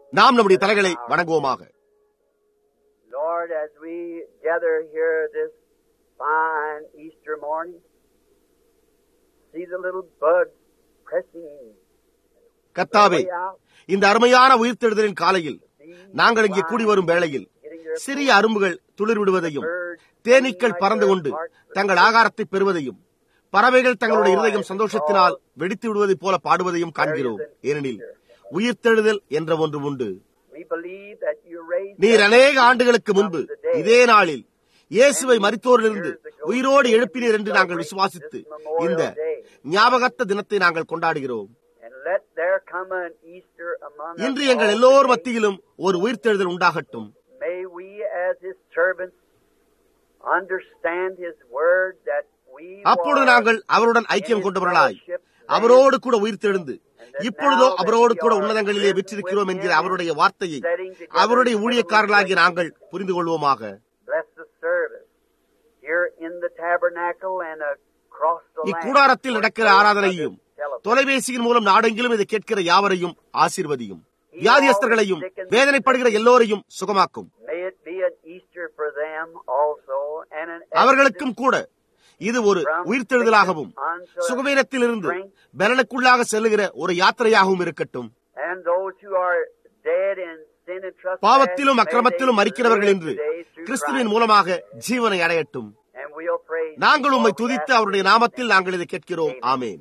நாம் நம்முடைய தலைகளை வணங்குவோமாக Lord, as we gather here this fine Easter morning, see the little buds pressing கர்த்தாவே way out, இந்த அருமையான உயிர்த்தெழுதலின் காலையில் நாங்கள் இங்கே கூடி வரும் வேளையில் சிறிய அரும்புகள் துளிர் விடுவதையும் தேனீக்கள் பறந்து கொண்டு தங்கள் ஆகாரத்தை பெறுவதையும் பறவைகள் தங்களுடைய இருதயம் சந்தோஷத்தினால் வெடித்து விடுவதைப் போல பாடுவதையும் காண்கிறோம் ஏனெனில் உயிர்த்தெழுதல் என்ற ஒன்று உண்டு we believe that you raised நீர் us அநேக ஆண்டுகளுக்கு முன்பு இதே நாளில் இயேசுவை மரித்தோரிலிருந்து உயிரோடு எழுப்பினீர் என்று நாங்கள் விசுவாசித்து இந்த ஞாபகத்த தினத்தை நாங்கள் கொண்டாடுகிறோம் and let there come an Easter among us. இன்று எங்கள் all எல்லோர் today. மத்தியிலும் ஒரு உயிர்த்தெழுதல் உண்டாகட்டும் May we as his servants understand his word that we அப்பொழுது were நாங்கள் அவருடன் ஐக்கியம் கொண்டவர்களாய் அவரோடு கூட உயிர்த்தெழுந்து இப்பொழுதோ அவரோடு கூட உன்னதங்களிலே விற்றிருக்கிறோம் என்கிற அவருடைய வார்த்தையை அவருடைய ஊழியக்காரர்களாகிய நாங்கள் புரிந்து கொள்வோமாக bless the service here in the tabernacle and across the land. இக்கூடாரத்தில் நடக்கிற ஆராதனையும் தொலைபேசியின் மூலம் நாடெங்கிலும் இதை கேட்கிற யாவரையும் ஆசீர்வதியும் வியாதியஸ்தர்களையும் வேதனைப்படுகிற எல்லோரையும் சுகமாக்கும் May it be an Easter for them also and an அவர்களுக்கும் கூட இது ஒரு உயிர்த்தெழுதலாகவும் சுகவீனத்திலிருந்து பலனுக்குள்ளாக செல்லுகிற ஒரு யாத்திரையாகவும் இருக்கட்டும் and those who are dead in sin and trust பாவத்திலும் அக்கிரமத்திலும் மறிக்கிறவர்கள் என்று கிறிஸ்துவின் மூலமாக ஜீவனை அடையட்டும் and we'll pray நாங்கள் உம்மை துதித்து அவருடைய நாமத்தில் நாங்கள் இதை கேட்கிறோம் ஆமேன்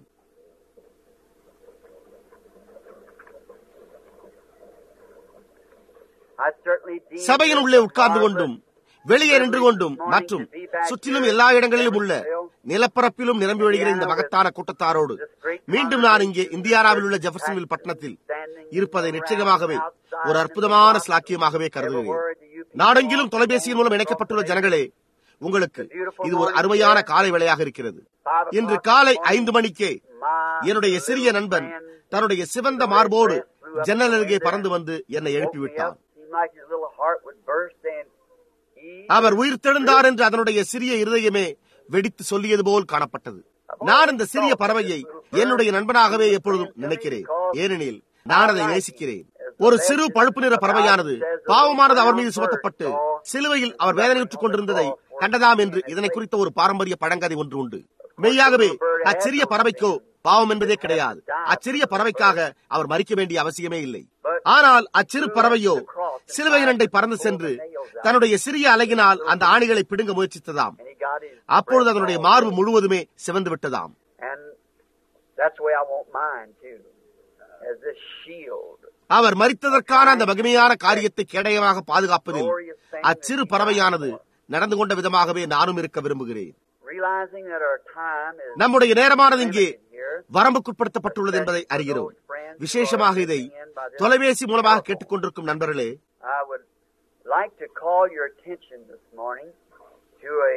I certainly deem சபையின் உள்ளே உட்கார்ந்து கொண்டும் வெளியே நின்று கொண்டும் மற்றும் சுற்றிலும் எல்லா இடங்களிலும் உள்ள நிலப்பரப்பிலும் நிரம்பி வழிகிற இந்த மகத்தான கூட்டத்தாரோடு மீண்டும் நான் இங்கே இந்தியானாவில் உள்ள ஜெஃபர்சன்வில் பட்டணத்தில் இருப்பதை நிச்சயமாகவே ஒரு அற்புதமான ஸ்லாக்கியமாகவே கருதுகிறேன் நாடெங்கிலும் தொலைபேசியின் மூலம் இணைக்கப்பட்டுள்ள ஜனங்களே உங்களுக்கு இது ஒரு அருமையான காலை வேளையாக இருக்கிறது இன்று காலை ஐந்து மணிக்கே என்னுடைய சிறிய நண்பன் தன்னுடைய சிவந்த மார்போடு ஜன்னல் அருகே பறந்து வந்து என்னை எழுப்பிவிட்டார் Seemed like his little heart would burst and he அவர் உயிர் தெழுந்தார் என்று அதனுடைய சிறிய இருதயமே வெடித்து சொல்லியது போல் காணப்பட்டது நான் இந்த சிறிய பறவையை என்னுடைய நண்பனாகவே எப்பொழுதும் நினைக்கிறேன் ஏனெனில் நான் அதை நேசிக்கிறேன் ஒரு சிறு பழுப்பு நிற பறவையானது பாவமானது அவர் மீது சுமத்தப்பட்டு சிலுவையில் அவர் வேதனையுற்றுக் கொண்டிருந்ததை கண்டதாம் என்று இதனை குறித்த ஒரு பாரம்பரிய பழங்கதை ஒன்று உண்டு மெய்யாகவே அச்சிறிய பறவைக்கோ பாவம் என்பதே கிடையாது அச்சிறிய பறவைக்காக அவர் மறிக்க வேண்டிய அவசியமே இல்லை ஆனால் அச்சிறு பறவையோ சிலுவை நண்டை பறந்து சென்று தன்னுடைய சிறிய அலகினால் அந்த ஆணிகளை பிடுங்க முயற்சித்ததாம் and he got his அப்பொழுது அதனுடைய மார்பு முழுவதுமே சிவந்து விட்டதாம் and that's the way I want mine too as this shield அவர் மறித்ததற்கான அந்த மகிமையான காரியத்தை கேடயமாக பாதுகாப்பதில் அச்சிறு பறவையானது நடந்து கொண்ட விதமாகவே நானும் இருக்க விரும்புகிறேன் realizing that our time is நம்முடைய நேரமானது இங்கே limited here வரம்புக்குட்படுத்தப்பட்டுள்ளது என்பதை அறிகிறோம் விசேஷமாக இதை தொலைபேசி மூலமாக கேட்டுக்கொண்டிருக்கும் நண்பர்களே I would like to call your attention this morning to a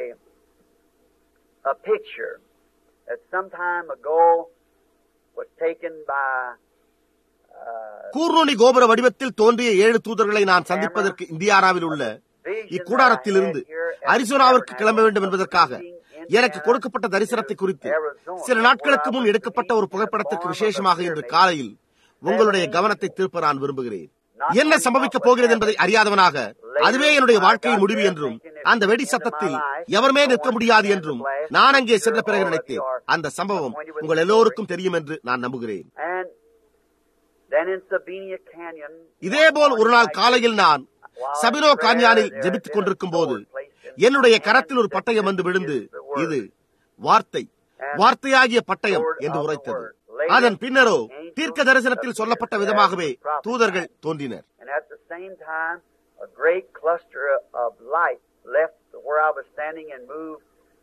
a picture that some time ago was taken by uh, கூர்நுனி கோபுர வடிவத்தில் தோன்றிய ஏழு தூதர்களை நான் சந்திப்பதற்கு இந்தியானாவில் உள்ள இக்கூடாரத்திலிருந்து அரிசோனாவிற்கு கிளம்ப வேண்டும் என்பதற்காக எனக்கு கொடுக்கப்பட்ட தரிசனத்தை குறித்து சில நாட்களுக்கு முன் எடுக்கப்பட்ட ஒரு புகைப்படத்திற்கு விசேஷமாக இன்று காலையில் உங்களுடைய கவனத்தை திருப்ப நான் விரும்புகிறேன் என்ன சம்பவிக்கப் போகிறது என்பதை அறியாதவனாக அதுவே என்னுடைய வாழ்க்கையின் முடிவு என்றும் அந்த வெடி சத்தத்தில் எவருமே நிற்க முடியாது என்றும் நான் அங்கே சென்ற பிறகு நினைத்தேன் அந்த சம்பவம் உங்கள் எல்லோருக்கும் தெரியும் என்று நான் நம்புகிறேன் and then in Sabina Canyon இதேபோல் ஒரு நாள் காலையில் நான் சபினோ கான்யானில் ஜெபித்துக் கொண்டிருக்கும் போது என்னுடைய கரத்தில் ஒரு பட்டயம் வந்து விழுந்து இது வார்த்தை வார்த்தையாகிய பட்டயம் என்று உரைத்தது அதன் பின்னரோ தீர்க்க தரிசனத்தில் சொல்லப்பட்ட விதமாகவே தூதர்கள் தோன்றினர் and at the same time a great cluster of light left where I was standing and moved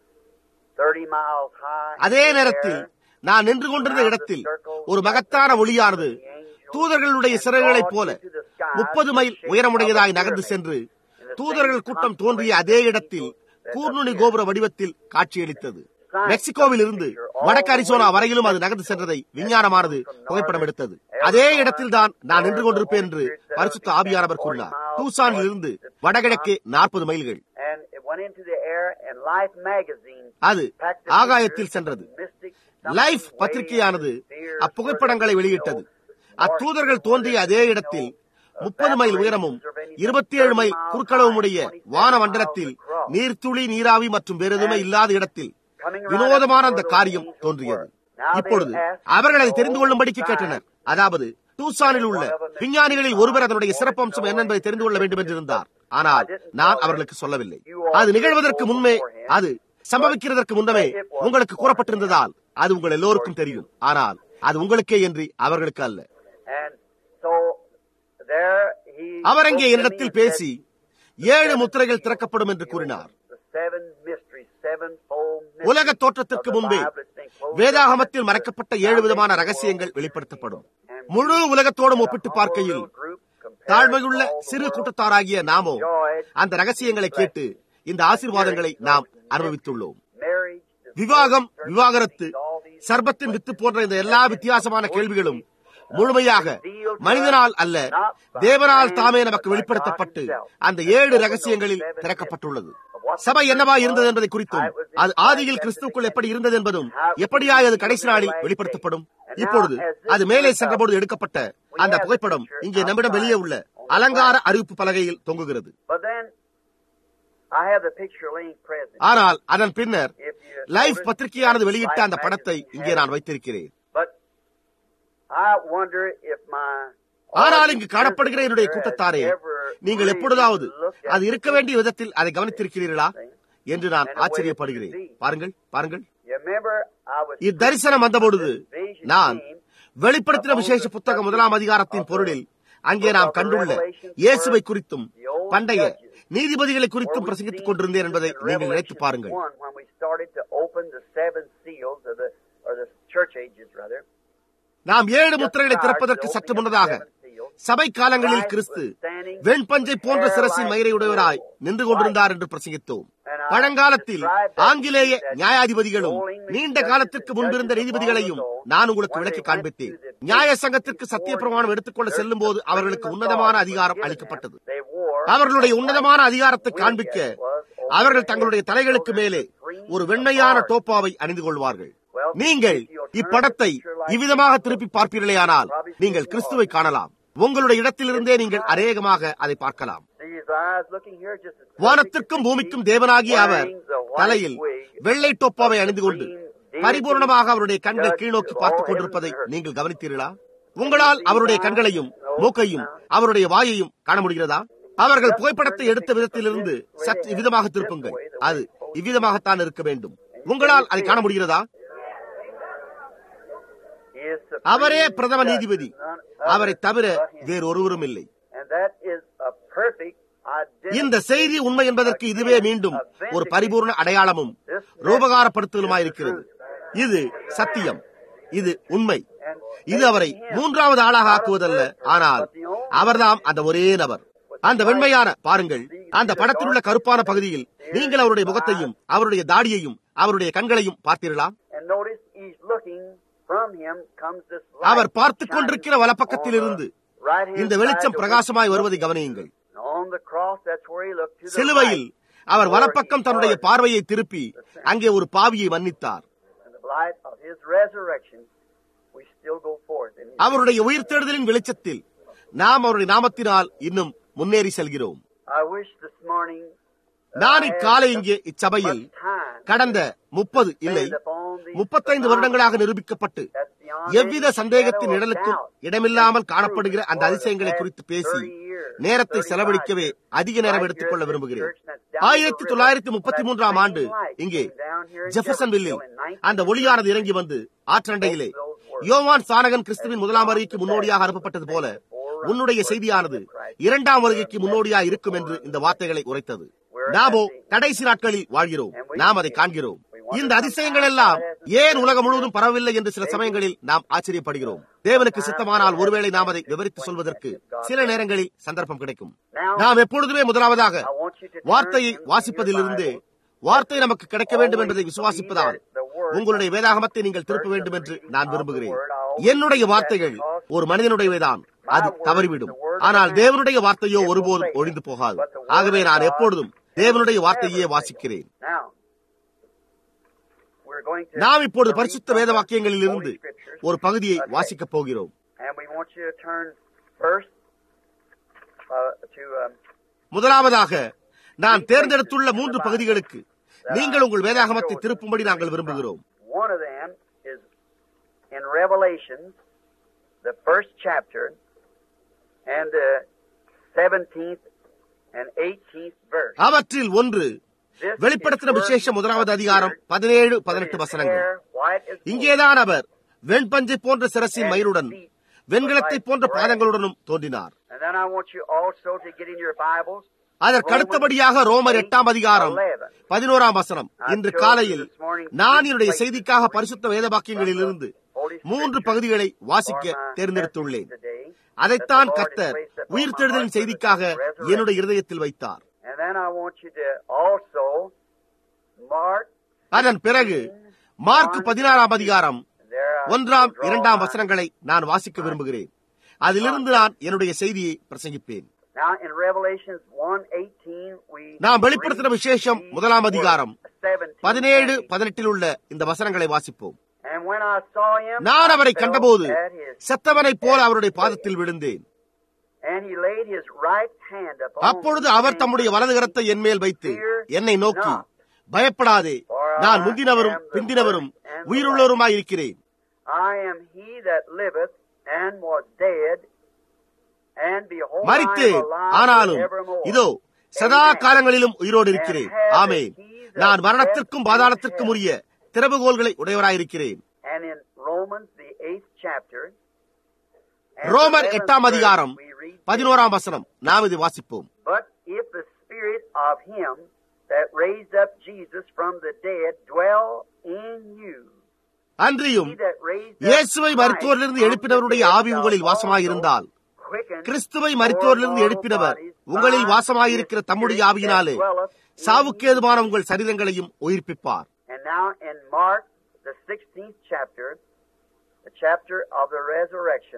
30 miles high. அதே நேரத்தில் நான் நின்று கொண்டிருந்த இடத்தில் ஒரு மகத்தான ஒளியானது தூதர்களுடைய சிறகுகளைப் போல முப்பது மைல் உயரமுடையதாய் நகர்ந்து சென்று தூதர்கள் கூட்டம் தோன்றிய அதே இடத்தில் கூர்நுனி கோபுர வடிவத்தில் காட்சியளித்தது மெக்சிகோவில் இருந்து வடக்கு அரிசோனா வரையிலும் அது நகர்ந்து சென்றதை விஞ்ஞானமானது புகைப்படம் எடுத்தது அதே இடத்தில் தான் நான் நின்று கொண்டிருப்பேன் என்று பரிசுத்த ஆவியானவர் கூறினார் டூசானில் இருந்து வடகிழக்கே நாற்பது மைல்கள் And it went into the air and Life magazine அது packed the ஆகாயத்தில் pictures, சென்றது mystic, லைஃப் something பத்திரிகையானது way in fear, அப்புகைப்படங்களை வெளியிட்டது அத்தூதர்கள் தோன்றிய அதே இடத்தில் முப்பது மைல் உயரமும் இருபத்தி ஏழு மைல் குறுக்களவும் உடைய வானமண்டலத்தில் நீர்த்துளி நீராவி மற்றும் வேறு எதுவுமே இல்லாத இடத்தில் வினோதமான அந்த காரியம் தோன்றியது இப்பொழுது அவர்கள் அதை தெரிந்து கொள்ளும்படிக்கு கேட்டனர் அதாவது டூசானில் உள்ள விஞ்ஞானிகளில் ஒருவர் அதனுடைய சிறப்பம்சம் என்ன என்பதை தெரிந்து கொள்ள வேண்டும் என்று இருந்தார் ஆனால் நான் அவர்களுக்கு சொல்லவில்லை அது நிகழ்வதற்கு முன்பே அது சம்பவிக்கிறதற்கு முன்னமே உங்களுக்கு கூறப்பட்டிருந்ததால் அது உங்கள் எல்லோருக்கும் தெரியும் ஆனால் அது உங்களுக்கே என்று அவர்களுக்கு அல்ல அவர் அங்கே என்னிடத்தில் பேசி ஏழு முத்திரைகள் திறக்கப்படும் என்று கூறினார் உலக தோற்றத்திற்கு முன்பே வேதாகமத்தில் மறைக்கப்பட்ட ஏழு விதமான ரகசியங்கள் வெளிப்படுத்தப்படும் முழு உலகத்தோடும் ஒப்பிட்டு பார்க்கையில் தாழ்மையுள்ள சிறு கூட்டத்தாராகிய நாமோ அந்த ரகசியங்களை கேட்டு இந்த ஆசீர்வாதங்களை நாம் அனுபவித்துள்ளோம் விவாகம் விவாகரத்து சர்பத்தின் வித்து போன்ற இந்த எல்லா வித்தியாசமான கேள்விகளும் முழுமையாக மனிதனால் அல்ல தேவனால் தாமே நமக்கு வெளிப்படுத்தப்பட்டு அந்த ஏழு ரகசியங்களில் திறக்கப்பட்டுள்ளது சபை என்னவா இருந்தது என்பதை குறித்தும் அது ஆதியில் கிறிஸ்துக்குள் எப்படி இருந்தது என்பதும் எப்படியாய் அது கடைசி நாளில் வெளிப்படுத்தப்படும் இப்பொழுது அது மேலே சென்றபோது எடுக்கப்பட்ட அந்த புகைப்படம் இங்கே நம்மிடம் வெளியே உள்ள அலங்கார அறிவிப்பு பலகையில் தொங்குகிறது ஆனால் அதன் பின்னர் லைஃப் பத்திரிகையானது வெளியிட்ட அந்த படத்தை இங்கே நான் வைத்திருக்கிறேன் ஆனால் இங்கு காணப்படுகிற என்னுடைய கூட்டத்தாரே நீங்கள் எப்பொழுதாவது அது இருக்க வேண்டிய விதத்தில் அதை கவனித்திருக்கிறீர்களா என்று நான் ஆச்சரியப்படுகிறேன் பாருங்கள் பாருங்கள் இத்தரிசனம் வந்தபொழுது நான் வெளிப்படுத்தின விசேஷ புத்தக முதலாம் அதிகாரத்தின் பொருளில் அங்கே நாம் கண்டுள்ள இயேசுவை குறித்தும் பண்டைய நீதிபதிகளை குறித்தும் பிரசங்கித்துக் கொண்டிருந்தேன் என்பதை நீங்கள் நினைத்து பாருங்கள் நாம் ஏழு முத்திரைகளை திறப்பதற்கு சற்று முன்னதாக சபை காலங்களில் கிறிஸ்து வெண்பஞ்சை போன்ற சிரசின் மயிரையுடையவராய் நின்று கொண்டிருந்தார் என்று பிரசங்கித்தோம் பழங்காலத்தில் ஆங்கிலேய நியாயாதிபதிகளும் நீண்ட காலத்திற்கு முன்பிருந்த நீதிபதிகளையும் நான் உங்களுக்கு விளக்கி காண்பித்தேன் நியாய சங்கத்திற்கு சத்திய பிரமாணம் எடுத்துக்கொள்ள செல்லும் போது அவர்களுக்கு உன்னதமான அதிகாரம் அளிக்கப்பட்டது அவர்களுடைய உன்னதமான அதிகாரத்தை காண்பிக்க அவர்கள் தங்களுடைய தலைகளுக்கு மேலே ஒரு வெண்மையான டோப்பாவை அணிந்து கொள்வார்கள் நீங்கள் இப்படத்தை இவ்விதமாக திருப்பி பார்ப்பீர்களேயானால் நீங்கள் கிறிஸ்துவை காணலாம் உங்களுடைய இடத்திலிருந்தே நீங்கள் அநேகமாக அதை பார்க்கலாம் வானத்திற்கும் பூமிக்கும் தேவனாகிய அவர் தலையில் வெள்ளை டோப்பாவை அணிந்து கொண்டு பரிபூர்ணமாக அவருடைய கண்கள் கீழ்நோக்கி பார்த்துக் கொண்டிருப்பதை நீங்கள் கவனித்தீர்களா உங்களால் அவருடைய கண்களையும் மூக்கையும் அவருடைய வாயையும் காண முடிகிறதா அவர்கள் புகைப்படத்தை எடுத்த விதத்திலிருந்து சற்று இவ்விதமாக திருப்புங்கள் அது இவ்விதமாகத்தான் இருக்க வேண்டும் உங்களால் அதை காண முடிகிறதா அவரே பிரதம நீதிபதி அவரை தவிர வேறு ஒருவரும் இல்லை இந்த செய்தி உண்மை என்பதற்கு இதுவே மீண்டும் ஒரு பரிபூர்ண அடையாளமும் ரூபகாரப்படுத்துதலுமாயிருக்கிறது இது சத்தியம் இது உண்மை இது அவரை மூன்றாவது ஆளாக ஆக்குவதல்ல ஆனால் அவர்தாம் அந்த ஒரே நபர் அந்த வெண்மையான பாருங்கள் அந்த படத்தில் உள்ள கருப்பான பகுதியில் நீங்கள் அவருடைய முகத்தையும் அவருடைய தாடியையும் அவருடைய கண்களையும் பார்த்தீர்களா அவர் பார்த்துக் கொண்டிருக்கிற வலப்பக்கத்தில் இருந்து இந்த வெளிச்சம் பிரகாசமாய் வருவதை கவனியுங்கள் சிலுவையில் அவர் வலப்பக்கம் தன்னுடைய பார்வையை திருப்பி அங்கே ஒரு பாவியை மன்னித்தார் அவருடைய உயிர்த்தெழுதலின் வெளிச்சத்தில் நாம் அவருடைய நாமத்தினால் இன்னும் முன்னேறி செல்கிறோம் நான் இக்காலை இங்கே இச்சபையில் கடந்த முப்பது இல்லை முப்பத்தைந்து வருடங்களாக நிரூபிக்கப்பட்டு எவ்வித சந்தேகத்தின் நிழலுக்கும் இடமில்லாமல் காணப்படுகிற அந்த அதிசயங்களை குறித்து பேசி நேரத்தை செலவழிக்கவே அதிக நேரம் எடுத்துக்கொள்ள விரும்புகிறேன் ஆயிரத்தி தொள்ளாயிரத்தி முப்பத்தி மூன்றாம் ஆண்டு இங்கே ஜெஃபர்சன்வில்லில் அந்த ஒளியானது இறங்கி வந்து ஆற்றண்டையிலே யோவான் சானகன் கிறிஸ்துவின் முதலாம் வருகைக்கு முன்னோடியாக அனுப்பப்பட்டது போல உன்னுடைய செய்தியானது இரண்டாம் வருகைக்கு முன்னோடியாக இருக்கும் என்று இந்த வார்த்தைகளை உரைத்தது நாமோ கடைசி நாட்களில் வாழ்கிறோம் நாம் அதை காண்கிறோம் இந்த அதிசயங்கள் எல்லாம் ஏன் உலகம் முழுவதும் பரவவில்லை என்று சில சமயங்களில் நாம் ஆச்சரியப்படுகிறோம் தேவனுக்கு சித்தமானால் ஒருவேளை நாம் அதை விவரித்து சொல்வதற்கு சில நேரங்களில் சந்தர்ப்பம் கிடைக்கும் நாம் எப்பொழுதுமே முதலாவதாக வார்த்தையை வாசிப்பதிலிருந்து வார்த்தை நமக்கு கிடைக்க வேண்டும் என்பதை விசுவாசிப்பதால் உங்களுடைய வேதாகமத்தை நீங்கள் திருப்ப வேண்டும் என்று நான் விரும்புகிறேன் என்னுடைய வார்த்தைகள் ஒரு மனிதனுடையவைதான் அது தவறிவிடும் ஆனால் தேவனுடைய வார்த்தையோ ஒருபோதும் ஒழிந்து போகாது ஆகவே நான் எப்பொழுதும் தேவனுடைய வார்த்தையே வாசிக்கிறேன் நாம் இப்பொழுது பரிசுத்த வேத வாக்கியங்களில் இருந்து ஒரு பகுதியை வாசிக்கப் போகிறோம் to um, முதலாவதாக நான் தேர்ந்தெடுத்துள்ள மூன்று பகுதிகளுக்கு நீங்கள் உங்கள் வேதாகமத்தை திருப்பும்படி நாங்கள் விரும்புகிறோம் one of them is in Revelations, the first chapter, and the 17th and 18th verse. அவற்றில் ஒன்று This வெளிப்படுத்தின is விசேஷம் முதலாவது அதிகாரம் பதினேழு பதினெட்டு வசனங்கள் hair white as wool. இங்கேதான் அவர் வெண்பஞ்சை போன்ற சிரசின் மயிருடன் வெண்கலத்தை போன்ற பாதங்களுடனும் தோன்றினார் And then I want you also to get in your Bibles. அதற்கு அடுத்தபடியாக ரோமர் எட்டாம் அதிகாரம் பதினோராம் வசனம் இன்று காலையில் நான் என்னுடைய செய்திக்காக பரிசுத்த வேதவாக்கியங்களிலிருந்து மூன்று பகுதிகளை வாசிக்க தேர்ந்தெடுத்துள்ளேன் அதைத்தான் கர்த்தர் உயிர்த்தெழுதலின் செய்திக்காக என்னுடைய இருதயத்தில் வைத்தார் And then I want you to also mark அதன் பிறகு மார்க் பதினாறாம் அதிகாரம் there are ஒன்றாம் இரண்டாம் வசனங்களை நான் வாசிக்க விரும்புகிறேன் அதிலிருந்து நான் என்னுடைய செய்தியை பிரசங்கிப்பேன் Now in Revelations 1:18 we நாம் வெளிப்படுத்தின விசேஷம் முதலாம் அதிகாரம் பதினேழு 17 பதினெட்டில் உள்ள இந்த வசனங்களை வாசிப்போம் And when I saw him நான் அவரை I fell கண்டபோது at his செத்தவனைப் போல அவருடைய பாதத்தில் விழுந்தேன் and he laid his right hand upon அப்பொழுது me, அவர் தம்முடைய வலது கரத்தை என் மேல் வைத்து என்னை நோக்கி பயப்படாதே நான் முந்தினவரும் பிந்தினவரும் உயிருள்ளவருமாயிருக்கிறேன் I am he that liveth and was dead and behold I am மறித்தேன் alive ஆனாலும் forevermore. இதோ சதா Amen. காலங்களிலும் உயிரோடு இருக்கிறேன் ஆமேன் நான் மரணத்திற்கும் பாதாளத்திற்கும் உரிய திறவுகோள்களை உடையவராயிருக்கிறேன் And in Romans the eighth chapter and ரோமர் the எட்டாம் 11th அதிகாரம் verse, we read this. பதினோராம் வசனம் நாம் இது வாசிப்போம் But if the spirit of him that raised up Jesus from the dead dwell in you, அன்றியும் he that raised up இயேசுவை Christ மருத்துவரிலிருந்து from எழுப்பினவருடைய the dead ஆவி shall உங்களில் வாசமாயிருந்தால் also quicken கிறிஸ்துவை your மருத்துவரிலிருந்து mortal எழுப்பினவர் bodies உங்களில் by வாசமாயிருக்கிற his தம்முடைய spirit ஆவியினாலே that dwelleth in சாவுக்கு you. ஏதுவான உங்கள் சரீரங்களையும் உயிர்ப்பிப்பார் And now in Mark, the 16th chapter, the chapter of the resurrection,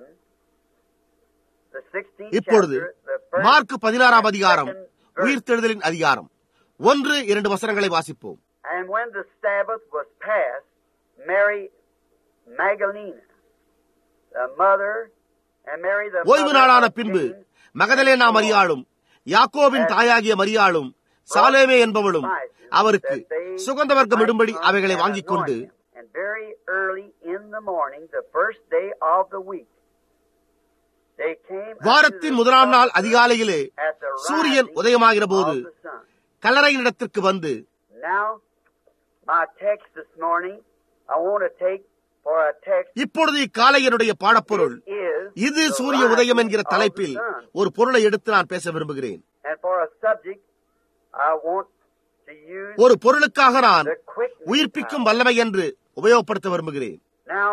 the 16th இப்பொழுது chapter, the first மார்க் பதினாறாம் அதிகாரம் second verse. உயிர்த்தெழுதலின் அதிகாரம் ஒன்று இரண்டு வசனங்களை வாசிப்போம் And when the Sabbath was past, Mary Magdalene, the mother, and Mary the ஓய்வு mother நாளான of பின்பு James, மகதலேனா மரியாளும் யாக்கோபின் தாயாகிய மரியாளும் சாலேமே என்பவளும் அவருக்கு சுகந்த வர்க்கம் இடும்படி அவைகளை வாங்கிக் கொண்டு And very early in the morning, the first day of the week, they came unto வாரத்தின் the முதலாம் நாள் sepulchre அதிகாலையிலே at the சூரியன் rising உதயமாகிற போது of the sun. கல்லறையினிடத்திற்கு வந்து Now, my text this morning, I want to take for a text இப்பொழுது இக்காலை என்னுடைய பாடப்பொருள் is இது the சூரிய உதயம் என்கிற rising of the தலைப்பில் sun. ஒரு பொருளை எடுத்து நான் பேச விரும்புகிறேன் And for a subject, I want to use ஒரு பொருளுக்காக நான் the quickening உயிர்ப்பிக்கும் power. வல்லமை என்று உபயோகப்படுத்த விரும்புகிறேன் Now,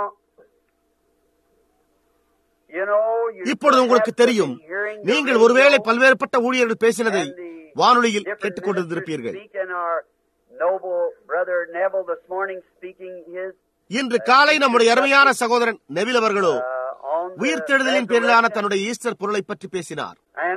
you know, you இப்பொழுது உங்களுக்கு perhaps have தெரியும் been hearing the நீங்கள் ஒருவேளை radio பல்வேறுபட்ட ஊழியர்கள் பேசினதை and the வானொலியில் different கேட்டுக்கொண்டிருந்திருப்பீர்கள் ministers speak and our noble brother Neville this morning speaking his இன்று காலை நம்முடைய அருமையான சகோதரன் நெவில் அவர்களோ uh, on the உயிர்த்தெழுதலின் பேரிலான resurrection. தன்னுடைய ஈஸ்டர் பொருளை பற்றி பேசினார் And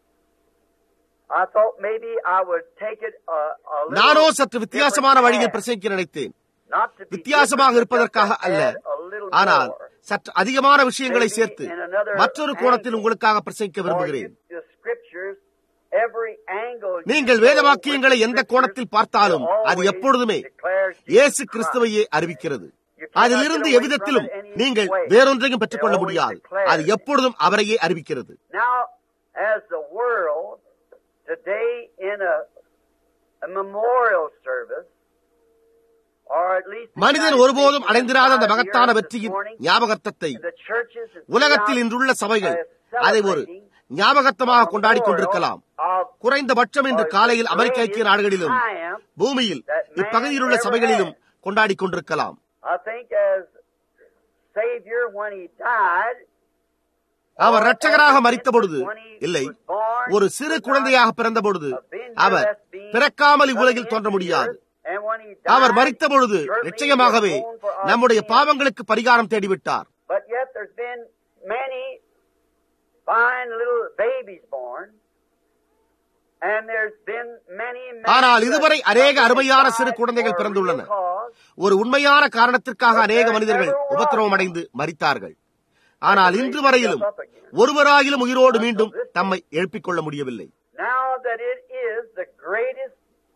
I thought maybe I would take it a, a little நானோ சற்று வித்தியாசமான different வழியில் path. பிரசங்கிக்க நினைத்தேன் Not to be வித்தியாசமாக different, but இருப்பதற்காக just to அல்ல add a little ஆனால் more. சற்று அதிகமான விஷயங்களை Maybe சேர்த்து in another மற்றொரு கோணத்தில் angle. உங்களுக்காக பிரசங்கிக்க For விரும்புகிறேன் you, the scriptures, every angle you நீங்கள் go வேத with வாக்கியங்களை the எந்த scriptures கோணத்தில் பார்த்தாலும் will அது always எப்பொழுதுமே declare Jesus இயேசு Christ. கிறிஸ்துவையே அறிவிக்கிறது You cannot அதிலிருந்து get away எவ்விதத்திலும் from it any நீங்கள் way. வேறொன்றையும் பெற்றுக்கொள்ள They always முடியாது declare அது it. எப்பொழுதும் அவரையே அறிவிக்கிறது Now, as the world today in a, a memorial service, or at least the மனிதன் United ஒருபோதும் States அடைந்திராத அந்த entire மகத்தான year this வெற்றியின் morning, ஞாபகத்தை the churches and உலகத்தில் synagogues இன்றுள்ள சபைகள் are அதை ஒரு celebrating ஞாபகத்தமாக a கொண்டாடி memorial கொண்டிருக்கலாம் of குறைந்தபட்சம் இன்று or காலையில் the அமெரிக்க ஐக்கிய greatest நாடுகளிலும் triumph பூமியில் that man இப்பகுதியில் உள்ள ever சபைகளிலும் had. கொண்டாடி கொண்டிருக்கலாம் I think as Savior when he died, our or இரட்சகராக as மறித்த பொழுது when he இல்லை was born, ஒரு சிறு was குழந்தையாக பிறந்த பொழுது not been our here, that's being பிறக்காமல் coming இவ்வுலகில் தோன்ற into முடியாது the earth, and when he our died, மறித்த பொழுது surely he நிச்சயமாகவே was born for our நம்முடைய sins. பாவங்களுக்கு பரிகாரம் தேடிவிட்டார் But yet there's been many fine little babies born. And there's been many, many ஆனால் இதுவரை that அநேக have அருமையான died சிறு குழந்தைகள் for a பிறந்துள்ளன. real cause. ஒரு உண்மையான காரணத்திற்காக அநேக மனிதர்கள் உபத்திரவம் அடைந்து மறித்தார்கள் ஆனால் இன்று வரையிலும் ஒருவராயிலும் உயிரோடு மீண்டும் தம்மை எழுப்பிக் கொள்ள முடியவில்லை Now that it is the greatest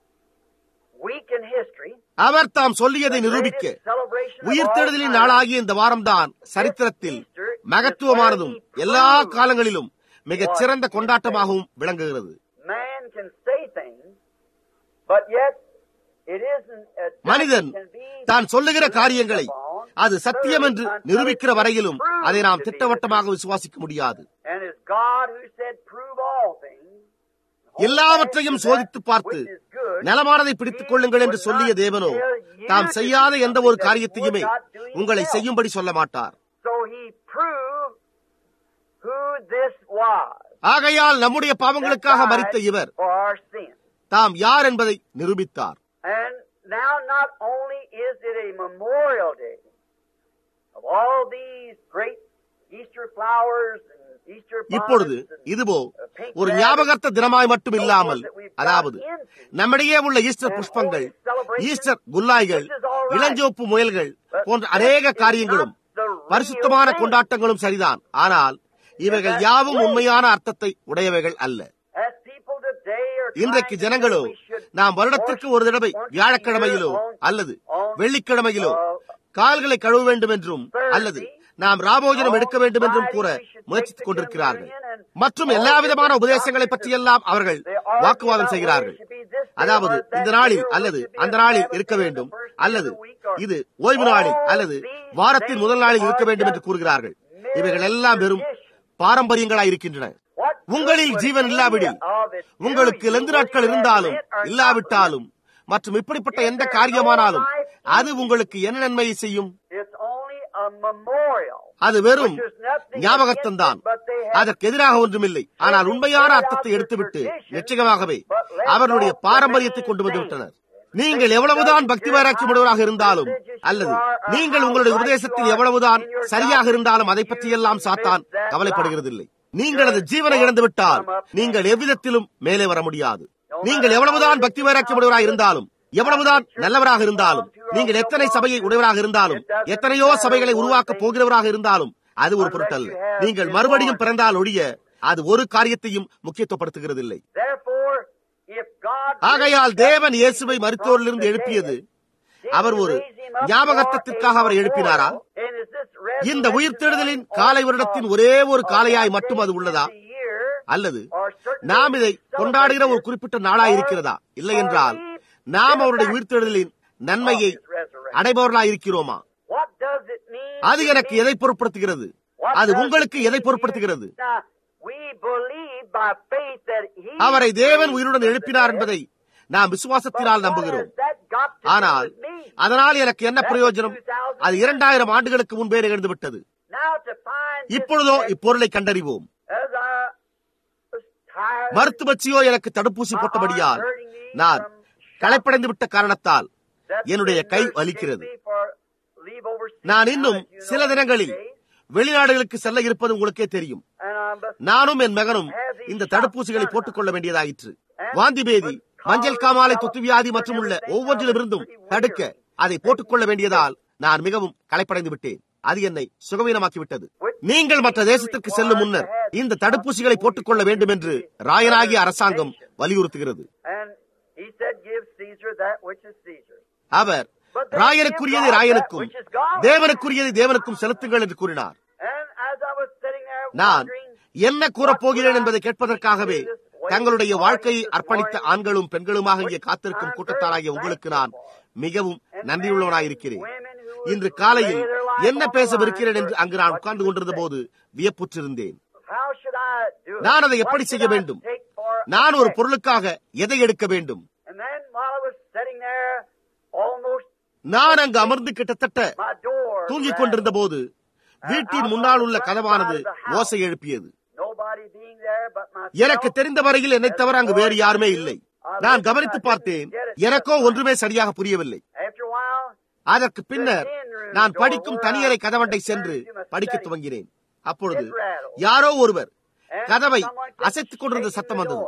week in history, அவர் தாம் சொல்லியதை the நிரூபிக்க greatest celebration of all உயிர்த்தெழுதலின் time, நாளாகிய இந்த வாரம்தான் சரித்திரத்தில் மகத்துவமானதும் எல்லா காலங்களிலும் மிகச் சிறந்த கொண்டாட்டமாகவும் விளங்குகிறது man can say things, but yet it isn't a மனிதன் can be தான் சொல்லுகிற காரியங்களை அது சத்தியம் என்று நிரூபிக்கிற வரையிலும் அதை நாம் திட்டவட்டமாக விசுவாசிக்க முடியாது And it's God who said, prove all things. எல்லாவற்றையும் சோதித்து பார்த்து நலமானதை பிடித்துக் கொள்ளுங்கள் என்று சொல்லிய தேவனோ தாம் செய்யாத எந்த ஒரு காரியத்தையுமே உங்களை செய்யும்படி சொல்ல மாட்டார் So he proved who this was. ஆகையால் நம்முடைய பாவங்களுக்காக that மரித்த died இவர் For our sins. தாம் யார் என்பதை நிரூபித்தார் And now not only is it a memorial day of all these great Easter flowers and Easter இப்பொழுது bonnets and இதுவோ uh, pink ஒரு rabbits, ஞாபகார்த்த தினமாய் மட்டும் இல்லாமல் அதாவது நம்மிடையே உள்ள ஈஸ்டர் புஷ்பங்கள் ஈஸ்டர் குல்லாய்கள் இளஞ்சோப்பு முயல்கள் போன்ற அநேக காரியங்களும் பரிசுத்தமான கொண்டாட்டங்களும் சரிதான் ஆனால் இவைகள் யாவும் உண்மையான அர்த்தத்தை உடையவைகள் அல்ல as people today are இன்றைக்கு trying to ஜனங்களோ say we should நாம் வருடத்திற்கு ஒரு தடவை once a வியாழக்கிழமையிலோ year on- அல்லது on, வெள்ளிக்கிழமையிலோ uh, கால்களை கழுவ வேண்டும் என்றும் அல்லது நாம் ராபோஜனம் எடுக்க வேண்டும் என்றும் கூற முயற்சித்துக் கொண்டிருக்கிறார்கள் மற்றும் எல்லா விதமான உபதேசங்களை பற்றியெல்லாம் அவர்கள் வாக்குவாதம் செய்கிறார்கள் அதாவது இந்த நாளில் அல்லது அந்த நாளில் இருக்க வேண்டும் அல்லது இது ஓய்வு நாளில் அல்லது வாரத்தின் முதல் நாளில் இருக்க வேண்டும் என்று கூறுகிறார்கள் இவைகள் எல்லாம் வெறும் பாரம்பரியங்களாய் இருக்கின்றன உங்களில் ஜீவன் இல்லாவிடில் உங்களுக்கு லெந்து நாட்கள் இருந்தாலும் இல்லாவிட்டாலும் மற்றும் இப்படிப்பட்ட எந்த காரியமானாலும் அது உங்களுக்கு என்ன நன்மையை செய்யும் It's only a memorial. அது வெறும் Which is nothing ஞாபகத்தம் தான் against it, but they have- அதற்கு எதிராக ஒன்றுமில்லை ஆனால் உண்மையான அர்த்தத்தை எடுத்துவிட்டு நிச்சயமாகவே அவர்களுடைய பாரம்பரியத்தை கொண்டு வந்து விட்டனர் நீங்கள் எவ்வளவுதான் பக்தி வைராக்கியமுடையவராக இருந்தாலும் அல்லது நீங்கள் உங்களுடைய உபதேசத்தில் எவ்வளவுதான் சரியாக இருந்தாலும் அதை பற்றியெல்லாம் சாத்தான் கவலைப்படுகிறதில்லை நீங்கள் அது ஜீவனை இழந்துவிட்டால் நீங்கள் எவ்விதத்திலும் மேலே வர முடியாது நீங்கள் எவ்வளவுதான் பக்தி வைராக்கியமுடையவராக இருந்தாலும் எவ்வளவுதான் நல்லவராக இருந்தாலும் நீங்கள் எத்தனை சபையை உடையவராக இருந்தாலும் எத்தனையோ சபைகளை உருவாக்கப் போகிறவராக இருந்தாலும் அது ஒரு பொருட்டல்ல நீங்கள் மறுபடியும் பிறந்தால் ஒழிய அது ஒரு காரியத்தையும் முக்கியத்துவப்படுத்துகிறதில்லை Therefore, if God ஆகையால் தேவன் இயேசுவை மருத்துவரிலிருந்து எழுப்பியது அவர் ஒரு ஞாபகத்திற்காக அவர் எழுப்பினாரா இந்த உயிர்த்தெழுதலின் காலை வருடத்தின் ஒரே ஒரு காலையாய் மட்டும் அது உள்ளதா அல்லது நாம் இதை கொண்டாடுகிற ஒரு குறிப்பிட்ட நாளாய் இருக்கிறதா இல்லை என்றால் நாம் அவருடைய உயிர்த்தெழுதலின் நன்மையை அடைபவர்களாய் இருக்கிறோமா அது எனக்கு எதை பொருட்படுத்துகிறது அது உங்களுக்கு எதை பொருட்படுத்துகிறது அவரை தேவன் உயிருடன் எழுப்பினார் என்பதை நாம் விசுவாசத்தினால் நம்புகிறோம் ஆனால் அதனால் எனக்கு என்ன பிரயோஜனம் அது இரண்டாயிரம் ஆண்டுகளுக்கு முன்பே நிகழ்ந்து விட்டது இப்பொழுதோ இப்பொருளை கண்டறிவோம் மருத்துவச்சியோ எனக்கு தடுப்பூசி போட்டபடியால் நான் களைப்படைந்து விட்ட காரணத்தால் என்னுடைய கை வலிக்கிறது நான் இன்னும் சில தினங்களில் வெளிநாடுகளுக்கு செல்ல இருப்பது உங்களுக்கே தெரியும் நானும் என் மகனும் இந்த தடுப்பூசிகளை போட்டுக் கொள்ள வேண்டியதாயிற்று வாந்தி பேதி மஞ்சள் காமாலை தொத்து வியாதி மற்றும் உள்ள ஒவ்வொன்றிலுமிருந்தும் தடுக்க அதை போட்டுக் கொள்ள வேண்டியதால் நான் மிகவும் களைப்படைந்து விட்டேன் அது என்னை சுகவீனமாக்கி விட்டது நீங்கள் மற்ற தேசத்திற்கு செல்லும் முன்னர் இந்த தடுப்பூசிகளை போட்டுக் கொள்ள வேண்டும் என்று ராயனாகிய அரசாங்கம் வலியுறுத்துகிறது அவர் ராயனுக்குரியதை ராயனுக்கும் தேவனுக்குரியதை தேவனுக்கும் செலுத்துங்கள் என்று கூறினார் நான் என்ன கூறப்போகிறேன் என்பதை கேட்பதற்காகவே தங்களுடைய வாழ்க்கையை அர்ப்பணித்த ஆண்களும் பெண்களுமாக இங்கே காத்திருக்கும் கூட்டத்தாராகிய உங்களுக்கு நான் மிகவும் நன்றியுள்ளவனாயிருக்கிறேன் இன்று காலையில் என்ன பேசவிருக்கிறேன் என்று அங்கு நான் உட்கார்ந்து கொண்டிருந்த போது வியப்புற்றிருந்தேன் நான் அதை எப்படி செய்ய வேண்டும் நான் ஒரு பொருளுக்காக எதை எடுக்க வேண்டும் நான் அங்கு அமர்ந்து கிட்டத்தட்ட தூங்கிக் கொண்டிருந்த போது வீட்டின் முன்னால் உள்ள கதவானது ஓசை எழுப்பியது எனக்கு தெரிந்த வரையில் என்னை தவிர அங்கு வேறு யாருமே இல்லை நான் கவனித்து பார்த்தேன் எனக்கோ ஒன்றுமே சரியாக புரியவில்லை அதற்கு பின்னர் நான் படிக்கும் தனியறை கதவண்டை சென்று படிக்க துவங்கினேன் அப்பொழுது யாரோ ஒருவர் கதவை அசைத்துக் கொண்டிருந்த சத்தம் வந்தது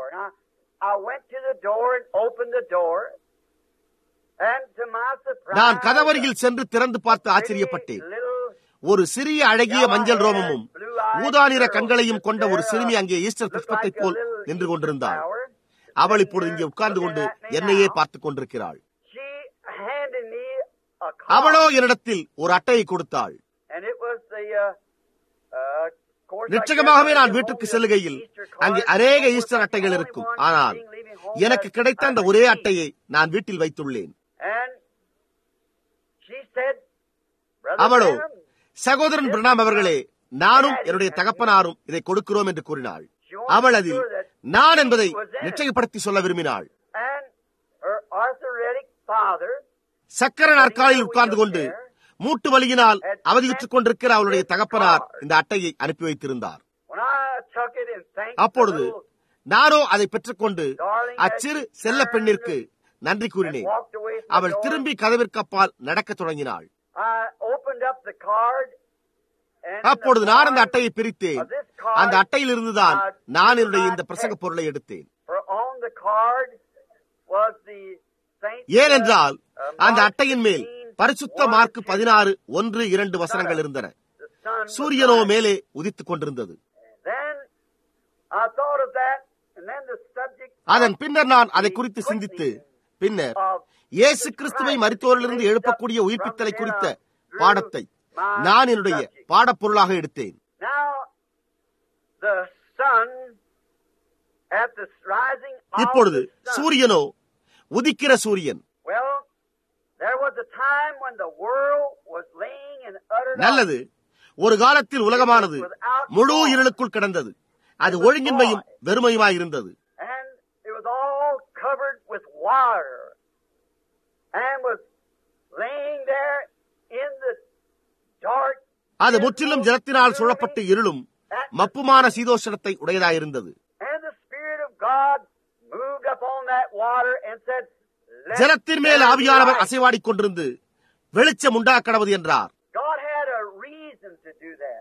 நான் கதவருகில் சென்று திறந்து பார்த்து ஆச்சரியப்பட்டேன் ஒரு சிறிய அழகிய மஞ்சள் ரோமமும் ஊதா நிற கண்களையும் கொண்ட ஒரு சிறுமி அங்கே ஈஸ்டர் புஷ்பத்தை போல் நின்று கொண்டிருந்தாள் அவள் இப்பொழுது இங்கே உட்கார்ந்து கொண்டு என்னையே பார்த்துக் கொண்டிருக்கிறாள் She handed me a அவளோ card, என்னிடத்தில் ஒரு அட்டையை கொடுத்தாள் and it was the, uh, uh, course, I நிச்சயமாகவே guess நான் I வீட்டுக்கு home செல்லுகையில் Easter card, அங்கே but அநேக it was ஈஸ்டர் the அட்டைகள் only இருக்கும் one ஆனால் being leaving home எனக்கு that கிடைத்த I அந்த ஒரே received. அட்டையை நான் வீட்டில் வைத்துள்ளேன் And she said, Brother அவளோ Branham, சகோதரன் பிரணாம் அவர்களே நானும் என்னுடைய தகப்பனாரும் இதை கொடுக்கிறோம் என்று கூறினாள் அவள் அதில் நான் என்பதை நிச்சயப்படுத்தி சொல்ல விரும்பினாள் and her arthritic father சக்கர நாற்காலியில் உட்கார்ந்து கொண்டு மூட்டு வலியினால் அவதியுற்றுக் கொண்டிருக்கிற அவளுடைய தகப்பனார் இந்த அட்டையை அனுப்பி வைத்திருந்தார் When I took it and thanked அப்பொழுது the little நானோ அதை பெற்றுக்கொண்டு அச்சிறு செல்ல பெண்ணிற்கு நன்றி and கூறினேன் walked away from அவள் the door, திரும்பி கதவிற்கு அப்பால் நடக்கத் தொடங்கினாள் I opened up the card and அப்பொழுது the நான் அந்த card அட்டையை பிரித்தேன் of this card, அந்த அட்டையில் இருந்துதான் நான் என்னுடைய இந்த பிரசங்க பொருளை எடுத்தேன் for on the card was the Saint ஏனென்றால் uh, அந்த Mark அட்டையின் மேல் 16, பரிசுத்த 1, மார்க் 2, பதினாறு ஒன்று இரண்டு வசனங்கள் இருந்தன the sun was சூரியனோ rising. மேலே உதித்துக் கொண்டிருந்தது Then I thought of that, and then the subject அதன் பின்னர் நான் அதை குறித்து சிந்தித்து பின்னர் of இயேசு கிறிஸ்துவை மரித்தோரிலிருந்து எழுப்பக்கூடிய உயிர்ப்பித்தலை குறித்த பாடத்தை நான் என்னுடைய பாடப்பொருளாக எடுத்தேன் now the sun at the rising of இப்பொழுது the sun. சூரியனோ உதிக்கிற சூரியன் Well, there was a time when the world was laying in utter நல்லது ஒரு காலத்தில் உலகமானது முழு இருளுக்குள் கிடந்தது அது ஒழுங்கின்மையும் வெறுமையுமாய் இருந்தது darkness, and it was all covered with water and was laying there in the dark அது முற்றிலும் ஜலத்தினால் சுழப்பட்டு இருளும் மப்புமான சீதோஷணத்தை உடையதாயிருந்தது And the Spirit of God moved upon that water and said, "Let ஜலத்தின் மேல் there be ஆவியானவர் light." அசைவாடிக் கொண்டிருந்து வெளிச்சம் உண்டாக்கடவது என்றார் God had a reason to do that.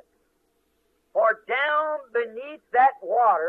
For down beneath that water,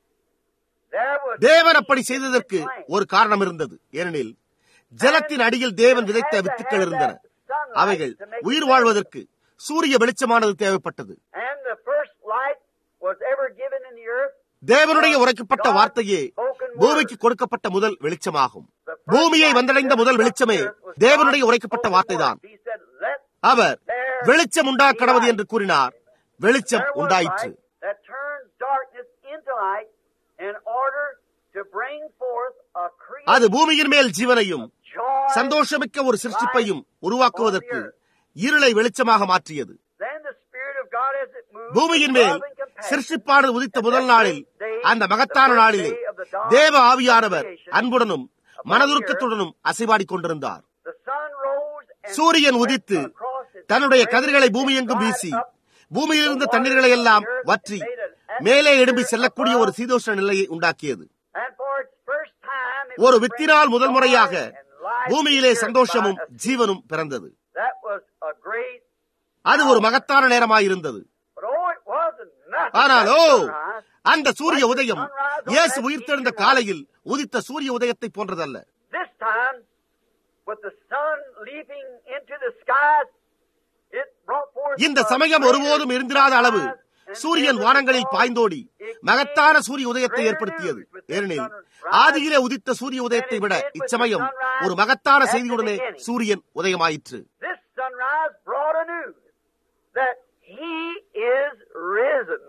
there was தேவன் அப்படி செய்ததற்கு ஒரு காரணம் இருந்தது ஏனெனில் ஜலத்தின் அடியில் தேவன் விதைத்த வித்துக்கள் இருந்தன அவைகள் உயிர் வாழ்வதற்கு சூரிய வெளிச்சமானது தேவைப்பட்டது And the first light was ever given in the earth. தேவனுடைய உரைக்கப்பட்ட வார்த்தையே பூமிக்கு கொடுக்கப்பட்ட முதல் வெளிச்சமாகும் The first பூமியை light வந்தடைந்த given முதல் to the வெளிச்சமே earth was தேவனுடைய God's உரைக்கப்பட்ட spoken வார்த்தைதான் word. He said, "Let அவர் வெளிச்சம் உண்டாக்கடவது என்று கூறினார் வெளிச்சம் There was உண்டாயிற்று light that turned darkness into light in order to bring forth a அது creation பூமியின் மேல் ஜீவனையும் joy. சந்தோஷமிக்க ஒரு சிருஷ்டிப்பையும் உருவாக்குவதற்கு இருளை வெளிச்சமாக மாற்றியது Then the Spirit of God as it moved பூமியின் with மேல் love and compassion, சிருஷ்டிப்பானது உதித்த முதல் நாளில் அந்த மகத்தான நாளிலே தேவ ஆவியானவர் அன்புடனும் மனதுருக்கத்துடனும் அசைவாடிக் கொண்டிருந்தார் the sun rose and சூரியன் went உதித்து across its தன்னுடைய rays கதிர்களை and பூமியெங்கும் dried வீசி up பூமியிலிருந்து தண்ணீர்களை எல்லாம் வற்றி மேலே எழும்பி செல்லக்கூடிய ஒரு சீதோஷ நிலையை உண்டாக்கியது And for its first time, it ஒரு would வித்தினால் bring முதல் joy முறையாக and life பூமியிலே here சந்தோஷமும் by a ஜீவனும் பிறந்தது That was a great, அது ஒரு மகத்தான நேரமாயிருந்தது but oh, it wasn't nothing. ஆனால் ஓ That sunrise. அந்த சூரிய உதயம் இயேசு உயிர்த்தெழுந்த காலையில் உதித்த சூரிய உதயத்தை போன்றதல்ல This time, with the sun leaping into the skies, it brought forth இந்த a சமயம் greater ஒருபோதும் இருந்திராத அளவு sunrise and சூரியன் then வானங்களில் the பாய்ந்தோடி it came மகத்தான சூரிய உதயத்தை greater ஏற்படுத்தியது news with this ஏனெனில் sunrise ஆதியிலே உதித்த சூரிய உதயத்தை விட than it did with இச்சமயம் the sunrise ஒரு மகத்தான at the செய்தியுடனே beginning. சூரியன் உதயமாயிற்று This sunrise brought a news that He is risen.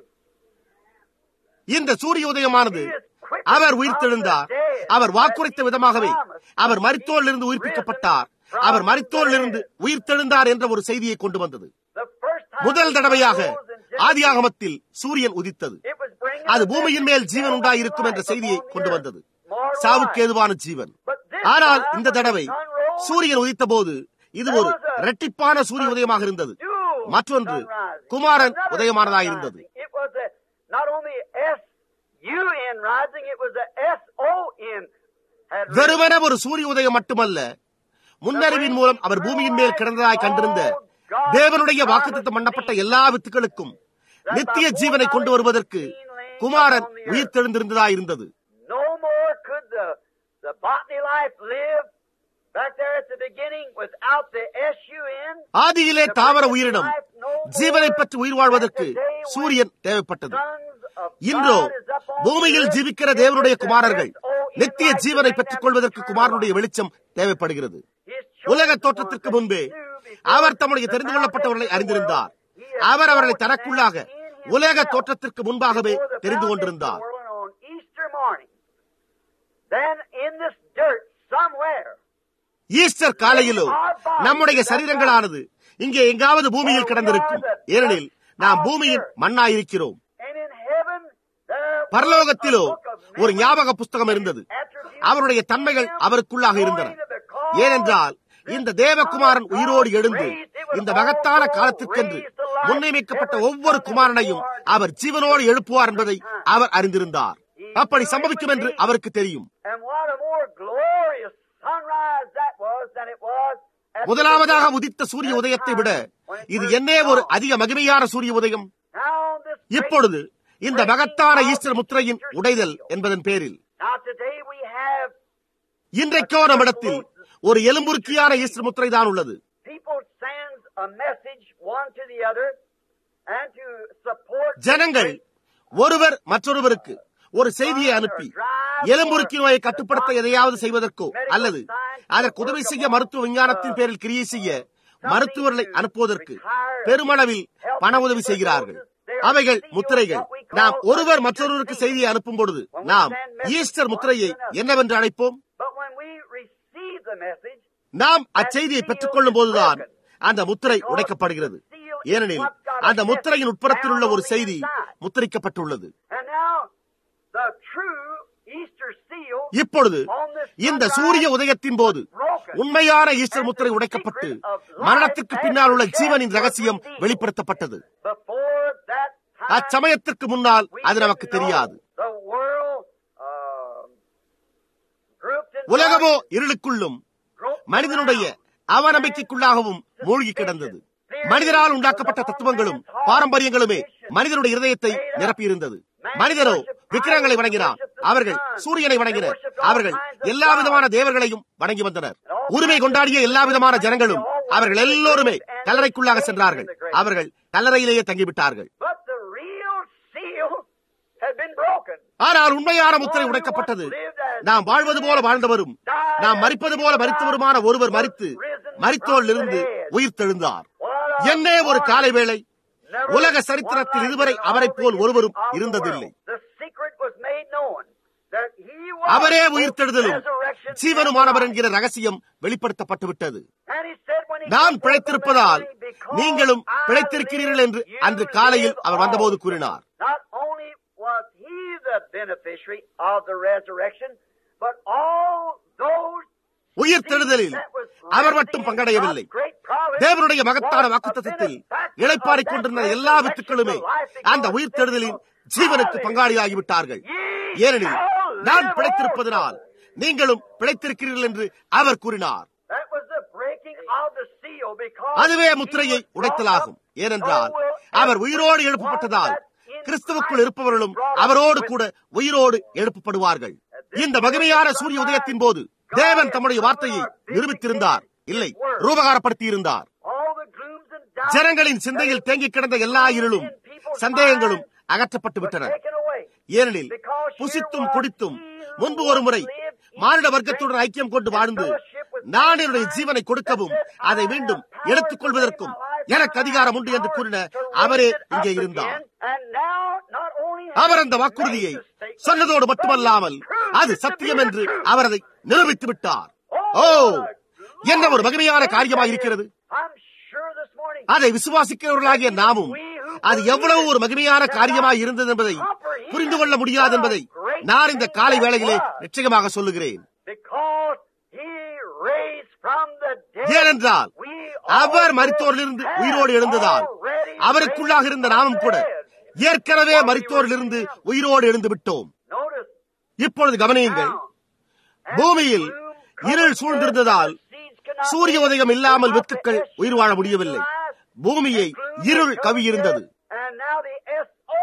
இந்த சூரிய உதயமானது He is quickened our from உயிர்த்தெழுந்தார் the dead, our வாக்குரைத்த as he விதமாகவே promised. அவர் He மரித்தோரிலிருந்து is உயிர்ப்பிக்கப்பட்டார் risen from our the மரித்தோரிலிருந்து dead. உயிர்த்தெழுந்தார் என்ற ஒரு செய்தியை கொண்டு வந்தது The first time முதல் the தடவையாக sun rose in Genesis, ஆதியாகமத்தில் சூரியன் உதித்தது it was bringing அது a பூமியின் message மேல் ஜீவன் of உண்டாயிருக்கும் என்ற life செய்தியை upon the கொண்டு earth. வந்தது More சாவுக்கு life. ஏதுவான ஜீவன் But this ஆனால் time, இந்த when தடவை the sun rose, சூரியன் உதித்த போது இது ஒரு இரட்டிப்பான சூரிய உதயமாக இருந்தது dual மற்றொன்று sunrising. Kumaran Another உதயமானதாயிருந்தது sunrising. It was a, not only S-U-N rising, it was a S-O-N. had risen. வெறுமன ஒரு சூரிய உதயம் மட்டுமல்ல முன்னறிவின் மூலம் அவர் பூமியின் மேல் கிடந்ததாய் கண்டிருந்த தேவனுடைய வாக்குத்தத்தம் பண்ணப்பட்ட எல்லா வித்துக்களுக்கும் நித்திய ஜீவனை கொண்டு வருவதற்கு குமாரன் உயிர்த்தெழுந்திருந்ததாயிருந்தது No more could the, the botany life live Back there at the beginning, without the S-U-N, ஆதியிலே தாவர உயிரினம் ஜீவனை பற்றி உயிர் வாழ்வதற்கு சூரியன் தேவைப்பட்டது இன்றோ பூமியில் ஜீவிக்கிற தேவனுடைய குமாரர்கள் நித்திய ஜீவனை பெற்றுக் கொள்வதற்கு குமாரனுடைய வெளிச்சம் தேவைப்படுகிறது உலக தோற்றத்திற்கு முன்பே அவர் தம்முடைய தெரிந்து கொள்ளப்பட்டவர்களை அறிந்திருந்தார் அவர் அவர்களை தனக்குள்ளாக உலக தோற்றத்திற்கு முன்பாகவே தெரிந்து கொண்டிருந்தார் Then in this dirt somewhere, Easter காலையிலோ நம்முடைய சரீரங்களானது இங்கே எங்காவது பூமியில் கிடந்திருக்கும் ஏனெனில் நாம் பூமியின் மண்ணாயிருக்கிறோம் and in heaven there was பரலோகத்திலோ a book of ஒரு memories, ஞாபக புஸ்தகம் இருந்தது attributes அவருடைய தன்மைகள் அவருக்குள்ளாக இருந்தன ஏனென்றால் இந்த தேவகுமாரன் உயிரோடு எழுந்து இந்த மகத்தான காலத்திற்கென்று முன்னியமிக்கப்பட்ட ஒவ்வொரு குமாரனையும் அவர் ஜீவனோடு எழுப்புவார் என்பதை அவர் அறிந்திருந்தார் அப்படி சம்பவிக்கும் என்று அவருக்கு தெரியும் And what a more glorious sunrise that was than it was at the முதலாவதாக beginning. உதித்த சூரிய உதயத்தை விட இது என்னே ஒரு அதிக மகிமையான சூரிய உதயம் Now on this great- இப்பொழுது இந்த மகத்தான ஈஸ்டர் முத்திரையின் உடைதல் என்பதன் பேரில் Now today we have இன்றைக்கோ நம்மிடத்தில் ஒரு எலும்புருக்கியான ஈஸ்டர் முத்திரை தான் உள்ளது people sends a message one to the other and to support ஜனங்கள் ஒருவர் மற்றொருவருக்கு ஒரு செய்தியை அனுப்பி எலும்புருக்கி நோயை கட்டுப்படுத்த எதையாவது செய்வதற்கோ அல்லது அதற்கு உதவி செய்ய மருத்துவ விஞ்ஞானத்தின் பேரில் கிரியை செய்ய மருத்துவர்களை அனுப்புவதற்கு பெருமளவில் பண உதவி செய்கிறார்கள் அவைகள் முத்திரைகள் நாம் ஒருவர் மற்றொருவருக்கு செய்தியை அனுப்பும் பொழுது நாம் ஈஸ்டர் முத்திரையை என்னவென்று அழைப்போம் But when we receive the message, நாம் அச்செய்தியை பெற்றுக் கொள்ளும் போதுதான் அந்த முத்திரை உடைக்கப்படுகிறது ஏனெனில் அந்த முத்திரையின் உட்புறத்தில் உள்ள ஒரு செய்தி முத்திரிக்கப்பட்டுள்ளது and now the true Easter seal இப்பொழுது இந்த சூரிய உதயத்தின் போது உண்மையான ஈஸ்டர் முத்திரை உடைக்கப்பட்டு மரணத்திற்கு பின்னால் உள்ள ஜீவனின் ரகசியம் வெளிப்படுத்தப்பட்டது before that time, அச்சமயத்திற்கு முன்னால் we அது நமக்கு didn't know. தெரியாது The world uh, grouped in உலகமோ darkness, இருளுக்குள்ளும் groped மனிதனுடைய around. அவநம்பிக்கைக்குள்ளாகவும் மூழ்கி கிடந்தது மனிதரால் உண்டாக்கப்பட்ட தத்துவங்களும் பாரம்பரியங்களுமே மனிதனுடைய இருதயத்தை நிரப்பியிருந்தது மனிதனோ விக்கிரங்களை வணங்கினார் அவர்கள் சூரியனை வணங்கினர் அவர்கள் எல்லா விதமான தேவர்களையும் வணங்கி வந்தனர் உரிமை கொண்டாடிய எல்லா விதமான ஜனங்களும் அவர்கள் எல்லோருமே கல்லறைக்குள்ளாக சென்றார்கள் அவர்கள் கல்லறையிலேயே தங்கிவிட்டார்கள் But the real seal had been broken. ஆனால் உண்மையான முத்திரை உடைக்கப்பட்டது நாம் வாழ்வது போல வாழ்ந்தவரும் நாம் மறிப்பது போல மறித்தவருமான ஒருவர் மறித்து மரித்தோரிலிருந்து உயிர் தெழுந்தார் What a என்னே ஒரு காலை வேளை Never உலக சரித்திரத்தில் இதுவரை அவரைப் போல் ஒருவரும் இருந்ததில்லை The secret was made known that he was அவரே both உயிர்த்தெழுதலும் resurrection ஜீவனுமானவர் and என்கிற ரகசியம் வெளிப்படுத்தப்பட்டு விட்டது life. And he said when he நான் got பிழைத்திருப்பதால் up in the morning, because நீங்களும் I பிழைத்திருக்கிறீர்கள் என்று live, you அன்று காலையில் live அவர் வந்தபோது also. கூறினார் Not only was he the beneficiary of the resurrection, but all those உயிர் தெழுதலில் அவர் மட்டும் பங்கடையவில்லை தேவனுடைய மகத்தான வாக்குத்தத்தத்தில் இளைப்பாறிக் கொண்டிருந்த எல்லா வித்துக்களுமே அந்த உயிர் தெழுதலின் ஜீவனுக்கு பங்காளியாகிவிட்டார்கள் ஏனெனில் நான் பிழைத்திருப்பதனால் நீங்களும் பிழைத்திருக்கிறீர்கள் என்று அவர் கூறினார் அதுவே முத்திரையை உடைத்தலாகும் ஏனென்றால் அவர் உயிரோடு எழுப்பப்பட்டதால் கிறிஸ்துவுக்குள் இருப்பவர்களும் அவரோடு கூட உயிரோடு எழுப்பப்படுவார்கள் இந்த மகிமையான சூரிய உதயத்தின் போது தேவன் தம்முடைய வார்த்தையை நிரூபித்திருந்தார் இல்லை ரூபகாரப்படுத்தி இருந்தார் ஜனங்களின் சிந்தையில் தேங்கி கிடந்த எல்லா இருளும் சந்தேகங்களும் அகற்றப்பட்டு விட்டன ஏனெனில் புசித்தும் குடித்தும் முன்பு ஒரு முறை மானிட வர்க்கத்துடன் ஐக்கியம் கொண்டு வாழ்ந்து நான் என்னுடைய ஜீவனை கொடுக்கவும் அதை மீண்டும் எடுத்துக் கொள்வதற்கும் எனக்கு அதிகாரம் உண்டு என்று கூறின அவரே இங்கே இருந்தார் அவர் அந்த வாக்குறுதியை சொன்னதோடு மட்டுமல்லாமல் அது சத்தியம் என்று அவர் அதை நிரூபித்து விட்டார் ஓ என்ன ஒரு மகிமையான காரியமாக இருக்கிறது அதை விசுவாசிக்கிறவர்களாகிய நாமும் அது எவ்வளவு ஒரு மகிமையான காரியமாக இருந்தது என்பதை புரிந்து கொள்ள முடியாது என்பதை நான் இந்த காலை வேளையிலே நிச்சயமாக சொல்லுகிறேன் ஏனென்றால் அவர் மரித்தோரிலிருந்து உயிரோடு எழுந்ததால் அவருக்குள்ளாக இருந்த நாமும் கூட ஏற்கனவே மரித்தோரிலிருந்து உயிரோடு எழுந்து விட்டோம் இப்பொழுது கவனியுங்கள் பூமியில் இருள் சூழ்ந்திருந்ததால் சூரிய உதயம் இல்லாமல் வித்துக்கள் உயிர் வாழ முடியவில்லை பூமியை இருள் கவி இருந்தது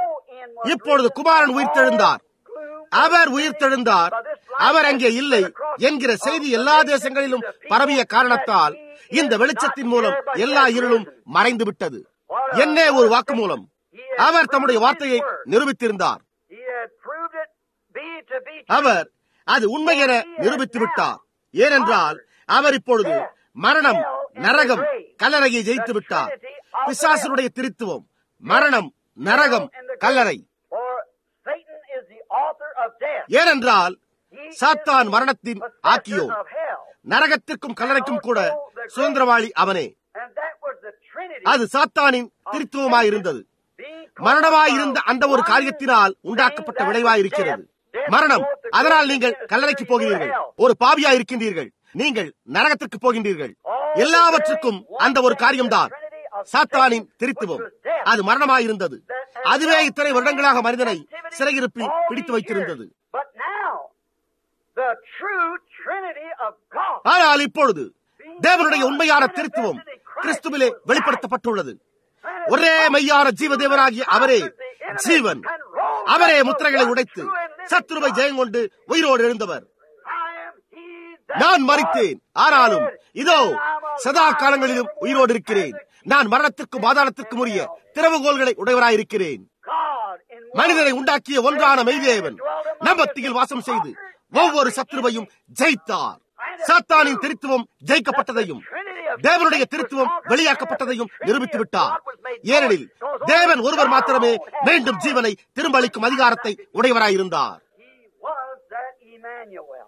இப்பொழுது குமாரன் உயிர்த்தெழுந்தார் அவர் உயிர்த்தெழுந்தார் அவர் அங்கே இல்லை என்கிற செய்தி எல்லா தேசங்களிலும் பரவிய காரணத்தால் இந்த வெளிச்சத்தின் மூலம் எல்லா இருளும் மறைந்து விட்டது என்ன ஒரு வாக்கு மூலம் அவர் தம்முடைய வார்த்தையை நிரூபித்திருந்தார் He had proved it be to be true. அவர் அது உண்மை என நிரூபித்து விட்டார் ஏனென்றால் அவர் இப்பொழுது மரணம் நரகம் கல்லறையை ஜெயித்து விட்டார் பிசாசனுடைய திருத்துவம் மரணம் நரகம் கல்லறை For Satan is the author of death. ஏனென்றால் He is சாத்தான் the மரணத்தின் possessor ஆக்கியோன் of hell. நரகத்திற்கும் கல்லறைக்கும் கூட சுதந்திரவாளி அவனே And that was the Trinity அது சாத்தானின் திருத்துவமாயிருந்தது being மரணமாயிருந்த அந்த ஒரு காரியத்தினால் உண்டாக்கப்பட்ட விளைவாயிருக்கிறது மரணம் அதனால் நீங்கள் கல்லறைக்கு போகிறீர்கள் ஒரு பாவியா இருக்கின்றீர்கள் நீங்கள் நரகத்திற்கு போகின்றீர்கள் எல்லாவற்றுக்கும் அந்த ஒரு காரியம்தான் சாத்தானின் திருத்துவம் அது மரணமாயிருந்தது அதுவே இத்தனை வருடங்களாக மனிதனை சிறையிருப்பி பிடித்து வைத்திருந்தது But now, the true Trinity of God ஆனால் இப்பொழுது தேவனுடைய உண்மையான திருத்துவம் கிறிஸ்துவிலே வெளிப்படுத்தப்பட்டுள்ளது ஒரே மெய்யான ஜீவதேவனாகிய அவரே ஜீவன் அவரே முத்திரைகளை உடைத்து சத்துருவை ஜெயம் கொண்டு உயிரோடு எழுந்தவர் I am he that நான் மறித்தேன் ஆனாலும் இதோ சதா காலங்களிலும் உயிரோடு இருக்கிறேன் நான் மரணத்திற்கும் பாதாளத்திற்கும் உரிய திறவுகோள்களை உடையவராயிருக்கிறேன் God in மனிதனை உண்டாக்கிய ஒன்றான மெய்தேவன் நம்பத்தியில் வாசம் செய்து ஒவ்வொரு சத்துருவையும் ஜெயித்தார் சாத்தானின் திருத்துவம் ஜெயிக்கப்பட்டதையும் தேவனுடைய திருத்துவம் வெளியாக்கப்பட்டதையும் நிரூபித்து விட்டார் ஏனெனில் தேவன் ஒருவர் மாத்திரமே மீண்டும் ஜீவனை திரும்ப அளிக்கும் அதிகாரத்தை உடையவராயிருந்தார் He was that Emmanuel.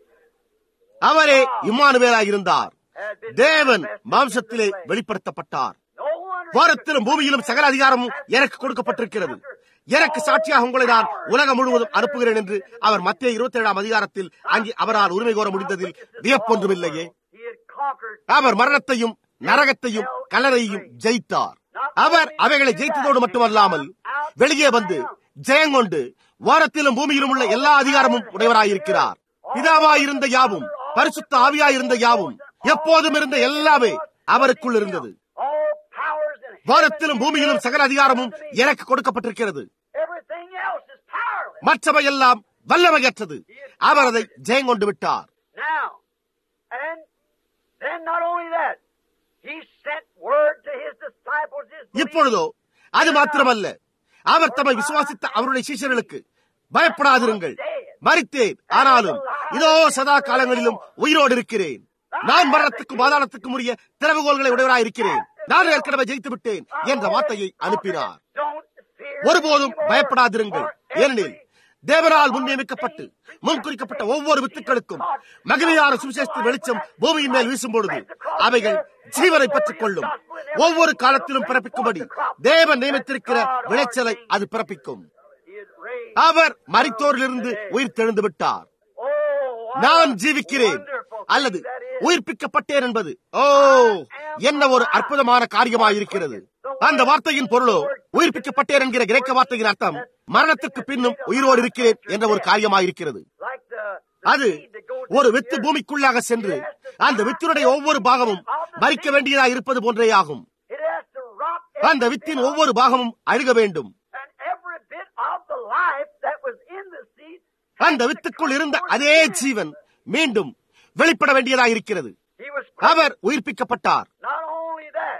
அவரே இம்மானுவேலாயிருந்தார் தேவன் மாம்சத்திலே வெளிப்படுத்தப்பட்டார் No one வாரத்திலும் பூமியிலும் சகல அதிகாரமும் எனக்கு கொடுக்கப்பட்டிருக்கிறது எனக்கு சாட்சியாக உங்களை நான் உலகம் முழுவதும் அனுப்புகிறேன் என்று அவர் மத்திய இருபத்தி ஏழாம் அதிகாரத்தில் அங்கே அவரால் உரிமை கோர முடிந்ததில் வியப்பொன்றுமில்லையே he had conquered அவர் மரணத்தையும் நரகத்தையும் கல்லறையையும் ஜெயித்தார் அவர் அவைகளை ஜெயித்ததோடு மட்டுமல்லாமல் வெளியே வந்து ஜெயங்கொண்டு வாரத்திலும் பூமியிலும் உள்ள எல்லா அதிகாரமும் உடையவராயிருக்கிறார் பிதாவாயிருந்த யாவும் பரிசுத்த ஆவியாயிருந்த யாவும் எப்போதும் இருந்த எல்லாமே அவருக்குள் இருந்தது all powers in வானத்திலும் பூமியிலும் சகல அதிகாரமும் எனக்கு கொடுக்கப்பட்டிருக்கிறது everything else is powerless. மற்றவை எல்லாம் வல்லமையற்றது அவர் அதை ஜெயங்கொண்டு விட்டார் Now, and then not only that, he sent word to his disciples. His இப்பொழுதோ அது மாத்திரமல்ல அவர் தம்மை விசுவாசித்த அவருடைய சீஷர்களுக்கு பயப்படாதிருங்கள் மறித்தேன் ஆனாலும் இதோ சதா காலங்களிலும் உயிரோடு இருக்கிறேன் நான் மரணத்துக்கும் பாதாளத்துக்கும் உரிய திறவுகோள்களை உடையவராய் இருக்கிறேன் நான் ஏற்கனவே ஜெயித்து விட்டேன் என்ற வார்த்தையை அனுப்பினார் Don't fear ஒருபோதும் பயப்படாதிருங்கள் ஏனெனில் தேவனால் முன்னியமிக்கப்பட்டு முன்குறிக்கப்பட்ட ஒவ்வொரு வித்துக்களுக்கும் மகிமையான சுவிசேஷத்தின் வெளிச்சம் பூமியின் மேல் வீசும் பொழுது அவைகள் ஜீவனை பெற்றுக் கொள்ளும் ஒவ்வொரு காலத்திலும் பிறப்பிக்கும்படி தேவன் நியமித்திருக்கிற விளைச்சலை அது பிறப்பிக்கும் He is raised. அவர் மரித்தோரிலிருந்து உயிர் தெழுந்து விட்டார் Oh, what நான் a ஜீவிக்கிறேன் wonderful அல்லது thing that is. உயிர்ப்பிக்கப்பட்டேன் என்பது ஓ என்ன ஒரு அற்புதமான காரியமாயிருக்கிறது அந்த வார்த்தையின் பொருளோ உயிர்ப்பிக்கப்பட்டேன் என்கிற கிரேக்க வார்த்தையின் அர்த்தம் மரணத்துக்கு பின்னும் உயிரோடு இருக்கிறேன் என்ற ஒரு காரியமாயிருக்கிறது Like the, அது ஒரு வித்து பூமிக்குள்ளாக சென்று அந்த வித்தினுடைய ஒவ்வொரு பாகமும் மறிக்க வேண்டியதா இருப்பது போன்றே ஆகும் it has to rot அந்த வித்தின் ஒவ்வொரு பாகமும் அழுக வேண்டும் and every bit of the life that was in the seed அந்த வித்துக்குள் இருந்த அதே ஜீவன் மீண்டும் வெளிப்பட வேண்டியதா இருக்கிறது he was our உயிர்ப்பிக்கப்பட்டார் not only that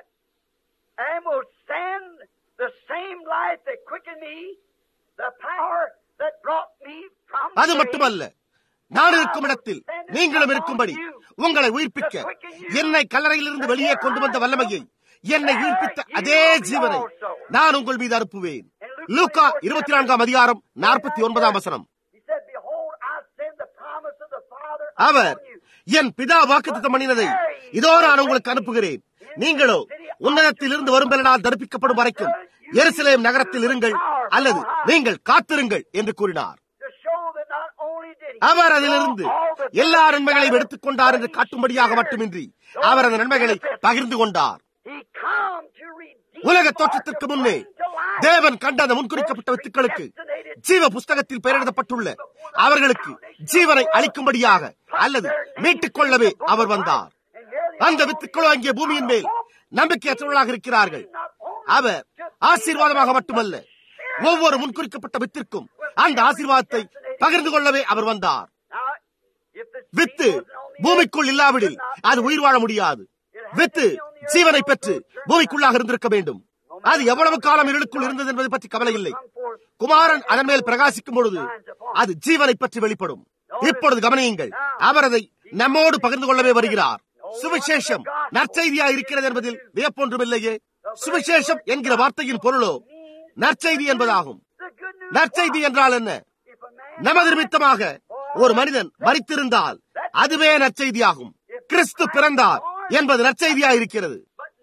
and will send the same life that quickened me the power that brought me from அது the மட்டுமல்ல நான் இருக்கும் இடத்தில் நீங்களும் இருக்கும்படி உங்களை உயிர்ப்பிக்க என்னை கல்லறையிலிருந்து வெளியே கொண்டு வந்த வல்லமையை என்னை உயிர்ப்பித்த அதே ஜீவனை நான் உங்கள் மீது அனுப்புவேன் லூக்கா இருபத்தி நான்காம் அதிகாரம் நாற்பத்தி ஒன்பதாம் வசனம் he said behold I send the promise of the Father our upon you என் பிதா வாக்குத்தத்தம் பண்ணினதை இதோ நான் உங்களுக்கு அனுப்புகிறேன் நீங்களோ உன்னதத்தில் இருந்து வரும் பெலனால் தரிப்பிக்கப்படும் வரைக்கும் எருசலேம் நகரத்தில் இருங்கள் அல்லது நீங்கள் காத்திருங்கள் என்று கூறினார் to show that not only did he அவர் அதிலிருந்து all the எல்லா நன்மைகளையும் எடுத்துக் கொண்டார் என்று காட்டும்படியாக மட்டுமின்றி அவர் அந்த நன்மைகளை பகிர்ந்து கொண்டார் he come to redeem உலக தோற்றத்திற்கு முன்னே தேவன் கண்ட அந்த முன்குறிக்கப்பட்ட வித்துக்களுக்கு ஜீவ புஸ்தகத்தில் பெயரிடப்பட்டுள்ள அவர்களுக்கு ஜீவனை அளிக்கும்படியாக அல்லது மீட்டுக் கொள்ளவே அவர் வந்தார் and here the அந்த வித்துக்களோ அங்கே பூமியின் மேல் நம்பிக்கையற்றவர்களாக இருக்கிறார்கள் அவர் ஆசீர்வாதமாக மட்டுமல்ல ஒவ்வொரு முன்குறிக்கப்பட்ட வித்திற்கும் அந்த ஆசீர்வாதத்தை பகிர்ந்து கொள்ளவே அவர் வந்தார் Now, if the வித்து பூமிக்குள் இல்லாவிடில் அது உயிர் வாழ முடியாது வித்து ஜீவனை பெற்று பூமிக்குள்ளாக இருந்திருக்க வேண்டும் அது எவ்வளவு காலம் இருளுக்குள் இருந்தது என்பதை பற்றி கவலை இல்லை குமாரன் அதன் மேல் பிரகாசிக்கும் பொழுது அது ஜீவனை பற்றி வெளிப்படும் இப்பொழுது கவனியுங்கள் அவர் அதை நம்மோடு பகிர்ந்து கொள்ளவே வருகிறார் சுவிசேஷம் நற்செய்தியா இருக்கிறது என்பதில் வியப்பொன்றும் இல்லையே சுவிசேஷம் என்கிற வார்த்தையின் பொருளோ நற்செய்தி என்பதாகும் நற்செய்தி என்றால் என்ன நமது நிமித்தமாக ஒரு மனிதன் மறித்திருந்தால் அதுவே நற்செய்தியாகும் கிறிஸ்து பிறந்தார் என்பது நற்செய்தியா இருக்கிறது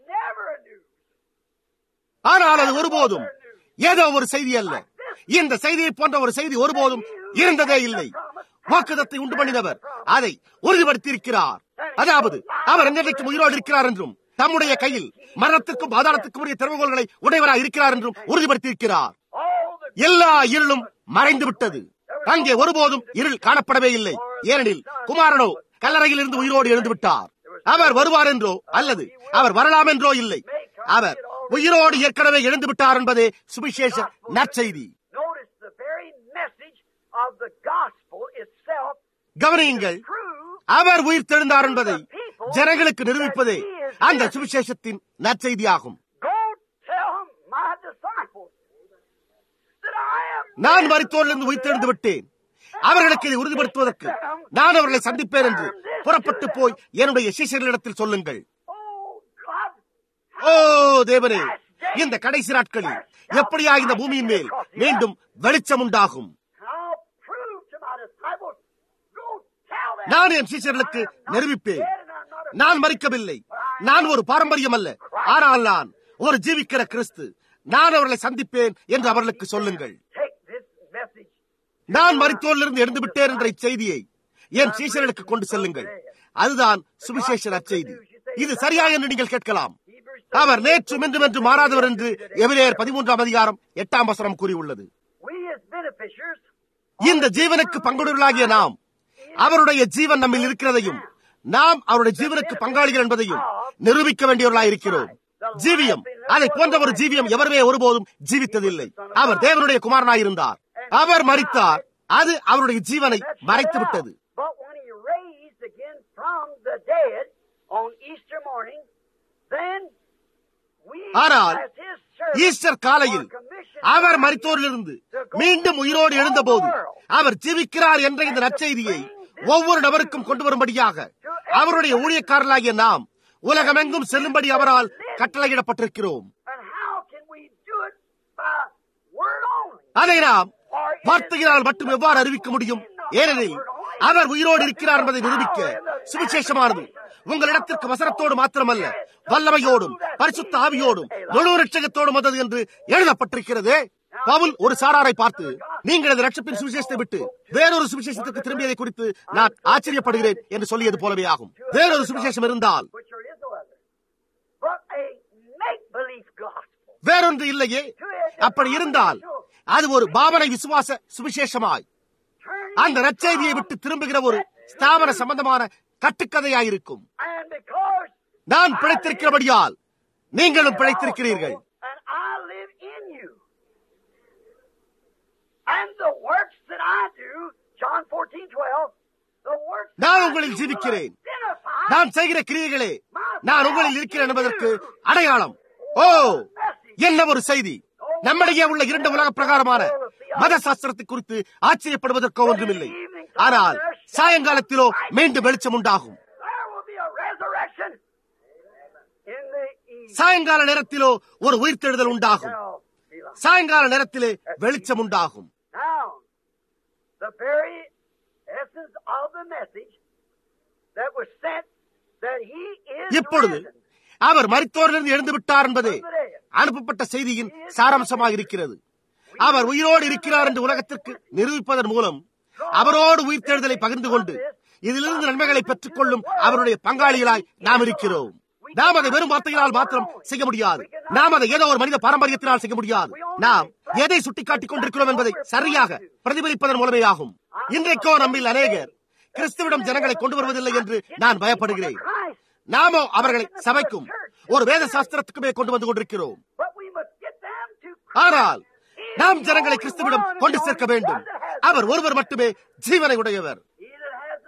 ஆனால் அது ஒருபோதும் ஏதோ ஒரு செய்தி அல்ல இந்த செய்தியை போன்ற ஒரு செய்தி ஒருபோதும் இருந்ததே இல்லை வாக்குதத்தை உண்டு பண்ணினவர் அதை உறுதிப்படுத்தியிருக்கிறார் அதாவது அவர் என்றைக்கும் உயிரோடு இருக்கிறார் என்றும் தம்முடைய கையில் மரணத்துக்கும் பாதாளத்துக்கும் உரிய திறவுகோள்களை உடையவராய் இருக்கிறார் என்றும் உறுதிப்படுத்தியிருக்கிறார் எல்லா இருளும் மறைந்து விட்டது அங்கே ஒருபோதும் இருள் காணப்படவே இல்லை ஏனெனில் குமாரனோ கல்லறையில் இருந்து உயிரோடு எழுந்து விட்டார் அவர் வருவார் என்றோ அல்லது அவர் வரலாம் என்றோ இல்லை அவர் உயிரோடு ஏற்கனவே எழுந்து விட்டார் என்பதே சுவிசேஷ நற்செய்தி கவனியுங்கள் அவர் உயிர் தெழுந்தார் என்பதை ஜனங்களுக்கு நிரூபிப்பதே அந்த சுவிசேஷத்தின் நற்செய்தியாகும் நான் மறித்தோரிலிருந்து உயிர்த்தெழுந்து விட்டேன் அவர்களுக்கு இதை உறுதிப்படுத்துவதற்கு நான் அவர்களை சந்திப்பேன் என்று புறப்பட்டு போய் என்னுடைய சிஷர்களிடத்தில் சொல்லுங்கள் ஓ தேவனே இந்த கடைசி நாட்களில் எப்படியா இந்த பூமியின் மேல் மீண்டும் வெளிச்சம் உண்டாகும் நான் என் சீசர்களுக்கு நிரூபிப்பேன் நான் மறிக்கவில்லை நான் ஒரு பாரம்பரியம் அல்ல ஆனால் நான் ஒரு ஜீவிக்கிற கிறிஸ்து நான் அவர்களை சந்திப்பேன் என்று அவர்களுக்கு சொல்லுங்கள் நான் மருத்துவரிலிருந்து எழுந்து விட்டேன் என்ற செய்தியை என் சீசர்களுக்கு கொண்டு செல்லுங்கள் அதுதான் சுவிசேஷ நற்செய்தி இது சரியா என்று நீங்கள் கேட்கலாம் அவர் நேற்றும் என்றும் என்று மாறாதவர் என்று எபிரேயர் பதிமூன்றாம் அதிகாரம் எட்டாம் வசனம் கூறியுள்ளது இந்த ஜீவனுக்கு பங்குடர்களாகிய நாம் அவருடைய ஜீவன் நம்மில் இருக்கிறதையும் நாம் அவருடைய ஜீவனுக்கு பங்காளிகள் என்பதையும் நிரூபிக்க வேண்டியவர்களாக இருக்கிறோம் ஜீவியம் அதை போன்ற ஒரு ஜீவியம் எவருமே ஒருபோதும் ஜீவித்ததில்லை அவர் தேவனுடைய குமாரனாயிருந்தார் அவர் மறித்தார் அது அவருடைய ஜீவனை மறைத்து விட்டது ஆனால் ஈஸ்டர் காலையில் அவர் மறித்தோரிலிருந்து மீண்டும் உயிரோடு எழுந்தபோது அவர் ஜீவிக்கிறார் என்ற இந்த நற்செய்தியை ஒவ்வொரு நபருக்கும் கொண்டு வரும்படியாக அவருடைய ஊழியக்காரர்களாகிய நாம் உலகமெங்கும் செல்லும்படி அவரால் கட்டளையிடப்பட்டிருக்கிறோம் அதை நாம் வார்த்தையினால் மட்டும் எவ்வாறு அறிவிக்க முடியும் ஏனெனில் அவர் உயிரோடு இருக்கிறார் என்பதை நிரூபிக்க சுவிசேஷமானது உங்களிடத்திற்கு வசனத்தோடு மாத்திரமல்ல வல்லமையோடும் பரிசுத்த ஆவியோடும் முழு ரட்சகத்தோடும் வந்தது என்று எழுதப்பட்டிருக்கிறது பவுல் ஒரு சாராரை பார்த்து நீங்கள் இந்த ரட்சப்பின் சுவிசேஷத்தை விட்டு வேறொரு சுவிசேஷத்துக்கு திரும்பியதை குறித்து நான் ஆச்சரியப்படுகிறேன் என்று சொல்லியது போலவே ஆகும் வேறொரு சுவிசேஷம் இருந்தால் வேறொன்று இல்லையே அப்படி இருந்தால் அது ஒரு பாவனை விசுவாச சுவிசேஷமாய் அந்த நற்செய்தியை விட்டு திரும்புகிற ஒரு ஸ்தாபன சம்பந்தமான கட்டுக்கதையாயிருக்கும் நான் பிழைத்திருக்கிறபடியால் நீங்களும் பிழைத்திருக்கிறீர்கள் நான் உங்களில் ஜீவிக்கிறேன் நான் செய்கிற கிரியைகளே நான் உங்களில் இருக்கிறேன் என்பதற்கு அடையாளம் ஓ என்ன ஒரு செய்தி நம்மிடையே உள்ள இரண்டு உலக பிரகாரமான மத சாஸ்திரத்தை குறித்து ஆச்சரியப்படுவதற்கோ ஒன்றுமில்லை ஆனால் சாயங்காலத்திலோ மீண்டும் வெளிச்சம் உண்டாகும் சாயங்கால நேரத்திலோ ஒரு உயிர்த்தெழுதல் உண்டாகும் சாயங்கால நேரத்திலே வெளிச்சம் உண்டாகும் இப்பொழுது அவர் மரித்தோரிலிருந்து எழுந்து விட்டார் என்பதே அனுப்பப்பட்ட செய்தியின் சாராம்சமாக இருக்கிறது அவர் உயிரோடு இருக்கிறார் என்று உலகத்திற்கு நிரூபிப்பதன் மூலம் அவரோடு உயிர்த்தெழுதலை பகிர்ந்து கொண்டு இதிலிருந்து நன்மைகளை பெற்றுக் கொள்ளும் அவருடைய பங்காளிகளாய் நாம் இருக்கிறோம் நாம் அதை வெறும் வார்த்தைகளால் மாத்திரம் செய்ய முடியாது நாம் அதை ஏதோ ஒரு மனித பாரம்பரியத்தினால் செய்ய முடியாது நாம் எதை சுட்டிக்காட்டிக் கொண்டிருக்கிறோம் என்பதை சரியாக பிரதிபலிப்பதன் மூலமே ஆகும் இன்றைக்கோ நம்மில் அநேகர் கிறிஸ்துவிடம் ஜனங்களை கொண்டு வருவதில்லை என்று நான் பயப்படுகிறேன் நாமோ அவர்களை சபைக்கும் ஒரு வேத சாஸ்திரத்துக்குமே கொண்டு வந்து கொண்டிருக்கிறோம் ஆனால் நாம் ஜனங்களை கிறிஸ்துவிடம் கொண்டு சேர்க்க வேண்டும் அவர் ஒருவர் மட்டுமே ஜீவனை உடையவர்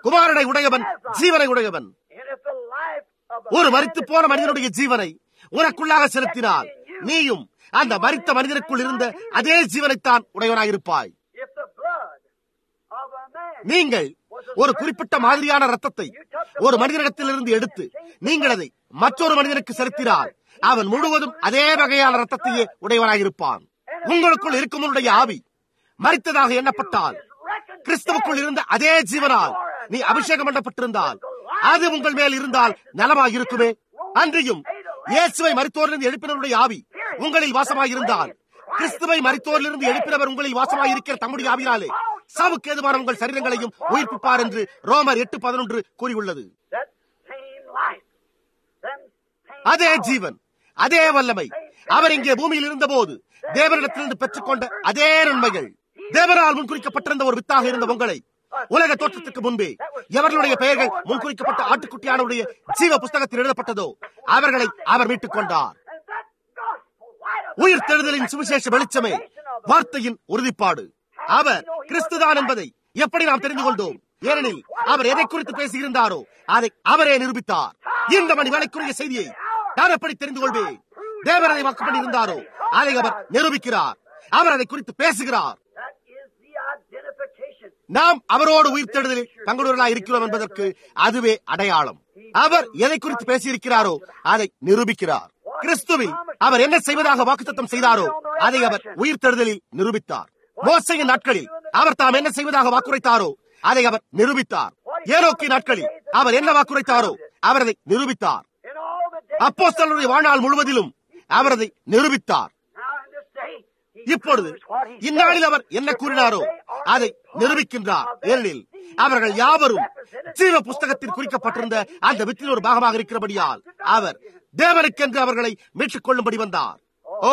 குமாரனை உடையவன் ஜீவனை உடையவன் And if the life of a ஒரு man மரித்து that போன lives மனிதனுடைய ஜீவனை உனக்குள்ளாக செலுத்தினால் நீயும் அந்த மரித்த மனிதனுக்குள் இருந்த அதே ஜீவனைத்தான் உடையவனாயிருப்பாய் If the blood of a man நீங்கள் ஒரு குறிப்பிட்ட மாதிரியான ரத்தத்தை ஒரு மனிதனிடத்திலிருந்து எடுத்து நீங்கள் அதை மற்றொரு மனிதனுக்கு செலுத்தினால் அவன் முழுவதும் அதே வகையான ரத்தத்தையே உடையவனாயிருப்பான் உங்களுக்குள் இருக்குமனுடைய ஆவி மரித்ததாக எண்ணப்பட்டால் கிறிஸ்தவுக்குள் இருந்த அதே ஜீவனால் நீ அபிஷேகம் பண்ணப்பட்டிருந்தால் அது உங்கள் மேல் இருந்தால் நலமாக இருக்குமே அன்றியும் இயேசுவை மரித்தோரிலிருந்து எழுப்பினருடைய ஆவி உங்களில் வாசமாயிருந்தால் கிறிஸ்துவை மரித்தோரிலிருந்து எழுப்பினவர் உங்களில் வாசமாயிருக்கிற தம்முடைய ஆவினாலே சாவுக்கு ஏதுவான உங்கள் சரீரங்களையும் உயிர்ப்பிப்பார் என்று ரோமர் எட்டு பதினொன்று கூறியுள்ளது that same life, them same அதே power, ஜீவன் அதே வல்லமை அவர் இங்கே பூமியில் இருந்தபோது தேவனிடத்திலிருந்து பெற்றுக்கொண்ட அதே நன்மைகள் தேவனால் முன்குறிக்கப்பட்டிருந்த ஒரு வித்தாக இருந்த உங்களை உலக தோற்றத்துக்கு முன்பே எவர்களுடைய பெயர்கள் முன்குறிக்கப்பட்ட ஆட்டுக்குட்டியானுடைய ஜீவ புஸ்தகத்தில் எழுதப்பட்டதோ அவர்களை அவர் மீட்டுக் கொண்டார் and that gospel light of உயிர் தெழுதலின் சுவிசேஷ வெளிச்சமே வார்த்தையின் உறுதிப்பாடு அவர் கிறிஸ்துதான் என்பதை எப்படி நாம் தெரிந்து கொண்டோம் ஏனெனில் அவர் எதை குறித்து பேசியிருந்தாரோ அதை அவரே நிரூபித்தார் இந்த மணி வேலைக்குரிய செய்தியை நான் எப்படி தெரிந்து கொள்வேன் தேவன் அதை வாக்கு பண்ணியிருந்தாரோ அதை அவர் நிரூபிக்கிறார் அவர் அதை குறித்து பேசுகிறார் that is the identification. நாம் அவரோடு உயிர் தேடுதலில் பங்குடர்களாக இருக்கிறோம் என்பதற்கு அதுவே அடையாளம் அவர் எதை குறித்து பேசியிருக்கிறாரோ அதை நிரூபிக்கிறார் கிறிஸ்துவில் அவர் என்ன செய்வதாக வாக்குத்தத்தம் செய்தாரோ அதை அவர் உயிர் தேடுதலில் நிரூபித்தார் மோசையின் நாட்களில் அவர் தாம் என்ன செய்வதாக வாக்குரைத்தாரோ அதை அவர் நிரூபித்தார் ஏனோக்கி நாட்களில் அவர் என்ன வாக்குரைத்தாரோ அவர் அதை நிரூபித்தார் In all the days அப்போஸ்தலருடைய வாழ்நாள் முழுவதிலும் அவர் அதை நிரூபித்தார் now in this day, he இப்பொழுது proves what he இந்நாளில் said. அவர் என்ன கூறினாரோ அதை நிரூபிக்கின்றார் ஏனெனில் அவர்கள் யாவரும் ஜீவ புஸ்தகத்தில் குறிக்கப்பட்டிருந்த அந்த வித்தின் ஒரு பாகமாக இருக்கிறபடியால் அவர் தேவனுக்கென்று அவர்களை மீட்டுக் கொள்ளும்படி வந்தார் ஓ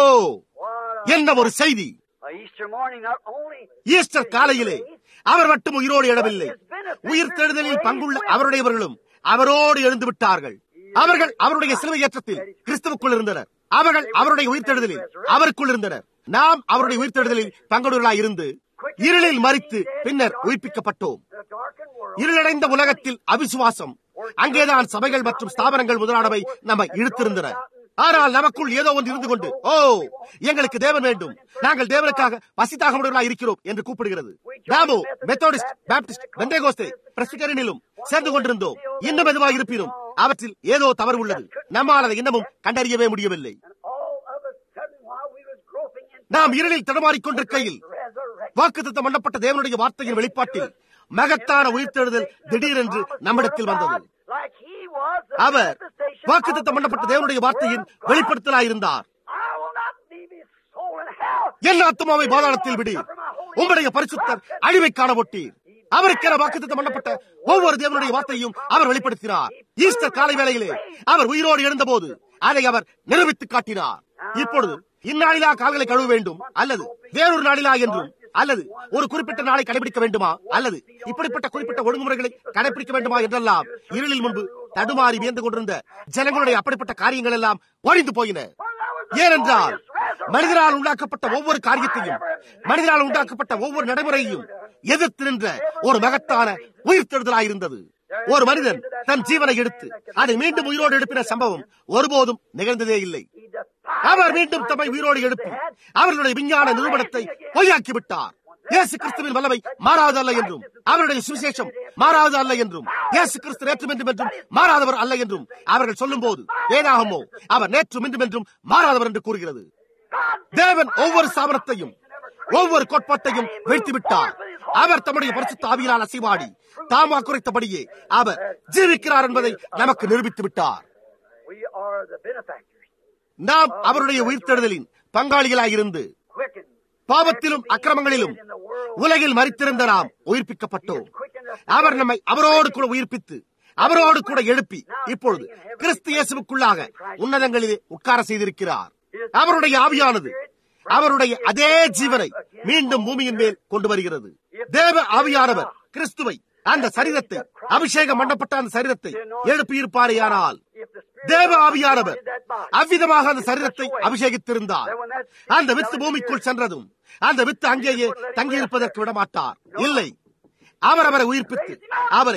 என்ன ஒரு செய்தி A Easter morning, not only Easter காலையிலே அவர் மட்டும் உயிரோடு எழவில்லை உயிர் தேடுதலில் பங்குள்ள அவருடையவர்களும் அவரோடு எழுந்து விட்டார்கள் அவர்கள் அவருடைய சிலுவை ஏற்றத்தில் கிறிஸ்துவுக்குள் இருந்தனர் அவர்கள் அவருடைய உயிர் தேடுதலில் அவருக்குள் இருந்தனர் நாம் அவருடைய உயிர் தேடுதலில் பங்குள்ளவர்களாய் இருந்து இருளில் மறித்து பின்னர் உயிர்ப்பிக்கப்பட்டோம் the darkened world, இருளடைந்த உலகத்தில் அவிசுவாசம் அங்கேதான் சபைகள் மற்றும் ஸ்தாபனங்கள் முதலானவை நம்மை இழுத்திருந்தன ஆனால் நமக்குள் ஏதோ ஒன்று இருந்து கொண்டு ஓ எங்களுக்கு தேவன் வேண்டும் நாங்கள் தேவனுக்காக பசித்தாக முடிவர்களாக இருக்கிறோம் என்று கூப்பிடுகிறது நாமோ மெத்தோடிஸ்ட் பாப்டிஸ்ட் பெந்தேகோஸ்தே பிரசிகரனிலும் சேர்ந்து கொண்டிருந்தோம் இன்னும் எதுவாக இருப்பினும் அவற்றில் ஏதோ தவறு உள்ளது நம்மால் அதை இன்னமும் கண்டறியவே முடியவில்லை and all of a sudden, while we was groping in நாம் இருளில் தடுமாறிக் கொண்டிருக்கையில் resurrection, வாக்குத்தத்தம் பண்ணப்பட்ட தேவனுடைய வார்த்தையின் வெளிப்பாட்டில் மகத்தான உயிர்த்தெழுதல் திடீரென்று நம்மிடத்தில் வந்தது like he was the our manifestation வாக்குத்தத்தம் of the பண்ணப்பட்ட தேவனுடைய வார்த்தையின் word of God. வெளிப்படுத்தலாயிருந்தார் I will not leave his soul in hell. என் ஆத்துமாவை பாதாளத்தில் விடு உம்முடைய பரிசுத்தர் அழிவை காண ஒட்டீர் அவருக்கென வாக்குத்தத்தம் பண்ணப்பட்ட ஒவ்வொரு தேவனுடைய வார்த்தையும் அவர் வெளிப்படுத்தினார் ஈஸ்டர் காலை வேளையிலே அவர் உயிரோடு எழுந்தபோது அதை அவர் நிரூபித்து காட்டினார் இப்பொழுது இந்நாளிலா கால்களை கழுவ வேண்டும் அல்லது வேறொரு நாளிலா என்றும் அல்லது ஒரு குறிப்பிட்ட நாளை கடைபிடிக்க வேண்டுமா அல்லது இப்படிப்பட்ட குறிப்பிட்ட ஒழுங்குமுறைகளை கடைபிடிக்க வேண்டுமா என்றெல்லாம் இருளில் முன்பு தடுமாறி வியந்து கொண்டிருந்த ஜனங்களுடைய அப்படிப்பட்ட காரியங்கள் எல்லாம் ஒழிந்து போயின ஏனென்றால் மனிதனால் உண்டாக்கப்பட்ட ஒவ்வொரு காரியத்தையும் மனிதனால் உண்டாக்கப்பட்ட ஒவ்வொரு நடைமுறையையும் எதிர்த்து நின்ற ஒரு மகத்தான உயிர்த்தெழுதலாயிருந்தது ஒரு மனிதன் தன் ஜீவனை எடுத்து அதை மீண்டும் உயிரோடு எழுப்பின சம்பவம் ஒருபோதும் நிகழ்ந்ததே இல்லை He defied அவர் மீண்டும் தம்மை உயிரோடு எழுப்பி அவர்களுடைய விஞ்ஞான நிரூபணத்தை பொய்யாக்கி விட்டார் இயேசு கிறிஸ்துவின் வல்லமை மாறாது அல்ல என்றும் அவருடைய சுவிசேஷம் மாறாது அல்ல என்றும் இயேசு கிறிஸ்து நேற்றும் என்றும் என்றும் மாறாதவர் அல்ல என்றும் அவர்கள் சொல்லும் போது வேதாகமோ அவர் நேற்றும் இன்றும் என்றும் மாறாதவர் என்று கூறுகிறது தேவன் ஒவ்வொரு ஸ்தாபனத்தையும் ஒவ்வொரு கோட்பாட்டையும் வீழ்த்தி விட்டார் அவர் தம்முடைய பரிசுத்த ஆவியினால் அசைவாடி தாமா குறைத்தபடியே அவர் ஜீவிக்கிறார் என்பதை நமக்கு நிரூபித்து விட்டார் We are the benefactors. நாம் அவருடைய உயிர்த்தெழுதலின் பங்காளிகளாயிருந்து Quickened. பாவத்திலும் அக்கிரமங்களிலும் உலகில் மறித்திருந்த நாம் உயிர்ப்பிக்கப்பட்டோம் அவர் நம்மை அவரோடு கூட உயிர்ப்பித்து அவரோடு கூட எழுப்பி இப்பொழுது கிறிஸ்து இயேசுவுக்குள்ளாக உன்னதங்களிலே உட்கார செய்திருக்கிறார் அவருடைய ஆவியானது அவருடைய அதே ஜீவனை மீண்டும் பூமியின் மேல் கொண்டு வருகிறது தேவ ஆவியானவர் கிறிஸ்துவை அந்த சரீரத்தை அபிஷேகம் பண்ணப்பட்ட அந்த சரீரத்தை எழுப்பியிருப்பாரேயானால் If the Spirit தேவ of God ஆவியானவர் did that body, அவ்விதமாக அந்த சரீரத்தை அபிஷேகித்திருந்தார் அந்த வித்து பூமிக்குள் சென்றதும் அந்த வித்து அங்கேயே தங்கியிருப்பதற்கு விடமாட்டார் இல்லை அவர் அவரை உயிர்ப்பித்து அவரை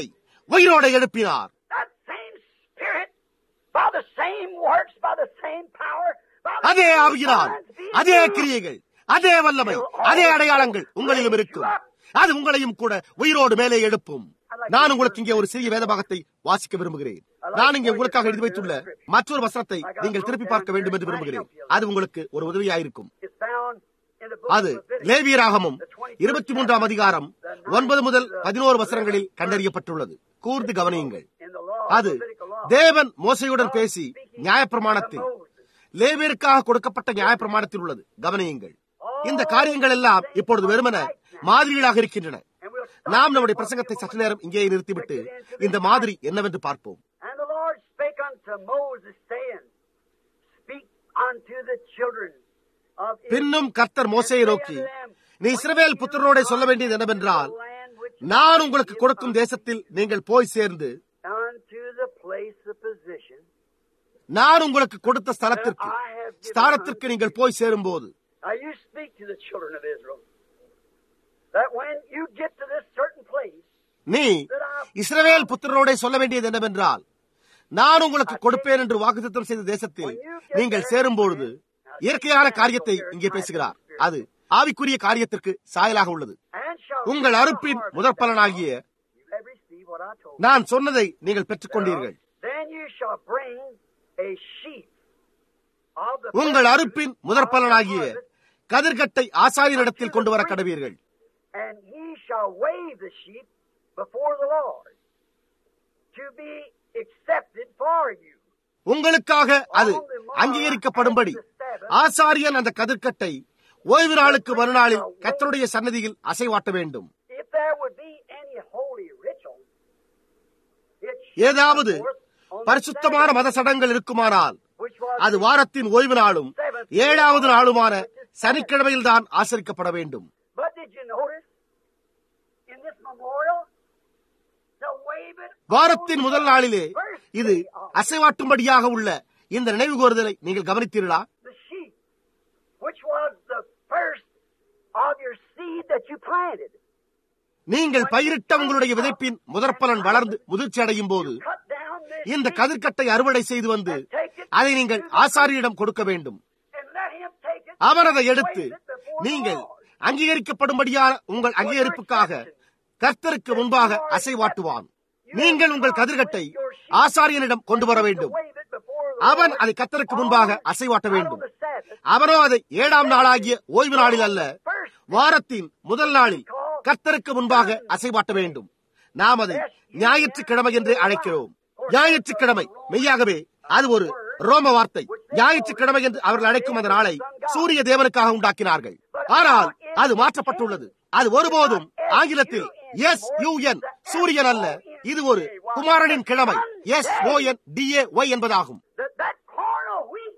உயிரோட எழுப்பினார் That same Spirit, by the same works, by the same power, by the அதே same ஆவியினால் signs, be அதே moved. கிரியைகள் அதே வல்லமை அதே அடையாளங்கள் உங்களிலும் இருக்கும் அது உங்களையும் கூட உயிரோடு மேலே எழுப்பும் நான் உங்களுக்கு இங்கே ஒரு சிறிய வேத பாகத்தை வாசிக்க விரும்புகிறேன் நான் இங்கே உங்களுக்காக எழுதி வைத்துள்ள மற்றொரு வசனத்தை நீங்கள் திருப்பி பார்க்க வேண்டும் என்று விரும்புகிறேன் அது உங்களுக்கு ஒரு உதவியாயிருக்கும் It's found in the book அது of Leviticus, லேவியராகமும் the 23rd இருபத்தி மூன்றாம் அதிகாரம் chapter, ஒன்பது முதல் பதினோரு வசனங்களில் கண்டறியப்பட்டுள்ளது கூர்ந்து கவனியுங்கள் in the law, அது Levitical law. தேவன் மோசையுடன் பேசி நியாயப்பிரமாணத்தில் Moses. லேவியருக்காக கொடுக்கப்பட்ட நியாயப்பிரமாணத்தில் உள்ளது கவனியுங்கள் இந்த காரியங்கள் எல்லாம் இப்பொழுது வெறுமன மாதிரிகளாக இருக்கின்றன And we'll stop நாம் நம்முடைய there for a பிரசங்கத்தை few சற்று moments. நேரம் இங்கே நிறுத்திவிட்டு இந்த மாதிரி என்னவென்று பார்ப்போம் And the Lord spake unto Moses, saying, Speak unto the children of Israel. பின்னும் கர்த்தர் மோசையை நோக்கி நீ இஸ்ரவேல் புத்திரரோட சொல்ல வேண்டியது என்னவென்றால் The land which நான் உங்களுக்கு கொடுக்கும் தேசத்தில் நீங்கள் போய் சேர்ந்து unto the place of position நான் உங்களுக்கு கொடுத்த that ஸ்தலத்திற்கு I have given ஸ்தானத்திற்கு unto நீங்கள் போய் சேரும்போது Now you speak to the children of Israel that when you get to this certain place நீ that I இஸ்ரவேல் புத்திரரோட சொல்ல வேண்டியது என்னவென்றால் நான் உங்களுக்கு கொடுப்பேன் என்று வாக்குத்தத்தம் செய்த தேசத்தில் நீங்கள் சேரும்பொழுது இயற்கையான காரியத்தை இங்கே பேசுகிறார் அது ஆவிக்குரிய காரியத்திற்கு சாயலாக உள்ளது and shall உங்கள் அறுப்பின் முதற் பலனாகிய you have received what I told you. நான் சொன்னதை நீங்கள் பெற்றுக்கொண்டீர்கள் Then you shall bring a sheep of the உங்கள் first அறுப்பின் fruits முதற் of the பலனாகிய harvest, கதிர்கட்டை ஆசாரியனிடத்தில் கொண்டு வர கடவீர்கள் and he shall wave the sheep before the Lord to be accepted for you. உங்களுக்காக அது அங்கீகரிக்கப்படும்படி ஆசாரியன் அந்த கதிர்கட்டை ஓய்வு நாளுக்கு மறுநாளில் கர்த்தருடைய சன்னதியில் அசைவாட்ட வேண்டும் If there would be any holy ritual, it should ஏதாவது come forth on the பரிசுத்தமான Sabbath, மத சடங்கள் இருக்குமானால் which was அது வாரத்தின் ஓய்வு நாளும் ஏழாவது நாளுமான சனிக்கிழமையில் தான் ஆசரிக்கப்பட வேண்டும் But did you notice in this memorial to wave it வாரத்தின் on முதல் the நாளிலே first இது day of அசைவாட்டும்படியாக உள்ள இந்த நினைவு கூறுதலை நீங்கள் கவனித்தீர்களா the sheep, which was the first of your seed that you planted. நீங்கள் பயிரிட்ட உங்களுடைய விதைப்பின் முதற்பலன் வளர்ந்து முதிர்ச்சி அடையும் போது Cut down this இந்த sheep கதிர்கட்டை அறுவடை செய்து வந்து அதை நீங்கள் ஆசாரியிடம் கொடுக்க வேண்டும் and let him take it அவர் அதை and எடுத்து wave it before the நீங்கள் Lord. அங்கீகரிக்கப்படும்படியான உங்கள் அங்கீகரிப்புக்காக கர்த்தருக்கு முன்பாக அசைவாட்டுவான் நீங்கள் உங்கள் கதிர்கட்டை ஆசாரியனிடம் கொண்டு வர வேண்டும் Wave it before the அவன் Lord அதை கர்த்தருக்கு முன்பாக on- அசைவாட்ட not on வேண்டும் the Sabbath, அவனோ அதை ஏழாம் நாளாகிய ஓய்வு நாளில் அல்ல வாரத்தின் முதல் நாளில் கர்த்தருக்கு முன்பாக அசைவாட்ட வேண்டும் நாம் அதை ஞாயிற்றுக்கிழமை என்று அழைக்கிறோம் ஞாயிற்றுக்கிழமை மெய்யாகவே அது ஒரு ரோம வார்த்தை ஞாயிற்றுக்கிழமை என்று அவர்கள் அழைக்கும் அந்த நாளை சூரிய தேவனுக்காக உண்டாக்கினார்கள் ஆனால் அது மாற்றப்பட்டுள்ளது அது ஒருபோதும் ஆங்கிலத்தில் எஸ் யூஎன் சூரியன் அல்ல இது ஒரு குமாரனின் கிழமை S O N D A Y என்பதாகும் that, that corn of wheat,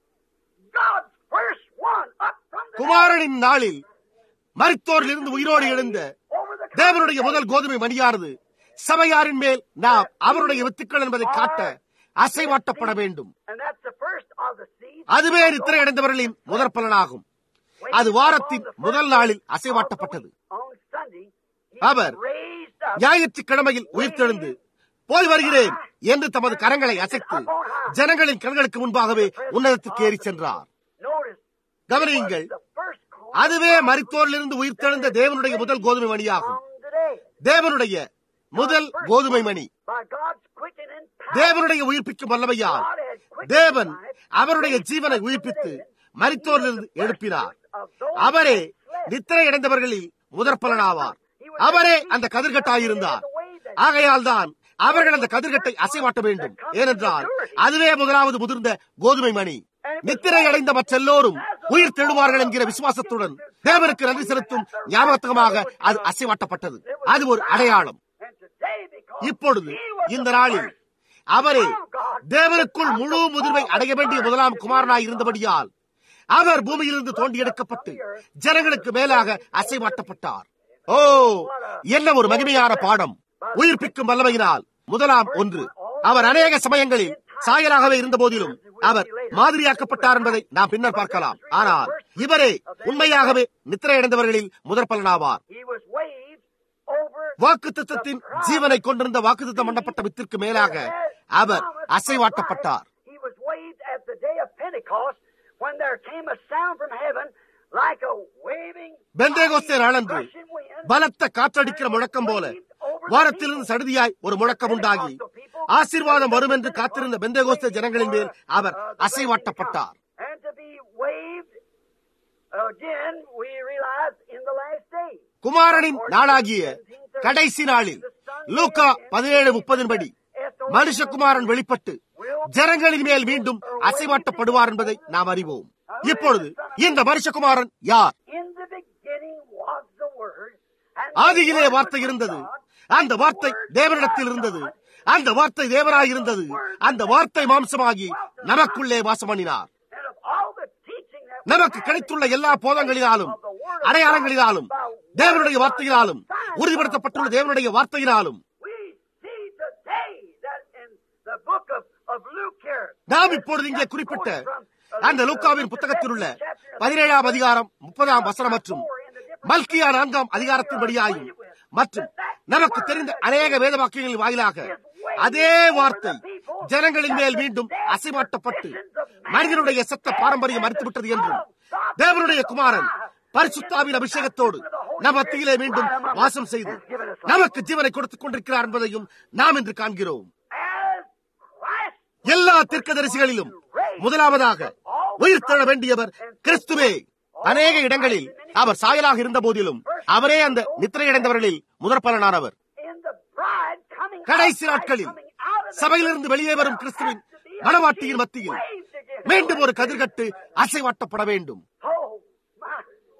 God's first one up from the குமாரனின் நாளில் மரித்தோரிலிருந்து உயிரோடு எழுந்த over the தேவனுடைய முதல் கோதுமை மணியானது சபையாரின் மேல் நாம் அவருடைய வித்துக்கள் என்பதை காட்ட அசைவாட்டப்பட வேண்டும் And that's the first of the seed. அதுவே நித்திரை அடைந்தவர்களின் முதற் பலனாகும் அது வாரத்தின் முதல் நாளில் அசைவாட்டப்பட்டது On Sunday, he our raised up ஞாயிற்றுக்கிழமையில் உயிர்த்தெழுந்து போய் வருகிறேன் என்று தமது கரங்களை அசைத்து ஜனங்களின் கண்களுக்கு முன்பாகவே உன்னதத்துக்கு ஏறி சென்றார் Notice, கவனியுங்கள் the first corn அதுவே மரித்தோரிலிருந்து உயிர்த்தெழுந்த தேவனுடைய முதல் கோதுமை மணியாகும் from today. தேவனுடைய முதல் கோதுமை மணி By God's quickening power, தேவனுடைய உயிர்ப்பிக்கும் வல்லமையால் தேவன் அவருடைய ஜீவனை உயிர்ப்பித்து மரித்தோரிலிருந்து எழுப்பினார் அவரே நித்திரை அடைந்தவர்களில் முதற் பலனாவார் அவரே அந்த கதிர்கட்டாயிருந்தார் ஆகையால் தான் அவர்கள் அந்த கதிர்கட்டை அசைவாட்ட வேண்டும் ஏனென்றால் அதுவே முதலாவது முதிர்ந்த கோதுமை மணி நித்திரை அடைந்த மற்றெல்லோரும் உயிர் தெழுவார்கள் என்கிற விசுவாசத்துடன் தேவனுக்கு நன்றி செலுத்தும் ஞாபகமாக அது அசைவாட்டப்பட்டது அது ஒரு அடையாளம் And today, because இப்பொழுது he was இந்த the நாளில் first, அவரே தேவனுக்குள் முழு முதிர்வை அடைய வேண்டிய முதலாம் குமாரனாய் இருந்தபடியால் அவர் பூமியிலிருந்து தோண்டி எடுக்கப்பட்டு ஜனங்களுக்கு மேலாக அசைவாட்டப்பட்டார் ஓ என்ன ஒரு மகிமையான பாடம் உயிர்ப்பிக்கும் வல்லமையினால் முதலாம் ஒன்று அவர் அநேக சமயங்களில் சாயலாகவே இருந்த போதிலும் அவர் மாதிரியாக்கப்பட்டார் என்பதை நாம் பின்னர் பார்க்கலாம் ஆனால் இவரே உண்மையாகவே நித்திரையடைந்தவர்களில் முதற் பலனாவார் he was waved over வாக்குத்தத்தத்தின் ஜீவனை கொண்டிருந்த வாக்குத்தத்தம் பண்ணப்பட்ட வித்திற்கு மேலாக அவர் அசைவாட்டப்பட்டார் He was waved at the day of Pentecost when there came a sound from heaven like a waving Pentecost நாளன்று rushing wind. பலத்த காற்றடிக்கிற முழக்கம் போல வாரத்திலிருந்து சடுதியாய் ஒரு முழக்கம் உண்டாகி ஆசீர்வாதம் வரும் என்று காத்திருந்த பெந்தேகோஸ்தே ஜனங்களின் மேல் அவர் அசைவாட்டப்பட்டார் And to be waved again, we realize in the last day. குமாரனின் நாளாகிய கடைசி நாளில் லூக்கா பதினேழு முப்பதின் படி மனுஷகுமாரன் வெளிப்பட்டு ஜனங்களின் மேல் மீண்டும் அசைவாட்டப்படுவார் என்பதை நாம் அறிவோம் இப்பொழுது இந்த மனுஷகுமாரன் யார் In the beginning was the Word. and ஆதியிலே வார்த்தை இருந்தது அந்த வார்த்தை தேவனிடத்தில் இருந்தது அந்த வார்த்தை தேவனாய் இருந்தது அந்த வார்த்தை மாம்சமாகி நமக்குள்ளே வாசம் பண்ணினார் And of all the teaching that we நமக்கு have கிடைத்துள்ள எல்லா போதங்களினாலும் அடையாளங்களினாலும் தேவனுடைய வார்த்தையினாலும் உறுதிப்படுத்தப்பட்டுள்ள தேவனுடைய வார்த்தையினாலும் We see today that in the book of, of Luke here, நாம் இப்பொழுது இங்கே குறிப்பிட்ட அந்த லூக்காவின் புத்தகத்தில் உள்ள பதினேழாம் அதிகாரம் முப்பதாம் வசனம் மற்றும் மல்கியா நான்காம் அதிகாரத்தின்படியாயும் மற்றும் நமக்கு தெரிந்த அநேக வேத வாக்கியங்களின் வாயிலாக அதே வார்த்தை ஜனங்களின் மேல் மீண்டும் அசைமாட்டப்பட்டு மனிதனுடைய சத்த பாரம்பரியம் மறுத்துவிட்டது என்றும் தேவனுடைய குமாரன் பரிசுத்தாவின் அபிஷேகத்தோடு நம் மத்தியிலே மீண்டும் வாசம் செய்து நமக்கு ஜீவனை கொடுத்துக் கொண்டிருக்கிறார் என்பதையும் நாம் இன்று காண்கிறோம் as Christ எல்லா தீர்க்கதரிசிகளிலும் முதலாவதாக உயிர் தழ வேண்டியவர் கிறிஸ்துவே அநேக இடங்களில் அவர் சாயலாக இருந்த போதிலும் அவரே அந்த நித்திரையடைந்தவர்களில் முதற் பலனானவர் in the bride coming கடைசி out, நாட்களில் coming out of the சபையிலிருந்து வெளியே வரும் கிறிஸ்துவின் மனவாட்டியின் மத்தியில் மீண்டும் ஒரு கதிர்கட்டு அசைவாட்டப்பட வேண்டும் Oh, my.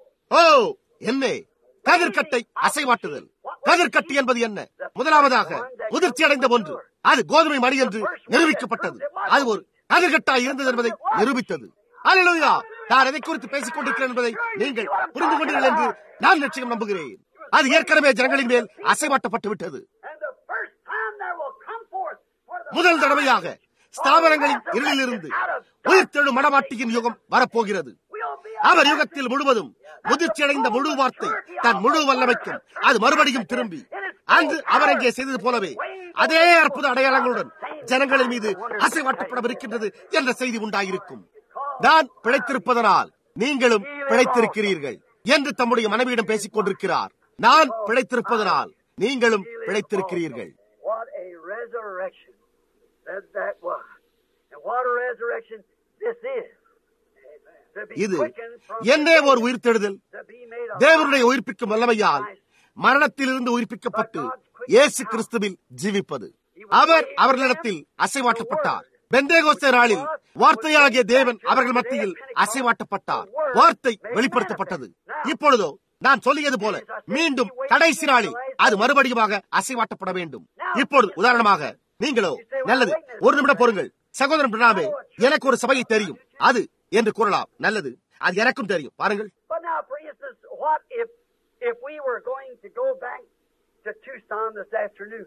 ஓ என்ன கதிர்கட்டை அசைவாட்டுதல் கதிர்கட்டு என்பது என்ன முதலாவதாக முதிர்ச்சி அடைந்த ஒன்று அது கோதுமை மணி என்று நிரூபிக்கப்பட்டது அது ஒரு கதிர்கட்டாய் இருந்தது என்பதை நிரூபித்தது அல்லேலூயா நான் எதை குறித்து பேசிக் கொண்டிருக்கிறேன் என்பதை நீங்கள் புரிந்து கொண்டீர்கள் என்று நான் நிச்சயம் நம்புகிறேன் அது ஏற்கனவே ஜனங்களின் மேல் அசைவாட்டப்பட்டு விட்டது And the first time there will come forth for the முதல் தடவையாக ஸ்தாபனங்களின் இருளிலிருந்து உயிர்த்தெழு மனவாட்டியின் யுகம் வரப்போகிறது will be அவர் யுகத்தில் முழுவதும் முதிர்ச்சியடைந்த முழு வார்த்தை தன் முழு வல்லமைக்கும் அது மறுபடியும் திரும்பி அன்று அவர் அங்கே செய்தது போலவே அதே அற்புத அடையாளங்களுடன் ஜனங்களின் மீது அசைவாட்டப்படவிருக்கின்றது என்ற செய்தி உண்டாயிருக்கும் நான் பிழைத்திருப்பதனால் நீங்களும் பிழைத்திருக்கிறீர்கள் என்று தம்முடைய மனைவியிடம் பேசிக் கொண்டிருக்கிறார் நான் பிழைத்திருப்பதனால் நீங்களும் பிழைத்திருக்கிறீர்கள் What a resurrection that that was. And what a resurrection this is. To be இது quickened from என்னே ஒரு உயிர்த்தெழுதல் to be made தேவனுடைய உயிர்ப்பிக்கும் வல்லமையால் மரணத்திலிருந்து உயிர்ப்பிக்கப்பட்டு இயேசு கிறிஸ்துவில் ஜீவிப்பது அவர் அவர்களிடத்தில் அசைவாட்டப்பட்டார் பெந்தேகோஸ்தே நாளில் வார்த்தையாகிய தேவன் அவர்கள் மத்தியில் அசைவாட்டப்பட்டார் வார்த்தை வெளிப்படுத்தப்பட்டது இப்பொழுதோ நான் சொல்லியது போல மீண்டும் கடைசி நாளில் அது மறுபடியுமாக அசைவாட்டப்பட வேண்டும் இப்பொழுது உதாரணமாக நீங்களோ நல்லது ஒரு நிமிடம் பொறுங்கள் சகோதரன் பிரணாமே எனக்கு ஒரு சபையை தெரியும் அது என்று கூறலாம் நல்லது அது எனக்கும் தெரியும் பாருங்கள் But now, for instance, what if if we were going to go back to Tucson this afternoon?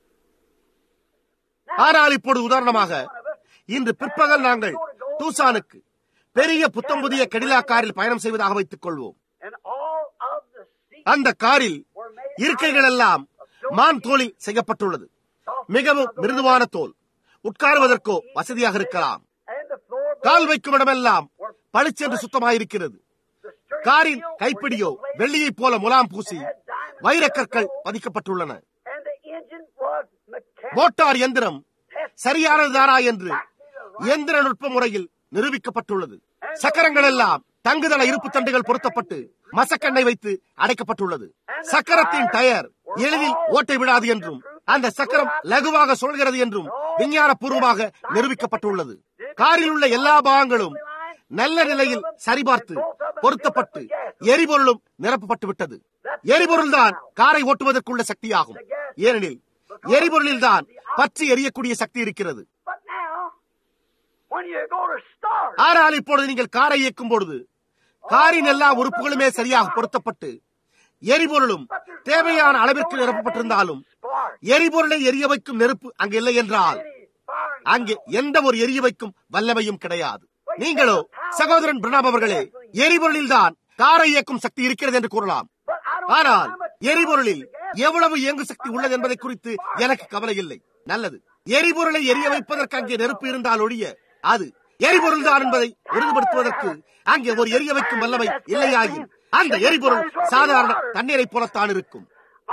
ஆனால் இப்பொழுது உதாரணமாக இன்று பிற்பகல் நாங்கள் டூசானுக்கு பெரிய புத்தம் புதிய கெடிலா காரில் பயணம் செய்வதாக வைத்துக் கொள்வோம் And all of the seats அந்த காரில் were made இருக்கைகள் எல்லாம் மான் தோலில் செய்யப்பட்டுள்ளது மிகவும் மிருதுவான தோல் உட்காருவதற்கோ வசதியாக இருக்கலாம் and the floor கால் வைக்கும் இடமெல்லாம் பளிச்சென்று சுத்தமாயிருக்கிறது the stern காரின் wheel were கைப்பிடியோ nickel plated, வெள்ளியைப் போல முலாம் பூசி வைரக்கற்கள் பதிக்கப்பட்டுள்ளன and the engine was mechanical. Motor எந்திரம் சரியானதுதானா என்று இயந்திர நுட்ப முறையில் நிரூபிக்கப்பட்டுள்ளது சக்கரங்கள் எல்லாம் தங்குதள இருப்பு தண்டுகள் பொருத்தப்பட்டு மசக்கெண்ணை வைத்து அடைக்கப்பட்டுள்ளது சக்கரத்தின் டயர் எளிதில் ஓட்டை விடாது என்றும் அந்த சக்கரம் லகுவாக சொல்கிறது என்றும் விஞ்ஞான பூர்வமாக நிரூபிக்கப்பட்டுள்ளது காரில் உள்ள எல்லா பாகங்களும் நல்ல நிலையில் சரிபார்த்து பொருத்தப்பட்டு எரிபொருளும் நிரப்பப்பட்டு விட்டது எரிபொருள் தான் காரை ஓட்டுவதற்குள்ள சக்தியாகும் ஏனெனில் எரிபொருளில் தான் பற்றி எரியக்கூடிய சக்தி இருக்கிறது But now, when you go to start, ஆனால் இப்பொழுது நீங்கள் காரை இயக்கும் பொழுது காரின் எல்லா உறுப்புகளுமே சரியாக பொருத்தப்பட்டு எரிபொருளும் தேவையான அளவிற்கு நிரப்பப்பட்டிருந்தாலும் spark, எரிபொருளை எரிய வைக்கும் நெருப்பு அங்கு இல்லை என்றால் any firing, அங்கே எந்த ஒரு எரிய வைக்கும் வல்லமையும் கிடையாது நீங்களோ சகோதரன் பிரணாப் அவர்களே எரிபொருளில் தான் காரை இயக்கும் சக்தி இருக்கிறது என்று கூறலாம் but I don't ஆனால் know how much எரிபொருளில் எவ்வளவு இயங்கு சக்தி உள்ளது என்பதை குறித்து எனக்கு கவலை இல்லை நல்லது எரிபொருளை எரிய வைப்பதற்கு அங்கே நெருப்பு இருந்தால் ஒழிய அது எரிபொருள் தான் என்பதை உறுதிப்படுத்துவதற்கு அங்கே ஒரு எரிய வைக்கும் வல்லமை இல்லையாயின் அந்த எரிபொருள் சாதாரண தண்ணீரை போலத்தான் இருக்கும்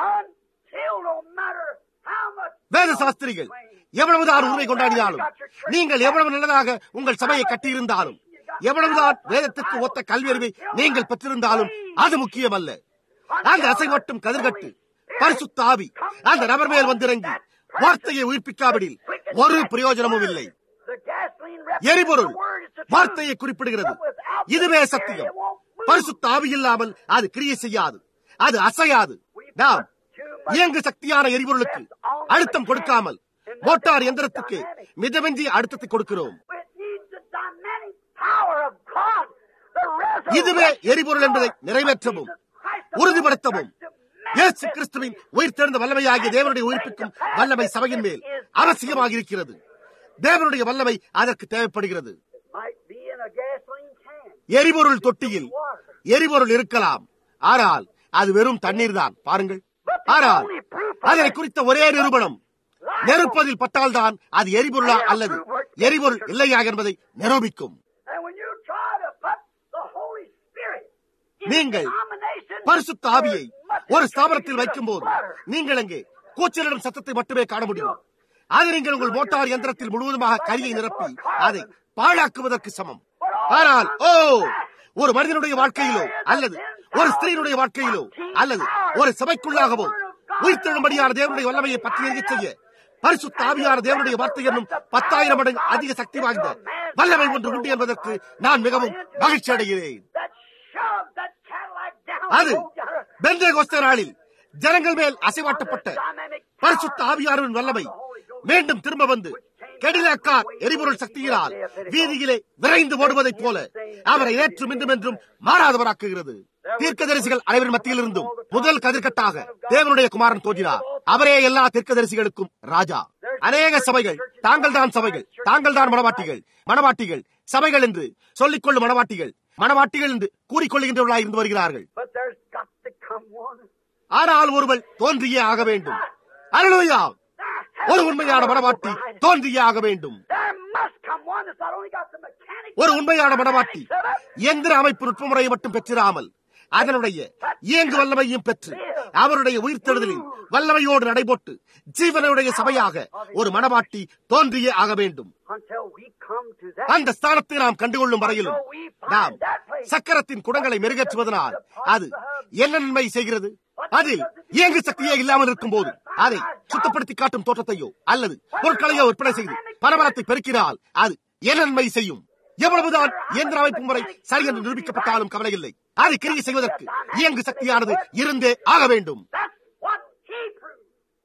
Until no matter how much வேத சாஸ்திரிகள் எவ்வளவுதான் உரிமை கொண்டாடினாலும் நீங்கள் எவ்வளவு நல்லதாக உங்கள் சபையை கட்டியிருந்தாலும் எவ்வளவுதான் வேதத்திற்கு ஒத்த கல்வி அறிவை நீங்கள் பெற்றிருந்தாலும் அது முக்கியமல்ல அந்த அசைவட்டும் கதிர்கட்டு பரிசுத்த ஆவி அந்த நபர் மேல் வந்திறங்கி வார்த்தையை உயிர்ப்பிக்காவிடில் ஒரு பிரயோஜனமும் இல்லை the gasoline எரிபொருள் the word is the truth. வார்த்தையை குறிப்பிடுகிறது But without the இதுவே Spirit, சத்தியம் it won't move. பரிசுத்த ஆவி இல்லாமல் அது கிரியை செய்யாது அது அசையாது நாம் இயங்கு சக்தியான எரிபொருளுக்கு அழுத்தம் கொடுக்காமல் மோட்டார் எந்திரத்துக்கு மிதமிஞ்சி அழுத்தத்தை கொடுக்கிறோம் It needs the dynamic power of God. The resurrection இதுவே எரிபொருள் என்பதை நிறைவேற்றவும் of Christ உறுதிப்படுத்தவும் to இயேசு கிறிஸ்துவின் உயிர் தேர்ந்த வல்லமையாகிய தேவனுடைய உயிர்ப்பிக்கும் வல்லமை சபையின் மேல் அவசியமாக இருக்கிறது தேவனுடைய வல்லமை அதற்கு தேவைப்படுகிறது might be in a gasoline can. எரிபொருள் தொட்டியில் எரிபொருள் இருக்கலாம் ஆனால் அது வெறும் தண்ணீர் தான் பாருங்கள் ஆனால் அதனை குறித்த ஒரே நிரூபணம் நெருப்பதில் பட்டால்தான் அது எரிபொருளா அல்லது எரிபொருள் இல்லையா என்பதை நிரூபிக்கும் And when you try to put the Holy Spirit in நீங்கள் denomination, பரிசுத்த ஆவியை there must ஒரு be ஸ்தாபனத்தில் a வைக்கும் போது flutter. நீங்கள் அங்கே கூச்சலிடும் சத்தத்தை மட்டுமே காண முடியும் அது நீங்கள் உங்கள் மோட்டார் யந்திரத்தில் முழுவதுமாக கரியை நிரப்பி அதை பாழாக்குவதற்கு சமம் ஆனால் ஓ ஒரு மனிதனுடைய வாழ்க்கையிலோ அல்லது ஒரு ஸ்திரீனுடைய வாழ்க்கையிலோ அல்லது ஒரு சபைக்குள்ளாகவோ உயிர்த்தெழும்படியான தேவனுடைய வல்லமையை பற்றி எறியச் செய்ய பரிசுத்த ஆவியான தேவனுடைய வார்த்தை என்னும் பத்தாயிரம் மடங்கு அதிக சக்தி வாய்ந்த வல்லமை ஒன்று உண்டு என்பதற்கு நான் மிகவும் மகிழ்ச்சி அடைகிறேன் That shoved that Cadillac down அது the road, got her பெந்தே கோஸ்தே நாளில் ஜனங்கள் மேல் அசைவாட்டப்பட்ட dynamic பரிசுத்த ஆவியாரின் வல்லமை மீண்டும் திரும்ப வந்து கெடிலாக்கார் எரிபொருள் சக்தியினால் வீதியிலே விரைந்து ஓடுவதைப் போல அவரை ஏற்றும் இன்றும் என்றும் மாறாதவராக்குகிறது தீர்க்கதரிசிகள் அனைவரின் மத்தியில் இருந்தும் முதல் கதிர்கட்டாக தேவனுடைய குமாரன் தோன்றினார் அவரே எல்லா தீர்க்கதரிசிகளுக்கும் ராஜா அநேக சபைகள் தாங்கள் தான் சபைகள் தாங்கள் தான் மணவாட்டிகள் மணவாட்டிகள் சபைகள் என்று சொல்லிக்கொள்ளும் மணவாட்டிகள் மணவாட்டிகள் என்று கூறிக்கொள்கின்றவர்களாக இருந்து வருகிறார்கள் But there's got to come one. ஆனால் ஒருவள் தோன்றியே ஆக வேண்டும் அருளுயா ஒரு உண்மையான மனவாட்டி தோன்றியே ஆக வேண்டும் There must come one that's not only got the mechanics, ஒரு உண்மையான மனவாட்டி எந்திர அமைப்பு நுட்பமுறையை மட்டும் பெற்றிராமல் அதனுடைய இயங்கு வல்லமையும் பெற்று அவருடைய உயிர்த்தெழுதலின் வல்லமையோடு நடைபோட்டு ஜீவனுடைய சபையாக ஒரு மனவாட்டி தோன்றியே ஆக வேண்டும் until we come to that. அந்த ஸ்தானத்தை நாம் கண்டுகொள்ளும் வரையிலும் நாம் சக்கரத்தின் குடங்களை மெருகேற்றுவதனால் அது என்ன நன்மை செய்கிறது அதில் இயங்கு சக்தியே இல்லாமல் இருக்கும் போது அதை சுத்தப்படுத்தி காட்டும் தோற்றத்தையோ அல்லது பொருட்களையோ விற்பனை செய்து பரபரத்தை பெருக்கினால் அது என்ன நன்மை செய்யும் எவ்வளவுதான் இயந்திர அமைப்பு முறை சரி என்று நிரூபிக்கப்பட்டாலும் கவலை இல்லை அதை கிரியை செய்வதற்கு இயங்கு சக்தியானது இருந்தே ஆக வேண்டும் That's what he proved.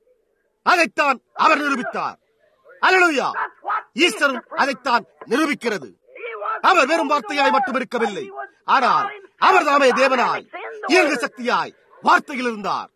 அதைத்தான் அவர் நிரூபித்தார் அல்லேலூயா ஈஸ்வரன் அதைத்தான் நிரூபிக்கிறது He was அவர் வெறும் வார்த்தையாய் மட்டும் இருக்கவில்லை ஆனால் அவர் தாமே தேவனாய் இயங்கு சக்தியாய் வார்த்தையில் இருந்தார்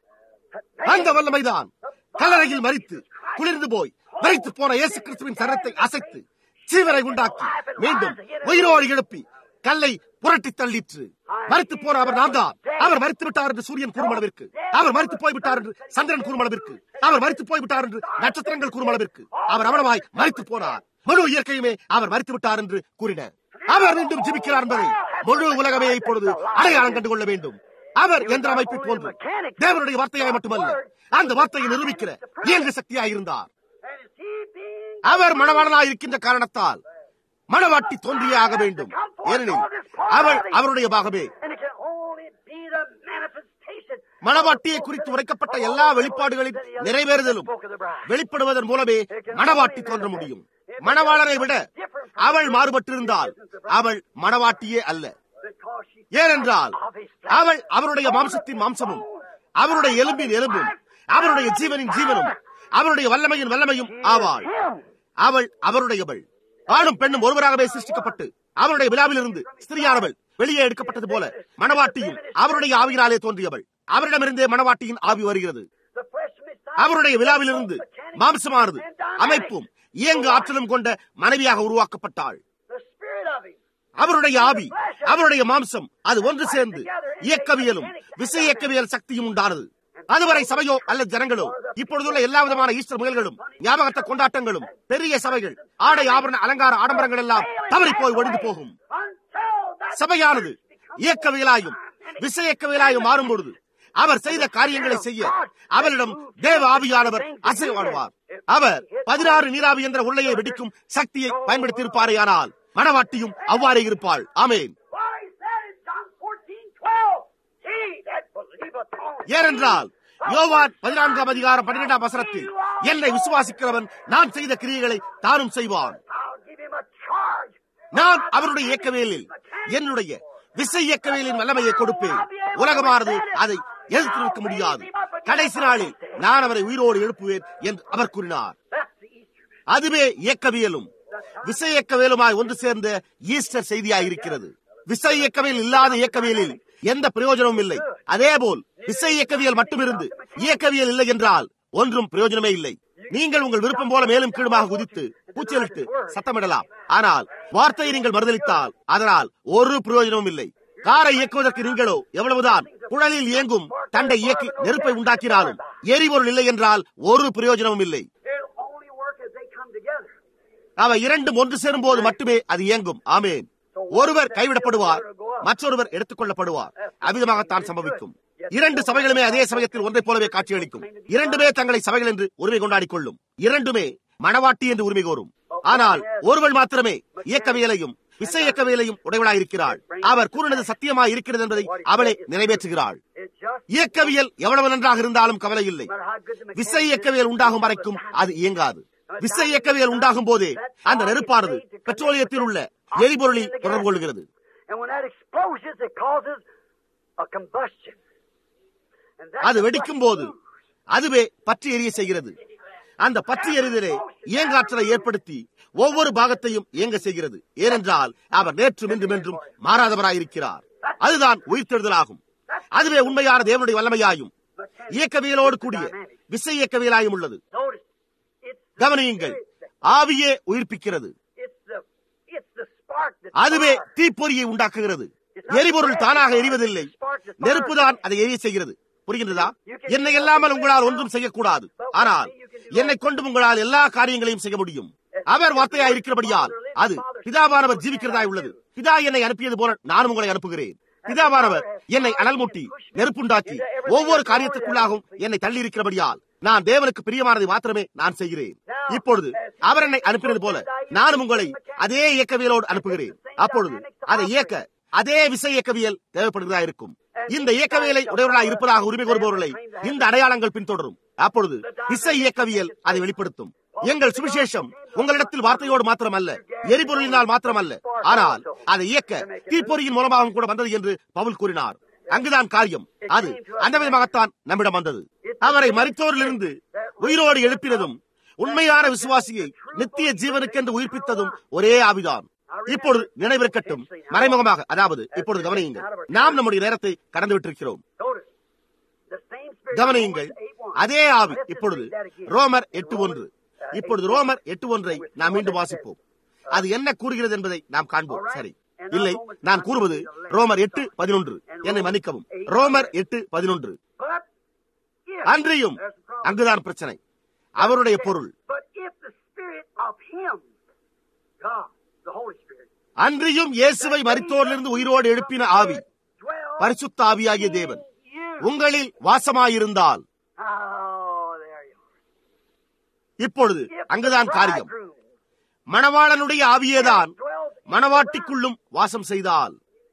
அந்த வல்லமைதான் கல்லறையில் மறித்து குளிர்ந்து போய் மறித்து போன இயேசு கிறிஸ்துவின் சரத்தை அசைத்து சீவரை உண்டாக்கி மீண்டும் உயிரோடு எழுப்பி கல்லை புரட்டி தள்ளிற்று மறித்து போன அவர் நான் தான் அவர் மறித்து விட்டார் என்று சூரியன் கூறுமளவிற்கு அவர் மறித்து போய்விட்டார் என்று சந்திரன் கூறுமளவிற்கு அவர் மறித்து போய்விட்டார் என்று நட்சத்திரங்கள் கூறுமளவிற்கு அவர் அவனமாய் மறித்து போனார் முழு இயற்கையுமே அவர் மறித்து விட்டார் என்று கூறினார் அவர் மீண்டும் ஜீவிக்கிறார் என்பதை முழு உலகமே இப்பொழுது அடையாளம் கண்டு கொள்ள வேண்டும் அவர் எந்திர அமைப்பை போன்று தேவனுடைய வார்த்தையாய் மட்டுமல்ல அந்த வார்த்தையை நிரூபிக்கிற இயங்கு சக்தியாய் இருந்தார் And is he being அவர் மணவாளனாய் இருக்கின்ற காரணத்தால் மணவாட்டி தோன்றியே ஆக வேண்டும் ஏனெனில் அவள் அவருடைய பாகமே and it can only be the manifestation மணவாட்டியை குறித்து உரைக்கப்பட்ட எல்லா வெளிப்பாடுகளின் நிறைவேறுதலும் வெளிப்படுவதன் மூலமே மணவாட்டி தோன்ற முடியும் மணவாளரை விட அவள் மாறுபட்டிருந்தால் அவள் மணவாட்டியே அல்ல because she ஏனென்றால் அவள் அவருடைய மாம்சத்தின் மாம்சமும் அவருடைய எலும்பின் எலும்பும் அவருடைய ஜீவனின் ஜீவனும் அவருடைய வல்லமையின் வல்லமையும் ஆவாள் அவள் அவருடையவள் ஆணும் பெண்ணும் ஒருவராகவே சிருஷ்டிக்கப்பட்டு அவருடைய விழாவிலிருந்து ஸ்திரியானவள் வெளியே எடுக்கப்பட்டது போல மணவாட்டியும் அவருடைய ஆவியினாலே தோன்றியவள் அவரிடமிருந்தே மணவாட்டியின் ஆவி வருகிறது the flesh missed அவருடைய விழாவிலிருந்து மாம்சமானது அமைப்பும் இயங்கு ஆற்றலும் கொண்ட மனைவியாக உருவாக்கப்பட்டாள் the spirit of him. அவருடைய ஆவி அவருடைய மாம்சம் அது ஒன்று சேர்ந்து இயக்கவியலும் விசை இயக்கவியல் சக்தியும் உண்டானது அதுவரை சபையோ அல்லது ஜனங்களோ இப்பொழுதுள்ள எல்லா விதமான ஈஸ்டர் முயல்களும் ஞாபகத்த கொண்டாட்டங்களும் பெரிய சபைகள் ஆடை ஆபரண அலங்கார ஆடம்பரங்கள் எல்லாம் தவறி போய் ஒழிந்து போகும் சபையானது இயக்கவியலாயும் விசையக்கவியலாயும் மாறும் பொழுது அவர் செய்த காரியங்களை செய்ய அவரிடம் தேவ ஆவியானவர் அசைவாடுவார் அவர் பதினாறு நீராவி என்ற உருளையை வெடிக்கும் சக்தியை பயன்படுத்தி இருப்பாரேயானால் மணவாட்டியும் அவ்வாறே இருப்பாள் ஆமேன் ஏனென்றால் யோவான் பதினான்காம் அதிகாரம் பன்னிரெண்டாம் வசனத்தில் என்னை விசுவாசிக்கிறவன் நான் செய்த கிரியைகளை தானும் செய்வான் நான் அவருடைய இயக்கவியலில் என்னுடைய விசை இயக்கவியலின் வல்லமையை கொடுப்பேன் உலகமானது அதை எதிர்த்து நிற்க முடியாது கடைசி நாளில் நான் அவரை உயிரோடு எழுப்புவேன் என்று அவர் கூறினார் அதுவே இயக்கவியலும் விசை இயக்கவியலுமாய் ஒன்று சேர்ந்த ஈஸ்டர் செய்தியாய் இருக்கிறது விசை இயக்கவியல் இல்லாத இயக்கவியலில் எந்த பிரயோஜனமும் இல்லை அதேபோல் விசை இயக்கவியல் மட்டுமிருந்து இயக்கவியல் இல்லை என்றால் ஒன்றும் பிரயோஜனமே இல்லை நீங்கள் உங்கள் விருப்பம் போல மேலும் கீழுமாக குதித்து பூச்சலிட்டு சத்தமிடலாம் ஆனால் வார்த்தையை நீங்கள் மறுதளித்தால் அதனால் ஒரு பிரயோஜனமும் இல்லை காரை இயக்குவதற்கு நீங்களோ எவ்வளவுதான் குழலில் இயங்கும் தண்டை இயக்கி நெருப்பை உண்டாக்கினாலும் எரிபொருள் இல்லை என்றால் ஒரு பிரயோஜனமும் இல்லை அவை இரண்டும் ஒன்று சேரும் போது மட்டுமே அது இயங்கும் ஆமேன் ஒருவர் கைவிடப்படுவார் மற்றொருவர் எடுத்துக் கொள்ளப்படுவார் அவ்விதமாகத்தான் சம்பவிக்கும் இரண்டு சபைகளுமே அதே சமயத்தில் ஒன்றை போலவே காட்சியளிக்கும் இரண்டுமே தங்களை சபைகள் என்று உரிமை கொண்டாடிக் கொள்ளும் இரண்டுமே மணவாட்டி என்று உரிமை கோரும் ஆனால் ஒருவள் மாத்திரமே இயக்கவியலையும் இசை இயக்கவியலையும் உடையவளாயிருக்கிறாள் அவர் கூறினது சத்தியமாய் இருக்கிறது என்பதை அவளே நிறைவேற்றுகிறாள் இயக்கவியல் எவ்வளவு நன்றாக இருந்தாலும் கவலை இல்லை விசை இயக்கவியல் உண்டாகும் வரைக்கும் அது இயங்காது விசை இயக்கவியல் உண்டாகும் போதே அந்த நெருப்பானது பெட்ரோலியத்தில் உள்ள எரிபொருளில் தொடர்பு கொள்கிறது அது வெடிக்கும் போது அதுவே பற்றி எரிய செய்கிறது அந்த பற்றி எறிதலே இயங்காற்றலை ஏற்படுத்தி ஒவ்வொரு பாகத்தையும் இயங்க செய்கிறது ஏனென்றால் அவர் நேற்றும் இன்றும் என்றும் மாறாதவராயிருக்கிறார் அதுதான் உயிர்த்தெழுதலாகும் அதுவே உண்மையான தேவனுடைய வல்லமையாயும் இயக்கவியலோடு கூடிய விசை இயக்கவியலாயும் உள்ளது கவனியுங்கள் ஆவியே உயிர்ப்பிக்கிறது அதுவே தீப்பொறியை உண்டாக்குகிறது எரிபொருள் தானாக எரிவதில்லை நெருப்புதான் அதை எரிய செய்கிறது புரிகின்றதா என்னை இல்லாமல் உங்களால் ஒன்றும் செய்யக்கூடாது ஆனால் என்னை கொண்டு உங்களால் எல்லா காரியங்களையும் செய்ய முடியும் அவர் வார்த்தையா இருக்கிறபடியால் அது பிதாவானவர் ஜீவிக்கிறதாய் உள்ளது பிதா என்னை அனுப்பியது போல நானும் உங்களை அனுப்புகிறேன் பிதாவானவர் என்னை அனல் மூட்டி நெருப்புண்டாக்கி ஒவ்வொரு காரியத்துக்குள்ளாகவும் என்னை தள்ளி இருக்கிறபடியால் நான் தேவனுக்கு பிரியமானதை மாத்திரமே நான் செய்கிறேன் இப்பொழுது அவர் என்னை அனுப்பினது போல நானும் உங்களை அதே இயக்கவியலோடு அனுப்புகிறேன் அப்பொழுது அதை இயக்க அதே விசை இயக்கவியல் தேவைப்படுகிறதா இருக்கும் இந்த இயக்கவியலை உடையவர்களாக இருப்பதாக உரிமை கோருபவர்களை இந்த அடையாளங்கள் பின்தொடரும் அப்பொழுது விசை இயக்கவியல் அதை வெளிப்படுத்தும் எங்கள் சுவிசேஷம் உங்களிடத்தில் வார்த்தையோடு மாத்திரமல்ல எரிபொருளினால் மாத்திரமல்ல ஆனால் அதை இயக்க தீப்பொறியின் மூலமாகவும் கூட வந்தது என்று பவுல் கூறினார் அங்குதான் காரியம் அது அந்த விதமாகத்தான் நம்மிடம் வந்தது அவரை மறித்தோரிலிருந்து உயிரோடு எழுப்பினதும் உண்மையான விசுவாசியை நித்திய ஜீவனுக்கென்று உயிர்ப்பித்ததும் ஒரே ஆவிதான் இப்பொழுது நினைவிருக்கட்டும் மறைமுகமாக அதாவது இப்பொழுது கவனியுங்கள் நாம் நம்முடைய நேரத்தை கடந்து விட்டிருக்கிறோம் கவனியுங்கள் அதே ஆவி இப்பொழுது ரோமர் எட்டு ஒன்று இப்பொழுது ரோமர் எட்டு ஒன்றை நாம் மீண்டும் வாசிப்போம் அது என்ன கூறுகிறது என்பதை நாம் காண்போம் சரி இல்லை நான் கூறுவது ரோமர் எட்டு பதினொன்று என்னை மன்னிக்கவும் ரோமர் எட்டு பதினொன்று அன்றியும் அங்குதான் பிரச்சனை அவருடைய பொருள் அன்றியும் இயேசுவை மரித்தோரிலிருந்து உயிரோடு எழுப்பின ஆவி பரிசுத்த ஆவியாகிய தேவன் உங்களில் வாசமாயிருந்தால் இப்பொழுது அங்குதான் காரியம் மணவாளனுடைய ஆவியேதான் மணவாட்டிக்குள்ளும் வாசம் செய்தால்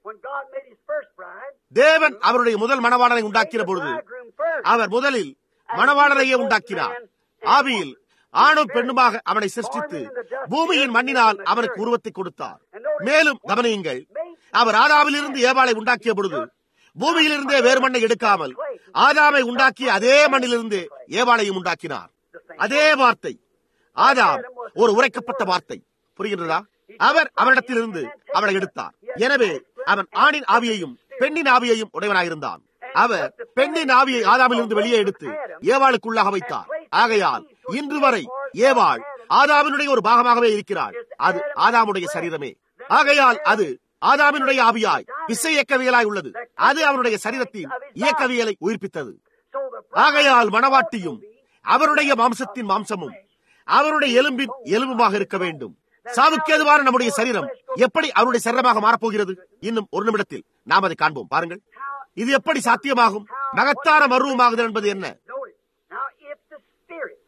தேவன் அவருடைய முதல் மணவாளனை உண்டாக்கிற பொழுது அவர் முதலில் மணவாளனையே உண்டாக்கினார் ஆவியில் ஆணும் பெண்ணுமாக அவனை சிருஷ்டித்து பூமியின் மண்ணினால் அவனுக்கு உருவத்தை கொடுத்தார் மேலும் கவனியுங்கள் அவர் ஆதாமிலிருந்து ஏவாளை உண்டாக்கிய பொழுது பூமியிலிருந்தே வேறு மண்ணை எடுக்காமல் ஆதாமை உண்டாக்கிய அதே மண்ணிலிருந்து ஏவாளையும் உண்டாக்கினார் அதே வார்த்தை ஆதாம் ஒரு உரைக்கப்பட்ட வார்த்தை புரிகின்றதா அவர் அவனிடத்திலிருந்து அவளை எடுத்தார் எனவே அவன் ஆணின் ஆவியையும் பெண்ணின் ஆவியையும் உடையவனாயிருந்தான் அவர் பெண்ணின் ஆவியை ஆதாமிலிருந்து வெளியே எடுத்து ஏவாளுக்குள்ளாக வைத்தார் ஆகையால் இன்று வரை ஏவாள் ஆதாமினுடைய ஒரு பாகமாகவே இருக்கிறாள் அது ஆதாமுடைய சரீரமே ஆகையால் அது ஆதாமினுடைய ஆவியாய் விசை இயக்கவியலாய் உள்ளது அது அவனுடைய சரீரத்தின் இயக்கவியலை உயிர்ப்பித்தது ஆகையால் மணவாட்டியும் அவருடைய மாம்சத்தின் மாம்சமும் அவருடைய எலும்பின் எலும்புமாக இருக்க வேண்டும் சாவுக்கு ஏதுவான நம்முடைய சரீரம் எப்படி அவருடைய சரீரமாக மாறப்போகிறது இன்னும் ஒரு நிமிடத்தில் நாம் அதை காண்போம் பாருங்கள் இது எப்படி சாத்தியமாகும் மகத்தான மருவமாகுதல் என்பது என்ன Notice. Now, if the Spirit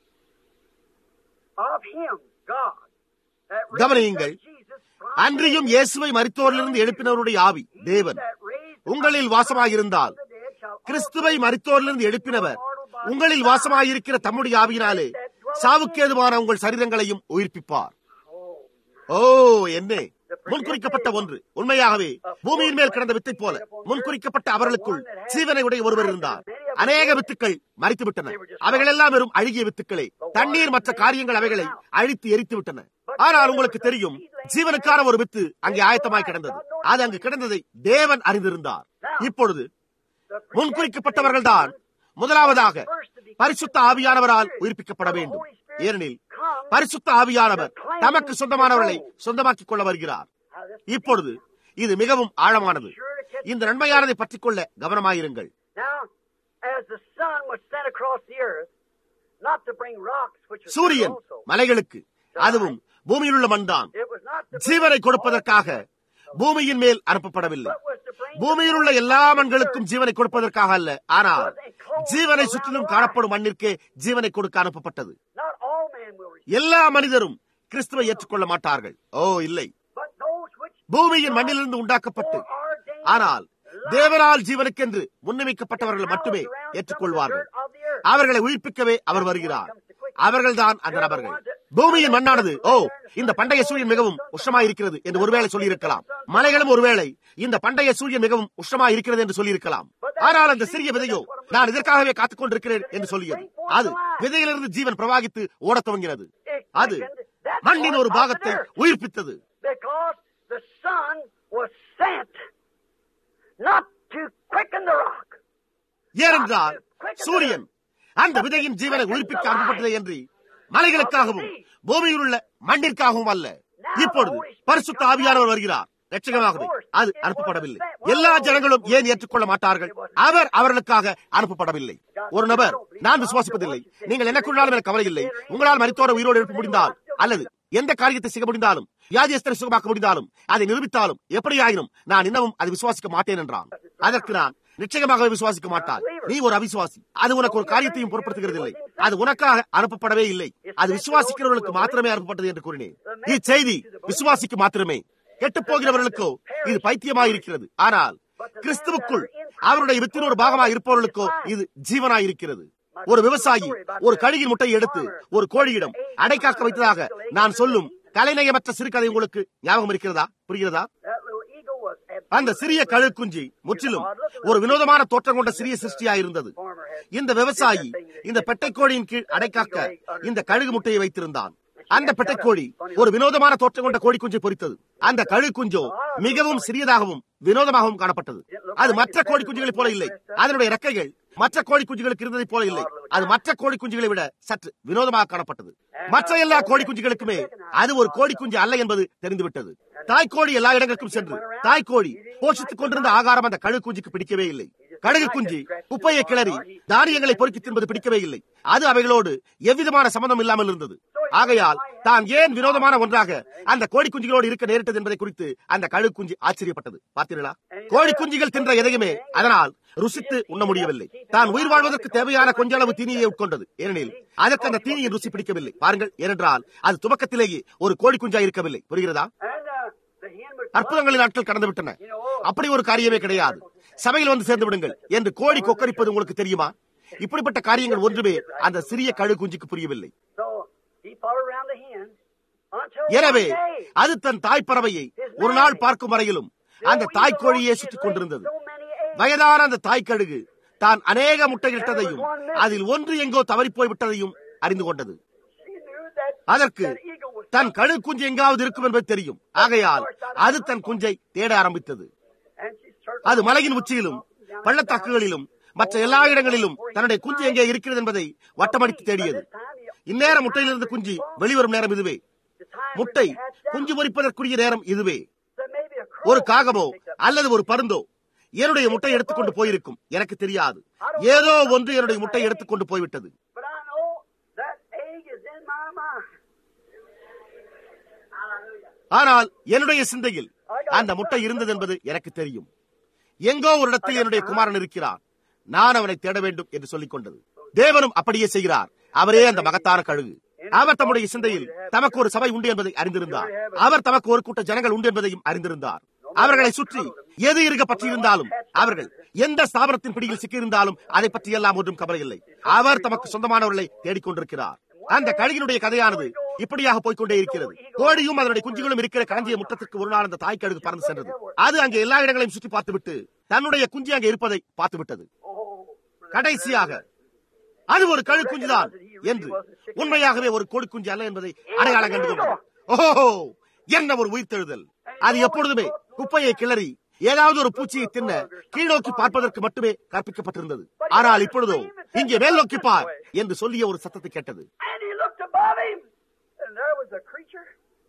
of Him, God, that raised கவனியுங்கள். up Jesus from அன்றியும் இயேசுவை மரித்தோரிலிருந்து எழுப்பினவருடைய ஆவி தேவன் that raised உங்களில் வாசமாயிருந்தால் the dead shall கிறிஸ்துவை மரித்தோரிலிருந்து எழுப்பினவர் உங்களில் வாசமாயிருக்கிற தம்முடைய ஆவியினாலே சாவுக்கேதுவான உங்கள் சரீரங்களையும் உயிர்ப்பிப்பார் ஓ என்னே முன்குறிக்கப்பட்ட ஒன்று உண்மையாகவே பூமியின் மேல் கிடந்த வித்தை போல முன்குறிக்கப்பட்ட அவர்களுக்குள் ஜீவனை உடைய ஒருவர் இருந்தார் அநேக வித்துக்கள் மறித்து விட்டன அவைகள் எல்லாம் வெறும் அழுகிய வித்துக்களே தண்ணீர் மற்ற காரியங்கள் அவைகளை அழித்து எரித்து விட்டன ஆனால் உங்களுக்கு தெரியும் ஜீவனுக்கான ஒரு வித்து அங்கே ஆயத்தமாய் கிடந்தது அது அங்கு கிடந்ததை தேவன் அறிந்திருந்தார் இப்பொழுது முன்குறிக்கப்பட்டவர்கள்தான் முதலாவதாக பரிசுத்த ஆவியானவரால் உயிர்ப்பிக்கப்பட வேண்டும் ஏனெனில் பரிசுத்த ஆவியானவர் தமக்கு சொந்தமானவர்களை சொந்தமாக்கிக் கொள்ள வருகிறார் இப்பொழுது இது மிகவும் ஆழமானது இந்த நன்மையானதை பற்றிக் கொள்ள கவனமாயிருங்கள் Now, as the sun was sent across the earth, not to bring rocks, which was சூரியன் also, மலைகளுக்கு அதுவும் பூமியில் உள்ள மண்தான் it was not to bring ஜீவனை கொடுப்பதற்காக பூமியின் மேல் அனுப்பப்படவில்லை but was to bring பூமியில் உள்ள எல்லா மண்களுக்கும் ஜீவனை கொடுப்பதற்காக அல்ல ஆனால் ஜீவனை சுற்றிலும் காணப்படும் மண்ணிற்கே ஜீவனை கொடுக்க அனுப்பப்பட்டது not all men will receive, எல்லா மனிதரும் கிறிஸ்துவை ஏற்றுக்கொள்ள மாட்டார்கள் ஓ இல்லை but those which பூமியின் மண்ணிலிருந்து உண்டாக்கப்பட்டு are ordained ஆனால் தேவனால் ஜீவனுக்கென்று முன்னமைக்கப்பட்டவர்கள் மட்டுமே ஏற்றுக்கொள்வார்கள் அவர்களை உயிர்ப்பிக்கவே அவர் வருகிறார் அவர்கள்தான் அந்த நபர்கள் பூமியின் மண்ணானது ஓ இந்த பண்டைய சூரியன் மிகவும் உஷ்ணமாய் இருக்கிறது என்று ஒருவேளை சொல்லியிருக்கலாம் மலைகளும் ஒருவேளை இந்த பண்டைய சூரியன் மிகவும் உஷ்ணமாய் இருக்கிறது என்று சொல்லியிருக்கலாம் ஆனால் அந்த சிறிய விதையோ நான் இதற்காகவே காத்துக் கொண்டிருக்கிறேன் என்று சொல்லியது அது விதையிலிருந்து ஜீவன் பிரவாகித்து ஓடத் துவங்கினது அது மண்ணின் ஒரு பாகத்தை உயிர்ப்பித்தது because the sun was sent not to quicken the rock. ஏனென்றால் சூரியன் அந்த விதையின் ஜீவனை உயிர்ப்பிக்க அனுப்பப்பட்டது என்று மலைகளுக்காகவும் பூமியில் உள்ள மண்ணிற்காகவும் அல்ல இப்பொழுது பரிசுத்த ஆவியானவர் வருகிறார் லட்சகமாகவே அது அனுப்பப்படவில்லை எல்லா ஜனங்களும் ஏன் ஏற்றுக்கொள்ள மாட்டார்கள் அவர் அவர்களுக்காக அனுப்பப்படவில்லை ஒரு நபர் நான் விசுவாசிப்பதில்லை நீங்கள் எனக்குள்ளாலும் எனக்கு கவலை இல்லை உங்களால் மரித்தோட உயிரோடு எழுப்ப முடிந்தால் அல்லது எந்த காரியத்தை செய்ய முடிந்தாலும் வியாதியஸ்தரை சுகமாக்க முடிந்தாலும் அதை நிரூபித்தாலும் எப்படியாயினும் நான் இன்னமும் அதை விசுவாசிக்க மாட்டேன் என்றான் அதற்கு நான் நிச்சயமாகவே விசுவாசிக்க மாட்டார் நீ ஒரு அவிசுவாசி அது உனக்கு ஒரு காரியத்தையும் பொருட்படுத்துகிறதில்லை அது உனக்காக அனுப்பப்படவே இல்லை அது விசுவாசிக்கிறவர்களுக்கு மாத்திரமே அனுப்பப்பட்டது என்று கூறினேன் இச்செய்தி விசுவாசிக்கு மாத்திரமே கெட்டு போகிறவர்களுக்கோ இது பைத்தியமாயிருக்கிறது ஆனால் கிறிஸ்துவுக்குள் அவருடைய வித்தின் ஒரு பாகமாக இருப்பவர்களுக்கோ இது ஜீவனாயிருக்கிறது ஒரு விவசாயி ஒரு கழுகின் முட்டையை எடுத்து ஒரு கோழியிடம் அடைக்காக்க வைத்ததாக நான் சொல்லும் கலைநயமற்ற சிறுகதை உங்களுக்கு ஞாபகம் இருக்கிறதா புரிகிறதா That little eagle was அந்த சிறிய கழு குஞ்சு முற்றிலும் ஒரு வினோதமான தோற்றம் கொண்ட சிறிய சிருஷ்டியாயிருந்தது இந்த விவசாயி இந்த பெட்டைக்கோழியின் கீழ் அடைக்காக்க இந்த கழுகு முட்டையை வைத்திருந்தான் அந்த பெட்டைக்கோழி ஒரு வினோதமான தோற்றம் கொண்ட கோழி குஞ்சை பொறித்தது அந்த கழு குஞ்சோ மிகவும் சிறியதாகவும் வினோதமாகவும் காணப்பட்டது அது மற்ற கோழி குஞ்சுகளைப் போல இல்லை அதனுடைய ரெக்கைகள் மற்ற கோழி குஞ்சுகளுக்கு இருந்ததைப் போல இல்லை அது மற்ற கோழி குஞ்சுகளை விட சற்று வினோதமாக காணப்பட்டது மற்ற எல்லா கோழி குஞ்சுகளுக்குமே அது ஒரு கோழி குஞ்சு அல்ல என்பது தெரிந்துவிட்டது தாய்க்கோழி எல்லா இடங்களுக்கும் சென்று தாய்க்கோழி போஷித்துக் கொண்டிருந்த ஆகாரம் அந்த கழு குஞ்சுக்கு பிடிக்கவே இல்லை கழுகு குஞ்சு குப்பையை கிளறி தானியங்களை பொறுக்கி தின்பது பிடிக்கவே இல்லை அது அவைகளோடு எவ்விதமான சம்பந்தம் இல்லாமல் இருந்தது ஆகையால் தான் ஏன் வினோதமான ஒன்றாக அந்த கோழி குஞ்சுகளோடு இருக்க நேரிட்டது என்பதை குறித்து அந்த கழு குஞ்சு ஆச்சரியப்பட்டது பார்த்தீர்களா கோழி குஞ்சுகள் தின்ற எதையுமே அதனால் ருசித்து உண்ண முடியவில்லை தான் உயிர் வாழ்வதற்கு தேவையான கொஞ்ச அளவு தீனியை உட்கொண்டது ஏனெனில் அதற்கு அந்த தீனியின் ருசி பிடிக்கவில்லை பாருங்கள் ஏனென்றால் அது துவக்கத்திலேயே ஒரு கோழி குஞ்சா இருக்கவில்லை புரிகிறதா And uh, the hen would அற்புதங்களின் நாட்கள் கடந்து விட்டன அப்படி ஒரு காரியமே கிடையாது சபையில் வந்து சேர்ந்து விடுங்கள் என்று கோழி கொக்கரிப்பது உங்களுக்கு தெரியுமா இப்படிப்பட்ட காரியங்கள் ஒன்றுமே அந்த சிறிய கழு குஞ்சுக்கு புரியவில்லை So he followed around the hen until எனவே one day, அது தன் தாய் பறவையை ஒரு நாள் பார்க்கும் வரையிலும் அந்த தாய்க்கோழியை சுற்றிக் கொண்டிருந்தது so many eggs. வயதான அந்த தாய்க்கழுகு தான் அநேக முட்டையிட்டதையும் அதில் ஒன்று எங்கோ தவறிப்போய் விட்டதையும் அறிந்து கொண்டது She knew that அதற்கு that eagle was தன் கழு குஞ்சு எங்காவது இருக்கும் என்பது தெரியும் ஆகையால் அது தன் குஞ்சை தேட ஆரம்பித்தது and she searched அது மலையின் உச்சியிலும் பள்ளத்தாக்குகளிலும் மற்ற எல்லா இடங்களிலும் தன்னுடைய குஞ்சு எங்கே இருக்கிறது என்பதை வட்டமடித்து தேடியது இந்நேரம் முட்டையிலிருந்து குஞ்சு வெளிவரும் நேரம் இதுவே the time முட்டை when she hatched out. குஞ்சு பொரிப்பதற்குரிய நேரம் இதுவே So maybe a crow ஒரு காகமோ அல்லது ஒரு பருந்தோ என்னுடைய முட்டை எடுத்துக்கொண்டு போயிருக்கும் எனக்கு தெரியாது ஏதோ ஒன்று என்னுடைய முட்டை எடுத்துக்கொண்டு போய்விட்டது But I know that egg is in my mind. Hallelujah. ஆனால் என்னுடைய சிந்தையில் அந்த முட்டை இருந்தது என்பது எனக்கு தெரியும் எங்கோ ஒரு இடத்தில் என்னுடைய குமாரன் இருக்கிறார் நான் அவனை தேட வேண்டும் என்று சொல்லிக் கொண்டது தேவனும் அப்படியே செய்கிறார் அவரே அந்த மகத்தான கழுகு அவர் தம்முடைய சிந்தையில் தமக்கு ஒரு சபை உண்டு என்பதை அறிந்திருந்தார் அவர் தமக்கு ஒரு கூட்ட ஜனங்கள் உண்டு என்பதையும் அறிந்திருந்தார் அவர்களை சுற்றி எது இருக்க பற்றியிருந்தாலும் அவர்கள் எந்த ஸ்தாபனத்தின் பிடியில் சிக்கியிருந்தாலும் அதை பற்றி எல்லாம் ஒன்றும் கவலை இல்லை அவர் தமக்கு சொந்தமானவர்களை தேடிக்கொண்டிருக்கிறார் அந்த கழுகினுடைய கதையானது இப்படியாக போய்க்கொண்டே இருக்கிறது கோழியும் அதனுடைய குஞ்சுகளும் இருக்கிற களஞ்சிய முற்றத்திற்கு ஒரு நாள் அந்த தாய் கழுகு பறந்து சென்றது அது அங்கே எல்லா இடங்களையும் சுற்றி பார்த்துவிட்டு தன்னுடைய குஞ்சு அங்கே இருப்பதை பார்த்துவிட்டது கடைசியாக அது ஒரு கழு குஞ்சுதான் என்று உண்மையாகவே ஒரு கோழி குஞ்சு அல்ல என்பதை அடையாளம் கண்டு கொண்டது ஓஹோ என்ன ஒரு உயிர்த்தெழுதல் அது எப்பொழுதுமே குப்பையை கிளறி ஏதாவது ஒரு பூச்சியை தின்ன கீழ்நோக்கி பார்ப்பதற்கு மட்டுமே கற்பிக்கப்பட்டிருந்தது ஆனால் இப்பொழுதோ இங்கே மேல் நோக்கி பார் என்று சொல்லிய ஒரு சத்தத்தை கேட்டது And he looked above him, and there was a creature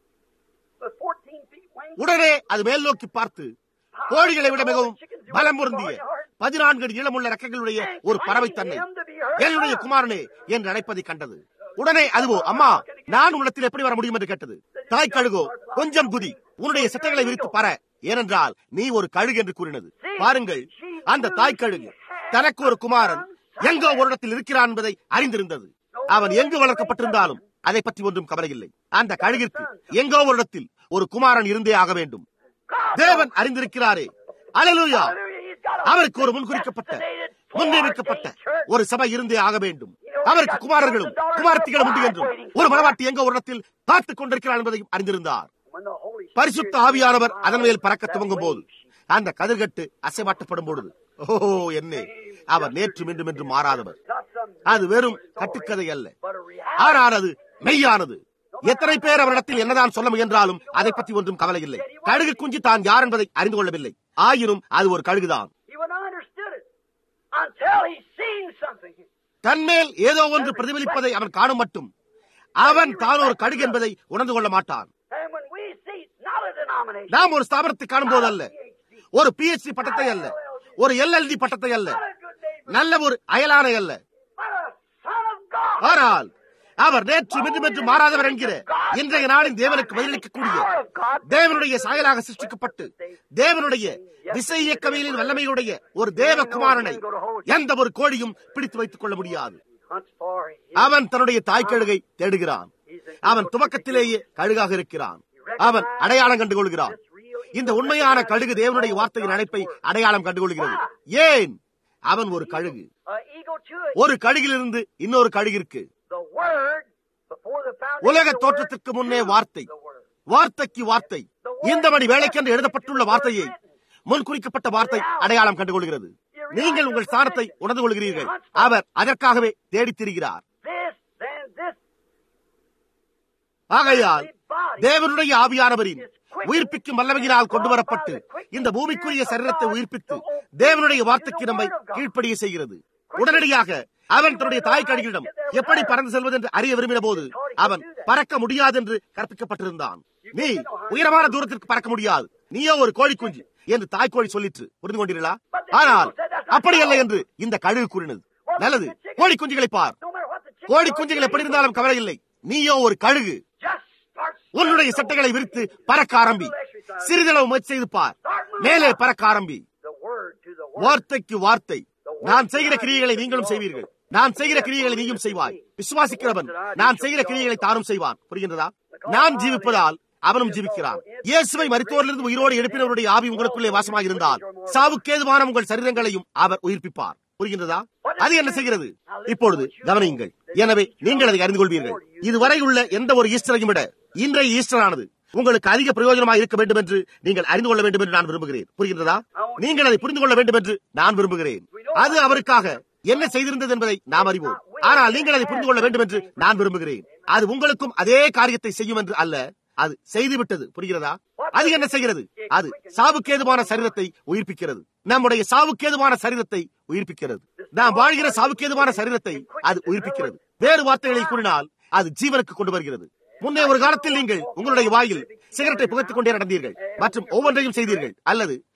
with 14 feet wings. உடனே அது மேல் நோக்கி பார்த்து கோழிகளை விட மிகவும் பலம் பொருந்திய பதினான்கு அடி நீளமுள்ள ரெக்கைகளுடைய ஒரு பறவை தன்னை என்னுடைய குமாரனே என்று அழைப்பதை கண்டது உடனே அதுவோ அம்மா நான் உன்னிடத்தில் எப்படி வர முடியும் என்று கேட்டது தாய் கழுகோ கொஞ்சம் குதி உன்னுடைய சட்டைகளை விரித்து பார ஏனென்றால் நீ ஒரு கழுகு என்று கூறினது பாருங்கள் அந்த தாய் கழுகு தனக்கு ஒரு குமாரன் எங்கோ ஒரு இடத்தில் இருக்கிறான் என்பதை அறிந்திருந்தது அவன் எங்கு வளர்க்கப்பட்டிருந்தாலும் அதை பற்றி ஒன்றும் கவலை இல்லை அந்த கழுகிற்கு எங்கோ ஒரு இடத்தில் ஒரு குமாரன் இருந்தே ஆக வேண்டும் தேவன் அறிந்திருக்கிறாரே அலலூயா அவருக்கு ஒரு முன்குறிக்கப்பட்ட முன்னியமிக்கப்பட்ட ஒரு சபை இருந்தே ஆக வேண்டும் அவருக்கு குமாரர்களும் குமாரத்திகளும் உண்டு என்றும் ஒரு மனவாட்டி எங்க ஒரு இடத்தில் பார்த்துக் கொண்டிருக்கிறார் என்பதையும் அறிந்திருந்தார் When the Holy பரிசுத்த ஆவியானவர் அதன் மேல் பறக்க துவங்கும் போது அந்த கதிர்கட்டு அசைவாட்டப்படும் பொழுது ஓ என்னே அவர் நேற்று மீண்டும் என்று மாறாதவர் not some அது வெறும் கட்டுக்கதை அல்ல but a reality. ஆனால் அது மெய்யானது எத்தனை பேர் அவரிடத்தில் என்னதான் சொல்ல முயன்றாலும் அதை பற்றி ஒன்றும் கவலை இல்லை கழுகு குஞ்சு தான் யார் என்பதை அறிந்து கொள்ளவில்லை ஆயினும் அது ஒரு கழுகுதான் He would not understood it until he seen something. தன்மேல் ஏதோ ஒன்று பிரதிபலிப்பதை அவன் காணும் மட்டும் அவன் தான் ஒரு கழுகு என்பதை உணர்ந்து கொள்ள மாட்டான் And when we see not a denomination, நாம் ஒரு ஸ்தாபனத்தை காணும் போதல்ல ஒரு பிஎச்டி பட்டத்தை அல்ல ஒரு எல்எல்டி பட்டத்தை அல்ல not a good neighbor, நல்ல ஒரு அயலானை அல்ல but a son of God. ஆனால் அவர் நேற்று மின்று என்று மாறாதவர் என்கிற இன்றைய நாளின் தேவனுக்கு பதிலளிக்கக்கூடிய தேவனுடைய சாயலாக சிருஷ்டிக்கப்பட்டு தேவனுடைய திசை இயக்கவியலின் வல்லமையுடைய ஒரு தேவ குமாரனை எந்த ஒரு கோழியும் பிடித்து வைத்துக் கொள்ள முடியாது Hunts for him. அவன் தன்னுடைய தாய் கழுகை தேடுகிறான் அவன் துவக்கத்திலேயே கழுகாக இருக்கிறான் அவன் அடையாளம் கண்டுகொள்கிறான் இந்த உண்மையான கழுகு தேவனுடைய வார்த்தையின் அழைப்பை அடையாளம் கண்டுகொள்கிறது ஏன் அவன் ஒரு கழுகு Uh, eagle to it. ஒரு கழுகிலிருந்து இன்னொரு கழுகிற்கு The word before the foundation. உலக the word தோற்றத்திற்கு முன்னே to வார்த்தை the word. வார்த்தைக்கு வார்த்தை இந்த மணி வேலைக்கென்று எழுதப்பட்டுள்ள வார்த்தையை முன்குறிக்கப்பட்ட வார்த்தை அடையாளம் கண்டுகொள்கிறது நீங்கள் உங்கள் ஸ்தானத்தை உணர்ந்து கொள்கிறீர்கள் அவர் அதற்காகவே தேடித் திரிகிறார் This, then this ஆகையால் தேவனுடைய ஆவியானவரின் உயிர்ப்பிக்கும் வல்லமையினால் கொண்டு வரப்பட்டு இந்த பூமிக்குரிய சரீரத்தை உயிர்ப்பித்து தேவனுடைய வார்த்தைக்கு நம்மை கீழ்ப்படிய செய்கிறது உடனடியாக அவன் தன்னுடைய தாய் கடிகளிடம் எப்படி பறந்து செல்வது என்று அறிய விரும்பின போது அவன் பறக்க முடியாது என்று கற்பிக்கப்பட்டிருந்தான் நீ உயரமான தூரத்திற்கு பறக்க முடியாது நீயோ ஒரு கோழி குஞ்சு என்று தாய் கோழி சொல்லிற்று புரிந்து கொண்டீர்களா ஆனால் அப்படி அல்ல என்று இந்த கழுகு கூறினது நல்லது கோழி குஞ்சுகளை பார் no matter what the chicken கோழி குஞ்சுகள் எப்படி இருந்தாலும் கவலை இல்லை நீயோ ஒரு கழுகு just starts உன்னுடைய சட்டைகளை விரித்து பறக்க ஆரம்பி சிறிதளவு முயற்சி செய்து பார் மேலே பறக்க ஆரம்பி the word to the word. வார்த்தைக்கு வார்த்தை நான் செய்கிற கிரியைகளை நீங்களும் செய்வீர்கள் நான் செய்கிற கிரியைகளை நீயும் செய்வாய் விசுவாசிக்கிறவன் நான் செய்கிற கிரியைகளை தானும் செய்வான் புரிகின்றதா நான் ஜீவிப்பதால் அவனும் ஜீவிக்கிறான் இயேசுவை மருத்துவரிலிருந்து உயிரோடு எழுப்பினவருடைய ஆவி உங்களுக்குள்ளே வாசமாக இருந்தால் சாவுக்கேதுவான உங்கள் சரீரங்களையும் அவர் உயிர்ப்பிப்பார் புரிகின்றதா அது என்ன செய்கிறது இப்பொழுது கவனியுங்கள் எனவே நீங்கள் அதை அறிந்து கொள்வீர்கள் இதுவரை உள்ள எந்த ஒரு ஈஸ்டரையும் விட இன்றைய ஈஸ்டர் ஆனது உங்களுக்கு அதிக பிரயோஜனமாக இருக்க வேண்டும் என்று நீங்கள் அறிந்து கொள்ள வேண்டும் என்று நான் விரும்புகிறேன் புரிகின்றதா நீங்கள் அதை புரிந்து கொள்ள வேண்டும் என்று நான் விரும்புகிறேன் அது அவருக்காக என்ன செய்திருந்தது என்பதை நாம் அறிவோம் ஆனால் நீங்கள் அதை புரிந்து கொள்ள வேண்டும் என்று நான் விரும்புகிறேன் அது உங்களுக்கும் அதே காரியத்தை செய்யும் என்று அல்ல அது செய்துவிட்டது புரிகிறதா அது என்ன செய்கிறது அது சாவுக்கேதுவான சரீரத்தை உயிர்ப்பிக்கிறது நம்முடைய சாவுக்கேதுவான சரீரத்தை உயிர்ப்பிக்கிறது நாம் வாழ்கிற சாவுக்கேதுவான சரீரத்தை அது உயிர்ப்பிக்கிறது வேறு வார்த்தைகளில் கூறினால் அது ஜீவனுக்கு கொண்டு வருகிறது முன்னே ஒரு காலத்தில் நீங்கள் உங்களுடைய வாயில் சிகரெட்டை புகைத்துக் கொண்டே நடந்தீர்கள் மற்றும் ஒவ்வொன்றையும் செய்தீர்கள் அல்லது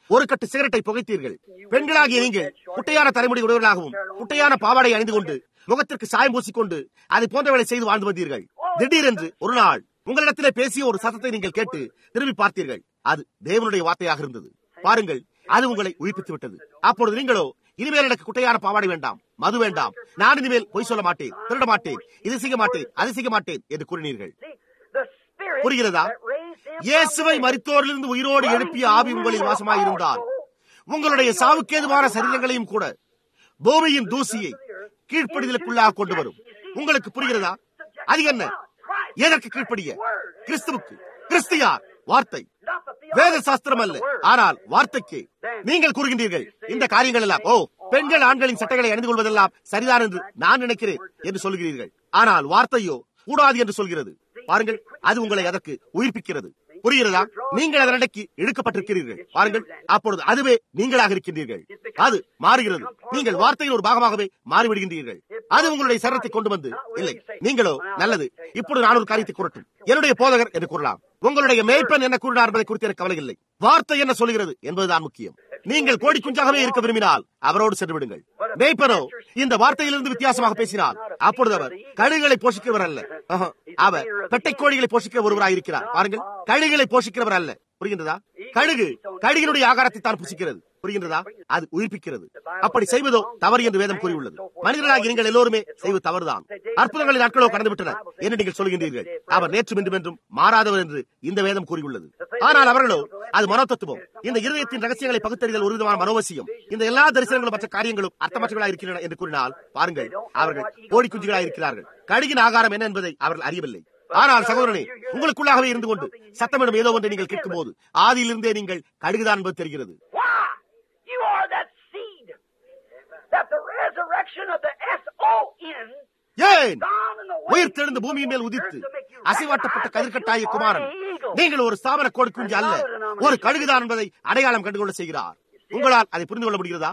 ஒரு கட்டு சிகரெட்டை புகைத்தீர்கள் பெண்களாகிய நீங்கள் குட்டையான தலைமுடி உடையவர்களாகவும் குட்டையான பாவாடை அணிந்து கொண்டு முகத்திற்கு சாயம் பூசிக்கொண்டு அதை போன்றவளை செய்து வாழ்ந்து வந்தீர்கள் திடீரென்று ஒரு நாள் உங்களிடத்திலே பேசிய ஒரு சத்தத்தை நீங்கள் கேட்டு திரும்பி பார்த்தீர்கள் அது தேவனுடைய வார்த்தையாக இருந்தது பாருங்கள் அது உங்களை உயிர்ப்பித்து விட்டது அப்பொழுது நீங்களோ இனிமேல் எனக்கு குட்டையான பாவாடை வேண்டாம் மது வேண்டாம் நான் இனிமேல் பொய் சொல்ல மாட்டேன் திருட மாட்டேன் இது செய்ய மாட்டேன் அது செய்ய மாட்டேன் என்று கூறினீர்கள் புரிகிறதா இயேசுவை மரித்தோரிலிருந்து உயிரோடு எழுப்பிய ஆவி உங்களில் வாசமாயிருந்தால் உங்களுடைய சாவுக்கேதுவான சரீரங்களையும் கூட பூமியின் தூசியை கீழ்ப்படிதலுக்குள்ளாக கொண்டு வரும் உங்களுக்கு புரிகிறதா அது என்ன எதற்கு கீழ்ப்படிய கிறிஸ்துவுக்கு கிறிஸ்தியார் வார்த்தை வேத சாஸ்திரம் அல்ல ஆனால் வார்த்தைக்கு நீங்கள் கூறுகின்றீர்கள் இந்த காரியங்கள் எல்லாம் ஓ பெண்கள் ஆண்களின் சட்டைகளை அணிந்து கொள்வதெல்லாம் சரிதான் என்று நான் நினைக்கிறேன் என்று சொல்கிறீர்கள் ஆனால் வார்த்தையோ கூடாது என்று சொல்கிறது பாருங்கள் அது உங்களை அதற்கு உயிர்ப்பிக்கிறது புரிகிறதா நீங்கள் அதனடக்கி இழுக்கப்பட்டிருக்கிறீர்கள் பாருங்கள் அப்பொழுது அதுவே நீங்களாக இருக்கின்றீர்கள் அது மாறுகிறது நீங்கள் வார்த்தையில் ஒரு பாகமாகவே மாறிவிடுகின்றீர்கள் அது உங்களுடைய சரத்தை கொண்டு வந்து இல்லை நீங்களோ நல்லது இப்பொழுது நான் ஒரு காரியத்தை கூறட்டும் என்னுடைய போதகர் என்று கூறலாம் உங்களுடைய மேய்ப்பன் என்ன கூறினார் என்பதை குறித்து எனக்கு கவலை இல்லை வார்த்தை என்ன சொல்கிறது என்பதுதான் முக்கியம் நீங்கள் கோடி குஞ்சாகவே இருக்க விரும்பினால் அவரோடு சென்று விடுங்கள் மேய்ப்பனோ இந்த வார்த்தையிலிருந்து வித்தியாசமாக பேசினால் அப்பொழுது அவர் கழுகுகளை போஷிக்கிறவர் அல்ல அவர் பெட்டை கோழிகளை போஷிக்கிற ஒருவராக இருக்கிறார் பாருங்கள் கழுகுகளை போஷிக்கிறவர் அல்ல புரிகின்றதா கழுகு கழுகினுடைய ஆகாரத்தை தான் புசிக்கிறது புரிகின்றதா அது உயிர்ப்பிக்கிறது அப்படி செய்வதோ தவறு என்று வேதம் கூறியுள்ளது மனிதர்களாக நீங்கள் எல்லோருமே செய்வது தவறுதான் அற்புதங்களின் நாட்களோ கடந்து விட்டன என்று நீங்கள் சொல்கின்றீர்கள் அவர் நேற்றும் இன்றும் என்றும் மாறாதவர் என்று இந்த வேதம் கூறியுள்ளது ஆனால் அவர்களோ அது மனோதத்துவம் இந்த இருதயத்தின் ரகசியங்களை பகுத்தறிதல் ஒரு விதமான மனோவசியம் இந்த எல்லா தரிசனங்களும் மற்ற காரியங்களும் அர்த்தமற்றவர்களாக இருக்கின்றன என்று கூறினால் பாருங்கள் அவர்கள் கோடி குஞ்சுகளாக இருக்கிறார்கள் கழுகின் ஆகாரம் என்ன என்பதை அவர்கள் அறியவில்லை ஆனால் சகோதரனே உங்களுக்குள்ளாகவே இருந்து கொண்டு சத்தமிடும் ஏதோ ஒன்றை நீங்கள் கேட்கும் போது ஆதியிலிருந்தே நீங்கள் கழுகுதான் என்பது தெரிகிறது ஏன் உயிர் தெழுந்து பூமியின் மேல் உதித்து அசைவாட்டப்பட்ட கதிர்கட்டாய குமாரன் நீங்கள் ஒரு ஸ்தாபன கோடி குஞ்சு அல்ல ஒரு கழுகுதான் என்பதை அடையாளம் கண்டுகொள்ள செய்கிறார் உங்களால் அதை புரிந்து கொள்ள முடிகிறதா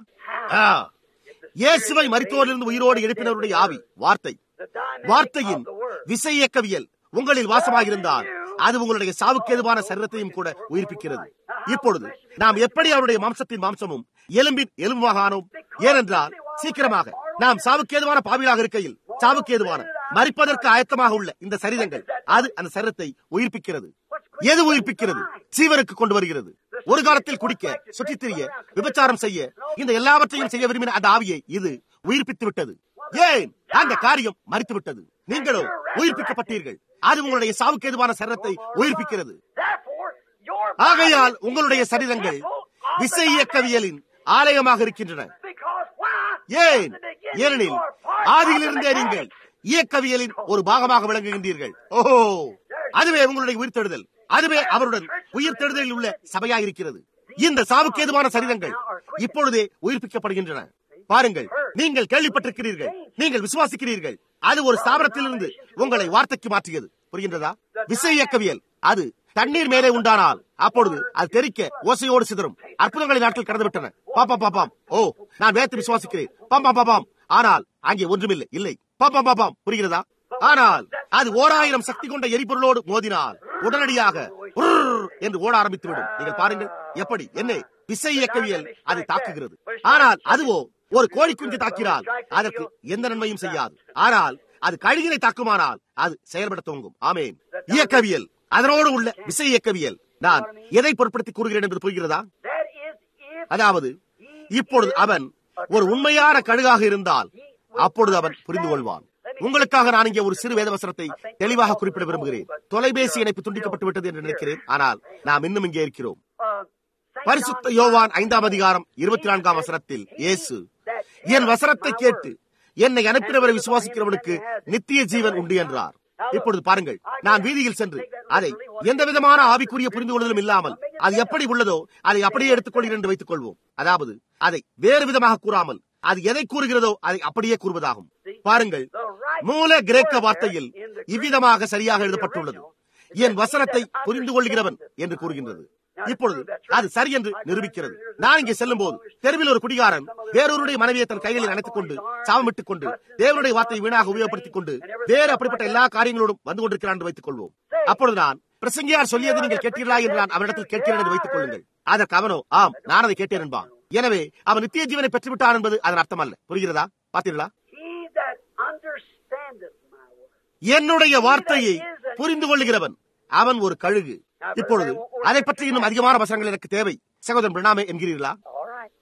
இயேசுவை மருத்துவரிலிருந்து உயிரோடு எழுப்பினருடைய ஆவி வார்த்தை வார்த்தையின் விசை இயக்கவியல் உங்களில் வாசமாகிருந்தால் அது உங்களுடைய சாவுக்கு எதுவான சரீரத்தையும் கூட உயிர்ப்பிக்கிறது இப்பொழுது நாம் எப்படி அவருடைய மாம்சத்தின் மாம்சமும் எலும்பின் எலும்புமாக ஆனோம் ஏனென்றால் சீக்கிரமாக நாம் சாவுக்கு ஏதுவான பாவிகளாக இருக்கையில் சாவுக்கு ஏதுவான மறிப்பதற்கு ஆயத்தமாக உள்ள இந்த சரீரங்கள் அது அந்த சரீரத்தை உயிர்ப்பிக்கிறது எது உயிர்ப்பிக்கிறது சீவருக்கு கொண்டு வருகிறது ஒரு காலத்தில் குடிக்க சுற்றித் திரிய விபச்சாரம் செய்ய இந்த எல்லாவற்றையும் செய்ய விரும்பின அந்த ஆவியை இது உயிர்ப்பித்து விட்டது ஏன் அந்த காரியம் மறித்து விட்டது நீங்களோ உயிர்ப்பிக்கப்பட்டீர்கள் அது உங்களுடைய சாவுக்கு எதுவான சரீரத்தை உயிர்ப்பிக்கிறது ஆகையால் உங்களுடைய சரீரங்கள் விசை இயக்கவியலின் ஆலயமாக இருக்கின்றன ஏன் ஏனெனில் ஆதியிலிருந்தே நீங்கள் இயக்கவியலின் ஒரு பாகமாக விளங்குகின்றீர்கள் ஓஹோ அதுவே உங்களுடைய உயிர்த்தெழுதல் அதுவே அவருடன் உயிர்த்தெழுதலில் உள்ள சபையாக இருக்கிறது இந்த சாவுக்கு ஏதுவான சரீரங்கள் இப்பொழுதே உயிர்ப்பிக்கப்படுகின்றன பாருங்கள் நீங்கள் கேள்விப்பட்டிருக்கிறீர்கள் நீங்கள் விசுவாசிக்கிறீர்கள் அது ஒரு ஸ்தாபனத்திலிருந்து உங்களை வார்த்தைக்கு மாற்றியது புரிகின்றதா விசை இயக்கவியல் அது தண்ணீர் மேலே உண்டானால் அப்பொழுது அது தெரிக்க ஓசையோடு சிதறும் அற்புதங்களின் நாட்கள் கடந்து விட்டன பாப்பாம் பாப்பாம் ஓ நான் வேத்து விசுவாசிக்கிறேன் பாப்பாம் பாப்பாம் ஆனால் அங்கே ஒன்றுமில்லை இல்லை பாப்பாம் பாப்பாம் புரிகிறதா ஆனால் அது ஓராயிரம் சக்தி கொண்ட எரிபொருளோடு மோதினால் உடனடியாக என்று ஓட ஆரம்பித்துவிடும் நீங்கள் பாருங்கள் எப்படி என்ன விசை இயக்கவியல் அதை தாக்குகிறது ஆனால் அதுவோ ஒரு கோழி குஞ்சு தாக்கினால் அதற்கு எந்த நன்மையும் செய்யாது ஆனால் அது கழுகினை தாக்குமானால் அது செயல்பட துவங்கும் ஆமேன் இயக்கவியல் அதனோடு உள்ள விசை இயக்கவியல் நான் எதை பொருட்படுத்தி கூறுகிறேன் என்று புரிகிறதா அதாவது இப்பொழுது அவன் ஒரு உண்மையான கழுகாக இருந்தால் அப்பொழுது அவன் புரிந்து கொள்வான் உங்களுக்காக நான் இங்கே ஒரு சிறு வேதவசனத்தை தெளிவாக குறிப்பிட விரும்புகிறேன் தொலைபேசி இணைப்பு துண்டிக்கப்பட்டு விட்டது என்று நினைக்கிறேன் ஆனால் நாம் இன்னும் இங்கே இருக்கிறோம் பரிசுத்த யோவான் ஐந்தாம் அதிகாரம் இருபத்தி நான்காம் வசனத்தில் இயேசு என் வசனத்தை கேட்டு என்னை அனுப்பினவரை விசுவாசிக்கிறவனுக்கு நித்திய ஜீவன் உண்டு என்றார் இப்பொழுது பாருங்கள் நான் வீதியில் சென்று அதை எந்த விதமான ஆவிக்குரிய புரிந்து கொள்வதும் இல்லாமல் அது எப்படி உள்ளதோ அதை அப்படியே எடுத்துக்கொள்கிறேன் என்று வைத்துக் கொள்வோம் அதாவது அதை வேறு விதமாக கூறாமல் அது எதை கூறுகிறதோ அதை அப்படியே கூறுவதாகும் பாருங்கள் மூல கிரேக்க வார்த்தையில் இவ்விதமாக சரியாக எழுதப்பட்டுள்ளது என் வசனத்தை புரிந்து கொள்கிறவன் என்று கூறுகின்றது இப்பொழுது அது சரி என்று நிரூபிக்கிறது நான் இங்கே செல்லும் போது தெருவில் ஒரு குடிகாரன் வேறொருடைய மனைவியை தன் கைகளில் அணைத்துக் கொண்டு சாபமிட்டுக் கொண்டு தேவனுடைய வார்த்தையை வீணாக உபயோகப்படுத்திக் கொண்டு வேறு அப்படிப்பட்ட எல்லா காரியங்களோடும் வந்து கொண்டிருக்கிறான் என்று வைத்துக் கொள்வோம் அப்பொழுது நான் பிரசங்கியார் சொல்லியது நீங்கள் கேட்டீர்களா என்று நான் அவனிடத்தில் கேட்கிறேன் என்று வைத்துக் கொள்ளுங்கள் அதற்கு அவனோ ஆம் நான் அதை கேட்டேன் என்பான் எனவே அவன் நித்திய ஜீவனை பெற்றுவிட்டான் என்பது அதன் அர்த்தம் அல்ல புரிகிறதா பார்த்தீர்களா He that understandeth my word. என்னுடைய வார்த்தையை புரிந்து கொள்ளுகிறவன் அவன் ஒரு கழுகு இப்பொழுது அதை பற்றி இன்னும் அதிகமான வசனங்கள் எனக்கு தேவை சகோதரன் பிரணாமே என்கிறீர்களா All right.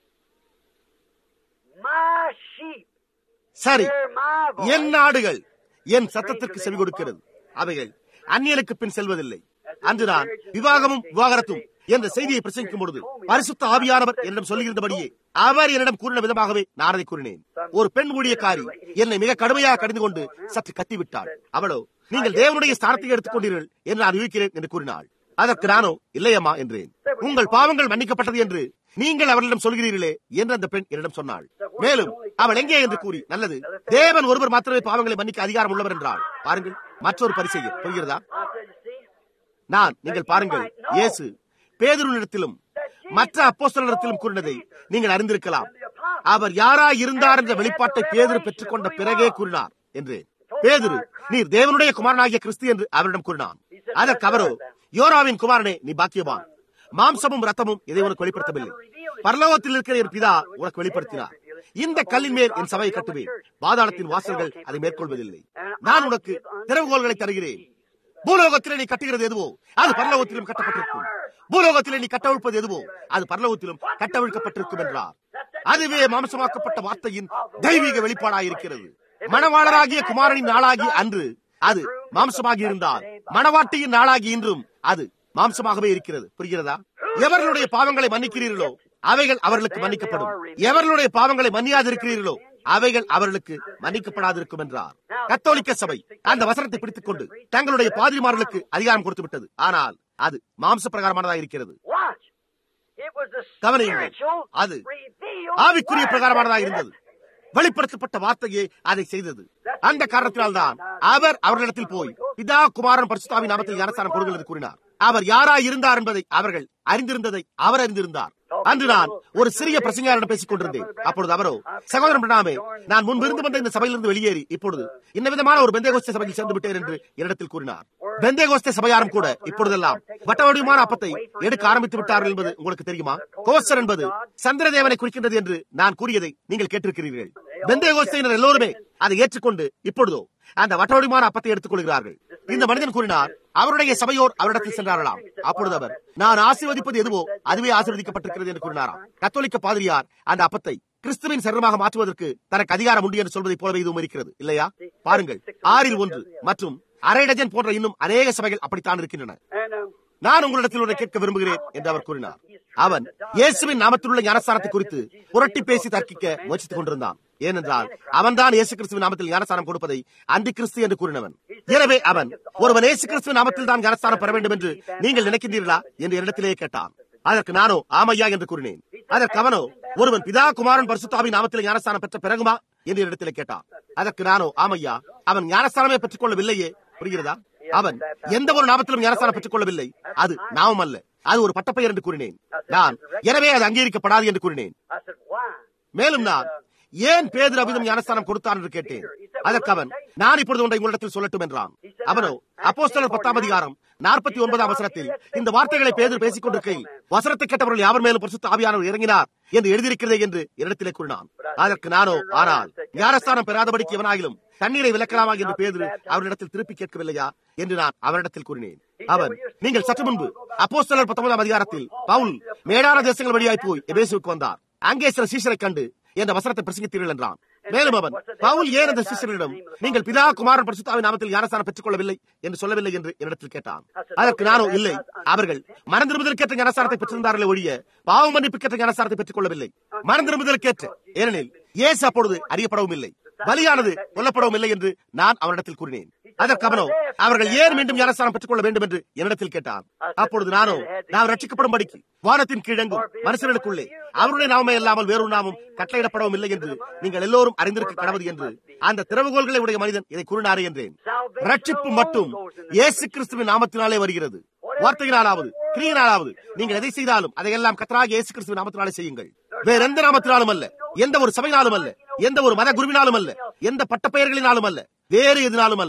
My sheep சரி hear my voice. என் நாடுகள் என் சத்தத்திற்கு செவி கொடுக்கிறது அவைகள் அந்நியனுக்கு பின் செல்வதில்லை அன்று நான் விவாகமும் விவாகரத்தும் என்ற செய்தியை பிரசங்கிக்கும் பொழுது பரிசுத்த ஆவியானவர் என்னிடம் சொல்லுகின்றபடியே அவர் என்னிடம் கூறின விதமாகவே நான் அதை கூறினேன் ஒரு பெண் ஊழியக்காரி என்னை மிக கடுமையாக கடிந்து கொண்டு சற்று கத்திவிட்டாள் அவளோ நீங்கள் தேவனுடைய ஸ்தானத்தை எடுத்துக்கொண்டீர்கள் என்று நான் யூகிக்கிறேன் என்று கூறினாள் அதற்கு நானோ இல்லையம்மா என்றேன் உங்கள் பாவங்கள் மன்னிக்கப்பட்டது என்று நீங்கள் அவர்களிடம் சொல்கிறீர்களே என்று அந்த பெண் என்னிடம் சொன்னாள் மேலும் அவள் எங்கே என்று கூறி நல்லது தேவன் ஒருவர் மாத்திரமே பாவங்களை மன்னிக்க அதிகாரம் உள்ளவர் என்றாள் பாருங்கள் மற்றொரு பரிசெய்ய புரிகிறதா I said, you see, நான் நீங்கள் பாருங்கள் இயேசு பேதுருனிடத்திலும் மற்ற அப்போஸ்தலரிடத்திலும் கூறினதை நீங்கள் அறிந்திருக்கலாம் அவர் யாரா இருந்தார் என்ற வெளிப்பாட்டை பேதுரு பெற்றுக்கொண்ட பிறகே கூறினார் என்று பேதுரு நீர் தேவனுடைய குமாரனாகிய கிறிஸ்து என்று அவரிடம் கூறினான் அதற்கு அவரோ யோராவின் குமாரனே நீ பாக்கியவான் மாம்சமும் ரத்தமும் இதை உனக்கு வெளிப்படுத்தவில்லை பரலோகத்தில் இருக்கிற என் பிதா உனக்கு வெளிப்படுத்தினார் இந்த கல்லின் மேல் என் சபையை கட்டுவேன் பாதாளத்தின் வாசல்கள் அதை மேற்கொள்வதில்லை நான் உனக்கு திறவுகோள்களை தருகிறேன் பூலோகத்திலே நீ கட்டுகிறது எதுவோ அது பரலோகத்திலும் கட்டப்பட்டிருக்கும் பூலோகத்திலே நீ கட்டவிழ்ப்பது எதுவோ அது பரலோகத்திலும் கட்டவிழ்க்கப்பட்டிருக்கும் என்றார் அதுவே மாம்சமாக்கப்பட்ட வார்த்தையின் தெய்வீக வெளிப்பாடாயிருக்கிறது மணவாளராகிய குமாரனின் நாளாகி அன்று அது மாம்சமாகி இருந்தால் மணவாட்டியின் நாளாகி இன்றும் அது மாம்சமாகவே இருக்கிறது புரிகிறதா எவர்களுடைய பாவங்களை மன்னிக்கிறீர்களோ அவைகள் அவர்களுக்கு மன்னிக்கப்படும் எவர்களுடைய பாவங்களை மன்னியாதிருக்கிறீர்களோ அவைகள் அவர்களுக்கு மன்னிக்கப்படாதிருக்கும் என்றார் கத்தோலிக்க சபை அந்த வசனத்தை பிடித்துக் கொண்டு தங்களுடைய பாதிரிமார்களுக்கு அதிகாரம் கொடுத்து விட்டது ஆனால் அது மாம்ச பிரகாரமானதாக இருக்கிறது watch. It was the கவனியுங்கள். spiritual அது revealed ஆவிக்குரிய word. பிரகாரமானதாக இருந்தது வெளிப்படுத்தப்பட்ட வார்த்தையே அதை செய்தது அந்த காரணத்தினால்தான் அவர் அவர்களிடத்தில் போய் பிதா குமாரன் பரிசுத்தாவின் நாமத்தில் ஞானஸ்தானம் கொடுங்கள் என்று கூறினார் அவர் யாராய் இருந்தார் என்பதை அவர்கள் அறிந்திருந்ததை அவர் அறிந்திருந்தார் அன்று நான் ஒரு சிறிய பிரசங்காரிடம் பேசிக் கொண்டிருந்தேன் அப்பொழுது அவரோ சகோதரன் பிரணாமே நான் முன்பு இருந்து வந்த இந்த சபையிலிருந்து வெளியேறி இப்பொழுது இன்ன விதமான ஒரு பெந்தேகோஸ்தே சபையில் சேர்ந்து விட்டேன் என்று என்னிடத்தில் கூறினார் பெந்தேகோஸ்தே சபையாரும் கூட இப்பொழுதெல்லாம் வட்டவடிவமான அப்பத்தை எடுக்க ஆரம்பித்து விட்டார்கள் என்பது உங்களுக்கு தெரியுமா கோஸ்டர் என்பது சந்திரதேவனை குறிக்கின்றது என்று நான் கூறியதை நீங்கள் கேட்டிருக்கிறீர்கள் பெந்தேகோஸ்தையினர் எல்லோருமே அதை ஏற்றுக்கொண்டு இப்பொழுதோ அந்த வட்டவடிவமான அப்பத்தை எடுத்துக் கொள்கிறார்கள் இந்த மனிதன் கூறினார் அவருடைய சபையோர் அவரிடத்தில் சென்றார்களாம் அப்பொழுது அவர் நான் ஆசீர்வதிப்பது எதுவோ அதுவே ஆசீர்வதிக்கப்பட்டிருக்கிறது என்று கூறினாராம் கத்தோலிக்க பாதிரியார் அந்த அப்பத்தை கிறிஸ்துவின் சரீரமாக மாற்றுவதற்கு தனக்கு அதிகாரம் உண்டு என்று சொல்வதை போலவே இதுவும் இருக்கிறது இல்லையா பாருங்கள் ஆறில் ஒன்று மற்றும் அரை டஜன் போன்ற இன்னும் அநேக சபைகள் அப்படித்தான் இருக்கின்றன And, um, நான் உங்களிடத்தில் ஒன்றை கேட்க விரும்புகிறேன் என்று அவர் கூறினார் அவன் இயேசுவின் நாமத்தில் உள்ள ஞானஸ்தானத்தை குறித்து புரட்டி பேசி தர்க்கிக்க முயற்சித்துக் கொண்டிருந்தான் ஏனென்றால் அவன்தான் இயேசு கிறிஸ்துவின் நாமத்தில் ஞானஸ்தானம் கொடுப்பதை அந்தி கிறிஸ்து என்று கூறினவன் எனவே அவன் ஒருவன் இயேசு கிறிஸ்துவின் நாமத்தில் தான் ஞானஸ்தானம் பெற வேண்டும் என்று நீங்கள் நினைக்கின்றீர்களா என்று என்னிடத்திலேயே கேட்டான் அதற்கு நானோ ஆமையா என்று கூறினேன் அதற்கு அவனோ ஒருவன் பிதா குமாரன் பரிசுத்தாவின் நாமத்தில் ஞானஸ்தானம் பெற்ற பிறகுமா என்று என்னிடத்திலே கேட்டான் அதற்கு நானோ ஆமையா அவன் ஞானஸ்தானமே பெற்றுக் கொள்ளவில்லையே புரிகிறதா அவன் எந்த ஒரு நாமத்திலும் ஞானஸ்தானம் பெற்றுக் கொள்ளவில்லை அது நாமம் அல்ல அது ஒரு பட்டப்பெயர் என்று கூறினேன் நான் எனவே அது அங்கீகரிக்கப்படாது என்று கூறினேன் I said, why? மேலும் நான் ஏன் பேதர் அபிதம் ஞானஸ்தானம் கொடுத்தான் என்று கேட்டேன் அதற்கு அவன் நான் இப்பொழுது ஒன்றை உங்களிடத்தில் சொல்லட்டும் என்றான் அவனோ அப்போஸ்தலர் பத்தாம் அதிகாரம் நாற்பத்தி ஒன்பதாம் வசனத்தில் இந்த வார்த்தைகளை பேதர் பேசிக் கொண்டிருக்கையில் வசனத்தை கேட்டவர்கள் யாவர் மேலும் பரிசுத்த ஆவியானவர் இறங்கினார் என்று எழுதியிருக்கிறதே என்று இடத்திலே கூறினான் அதற்கு நானோ ஆனால் ஞானஸ்தானம் பெறாதபடிக்கு எவனாகிலும் தண்ணீரை விளக்கலாமா என்று பேதர் அவரிடத்தில் திருப்பி கேட்கவில்லையா என்று நான் அவரிடத்தில் கூறினேன் அவன் நீங்கள் சற்று முன்பு அப்போஸ்தலர் பத்தொன்பதாம் அதிகாரத்தில் பவுல் மேடான தேசங்கள் வழியாய் போய் எபேசுவுக்கு வந்தார் அங்கே சில சீஷரை கண்டு என்ற வசனத்தை பிரசங்கித்தீர்கள் என்றான் மேலும் அவன் பவுல் ஏன் அந்த சிஷ்யரிடம் நீங்கள் பிதா குமாரன் பரிசுத்தாவின் நாமத்தில் ஞானஸ்தானம் பெற்றுக் கொள்ளவில்லை என்று சொல்லவில்லை என்று என்னிடத்தில் கேட்டான் அதற்கு நானோ இல்லை அவர்கள் மனந்திரும்புதலுக்கேற்ற ஞானஸ்தானத்தை பெற்றிருந்தார்களே ஒழிய பாவ மன்னிப்புக்கேற்ற ஞானஸ்தானத்தை பெற்றுக் கொள்ளவில்லை மனந்திரும்புதலுக்கேற்ற ஏனெனில் இயேசு அப்பொழுது அறியப்படவும் இல்லை பலியானது கொல்லப்படவும் இல்லை என்று நான் அவனிடத்தில் கூறினேன் அதற்கு அவனோ அவர்கள் ஏன் மீண்டும் ஞானஸ்தானம் பெற்றுக் கொள்ள வேண்டும் என்று என்னிடத்தில் கேட்டான் அப்பொழுது நானோ நாம் ரட்சிக்கப்படும்படிக்கு வானத்தின் கீழெங்கும் மனுஷர்களுக்குள்ளே அவருடைய நாமே இல்லாமல் வேறொரு நாமும் கட்டளையிடப்படவும் இல்லை என்று நீங்கள் எல்லோரும் அறிந்திருக்க கடவுது என்று அந்த திறவுகோள்களை உடைய மனிதன் இதை கூறினாரே என்றேன் ரட்சிப்பு மட்டும் இயேசு கிறிஸ்துவின் நாமத்தினாலே வருகிறது வார்த்தையினாலாவது கிரியினாலாவது நீங்கள் எதை செய்தாலும் அதையெல்லாம் கத்தராக இயேசு கிறிஸ்துவின் நாமத்தினாலே செய்யுங்கள் வேற எந்த நாமத்தினாலும் அல்ல எந்த ஒரு சபையினாலும் அல்ல எந்த ஒரு மத குருவினாலும் அல்ல எந்த பட்ட பெயர்களினாலும் அல்ல வேறு எதுனாலும் அல்ல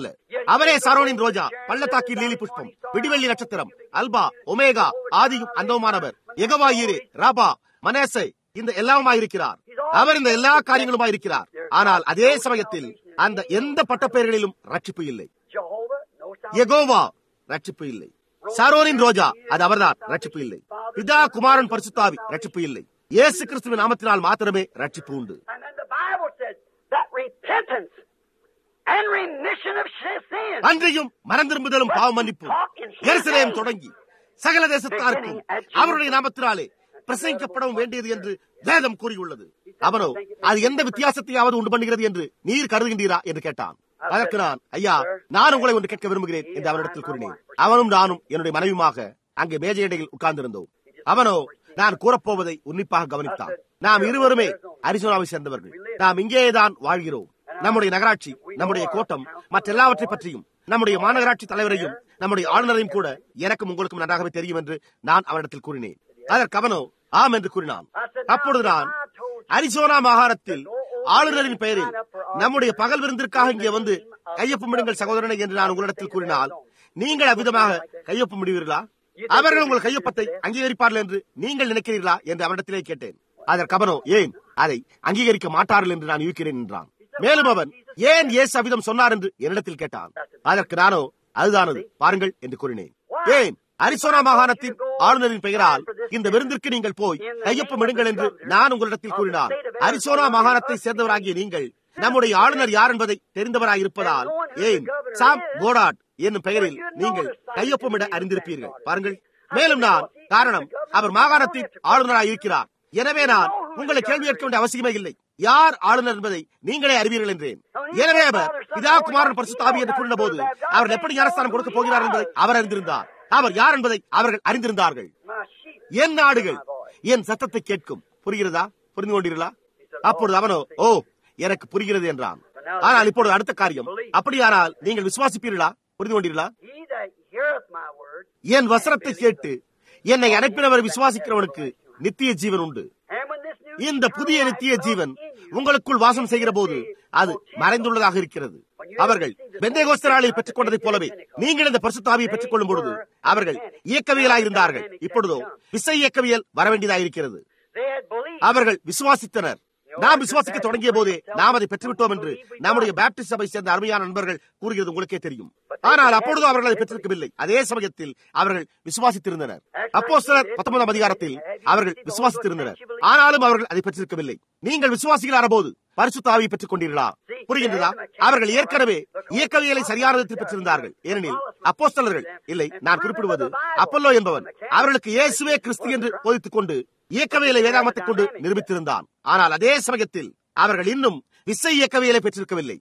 அவரே சரோனின் ரோஜா பள்ளத்தாக்கின் லீலி புஷ்பம் விடிவெள்ளி நட்சத்திரம் அல்பா ஒமேகா ஆதியும் அந்தவுமானவர் எகவாயிரே ராபா மனேசை இந்த எல்லாமாயிருக்கிறார் அவர் இந்த எல்லா காரியங்களுமாயிருக்கிறார் ஆனால் அதே சமயத்தில் அந்த எந்த பட்டப்பெயர்களிலும் ரட்சிப்பு இல்லை Jehovah, no salvation. யெகோவா ரட்சிப்பு இல்லை சரோனின் ரோஜா அது அவர்தான் ரட்சிப்பு இல்லை பிதா குமாரன் பரிசுத்தாவி ரட்சிப்பு இல்லை இயேசு கிறிஸ்துவின் நாமத்தினால் மாத்திரமே ரட்சிப்பு உண்டு And then the Bible said that repentance and remission of sin அன்றையும் மனம் திரும்புதலும் பாவ மன்னிப்பும் எருசலேம் தொடங்கி சகல தேசத்தாருக்கும் அவருடைய நாமத்தினாலே பிரசங்கிக்கப்படவும் வேண்டியது என்று வேதம் கூறியுள்ளது அவனோ அது எந்த வித்தியாசத்தையாவது உண்டு பண்ணுகிறது என்று நீர் கருதுகின்றீரா என்று கேட்டான் அதற்கு நான் ஐயா நான் உங்களை ஒன்று கேட்க விரும்புகிறேன் என்று அவனிடத்தில் கூறினேன் அவனும் நானும் என்னுடைய மனைவியுமாக அங்கே மேஜையடையில் உட்கார்ந்திருந்தோம் அவனோ நான் கூறப்போவதை உன்னிப்பாக கவனித்தான் நாம் இருவருமே அரிசோனாவை சேர்ந்தவர்கள் நாம் இங்கேதான் வாழ்கிறோம் நம்முடைய நகராட்சி நம்முடைய கோட்டம் மற்றெல்லாவற்றை பற்றியும் நம்முடைய மாநகராட்சி தலைவரையும் நம்முடைய ஆளுநரையும் கூட எனக்கும் உங்களுக்கும் நன்றாகவே தெரியும் என்று நான் அவரிடத்தில் கூறினேன் அதற்கு அவனோ ஆம் என்று கூறினான் அப்பொழுது நான் அரிசோனா மாகாணத்தில் ஆளுநரின் பெயரில் நம்முடைய பகல் விருந்திற்காக இங்கே வந்து கையொப்பமிடுங்கள் சகோதரனை என்று நான் உங்களிடத்தில் கூறினால் நீங்கள் அவ்விதமாக கையொப்பமிடுவீர்களா அவர்கள் உங்கள் கையொப்பத்தை அங்கீகரிப்பார்கள் என்று நீங்கள் நினைக்கிறீர்களா என்று அவரிடத்திலே கேட்டேன் அதற்கு அவனோ ஏன் அதை அங்கீகரிக்க மாட்டார்கள் என்று நான் யூக்கிறேன் என்றான் மேலும் அவன் ஏன் இயேசு அவ்விதம் சொன்னார் என்று என்னிடத்தில் கேட்டான் அதற்கு நானோ அதுதானது பாருங்கள் என்று கூறினேன் ஏன் அரிசோனா மாகாணத்தின் ஆளுநரின் பெயரால் இந்த விருந்திற்கு நீங்கள் போய் கையொப்பமிடுங்கள் என்று நான் உங்களிடத்தில் கூறினார் அரிசோனா மாகாணத்தை சேர்ந்தவராகிய நீங்கள் நம்முடைய ஆளுநர் யார் என்பதை தெரிந்தவராயிருப்பதால் ஏன் சாம் கோடாட் என்னும் பெயரில் நீங்கள் கையொப்பமிட அறிந்திருப்பீர்கள் பாருங்கள் மேலும் நான் காரணம் அவர் மாகாணத்தின் ஆளுநராக இருக்கிறார் எனவே நான் உங்களை கேள்வி கேட்க வேண்டிய அவசியமே இல்லை யார் ஆளுநர் என்பதை நீங்களே அறிவீர்கள் என்றேன் எனவே அவர் பிதா குமாரன் பரிசுத்தாவி என்று கூறின போது அவர் எப்படி ஞானஸ்தானம் கொடுக்க போகிறார் என்பதை அவர் அறிந்திருந்தார் அவர் யார் என்பதை அவர்கள் அறிந்திருந்தார்கள் My sheep. என் நாடுகள் என் சத்தத்தை கேட்கும் புரிகிறதா புரிந்து கொண்டீர்களா அப்பொழுது அவனோ ஓ எனக்கு புரிகிறது என்றான் ஆனால் இப்பொழுது அடுத்த காரியம் அப்படியானால் நீங்கள் விசுவாசிப்பீர்களா புரிந்து கொண்டீர்களா He that heareth my word என் வசனத்தை கேட்டு என்னை அனுப்பினவர் விசுவாசிக்கிறவனுக்கு நித்திய ஜீவன் உண்டு and when this new இந்த புதிய நித்திய ஜீவன் உங்களுக்குள் வாசம் செய்கிற போது அது மறைந்துள்ளதாக இருக்கிறது அவர்கள் பெந்தேகோஸ்தராளில் பெற்றுக் கொண்டதைப் போலவே நீங்கள் இந்த பரிசுத்தாவியை பெற்றுக் கொள்ளும் பொழுது அவர்கள் இயக்கவியலாயிருந்தார்கள் இப்பொழுதோ விசை இயக்கவியல் வரவேண்டியதாயிருக்கிறது they had believed அவர்கள் விசுவாசித்தனர் நாம் விசுவாசிக்க தொடங்கிய போதே நாம் அதை பெற்றுவிட்டோம் என்று நம்முடைய பேப்டிஸ்ட் சபை சேர்ந்த அருமையான நண்பர்கள் கூறுகிறது உங்களுக்கே தெரியும் ஆனால் அப்பொழுது அவர்கள் அதை பெற்றிருக்கவில்லை அதே சமயத்தில் அவர்கள் விசுவாசித்திருந்தனர் அப்போ சிலர் பத்தொன்பதாம் அதிகாரத்தில் அவர்கள் விசுவாசித்திருந்தனர் ஆனாலும் அவர்கள் அதை பெற்றிருக்கவில்லை நீங்கள் விசுவாசிகளான போது பரிசுத்தாவியை பெற்றுக் கொண்டீர்களா புரிகின்றதா அவர்கள் ஏற்கனவே இயக்கவியலை சரியான விதத்தில் பெற்றிருந்தார்கள் ஏனெனில் அப்போஸ்தலர்கள் இல்லை நான் குறிப்பிடுவது அப்பல்லோ என்பவன் அவர்களுக்கு இயேசுவே கிறிஸ்து என்று போதித்துக் கொண்டு இயக்கவியலை வேதாமத்தை கொண்டு நிரூபித்திருந்தான் ஆனால் அதே சமயத்தில் அவர்கள் இன்னும் விசை இயக்கவியலை பெற்றிருக்கவில்லை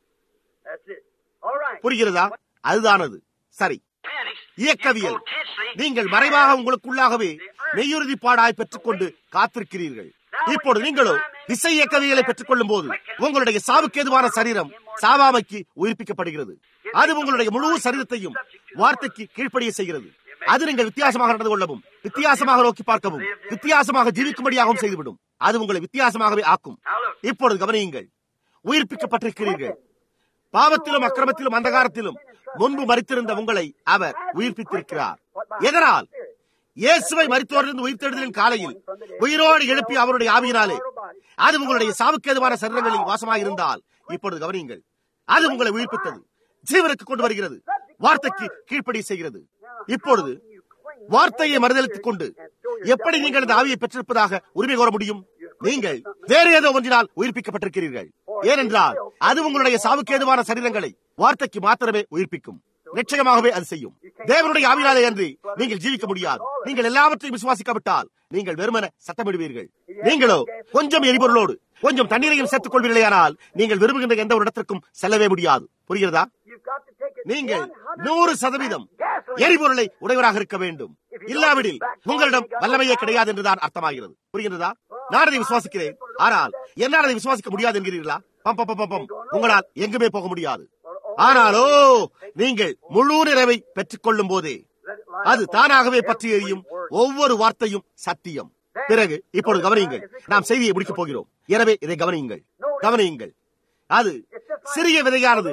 That's it. All right. புரிகிறதா அதுதானது சரி இயக்கவியல் நீங்கள் மறைவாக உங்களுக்குள்ளாகவே மெய்யுறுதிப்பாடாய் பெற்றுக்கொண்டு காத்திருக்கிறீர்கள் இப்போது நீங்களோ விசை இயக்கவியலை பெற்றுக் கொள்ளும் போது உங்களுடைய சாவுக்கேதுவான சரீரம் சாவாமைக்கு உயிர்ப்பிக்கப்படுகிறது அது உங்களுடைய முழு சரீரத்தையும் வார்த்தைக்கு கீழ்ப்படிய செய்கிறது அது நீங்கள் வித்தியாசமாக நடந்து கொள்ளவும் வித்தியாசமாக நோக்கி பார்க்கவும் வித்தியாசமாக ஜீவிக்கும்படியாகவும் செய்துவிடும் அது உங்களை வித்தியாசமாகவே ஆக்கும் இப்பொழுது கவனியுங்கள் உயிர்ப்பிக்கப்பட்டிருக்கிறீர்கள் பாவத்திலும் அக்கிரமத்திலும் அந்தகாரத்திலும் முன்பு மறித்திருந்த உங்களை அவர் உயிர்ப்பித்திருக்கிறார் எதனால் இயேசுவை மறித்தோரிலிருந்து உயிர்த்தெழுதலின் காலையில் உயிரோடு எழுப்பி அவருடைய ஆவியினாலே அது உங்களுடைய சாவுக்கேதுவான சரீரங்களில் வாசமாயிருந்தால் இப்பொழுது கவனியுங்கள் அது உங்களை உயிர்ப்பித்தது ஜீவனுக்கு கொண்டு வருகிறது வார்த்தைக்கு கீழ்ப்படி செய்கிறது இப்பொழுது வார்த்தையை மறுதளித்துக் கொண்டு எப்படி நீங்கள் இந்த ஆவியை பெற்றிருப்பதாக உரிமை கோர முடியும் நீங்கள் வேறு ஏதோ ஒன்றினால் உயிர்ப்பிக்கப்பட்டிருக்கிறீர்கள் ஏனென்றால் அது உங்களுடைய சாவுக்கேதுவான சரீரங்களை வார்த்தைக்கு மாத்திரமே உயிர்ப்பிக்கும் நிச்சயமாகவே அது செய்யும் தேவனுடைய ஆவியாலே அன்றி நீங்கள் ஜீவிக்க முடியாது நீங்கள் எல்லாவற்றையும் விசுவாசிக்காவிட்டால் நீங்கள் வெறுமன சத்தமிடுவீர்கள் நீங்களோ கொஞ்சம் எரிபொருளோடு கொஞ்சம் தண்ணீரையும் சேர்த்துக் கொள்வீர்களேயானால் நீங்கள் விரும்புகின்ற எந்த ஒரு இடத்திற்கும் செல்லவே முடியாது புரிகிறதா You've got to take it நீங்கள் 100% நூறு சதவீதம் gasoline. எரிபொருளை உடையவராக இருக்க வேண்டும் இல்லாவிடில் உங்களிடம் வல்லமையே கிடையாது என்றுதான் அர்த்தமாகிறது புரிகிறதா நான் அதை விசுவாசிக்கிறேன் ஆனால் என்னால் அதை விசுவாசிக்க முடியாது என்கிறீர்களா பம் பம் பம் பம் உங்களால் எங்குமே போக முடியாது ஆனாலோ நீங்கள் முழு நிறைவை பெற்றுக் கொள்ளும் போதே அது தானாகவே பற்றி எரியும் ஒவ்வொரு வார்த்தையும் சத்தியம் பிறகு இப்பொழுது கவனியுங்கள் நாம் செய்தியை முடிக்கப் போகிறோம் எனவே இதை கவனியுங்கள் கவனியுங்கள் அது சிறிய விதையானது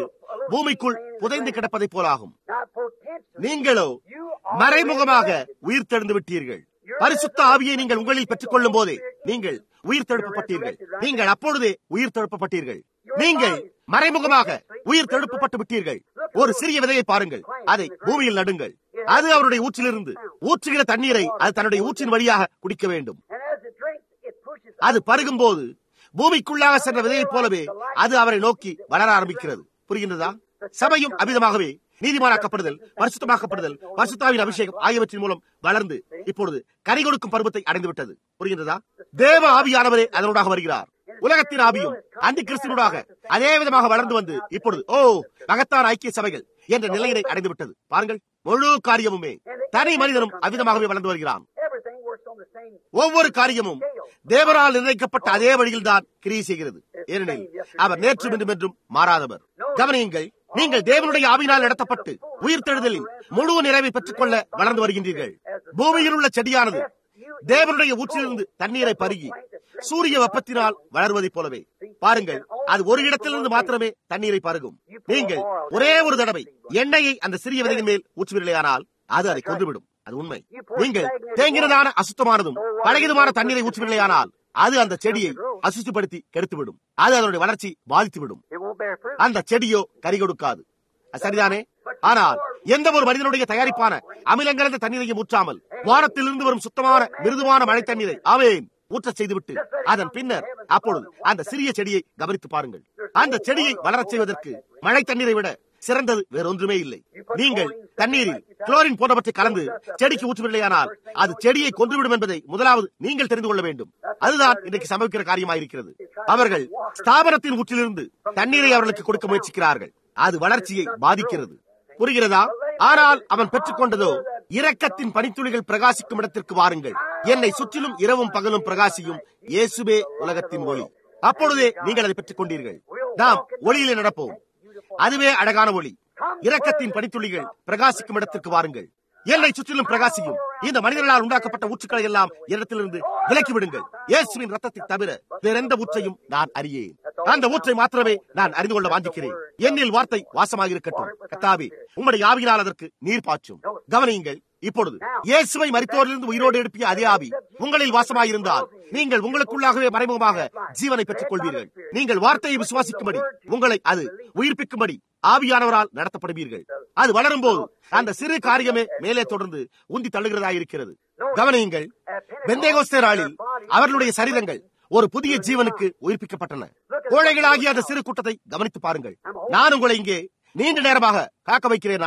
பூமிக்குள் புதைந்து கிடப்பதைப் போலாகும் Now, potentially, நீங்களோ you are மறைமுகமாக உயிர் தெழுந்து விட்டீர்கள் பரிசுத்த ஆவியை நீங்கள் உங்களில் பெற்றுக் கொள்ளும் போதே நீங்கள் உயிர் தெழுப்பப்பட்டீர்கள் நீங்கள் அப்பொழுதே உயிர் தெழுப்பப்பட்டீர்கள் நீங்கள் மறைமுகமாக உயிர் தெழுப்பப்பட்டு விட்டீர்கள் ஒரு சிறிய விதையை பாருங்கள் அதை பூமியில் நடுங்கள் அது அவருடைய ஊற்றிலிருந்து ஊற்றுகிற தண்ணீரை அது தன்னுடைய ஊற்றின் வழியாக குடிக்க வேண்டும் And as it drinks, it pushes அது பருகும் போது பூமிக்குள்ளாக சென்ற விதையைப் போலவே அது அவரை நோக்கி வளர ஆரம்பிக்கிறது புரிகின்றதா சபையும் அபிதமாகவே நீதிமானாக்கப்படுதல் பரிசுத்தமாக்கப்படுதல் பரிசுத்தாவின் அபிஷேகம் ஆகியவற்றின் மூலம் வளர்ந்து இப்பொழுது கனி கொடுக்கும் பருவத்தை அடைந்து விட்டது புரிகின்றதா தேவ ஆவியானவரே அதனூடாக வருகிறார் உலகத்தின் ஆவியும் அந்த கிறிஸ்தனூடாக அதே விதமாக வளர்ந்து வந்து இப்பொழுது ஓ மகத்தான ஐக்கிய சபைகள் என்ற நிலையினை அடைந்து விட்டது பாருங்கள் முழு காரியமுமே தனி மனிதனும் அவ்விதமாகவே வளர்ந்து வருகிறான் everything works on the same. ஒவ்வொரு காரியமும் தேவரால் நிர்ணயிக்கப்பட்ட அதே வழியில் தான் கிரியை செய்கிறது ஏனெனில் அவர் நேற்றும் இன்றும் என்றும் மாறாதவர் கவனியுங்கள் நீங்கள் தேவனுடைய ஆவினால் நடத்தப்பட்டு உயிர்த்தெழுதலின் முழு நிறைவை பெற்றுக்கொள்ள வளர்ந்து வருகின்றீர்கள் பூமியில் உள்ள செடியானது தேவனுடைய ஊற்றிலிருந்து தண்ணீரை பருகி சூரிய வெப்பத்தினால் வளருவதைப் போலவே பாருங்கள் அது ஒரு இடத்திலிருந்து மாத்திரமே தண்ணீரை பருகும் நீங்கள் ஒரே ஒரு தடவை எண்ணெயை அந்த சிறிய விதையின் மேல் ஊற்றுவீர்களேயானால் அது அதை கொன்றுவிடும் அது உண்மை நீங்கள் தேங்கினதான அசுத்தமானதும் பழகிதுமான தண்ணீரை ஊற்றுவீர்களேயானால் அது அந்த செடியை அசுத்தப்படுத்தி கெடுத்துவிடும் அது அதனுடைய வளர்ச்சி பாதித்துவிடும் It won't bear fruit. அந்த செடியோ கறி கொடுக்காது அது சரிதானே ஆனால் எந்த ஒரு மனிதனுடைய தயாரிப்பான அமிலங்கலந்த தண்ணீரையும் ஊற்றாமல் வானத்திலிருந்து வரும் சுத்தமான மிருதுவான மழை தண்ணீரை அவேன் ஊற்றச் செய்துவிட்டு அதன் பின்னர் அப்பொழுது அந்த சிறிய செடியை கவனித்து பாருங்கள் அந்த செடியை வளரச் செய்வதற்கு மழை தண்ணீரை விட சிறந்தது வேறொன்றுமே இல்லை நீங்கள் தண்ணீரில் குளோரின் போன்றவற்றை கலந்து செடிக்கு ஊற்றவில்லையானால் அது செடியை கொன்றுவிடும் என்பதை முதலாவது நீங்கள் தெரிந்து கொள்ள வேண்டும் அதுதான் இன்றைக்கு சம்பவிக்கிற காரியமாயிருக்கிறது அவர்கள் ஸ்தாபனத்தின் ஊற்றிலிருந்து தண்ணீரை அவர்களுக்கு கொடுக்க முயற்சிக்கிறார்கள் அது வளர்ச்சியை பாதிக்கிறது புரிகிறதா ஆனால் அவன் பெற்றுக்கொண்டதோ இரக்கத்தின் பனித்துளிகள் பிரகாசிக்கும் இடத்திற்கு வாருங்கள் என்னை சுற்றிலும் இரவும் பகலும் பிரகாசியும் இயேசுவே உலகத்தின் ஒளி அப்பொழுதே நீங்கள் அதை பெற்றுக் கொண்டீர்கள் நாம் ஒளியிலே நடப்போம் அதுவே அழகான ஒளி இரக்கத்தின் பனித்துளிகள் பிரகாசிக்கும் இடத்திற்கு வாருங்கள் என்னை சுற்றிலும் பிரகாசியும் இந்த மனிதர்களால் உண்டாக்கப்பட்ட ஊற்றுக்களை எல்லாம் இடத்திலிருந்து விலக்கி விடுங்கள் இயேசுவின் ரத்தத்தை தவிர வேறெந்த ஊற்றையும் நான் அறியேன் அந்த ஊற்றை மாத்திரமே நான் அறிந்து கொள்ள வாஞ்சிக்கிறேன் என்னில் வார்த்தை வாசமாக இருக்கட்டும் கத்தாவே உம்முடைய ஆவியினால் அதற்கு நீர் பாய்ச்சும் கவனியுங்கள் இப்பொழுது இயேசுவை மரித்தோரிலிருந்து உயிரோடு எழுப்பிய அதே ஆவி உங்களில் வாசமாயிருந்தால் நீங்கள் உங்களுக்குள்ளாகவே மறைமுகமாக ஜீவனை பெற்றுக் கொள்வீர்கள் நீங்கள் வார்த்தையை விசுவாசிக்கும்படி உங்களை அது உயிர்ப்பிக்கும்படி ஆவியானவரால் நடத்தப்படுவீர்கள் அது வளரும் போது அந்த சிறு காரியமே மேலே தொடர்ந்து உந்தி தள்ளுகிறதாயிருக்கிறது கவனியுங்கள் பெந்தேகோஸ்தே நாளில் அவர்களுடைய சரீரங்கள் ஒரு புதிய ஜீவனுக்கு உயிர்ப்பிக்கப்பட்டன கோழைகளாகிய அந்த சிறு கூட்டத்தை கவனித்து பாருங்கள் நான் உங்களை இங்கே நீண்ட நேரமாக காக்க வைக்கிறேனா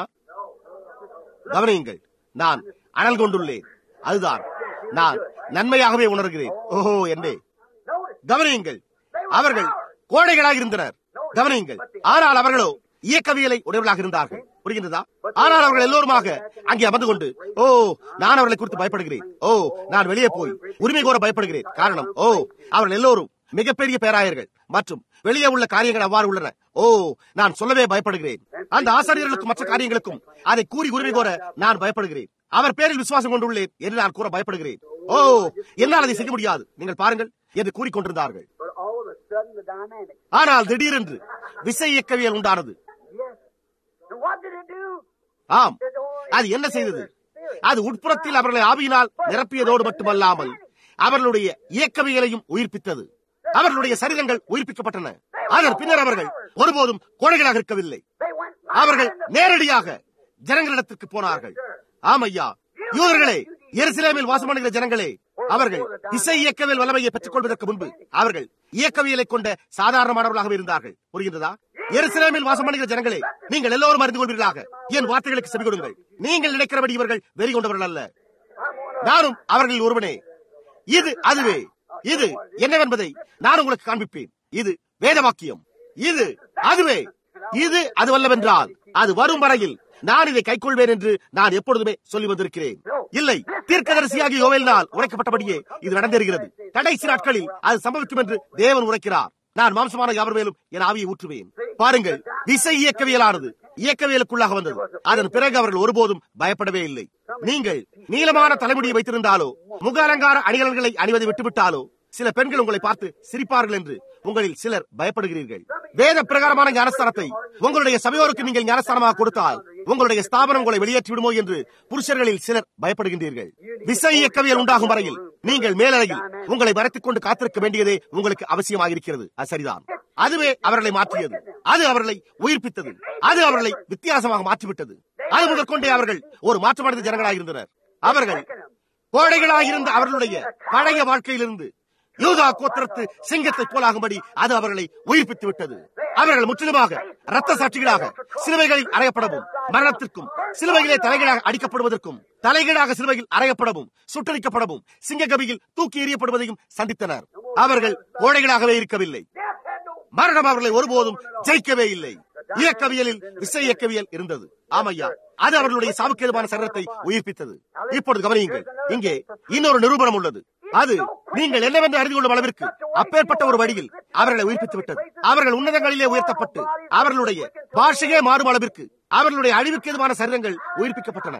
கவனியுங்கள் நான் அனல் கொண்டுள்ளேன் அதுதான் நான் நன்மையாகவே உணர்கிறேன் ஓஹோ என்னே கவனியுங்கள் அவர்கள் கோழைகளாக இருந்தனர் கவனியுங்கள் ஆனால் அவர்களோ இயக்கவியலை உடையவர்களாக இருந்தார்கள் புரிகின்றதா ஆனால் அவர்கள் எல்லோருமாக அங்கே அமர்ந்து கொண்டு ஓ நான் அவர்களை குறித்து பயப்படுகிறேன் ஓ நான் வெளியே போய் உரிமை கோர பயப்படுகிறேன் காரணம் ஓ அவர்கள் எல்லோரும் மிகப்பெரிய பேராயர்கள் மற்றும் வெளியே உள்ள காரியங்கள் அவ்வாறு உள்ளன ஓ நான் சொல்லவே பயப்படுகிறேன் அந்த ஆசிரியர்களுக்கும் மற்ற காரியங்களுக்கும் அதை கூறி உரிமை கோர நான் பயப்படுகிறேன் அவர் பேரில் விசுவாசம் கொண்டுள்ளேன் என்று நான் கூற பயப்படுகிறேன் ஓ என்னால் அதை செய்ய முடியாது நீங்கள் பாருங்கள் என்று கூறிக்கொண்டிருந்தார்கள் But all of a sudden, the dynamic. ஆனால் திடீரென்று விசை இயக்கவியல் உண்டானது Yes. And what did it do? ஆம் அது என்ன செய்தது அது உட்புறத்தில் அவர்களை ஆவியினால் நிரப்பியதோடு மட்டுமல்லாமல் அவர்களுடைய இயக்கவியலையும் உயிர்ப்பித்தது அவர்களுடைய சரீரங்கள் உயிர்ப்பிக்கப்பட்டன அதன் பின்னர் அவர்கள் ஒருபோதும் கோழைகளாக இருக்கவில்லை They went அவர்கள் நேரடியாக ஜனங்களிடத்திற்கு போனார்கள் ஆமையா யூதர்களே எருசலேமில் வாசம் பண்ணுகிற ஜனங்களே அவர்கள் இசை இயக்கவியல் வல்லமையை பெற்றுக் கொள்வதற்கு முன்பு அவர்கள் இயக்கவியலை கொண்ட சாதாரணமானவர்களாகவே இருந்தார்கள் புரிகின்றதா எருசலேமில் வாசம் பண்ணுகிற ஜனங்களே நீங்கள் எல்லோரும் அறிந்து கொள்வீர்களாக என் வார்த்தைகளுக்கு செவி கொடுங்கள் நீங்கள் நினைக்கிறபடி இவர்கள் வெறி கொண்டவர்கள் அல்ல நானும் அவர்களில் ஒருவனே இது அதுவே இது என்னவென்பதை நான் உங்களுக்கு காண்பிப்பேன் இது வேத வாக்கியம் இது அதுவே இது அதுவல்லவென்றால் அது வரும் வரையில் நான் இதை கைக்கொள்வேன் என்று நான் எப்பொழுதுமே சொல்லி வந்திருக்கிறேன் இல்லை தீர்க்கதரிசியாகிய யோவேலினால் உரைக்கப்பட்டபடியே இது நடந்தேறுகிறது கடைசி நாட்களில் அது சம்பவிக்கும் என்று தேவன் உரைக்கிறார் நான் மாம்சமான யாவர் மேலும் என் ஆவியை ஊற்றுவேன் பாருங்கள் விசை இயக்கவியலானது இயக்கவியலுக்குள்ளாக வந்தது அதன் பிறகு அவர்கள் ஒருபோதும் பயப்படவே இல்லை நீங்கள் நீளமான தலைமுடியை வைத்திருந்தாலோ முக அலங்கார அணிகலன்களை அணிவதை விட்டுவிட்டாலோ சில பெண்கள் உங்களை பார்த்து சிரிப்பார்கள் என்று உங்களில் சிலர் பயப்படுகிறீர்கள் வேத பிரகாரமான ஞானஸ்தானத்தை உங்களுடைய சபையோருக்கு நீங்கள் ஞானஸ்தானமாக கொடுத்தால் உங்களுடைய ஸ்தாபனம் உங்களை வெளியேற்றி விடுமோ என்று புருஷர்களில் சிலர் பயப்படுகின்றீர்கள் விசை இயக்கவியல் உண்டாகும் வரையில் நீங்கள் மேலறையில் உங்களை மறைத்துக் கொண்டு காத்திருக்க வேண்டியதே உங்களுக்கு அவசியமாக இருக்கிறது அது சரிதான் அதுவே அவர்களை மாற்றியது அது அவர்களை உயிர்ப்பித்தது அது அவர்களை வித்தியாசமாக மாற்றிவிட்டது அது முதற்கொண்டே அவர்கள் ஒரு மாற்றமடைந்த ஜனங்களாக இருந்தனர் அவர்கள் கோடைகளாக இருந்த அவர்களுடைய பழைய வாழ்க்கையிலிருந்து யூதா கோத்திரத்து சிங்கத்தை போலாகும்படி அது அவர்களை உயிர்ப்பித்து விட்டது அவர்கள் முற்றிலுமாக ரத்த சாட்சிகளாக சிலுவைகளில் அறையப்படவும் மரணத்திற்கும் சிலுவையிலே தலைகளாக அடிக்கப்படுவதற்கும் தலைகீழாக சிலுவையில் அறையப்படவும் சுட்டரிக்கப்படவும் சிங்ககபியில் தூக்கி எறியப்படுவதையும் சந்தித்தனர் அவர்கள் கோடைகளாகவே இருக்கவில்லை மரணம் அவர்களை ஒருபோதும் ஜெயிக்கவே இல்லை இயக்கவியலில் விசை இயக்கவியல் இருந்தது ஆமையா அது அவர்களுடைய சாவுக்கேதுவான சரீரத்தை உயிர்ப்பித்தது இப்பொழுது கவனியுங்கள் இங்கே இன்னொரு நிரூபணம் உள்ளது அது நீங்கள் என்னவென்று அறிந்து கொள்ளும் அளவிற்கு அப்பேற்பட்ட ஒரு வழியில் அவர்களை உயிர்ப்பித்து விட்டது அவர்கள் உன்னதங்களிலே உயர்த்தப்பட்டு அவர்களுடைய பாஷையே மாறும் அளவிற்கு அவர்களுடைய அழிவுக்கு எதுவான சரீரங்கள் உயிர்ப்பிக்கப்பட்டன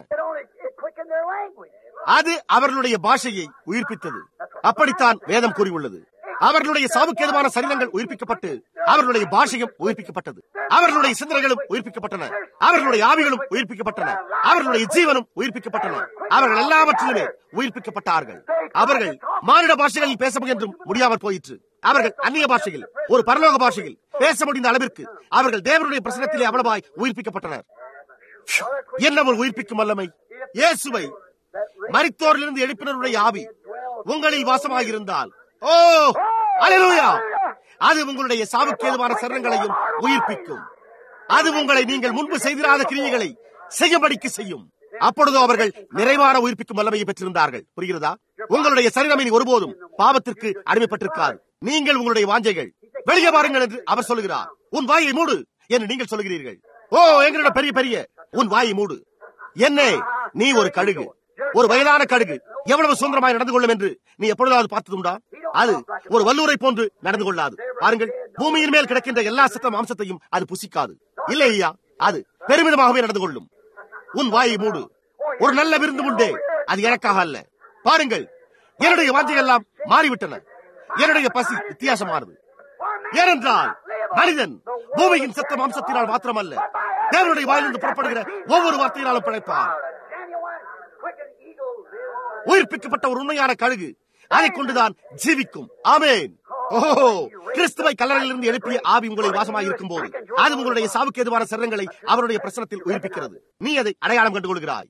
அது அவர்களுடைய பாஷையை உயிர்ப்பித்தது அப்படித்தான் வேதம் கூறியுள்ளது அவர்களுடைய சாவுக்கேதுவான சரீரங்கள் உயிர்ப்பிக்கப்பட்டு அவர்களுடைய பாஷையும் உயிர்ப்பிக்கப்பட்டது அவர்களுடைய சிந்தனைகளும் உயிர்ப்பிக்கப்பட்டன அவர்களுடைய ஆவிகளும் உயிர்ப்பிக்கப்பட்டன அவர்களுடைய ஜீவனும் உயிர்ப்பிக்கப்பட்டன அவர்கள் எல்லாவற்றிலுமே உயிர்ப்பிக்கப்பட்டார்கள் அவர்கள் மானிட பாஷைகளில் பேச முயன்றும் முடியாமல் போயிற்று அவர்கள் அந்நிய பாஷையில் ஒரு பரலோக பாஷையில் பேச முடிந்த அளவிற்கு அவர்கள் தேவனுடைய பிரசனத்திலே அவ்வளவாய் உயிர்ப்பிக்கப்பட்டனர் என்ன ஒரு உயிர்ப்பிக்கும் வல்லமை இயேசுவை மரித்தோரிலிருந்து எழுப்பினருடைய ஆவி உங்களில் வாசமாயிருந்தால் ஓ அலையா அது உங்களுடைய சாவுக்கேதுவான சரணங்களையும் உயிர்ப்பிக்கும் அது உங்களை நீங்கள் முன்பு செய்திராத கிரியைகளை செய்யும்படிக்கு செய்யும் அப்பொழுதோ அவர்கள் நிறைவான உயிர்ப்பிக்கும் வல்லமையை பெற்றிருந்தார்கள் புரிகிறதா உங்களுடைய சரீரம் இனி ஒருபோதும் பாவத்திற்கு அடிமைப்பட்டிருக்காது நீங்கள் உங்களுடைய வாஞ்சைகள் வெளியே பாருங்கள் என்று அவர் சொல்லுகிறார் உன் வாயை மூடு என்று நீங்கள் சொல்லுகிறீர்கள் ஓ எங்களோட பெரிய பெரிய உன் வாயை மூடு என்னே நீ ஒரு கழுகு ஒரு வயதான கடுகு எவ்வளவு சுதந்திரமாய் நடந்து கொள்ளும் என்று நீ எப்பொழுதாவது பார்த்ததுண்டா அது ஒரு வல்லூரை போன்று நடந்து கொள்ளாது பாருங்கள் பூமியின் மேல் கிடக்கின்ற எல்லா சத்த மாம்சத்தையும் அது புசிக்காது இல்லை ஐயா அது பெருமிதமாகவே நடந்து கொள்ளும் உன் வாயை மூடு ஒரு நல்ல விருந்து உண்டே அது எனக்காக அல்ல பாருங்கள் என்னுடைய வாஞ்சைகள் எல்லாம் மாறிவிட்டன என்னுடைய பசி வித்தியாசமானது ஏனென்றால் மனிதன் பூமியின் சத்த மாம்சத்தினால் மாத்திரமல்ல தேவனுடைய வாயிலிருந்து புறப்படுகிற ஒவ்வொரு வார்த்தையினாலும் பிழைப்பார் உயிர்ப்பிக்கப்பட்ட ஒரு உண்மையான கழுகு அதை கொண்டுதான் ஜீவிக்கும் ஆமேன் ஓஹோ கிறிஸ்துவை கல்லறையிலிருந்து எழுப்பிய ஆவி உங்களை வாசமாக இருக்கும் போது அது உங்களுடைய சாவுக்கு எதுவான சரங்களை அவருடைய பிரசனத்தில் உயிர்ப்பிக்கிறது நீ அதை அடையாளம் கண்டு கொள்கிறாய்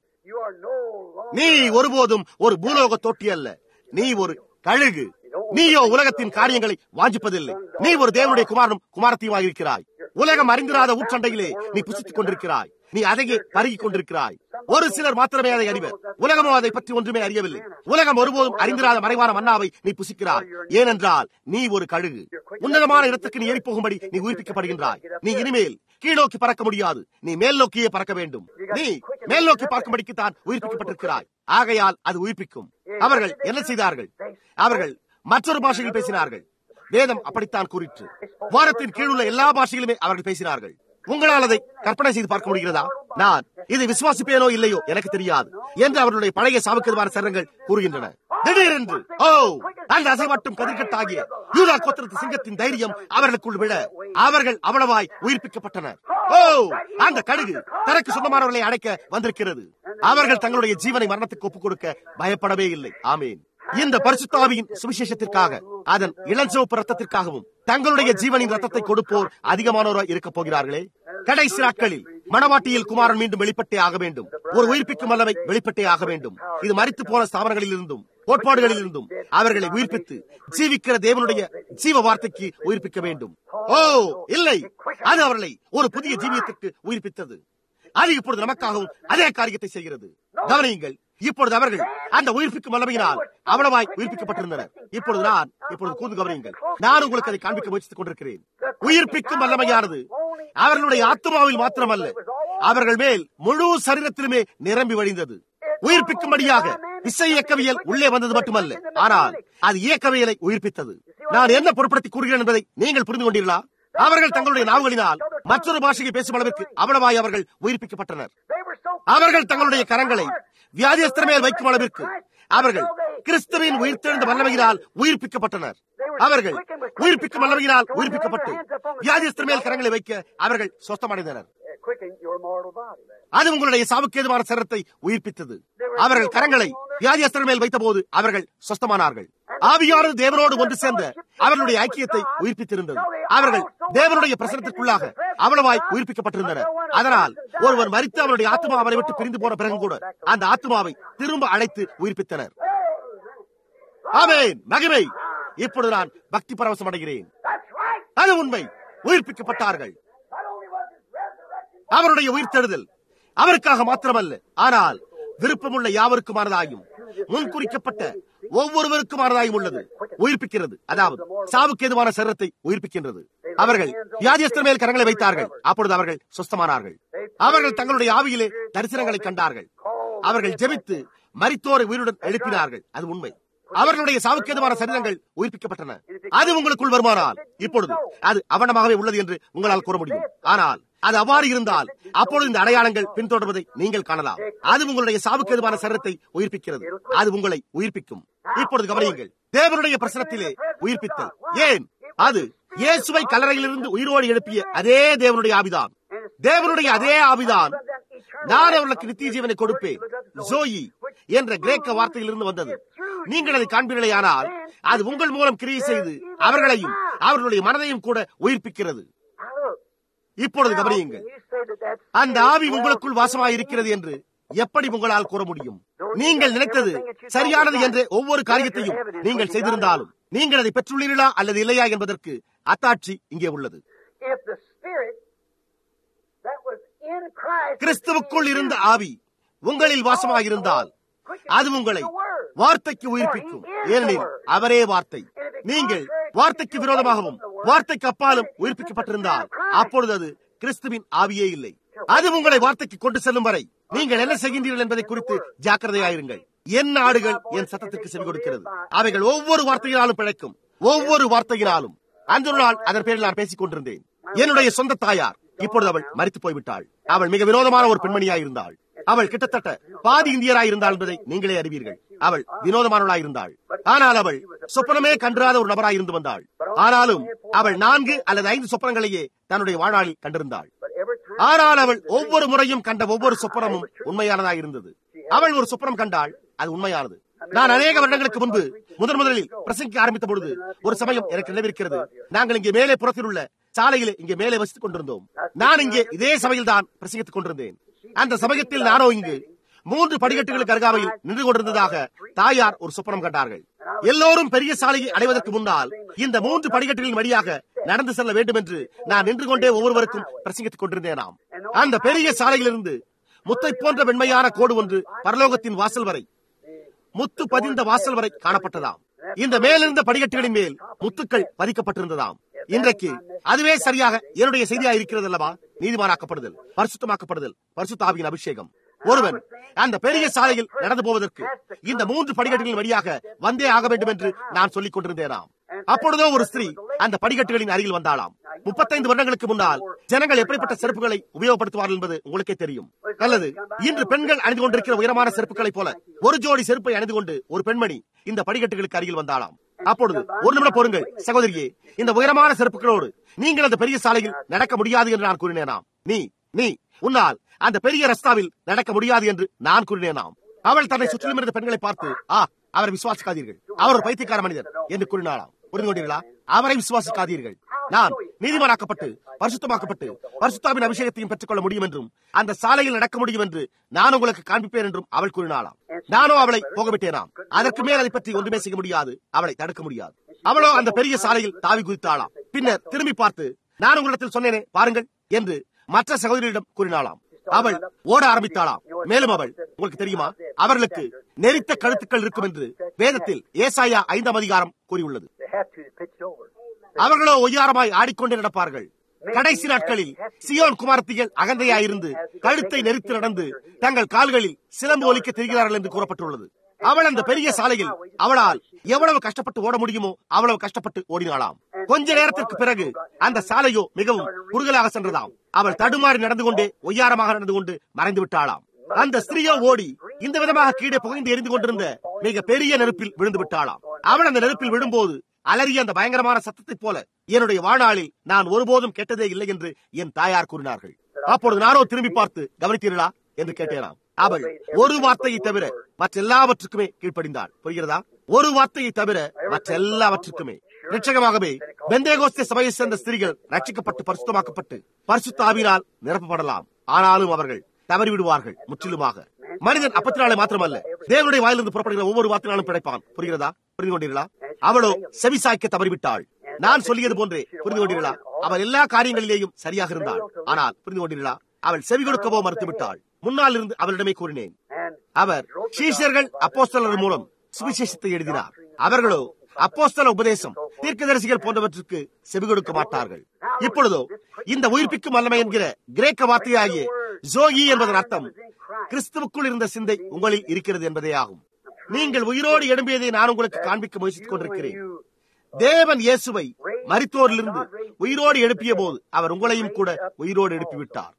நீ ஒருபோதும் ஒரு பூலோக தொட்டி அல்ல நீ ஒரு கழுகு நீயோ உலகத்தின் காரியங்களை வாஞ்சிப்பதில்லை நீ ஒரு தேவனுடைய குமாரனும் குமாரத்தையுமாக இருக்கிறாய் உலகம் அறிந்திராத ஊற்றண்டையிலே நீ புசித்துக் கொண்டிருக்கிறாய் நீ அதையே பருகிக் கொண்டிருக்கிறாய் ஒரு சிலர் மாத்திரமே அதை அறிவர் உலகமோ அதை பற்றி ஒன்றுமே அறியவில்லை உலகம் ஒருபோதும் அறிந்திராத மறைவான மன்னாவை நீ புசிக்கிறாய் ஏனென்றால் நீ ஒரு கழுகு உன்னதமான இடத்துக்கு நீ ஏறி போகும்படி நீ உயிர்ப்பிக்கப்படுகின்றாய் நீ இனிமேல் கீழோக்கி பறக்க முடியாது நீ மேல் நோக்கியே பறக்க வேண்டும் நீ மேல் நோக்கி பார்க்கும்படிக்கு தான் உயிர்ப்பிக்கப்பட்டிருக்கிறாய் ஆகையால் அது உயிர்ப்பிக்கும் அவர்கள் என்ன செய்தார்கள் அவர்கள் மற்றொரு பாஷையில் பேசினார்கள் வேதம் அப்படித்தான் கூறிற்று வாரத்தின் கீழுள்ள எல்லா பாஷைகளுமே அவர்கள் பேசினார்கள் உங்களால் அதை கற்பனை செய்து பார்க்க முடிகிறதா நான் இதை விசுவாசிப்பேனோ இல்லையோ எனக்கு தெரியாது என்று அவர்களுடைய பழைய சாவுக்கெதுவான சரங்கள் கூறுகின்றன திடீரென்று ஓ அந்த அசைவாட்டும் கதிர்கட்டாகிய யூதா கோத்திரத்து சிங்கத்தின் தைரியம் அவர்களுக்குள் விட அவர்கள் அவ்வளவாய் உயிர்ப்பிக்கப்பட்டனர் ஓ அந்த கடுகு தனக்கு சொந்தமானவர்களை அடைக்க வந்திருக்கிறது அவர்கள் தங்களுடைய ஜீவனை மரணத்துக்கு ஒப்புக் கொடுக்க பயப்படவே இல்லை ஆமேன் இந்த பரிசுத்தாவியின் சுவிசேஷத்திற்காக அதன் இளஞ்சிவப்பு ரத்தத்திற்காகவும் தங்களுடைய ஜீவனின் ரத்தத்தை கொடுப்போர் அதிகமானோராய் இருக்க போகிறார்களே கடைசி நாட்களில் மணவாட்டியில் குமாரன் மீண்டும் வெளிப்பட்டே ஆக வேண்டும் ஒரு உயிர்ப்பிக்கும் அல்லவை வெளிப்பட்டே ஆக வேண்டும் இது மறித்து போன ஸ்தாபனங்களில் இருந்தும் கோட்பாடுகளில் இருந்தும் அவர்களை உயிர்ப்பித்து ஜீவிக்கிற தேவனுடைய ஜீவ வார்த்தைக்கு உயிர்ப்பிக்க வேண்டும் ஓ இல்லை அது அவர்களை ஒரு புதிய ஜீவியத்திற்கு உயிர்ப்பித்தது அது இப்பொழுது நமக்காகவும் அதே காரியத்தை செய்கிறது கவனியுங்கள் இப்பொழுது அவர்கள் அந்த உயிர்ப்பிக்கும் வல்லமையினால் அவ்வளவாய் உயிர்ப்பிக்கப்பட்டிருந்தனர் இப்பொழுது நான் இப்பொழுது கூர்ந்து கவனியுங்கள் நான் உங்களுக்கு அதை காண்பிக்க முயற்சித்துக் கொண்டிருக்கிறேன் உயிர்ப்பிக்கும் வல்லமையானது அவர்களுடைய ஆத்மாவில் மாத்திரமல்ல அவர்கள் மேல் முழு சரீரத்திலுமே நிரம்பி வழிந்தது உயிர்ப்பிக்கும்படியாக இசை இயக்கவியல் உள்ளே வந்தது மட்டுமல்ல ஆனால் அது இயக்கவியலை உயிர்ப்பித்தது நான் என்ன பொருட்படுத்தி கூறுகிறேன் என்பதை நீங்கள் புரிந்து கொண்டீர்களா அவர்கள் தங்களுடைய நாவுகளினால் மற்றொரு பாஷையை பேசும் அளவிற்கு அவ்வளவாய் அவர்கள் உயிர்ப்பிக்கப்பட்டனர் அவர்கள் தங்களுடைய கரங்களை வியாதியஸ்தர மேல் வைக்கும் அளவிற்கு அவர்கள் கிறிஸ்துவின் உயிர்த்தெழுந்த வல்லமையினால் உயிர்ப்பிக்கப்பட்டனர் அவர்கள் உயிர்ப்பிக்கும் வல்லமையினால் உயிர்ப்பிக்கப்பட்டு வியாதிஸ்தர் மேல் கரங்களை வைக்க அவர்கள் சொத்தமடைந்தனர் Quicken your mortal body. அது உங்களுடைய சாவுக்கேதுவான சரத்தை உயிர்ப்பித்தது அவர்கள் கரங்களை வியாதியஸ்தர் மேல் வைத்தபோது அவர்கள் சொஸ்தமானார்கள் ஆவியானது தேவனோடு ஒன்று சேர்ந்த அவர்களுடைய ஐக்கியத்தை உயிர்ப்பித்திருந்தது அவர்கள் தேவனுடைய பிரசனத்திற்குள்ளாக அவ்வளவாய் உயிர்ப்பிக்கப்பட்டிருந்தனர் அதனால் ஒருவர் மறித்து அவருடைய ஆத்மா அவரை விட்டு பிரிந்து போன பிறகு கூட அந்த ஆத்மாவை திரும்ப அழைத்து உயிர்ப்பித்தனர் ஆமென் மகிமை இப்பொழுது நான் பக்தி பரவசம் அடைகிறேன் That's right. அது உண்மை உயிர்ப்பிக்கப்பட்டார்கள் Not only was his resurrection, அவருடைய உயிர்த்தெழுதல் அவருக்காக மாத்திரமல்ல ஆனால் விருப்பமுள்ள யாவருக்குமானதாயும் முன்குறிக்கப்பட்ட ஒவ்வொருவருக்குமானதாயும் உள்ளது உயிர்ப்பிக்கிறது அதாவது சாவுக்கு எதுவான சரீரத்தை உயிர்ப்பிக்கின்றது அவர்கள் வியாதியஸ்தர் மேல் கரங்களை வைத்தார்கள் அப்பொழுது அவர்கள் சுஸ்தமானார்கள் அவர்கள் தங்களுடைய ஆவியிலே தரிசனங்களை கண்டார்கள் அவர்கள் ஜெபித்து மரித்தோரை உயிருடன் எழுப்பினார்கள் அது உண்மை அவர்களுடைய சாவுக்கேதுவான சரீரங்கள் உயிர்ப்பிக்கப்பட்டன அது உங்களுக்குள் வருமானால் இப்பொழுது அது அவனமாகவே உள்ளது என்று உங்களால் கூற முடியும் ஆனால் அது அவ்வாறு இருந்தால் அப்பொழுது இந்த அடையாளங்கள் பின்தொடர்வதை நீங்கள் காணலாம் அது உங்களுடைய சாவுக்கேதுவான சரீரத்தை உயிர்ப்பிக்கிறது அது உங்களை உயிர்ப்பிக்கும் இப்பொழுது கவனியுங்கள் தேவனுடைய பிரசனத்திலே உயிர்ப்பித்தல் ஏன் அது இயேசுவை கல்லறையிலிருந்து உயிரோடு எழுப்பிய அதே தேவனுடைய ஆவிதான் தேவனுடைய அதே ஆவிதான் நான் அவர்களுக்கு நித்திய ஜீவனை கொடுப்பேன் ஜோயி என்ற கிரேக்க வார்த்தையிலிருந்து வந்தது நீங்கள் அதை காண்பீர்களே ஆனால் அது உங்கள் மூலம் கிரியை செய்து அவர்களையும் அவர்களுடைய மனதையும் கூட உயிர்ப்பிக்கிறது now look. இப்பொழுது Now, கவனியுங்கள் you say that that's அந்த ஆவி உங்களுக்குள் வாசமாய் இருக்கிறது என்று எப்படி உங்களால் கூற முடியும் நீங்கள் நினைத்தது சரியானது என்ற ஒவ்வொரு காரியத்தையும் நீங்கள் செய்திருந்தாலும் நீங்கள் அதை பெற்றுள்ளீர்களா அல்லது இல்லையா என்பதற்கு அத்தாட்சி இங்கே உள்ளது if the spirit that was in Christ கிறிஸ்துவுக்குள் இருந்த ஆவி உங்களில் வாசமாய் இருந்தால் அது உங்களை வார்த்தைக்கு உயிர்ப்பிக்கும் ஏனெனில் அவரே வார்த்தை நீங்கள் வார்த்தைக்கு விரோதமாகவும் வார்த்தைக்கு அப்பாலும் உயிர்ப்பிக்கப்பட்டிருந்தால் அப்பொழுது அது கிறிஸ்துவின் ஆவியே இல்லை அது உங்களை வார்த்தைக்கு கொண்டு செல்லும் வரை நீங்கள் என்ன செய்கின்றீர்கள் என்பதை குறித்து ஜாக்கிரதையாயிருங்கள் என் ஆடுகள் என் சத்தத்திற்கு செவி கொடுக்கிறது அவைகள் ஒவ்வொரு வார்த்தையினாலும் பிழைக்கும் ஒவ்வொரு வார்த்தையினாலும் அந்த ஒரு நாள் அதன் பேரில் நான் பேசிக் கொண்டிருந்தேன் என்னுடைய சொந்த தாயார் இப்பொழுது அவள் மறித்து போய்விட்டாள் அவள் மிக வினோதமான ஒரு பெண்மணியாயிருந்தாள் அவள் கிட்டத்தட்ட பாதி இந்தியராய் இருந்தாள் என்பதை நீங்களே அறிவீர்கள் அவள் வினோதமானவளாய் இருந்தாள் ஆனால் அவள் சொப்பனமே கன்றாத ஒரு நபராய் இருந்து வந்தாள் ஆனாலும் அவள் நான்கு அல்லது ஐந்து சொப்பனங்களையே தன்னுடைய வாழ்நாளில் கண்டிருந்தாள் but every time ஆனால் அவள் ஒவ்வொரு முறையும் கண்ட ஒவ்வொரு சொப்பனமும் உண்மையானதாக இருந்தது அவள் ஒரு சொப்பனம் கண்டாள் அது உண்மையானது நான் அநேக வருடங்களுக்கு முன்பு முதன் முதலில் பிரசங்கிக்க ஆரம்பித்த பொழுது ஒரு சமயம் எனக்கு நினைவிருக்கிறது நாங்கள் இங்கே மேலே புறத்தில் உள்ள சாலையிலே இங்கே மேலே வசித்துக் கொண்டிருந்தோம் நான் இங்கே இதே சபையில் தான் பிரசங்கித்துக் கொண்டிருந்தேன் அந்த சமயத்தில் நானோ இங்கு மூன்று படிக்கட்டுகளுக்கு அருகாமையில் நின்று கொண்டிருந்ததாக தாயார் ஒரு சொப்பனம் கண்டார்கள் எல்லோரும் பெரிய சாலையை அடைவதற்கு முன்னால் இந்த மூன்று படிக்கட்டுகளின் வழியாக நடந்து செல்ல வேண்டும் என்று நான் நின்று கொண்டே ஒவ்வொருவருக்கும் பிரசங்கித்துக் கொண்டிருந்தேனாம் அந்த பெரிய சாலையிலிருந்து முத்தை போன்ற வெண்மையான கோடு ஒன்று பரலோகத்தின் வாசல் வரை முத்து பதிந்த வாசல் வரை காணப்பட்டதாம் இந்த மேலிருந்த படிக்கட்டுகளின் மேல் முத்துக்கள் பதிக்கப்பட்டிருந்ததாம் இன்றைக்கு அதுவே சரியாக என்னுடைய செய்தியா இருக்கிறது அல்லவா நீதிமானாக்கப்படுதல் பரிசுத்தமாக்கப்படுதல் பரிசுத்தாவியின் அபிஷேகம் ஒருவன் அந்த பெரிய சாலையில் நடந்து போவதற்கு இந்த மூன்று படிக்கட்டுகளின் வழியாக வந்தே ஆக வேண்டும் என்று நான் சொல்லிக் கொண்டிருந்தேனாம் அப்பொழுதோ ஒரு ஸ்திரீ அந்த படிக்கட்டுகளின் அருகில் வந்தாளாம் முப்பத்தைந்து வருடங்களுக்கு முன்னால் ஜனங்கள் எப்படிப்பட்ட செருப்புகளை உபயோகப்படுத்துவார்கள் என்பது உங்களுக்கே தெரியும் அல்லது இன்று பெண்கள் அணிந்து கொண்டிருக்கிற உயரமான செருப்புகளைப் போல ஒரு ஜோடி செருப்பை அணிந்து கொண்டு ஒரு பெண்மணி இந்த படிக்கட்டுகளுக்கு அருகில் வந்தாளாம் அப்பொழுது ஒரு நிமிடம் பொறுங்கள் சகோதரியே இந்த உயரமான செருப்புகளோடு நீங்கள் அந்த பெரிய சாலையில் நடக்க முடியாது என்று நான் கூறினேனாம் நீ நீ உன்னால் அந்த பெரிய ரஸ்தாவில் நடக்க முடியாது என்று நான் கூறினேனாம் அவள் தன்னை சுற்றிலும் இருந்த பெண்களை பார்த்து ஆ அவரை விசுவாசிக்காதீர்கள் அவர் ஒரு பைத்தியக்கார மனிதர் என்று கூறினாளாம் புரிந்து கொண்டீர்களா அவரை விசுவாசிக்காதீர்கள் நான் நீதிமானாக்கப்பட்டு பரிசுத்தமாக்கப்பட்டு பரிசுத்தாவின் அபிஷேகத்தையும் பெற்றுக்கொள்ள முடியும் என்றும் அந்த சாலையில் நடக்க முடியும் என்று நான் உங்களுக்கு காண்பிப்பேன் என்றும் அவள் கூறினாளாம் நானோ அவளை போகவிட்டேனாம் அதற்கு மேல் அதை பற்றி ஒன்றுமே செய்ய முடியாது அவளை தடுக்க முடியாது அவளோ அந்த பெரிய சாலையில் தாவி குதித்தாளாம் பின்னர் திரும்பி பார்த்து நான் உங்களிடத்தில் சொன்னேனே பாருங்கள் என்று மற்ற சகோதரியிடம் கூறினாளாம் அவள் ஓட ஆரம்பித்தாளாம் மேலும் அவள் உங்களுக்கு தெரியுமா அவர்களுக்கு நெரித்த கழுத்துக்கள் இருக்கும் என்று வேதத்தில் ஏசாயா ஐந்தாம் அதிகாரம் கூறியுள்ளது they have to pitch over. அவர்களோ ஒய்யாரமாய் ஆடிக்கொண்டே நடப்பார்கள் கடைசி நாட்களில் சியோன் குமாரத்திகள் அகந்தையாயிருந்து கழுத்தை நெரித்து நடந்து தங்கள் கால்களில் சிலம்பு ஒலிக்க தெரிகிறார்கள் என்று கூறப்பட்டுள்ளது அவள் அந்த பெரிய சாலையில் அவளால் எவ்வளவு கஷ்டப்பட்டு ஓட முடியுமோ அவ்வளவு கஷ்டப்பட்டு ஓடினாளாம் கொஞ்ச நேரத்திற்கு பிறகு அந்த சாலையோ மிகவும் குறுகலாக சென்றதாம் அவள் தடுமாறி நடந்து கொண்டே ஒய்யாரமாக நடந்து கொண்டு மறைந்து விட்டாளாம் அந்த ஸ்திரீயோ ஓடி இந்த விதமாக கீழே புகைந்து எரிந்து கொண்டிருந்த மிக பெரிய நெருப்பில் விழுந்து விட்டாளாம் அவள் அந்த நெருப்பில் விழும்போது அலறிய அந்த பயங்கரமான சத்தத்தைப் போல என்னுடைய வாழ்நாளில் நான் ஒருபோதும் கேட்டதே இல்லை என்று என் தாயார் கூறினார்கள் அப்பொழுது நானோ திரும்பி பார்த்து கவனித்தீர்களா என்று கேட்டேனாம் அவள் ஒரு வார்த்தையை தவிர மற்ற எல்லாவற்றுக்குமே கீழ்ப்படிந்தாள் புரிகிறதா ஒரு வார்த்தையை தவிர மற்ற எல்லாவற்றுக்குமே நிச்சயமாகவே பெந்தேகோஸ்தே சபையை சேர்ந்த ஸ்திரீகள் ரட்சிக்கப்பட்டு பரிசுத்தமாக்கப்பட்டு பரிசுத்த ஆவினால் நிரப்பப்படலாம் ஆனாலும் அவர்கள் தவறிவிடுவார்கள் முற்றிலுமாக மனிதன் அப்பத்தினாலே மாத்திரமல்ல தேவனுடைய வாயிலிருந்து புறப்படுகிற ஒவ்வொரு வார்த்தையினாலும் பிழைப்பான் புரிகிறதா புரிந்து கொண்டீர்களா அவளோ செவிசாய்க்க தவறிவிட்டாள் நான் சொல்லியது போன்றே புரிந்து கொண்டீர்களா அவள் எல்லா காரியங்களிலேயும் சரியாக இருந்தாள் ஆனால் புரிந்து கொண்டீர்களா அவள் செவி கொடுக்கவோ மறுத்துவிட்டாள் முன்னால் இருந்து அவளிடமே கூறினேன் அவர் சீஷர்கள் அப்போஸ்தலர் மூலம் சுவிசேஷத்தை எழுதினார் அவர்களோ அப்போஸ்தல உபதேசம் தீர்க்கதரிசிகள் போன்றவற்றுக்கு செவி கொடுக்க மாட்டார்கள் இப்பொழுதோ இந்த உயிர்ப்பிக்கும் வல்லமை என்கிற கிரேக்க வார்த்தையாகிய ஜோயி என்பதன் அர்த்தம் கிறிஸ்துவுக்குள் இருந்த சிந்தை உங்களில் இருக்கிறது என்பதே ஆகும் நீங்கள் உயிரோடு எழும்பியதை நான் உங்களுக்கு காண்பிக்க முயற்சித்துக் கொண்டிருக்கிறேன் தேவன் இயேசுவை மரித்தோரிலிருந்து உயிரோடு எழுப்பிய போது அவர் உங்களையும் கூட உயிரோடு எழுப்பிவிட்டார்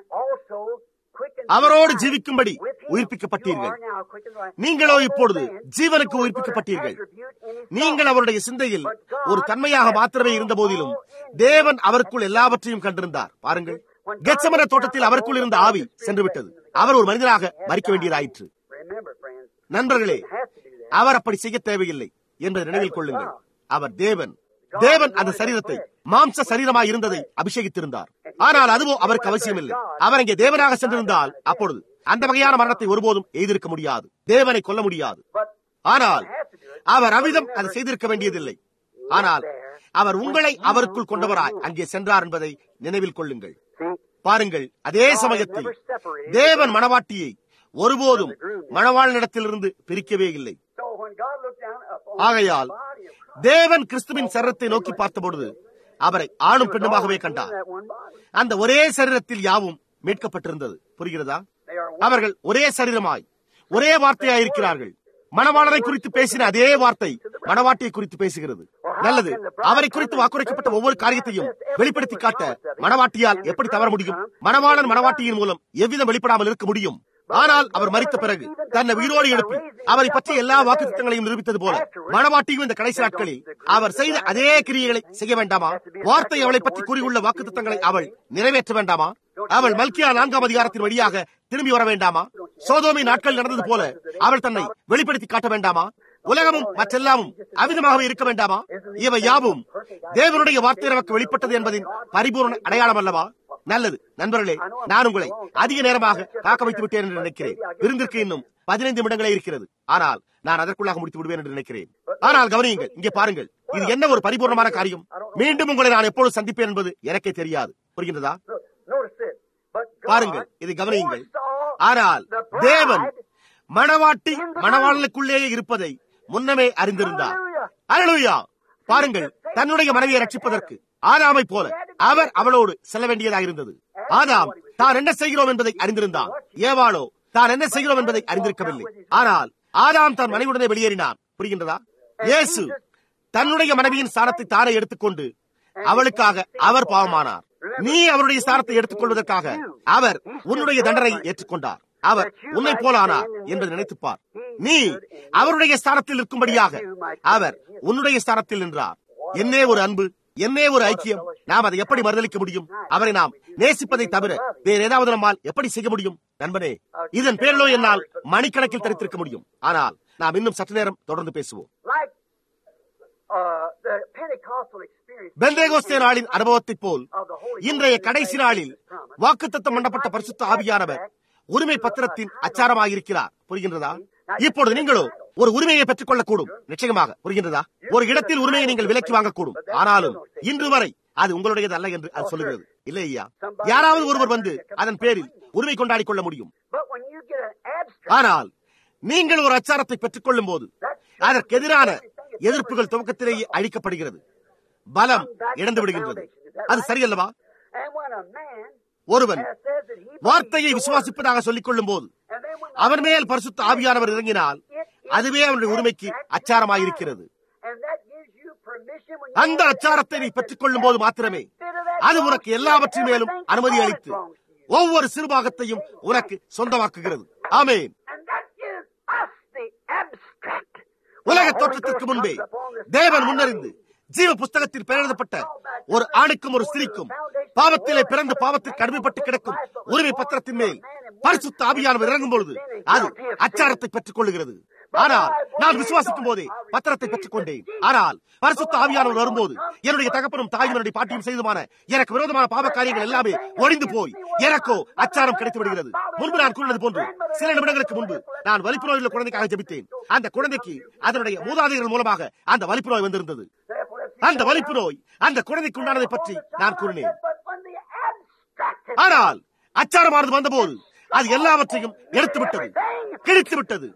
அவரோடு ஜீவிக்கும்படி உயிர்ப்பிக்கப்பட்டீர்கள் நீங்களோ இப்பொழுது ஜீவனுக்கு உயிர்ப்பிக்கப்பட்டீர்கள் நீங்கள் அவருடைய சிந்தையில் ஒரு தன்மையாக மாத்திரமே இருந்த போதிலும் தேவன் அவருக்குள் எல்லாவற்றையும் கண்டிருந்தார் பாருங்கள் கெச்சமன தோட்டத்தில் அவருக்குள் இருந்த ஆவி சென்று விட்டது அவர் ஒரு மனிதனாக மறிக்க வேண்டியதாயிற்று நண்பர்களே அவர் அப்படி செய்ய தேவையில்லை என்பதை நினைவில் கொள்ளுங்கள் அவர் தேவன் தேவன் அந்த சரீரத்தை மாம்ச சரீரமாய் இருந்ததை அபிஷேகித்திருந்தார் ஆனால் அதுவோ அவருக்கு அவசியம் இல்லை அவர் அங்கே தேவனாக சென்றிருந்தால் அப்பொழுது அந்த வகையான மரணத்தை ஒருபோதும் எய்திருக்க முடியாது தேவனை கொல்ல முடியாது ஆனால் அவர் அவிதம் அதை செய்திருக்க வேண்டியதில்லை ஆனால் அவர் உங்களை அவருக்குள் கொண்டவராய் அங்கே சென்றார் என்பதை நினைவில் கொள்ளுங்கள் பாருங்கள் அதே சமயத்தில் தேவன் மணவாட்டியை ஒருபோதும் மணவாளனிடத்திலிருந்து பிரிக்கவே இல்லை ஆகையால் தேவன் கிறிஸ்துவின் சரீரத்தை நோக்கி பார்த்தபொழுது அவரை ஆணும் பெண்ணுமாகவே கண்டார் அந்த ஒரே சரீரத்தில் யாவும் மீட்கப்பட்டிருந்தது புரிகிறதா அவர்கள் ஒரே சரீரமாய் ஒரே வார்த்தையாய் இருக்கிறார்கள் மணவாளரை குறித்து பேசின அதே வார்த்தை மணவாட்டியை குறித்து பேசுகிறது நல்லது அவரை குறித்து வாக்குரைக்கப்பட்ட ஒவ்வொரு காரியத்தையும் வெளிப்படுத்தி காட்ட மணவாட்டியால் எப்படி தவற முடியும் மணவாளன் மணவாட்டியின் மூலம் எவ்விதம் வெளிப்படாமல் இருக்க முடியும் ஆனால் அவர் மறித்த பிறகு தன்னை உயிரோடு எழுப்பி அவரை பற்றிய எல்லா வாக்கு திட்டங்களையும் நிரூபித்தது போல மணவாட்டியும் இந்த கடைசி நாட்களில் அவர் செய்த அதே கிரியைகளை செய்ய வேண்டாமா வார்த்தை அவளை பற்றி கூறியுள்ள வாக்கு திட்டங்களை அவள் நிறைவேற்ற வேண்டாமா அவள் மல்கியா நான்காம் அதிகாரத்தின் வழியாக திரும்பி வர வேண்டாமா சோதோமி நாட்கள் நடந்தது போல அவள் தன்னை வெளிப்படுத்தி காட்ட வேண்டாமா உலகமும் மற்றெல்லாமும் அவிதமாகவே இருக்க வேண்டாமா இவை யாவும் தேவனுடைய வார்த்தை நமக்கு வெளிப்பட்டது என்பதின் பரிபூர்ண அடையாளம் அல்லவா நல்லது நண்பர்களே நான் உங்களை அதிக நேரமாக காக்க வைத்து விட்டேன் என்று நினைக்கிறேன் விருந்திற்கு இன்னும் பதினைந்து நிமிடங்களே இருக்கிறது ஆனால் நான் அதற்குள்ளாக முடித்து விடுவேன் என்று நினைக்கிறேன் ஆனால் கவனியுங்கள் இங்கே பாருங்கள் இது என்ன ஒரு பரிபூர்ணமான காரியம் மீண்டும் உங்களை நான் எப்பொழுது சந்திப்பேன் என்பது எனக்கே தெரியாது புரிகின்றதா பாருங்கள் இதை கவனியுங்கள் ஆனால் தேவன் மணவாட்டி மணவாளனுக்குள்ளேயே இருப்பதை முன்னமே அறிந்திருந்தார் அருளுயா பாருங்கள் தன்னுடைய மனைவியை ரட்சிப்பதற்கு ஆதாமை போல அவர் அவளோடு செல்ல வேண்டியதாக இருந்தது ஆதாம் தான் என்ன செய்கிறோம் என்பதை அறிந்திருந்தான் ஏவாளோ தான் என்ன செய்கிறோம் என்பதை அறிந்திருக்கவில்லை ஆனால் ஆதாம் தன் மனைவியுடனே வெளியேறினான் புரிகின்றதா இயேசு தன்னுடைய மனைவியின் ஸ்தானத்தை தானே எடுத்துக்கொண்டு அவளுக்காக அவர் பாவமானார் நீ அவருடைய ஸ்தானத்தை எடுத்துக்கொள்வதற்காக அவர் உன்னுடைய தண்டனை ஏற்றுக்கொண்டார் அவர் உன்னை போல ஆனார் என்பதை நினைத்துப்பார் நீ அவருடைய ஸ்தானத்தில் இருக்கும்படியாக அவர் உன்னுடைய ஸ்தானத்தில் நின்றார் என்னே ஒரு அன்பு என்னே ஒரு ஐக்கியம் நாம் அதை எப்படி மறுதளிக்க முடியும் அவரை நாம் நேசிப்பதை தவிர வேற ஏதாவது நம்மால் எப்படி செய்ய முடியும் நண்பனே இதன் பேரிலோ என்னால் மணிக்கணக்கில் தரித்திருக்க முடியும் ஆனால் நாம் இன்னும் சற்று நேரம் தொடர்ந்து பேசுவோம் பெந்தேகோஸ்தே நாளின் அனுபவத்தை போல் இன்றைய கடைசி நாளில் வாக்குத்தத்தம் பண்ணப்பட்ட பரிசுத்த ஆவியானவர் உரிமை பத்திரத்தின் அச்சாரமாயிருக்கிறார் புரிகின்றதா இப்பொழுது நீங்களோ ஒரு உரிமையை பெற்றுக் கொள்ளக்கூடும் நிச்சயமாக புரிகின்றதா ஒரு இடத்தில் உரிமையை நீங்கள் விலக்கி வாங்கக்கூடும் ஆனாலும் இன்று வரை அது உங்களுடையது அல்ல என்று அது சொல்லுகிறது இல்லை ஐயா யாராவது ஒருவர் வந்து அதன் பேரில் உரிமை கொண்டாடி கொள்ள முடியும் ஆனால் நீங்கள் ஒரு அச்சாரத்தை பெற்றுக் கொள்ளும் போது அதற்கு எதிரான எதிர்ப்புகள் துவக்கத்திலேயே அழிக்கப்படுகிறது பலம் இழந்து விடுகின்றது அது சரியல்லவா ஒருவன் வார்த்தையை விசுவாசிப்பதாக சொல்லிக் கொள்ளும் போது அவன் மேல் பரிசுத்த ஆவியானவர் இறங்கினால் அதுவே அவனுடைய உரிமைக்கு அச்சாரமாயிருக்கிறது அந்த அச்சாரத்தை நீ பெற்றுக் கொள்ளும் போது மாத்திரமே அது உனக்கு எல்லாவற்றின் மேலும் அனுமதி அளித்து ஒவ்வொரு சிறுபாகத்தையும் உனக்கு சொந்தமாக்குகிறது ஆமேன் உலக தோற்றத்திற்கு முன்பே தேவன் முன்னறிந்து ஜீவ புஸ்தகத்தில் பெயர் எழுதப்பட்ட ஒரு ஆணுக்கும் ஒரு ஸ்திரீக்கும் பாவத்திலே பிறந்து பாவத்திற்கு அடிமைப்பட்டு கிடக்கும் உரிமை பத்திரத்தின் மேல் பரிசுத்த ஆவியானவர் இறங்கும் பொழுது அது அச்சாரத்தை பெற்றுக் கொள்ளுகிறது ஆனால் நான் விசுவாசிக்கும் போதே பத்திரத்தை பெற்றுக் கொண்டேன் ஆனால் பரிசுத்த ஆவியானவர் வரும்போது என்னுடைய தகப்பனும் தாயும் என்னுடைய பாட்டியும் செய்துமான எனக்கு விரோதமான பாவ காரியங்கள் எல்லாமே ஒழிந்து போய் எனக்கோ அச்சாரம் கிடைத்து விடுகிறது முன்பு நான் கூறினது போன்று சில நிமிடங்களுக்கு முன்பு நான் வலிப்பு நோயுள்ள குழந்தைக்காக ஜெபித்தேன் அந்த குழந்தைக்கு அதனுடைய மூதாதைகள் மூலமாக அந்த வலிப்பு நோய் வந்திருந்தது அந்த வலிப்பு நோய் அந்த குழந்தைக்கு உண்டானதை பற்றி நான் கூறினேன் ஆனால் அச்சாரமானது வந்தபோது அது எல்லாவற்றையும் எடுத்து விட்டது கிழித்து விட்டது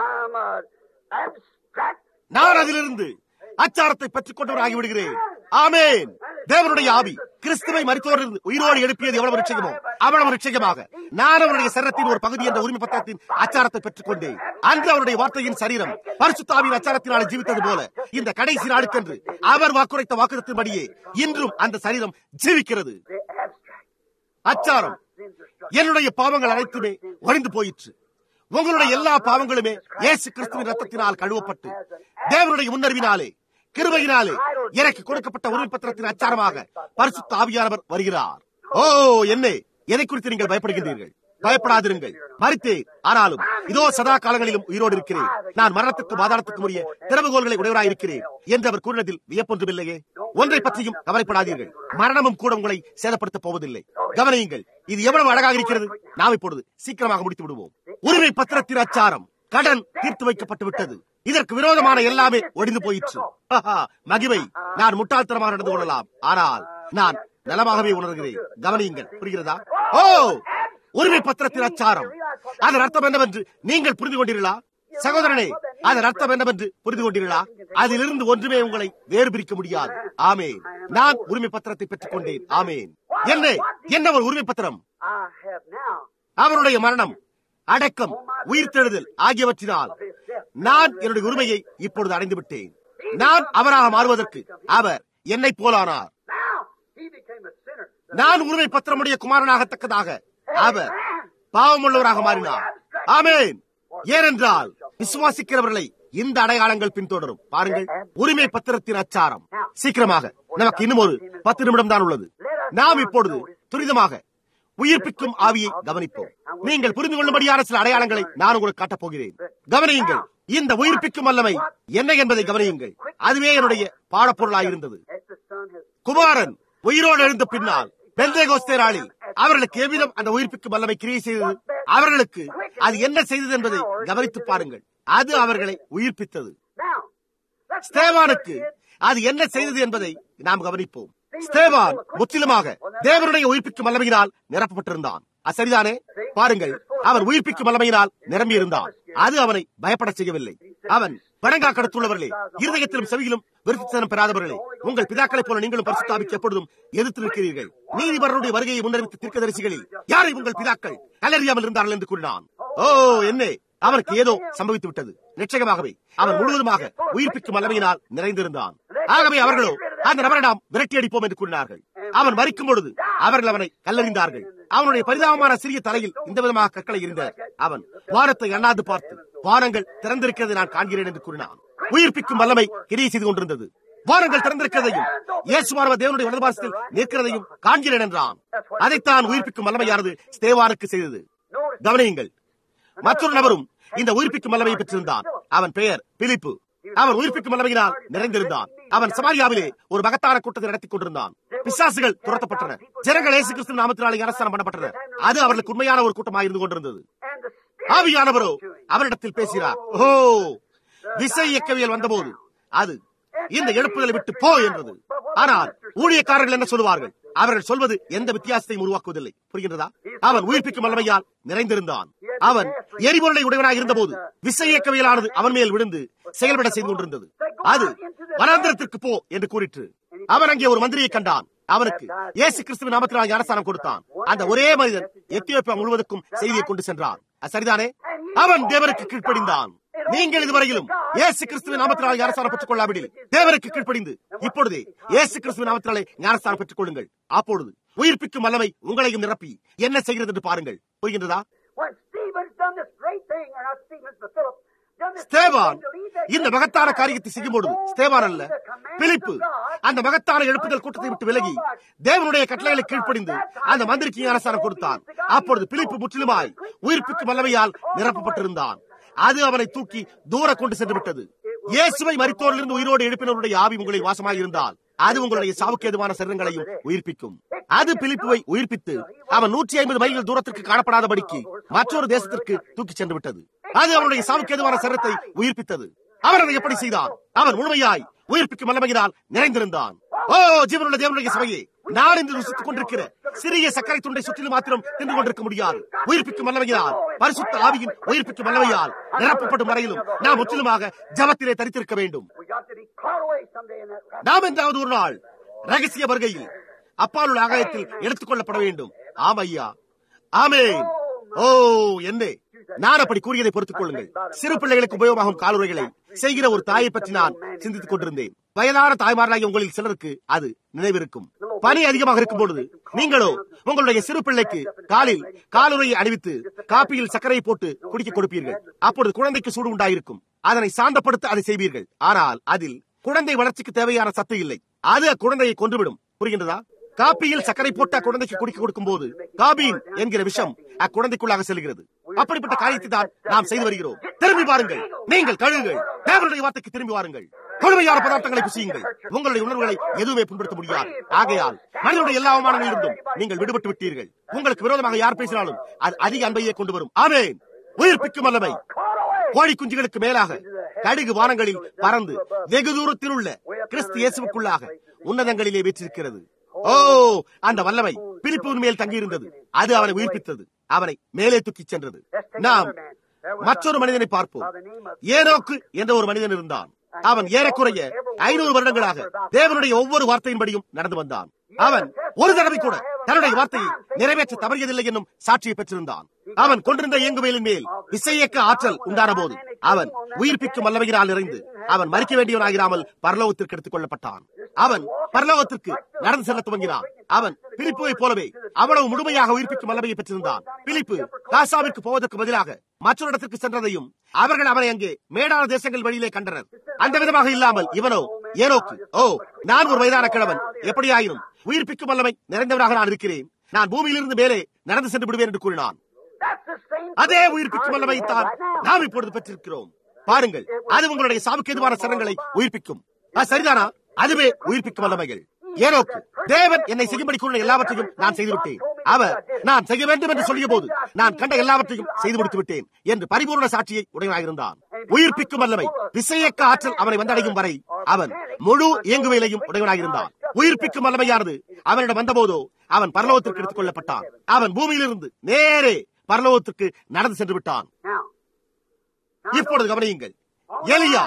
நான் அதிலிருந்து அச்சாரத்தை பெற்றுக் கொண்டவராகி விடுகிறேன் ஆமேன் தேவனுடைய ஆவி கிறிஸ்துவை மருத்துவரிலிருந்து உயிரோடு எழுப்பியது எவ்வளவு நிச்சயமோ அவ்வளவு நிச்சயமாக நான் அவருடைய சரத்தின் ஒரு பகுதி என்ற உரிமை பத்திரத்தின் அச்சாரத்தை பெற்றுக் கொண்டேன் அன்று அவருடைய வார்த்தையின் சரீரம் பரிசுத்தாவின் அச்சாரத்தினால் ஜீவித்தது போல இந்த கடைசி நாளுக்கென்று அவர் வாக்குரைத்த வாக்குறத்தின்படியே இன்றும் அந்த சரீரம் ஜீவிக்கிறது அச்சாரம் என்னுடைய பாவங்கள் அனைத்துமே ஒழிந்து போயிற்று உங்களுடைய எல்லா பாவங்களுமே இயேசு கிறிஸ்துவின் ரத்தத்தினால் கழுவப்பட்டு தேவனுடைய முன்னறிவினாலே கிருபையினாலே எனக்கு கொடுக்கப்பட்ட உரிமை பத்திரத்தின் அச்சாரமாக பரிசுத்த ஆவியானவர் வருகிறார் ஓ என்ன எதை குறித்து நீங்கள் பயப்படுகின்றீர்கள் பயப்படாதிருங்கள் மறித்தேன் ஆனாலும் இதோ சதா காலங்களிலும் உயிரோடு இருக்கிறேன் நான் மரணத்துக்கு பாதாளத்துக்கு உரிய திறவுகோள்களை உடையவராய் இருக்கிறேன் என்று அவர் கூறினதில் வியப்பொன்றுமில்லையே ஒன்றை பற்றியும் கவலைப்படாதீர்கள் மரணமும் கூட உங்களை சேதப்படுத்தப் போவதில்லை கவனியுங்கள் இது எவ்வளவு அழகாக இருக்கிறது நாம் இப்பொழுது சீக்கிரமாக முடித்து விடுவோம் உரிமை பத்திரத்தின் அச்சாரம் கடன் தீர்த்து வைக்கப்பட்டு விட்டது இதற்கு விரோதமான எல்லாமே ஒடிந்து போயிற்று மகிமை நான் முட்டாள்தனமாக நடந்து கொள்ளலாம் ஆனால் நான் நலமாகவே உணர்கிறேன் கவனியுங்கள் புரிகிறதா ஓ உரிமை பத்திரத்தின் அச்சாரம் அதன் அர்த்தம் என்னவென்று நீங்கள் புரிந்து கொண்டீர்களா சகோதரனே அதன் அர்த்தம் என்னவென்று புரிந்து கொண்டீர்களா அதிலிருந்து ஒன்றுமே உங்களை வேறு பிரிக்க முடியாது ஆமேன் நான் உரிமை பத்திரத்தை பெற்றுக் கொண்டேன் ஆமேன் என்ன என்ன ஒரு உரிமை பத்திரம் அவருடைய மரணம் அடக்கம் உயிர்த்தெழுதல் ஆகியவற்றினால் நான் என்னுடைய உரிமையை இப்பொழுது அடைந்து விட்டேன் நான் அவராக மாறுவதற்கு அவர் என்னை போலானார் நான் உரிமை பத்திரமுடைய குமாரனாகத்தக்கதாக அவர் பாவமுள்ளவராக மாறினார் ஆமேன் ஏனென்றால் விசுவாசிக்கிறவர்களை இந்த அடையாளங்கள் பின்தொடரும் பாருங்கள் உரிமை பத்திரத்தின் அச்சாரம் சீக்கிரமாக நமக்கு இன்னும் ஒரு பத்து நிமிடம் தான் உள்ளது நாம் இப்பொழுது துரிதமாக உயிர்ப்பிக்கும் ஆவியை கவனிப்போம் நீங்கள் புரிந்து கொள்ளும்படியான சில அடையாளங்களை நான் உங்களுக்கு காட்டப் போகிறேன் கவனியுங்கள் இந்த உயிர்ப்பிக்கும் வல்லமை என்ன என்பதை கவனியுங்கள் அதுவே என்னுடைய பாடப்பொருளாயிருந்தது குமாரன் உயிரோடு எழுந்த பின்னால் பெந்தேகோஸ்தேராளில் அவர்களுக்கு எவ்விதம் அந்த உயிர்ப்பிக்கும் வல்லமை கிரியை செய்தது அவர்களுக்கு அது என்ன செய்தது என்பதை கவனித்து பாருங்கள் அது அவர்களை உயிர்ப்பித்தது ஸ்தேவானுக்கு அது என்ன செய்தது என்பதை நாம் கவனிப்போம் ஸ்தேவான் முற்றிலுமாக தேவனுடைய உயிர்ப்பிக்கும் வல்லமையினால் நிரப்பப்பட்டிருந்தான் அது சரிதானே பாருங்கள் அவர் உயிர்ப்பிக்கும் வல்லமையினால் நிரம்பி இருந்தான் அது அவனை பயப்பட செய்யவில்லை அவன் பணங்கா கடத்துள்ளவர்களே இருதயத்திலும் செவியிலும் விருத்தித்தனம் பெறாதவர்களே உங்கள் பிதாக்களைப் போல நீங்களும் பரிசுத்தாவிக்கு எப்பொழுதும் எதிர்த்து நிற்கிறீர்கள் நீதிபரனுடைய வருகையை முன்னறிவித்த தீர்க்கதரிசிகளில் யாரை உங்கள் பிதாக்கள் கல்லறியாமல் இருந்தார்கள் என்று கூறினான் ஓ என்ன அவனுக்கு ஏதோ சம்பவித்து விட்டது நிச்சயமாகவே அவன் முழுவதுமாக உயிர்ப்பிக்கும் வல்லமையினால் நிறைந்திருந்தான் ஆகவே அவர்களோ அந்த நபரை நாம் விரட்டி அடிப்போம் என்று கூறினார்கள் அவன் மறிக்கும் பொழுது அவர்கள் அவனை கல்லறிந்தார்கள் அவனுடைய பரிதாபமான சிறிய தலையில் இந்த விதமாக கற்களை எறிந்தனர் அவன் வானத்தை அண்ணாந்து பார்த்து வானங்கள் திறந்திருக்கிறது நான் காண்கிறேன் என்று கூறினான் உயிர்ப்பிக்கும் வல்லமை கிரியை செய்து கொண்டிருந்தது வானங்கள் திறந்திருக்கிறதையும் இயேசுவானவர் தேவனுடைய வலதுபாசத்தில் நிற்கிறதையும் காண்கிறேன் என்றான் அதைத்தான் உயிர்ப்பிக்கும் வல்லமையானது ஸ்தேவானுக்கு செய்தது கவனியுங்கள் மற்றொரு நபரும் இந்த உயிர்ப்பிக்கும் வல்லமையை பெற்றிருந்தான் அவன் பெயர் பிலிப்பு அவன் உயிர்ப்பிக்கும் வல்லமையினால் நிறைந்திருந்தான் அவன் சமாரியாவிலே ஒரு மகத்தான கூட்டத்தை நடத்தி கொண்டிருந்தான் பிசாசுகள் துரத்தப்பட்டன ஜனங்கள் இயேசு கிறிஸ்து நாமத்தினாலே அரசாணம் பண்ணப்பட்டனர் அது அவர்களுக்கு உண்மையான ஒரு கூட்டமாக இருந்து கொண்டிருந்தது ஆவியானவரோ அவரிடத்தில் பேசினார் ஓ விசை இயக்கவியல் வந்தபோது அது இந்த எழுப்புதலை விட்டு போ என்றது ஆனால் ஊழியக்காரர்கள் என்ன சொல்லுவார்கள் அவர்கள் சொல்வது எந்த வித்தியாசத்தையும் உருவாக்குவதில்லை புரிகின்றதா அவன் உயிர்ப்பிக்கும் வல்லமையால் நிறைந்திருந்தான் அவன் எரிபொருளை உடையவனாக இருந்தபோது விசை இயக்கவியலானது அவன் மேல் விழுந்து செயல்பட செய்து கொண்டிருந்தது அது வனாந்திரத்திற்கு போ என்று கூறிற்று அவன் அங்கே ஒரு மந்திரியை கண்டான் அவனுக்கு இயேசு கிறிஸ்துவின் நாமத்தினால் ஞானஸ்தானம் கொடுத்தான் அந்த ஒரே மனிதன் எத்தியோப்பியா முழுவதற்கும் செய்தியை கொண்டு சென்றான் சரிதானே அவன் தேவனுக்கு கீழ்ப்படிந்தான் நீங்கள் இதுவரையிலும் இயேசு கிறிஸ்துவின் நாமத்தினால் ஞானஸ்தானம் பெற்றுக் கொள்ளாவிடில் தேவனுக்கு கீழ்ப்படிந்து இப்பொழுதே இயேசு கிறிஸ்துவின் நாமத்தினாலே ஞானஸ்தானம் பெற்றுக் கொள்ளுங்கள் அப்பொழுது உயிர்ப்பிக்கும் வல்லமை உங்களையும் நிரப்பி என்ன செய்கிறது என்று பாருங்கள் புரிகின்றதா When Stephen's done this great thing, or not Stephen, but Philip, ஸ்தேவான் இந்த மகத்தான காரியத்தை செய்யும் பொழுது ஸ்தேவான் அல்ல பிலிப்பு அந்த மகத்தான எழுப்புதல் கூட்டத்தை விட்டு விலகி தேவனுடைய கட்டளைகளை கீழ்ப்படிந்து அந்த மந்திரிக்கு அரசாரம் கொடுத்தான் அப்பொழுது பிலிப்பு முற்றிலுமாய் உயிர்ப்புக்கு வல்லமையால் நிரப்பப்பட்டிருந்தான் அது அவனை தூக்கி தூர கொண்டு சென்று விட்டது இயேசுவை மரித்தோரிலிருந்து உயிரோடு எழுப்பினருடைய ஆவி உங்களில் வாசமாக இருந்தால் அது உங்களுடைய சாவுக்கேதுவான சரீரங்களையும் உயிர்ப்பிக்கும் அது பிலிப்புவை உயிர்ப்பித்து அவன் நூற்றி ஐம்பது மைல்கள் தூரத்திற்கு காணப்படாதபடிக்கு மற்றொரு தேசத்திற்கு தூக்கி சென்று விட்டது அது அவனுடைய சாவுக்கேதுவான சரீரத்தை உயிர்ப்பித்தது அவர் அதை எப்படி செய்தான் அவர் முழுமையாய் உயிர்ப்பிக்கும் வல்லமையினால் நிறைந்திருந்தான் ஓ ஜீவனுள்ள தேவனுடைய சபையே நான் இன்று ருசித்துக் கொண்டிருக்கிற சிறிய சர்க்கரை துண்டை சுற்றிலும் மாத்திரம் தின்று கொண்டிருக்க முடியாது உயிர்ப்பிக்கும் வல்லமையால் பரிசுத்த ஆவியின் உயிர்ப்பிக்கும் வல்லமையால் நிரப்பப்படும் வரையிலும் நாம் முற்றிலுமாக ஜபத்திலே தரித்திருக்க வேண்டும் We got to be caught away someday in that rapture. நாம் என்றாவது ஒரு நாள் ரகசிய வருகையில் அப்பாலுள்ள ஆகாயத்தில் எடுத்துக் கொள்ளப்பட வேண்டும் ஆம் ஐயா ஆமேன் ஓ என்னே நான் அப்படி கூறியதை பொறுத்துக் கொள்ளுங்கள் சிறு பிள்ளைகளுக்கு உபயோகமாகும் காலுரைகளை செய்கிற ஒரு தாயை பற்றி நான் சிந்தித்துக் கொண்டிருந்தேன் வயதான தாய்மார்களாகிய உங்களில் சிலருக்கு அது நினைவிருக்கும் பனி அதிகமாக இருக்கும் பொழுது நீங்களோ உங்களுடைய சிறு பிள்ளைக்கு காலில் காலுரையை அணிவித்து காப்பியில் சர்க்கரையை போட்டு குடிக்க கொடுப்பீர்கள் அப்பொழுது குழந்தைக்கு சூடு உண்டாயிருக்கும் அதனை சாந்தப்படுத்த அதை செய்வீர்கள் ஆனால் அதில் குழந்தை வளர்ச்சிக்கு தேவையான சத்து இல்லை அது அக்குழந்தையை கொன்றுவிடும் புரிகின்றதா காப்பியில் சர்க்கரை போட்டு அக்குழந்தைக்கு குடிக்க கொடுக்கும் போது காபீன் என்கிற விஷம் அக்குழந்தைக்குள்ளாக செல்கிறது அப்படிப்பட்ட காரியத்தை தான் நாம் செய்து வருகிறோம் திரும்பி பாருங்கள் நீங்கள் கழுகுங்கள் தேவனுடைய வார்த்தைக்கு திரும்பி வாருங்கள் கொடுமையான பதார்த்தங்களை புசியுங்கள் உங்களுடைய உணர்வுகளை எதுவுமே புண்படுத்த முடியாது ஆகையால் மனிதனுடைய எல்லா அவமானங்களிலிருந்தும் நீங்கள் விடுபட்டு விட்டீர்கள் உங்களுக்கு விரோதமாக யார் பேசினாலும் அது அதிக அன்பையே கொண்டு வரும் ஆமேன் உயிர்ப்பிக்கும் வல்லமை கோழி குஞ்சுகளுக்கு மேலாக கடுகு வானங்களில் பறந்து வெகு தூரத்தில் உள்ள கிறிஸ்து இயேசுவுக்குள்ளாக உன்னதங்களிலே வீற்றிருக்கிறது ஓ அந்த வல்லமை பிலிப்புவின் மேல் தங்கியிருந்தது அது அவனை உயிர்ப்பித்தது அவனை மேலே தூக்கிச் சென்றது நாம் மற்றொரு மனிதனை பார்ப்போம் ஏனோக்கு என்ற ஒரு மனிதன் இருந்தான் அவன் ஏறக்குறைய ஐநூறு வருடங்களாக தேவனுடைய ஒவ்வொரு வார்த்தையின்படியும் நடந்து வந்தான் அவன் ஒரு தடவை கூட தன்னுடைய வார்த்தையை நிறைவேற்ற தவறியதில்லை என்னும் சாட்சியை பெற்றிருந்தான் அவன் கொண்டிருந்த இயங்குவேலின் மேல் விசையக்க ஆற்றல் உண்டான போது அவன் உயிர்ப்பிக்கும் வல்லமையினால் நிறைந்து அவன் மறிக்க வேண்டியவனாகிறாமல் பரலோகத்திற்கு எடுத்துக் கொள்ளப்பட்டான் அவன் பரலோகத்திற்கு நடந்து செல்ல துவங்கினான் அவன் பிலிப்புவை போலவே அவ்வளவு முழுமையாக உயிர்ப்பிக்கும் வல்லமையை பெற்றிருந்தான் பிலிப்பு காசாவிற்கு போவதற்கு பதிலாக மற்றொரு இடத்திற்கு சென்றதையும் அவர்கள் அவனை அங்கே மேடான தேசங்கள் வழியிலே கண்டனர் அந்த விதமாக இல்லாமல் இவனோ ஏனோக்கு ஓ நான் ஒரு வயதான கிழவன் எப்படியாயினும் உயிர்ப்பிக்கும் வல்லமை நிறைந்தவனாக நான் இருக்கிறேன் நான் பூமியிலிருந்து மேலே நடந்து சென்று விடுவேன் என்று கூறினான் That's the same அதே உயிர்ப்பிக்கும் வல்லமைத்தான் நாம் இப்பொழுது பெற்றிருக்கிறோம் பாருங்கள் அது உங்களுடைய சாவுக்கு எதுவான சரங்களை உயிர்ப்பிக்கும் அது சரிதானா அதுவே உயிர்ப்பிக்கும் வல்லமைகள் ஏனோக்கு தேவன் என்னை செய்யும்படி கூறின எல்லாவற்றையும் நான் செய்துவிட்டேன் அவர் நான் செய்ய வேண்டும் என்று சொல்லிய போது நான் கண்ட எல்லாவற்றையும் செய்து முடித்து விட்டேன் என்று பரிபூர்ண சாட்சியை உடையவனாயிருந்தான் உயிர்ப்பிக்கும் வல்லமை விசையக்க ஆற்றல் அவனை வந்தடையும் வரை அவன் முழு இயங்குவேலையும் உடையவனாயிருந்தான் உயிர்ப்பிக்கும் வல்லமையானது அவனிடம் வந்தபோதோ அவன் பரலோகத்திற்கு எடுத்துக் கொள்ளப்பட்டான் அவன் பூமியிலிருந்து நேரே பரலோகத்திற்கு நடந்து சென்று விட்டான் Now, இப்பொழுது கவனியுங்கள் எலியா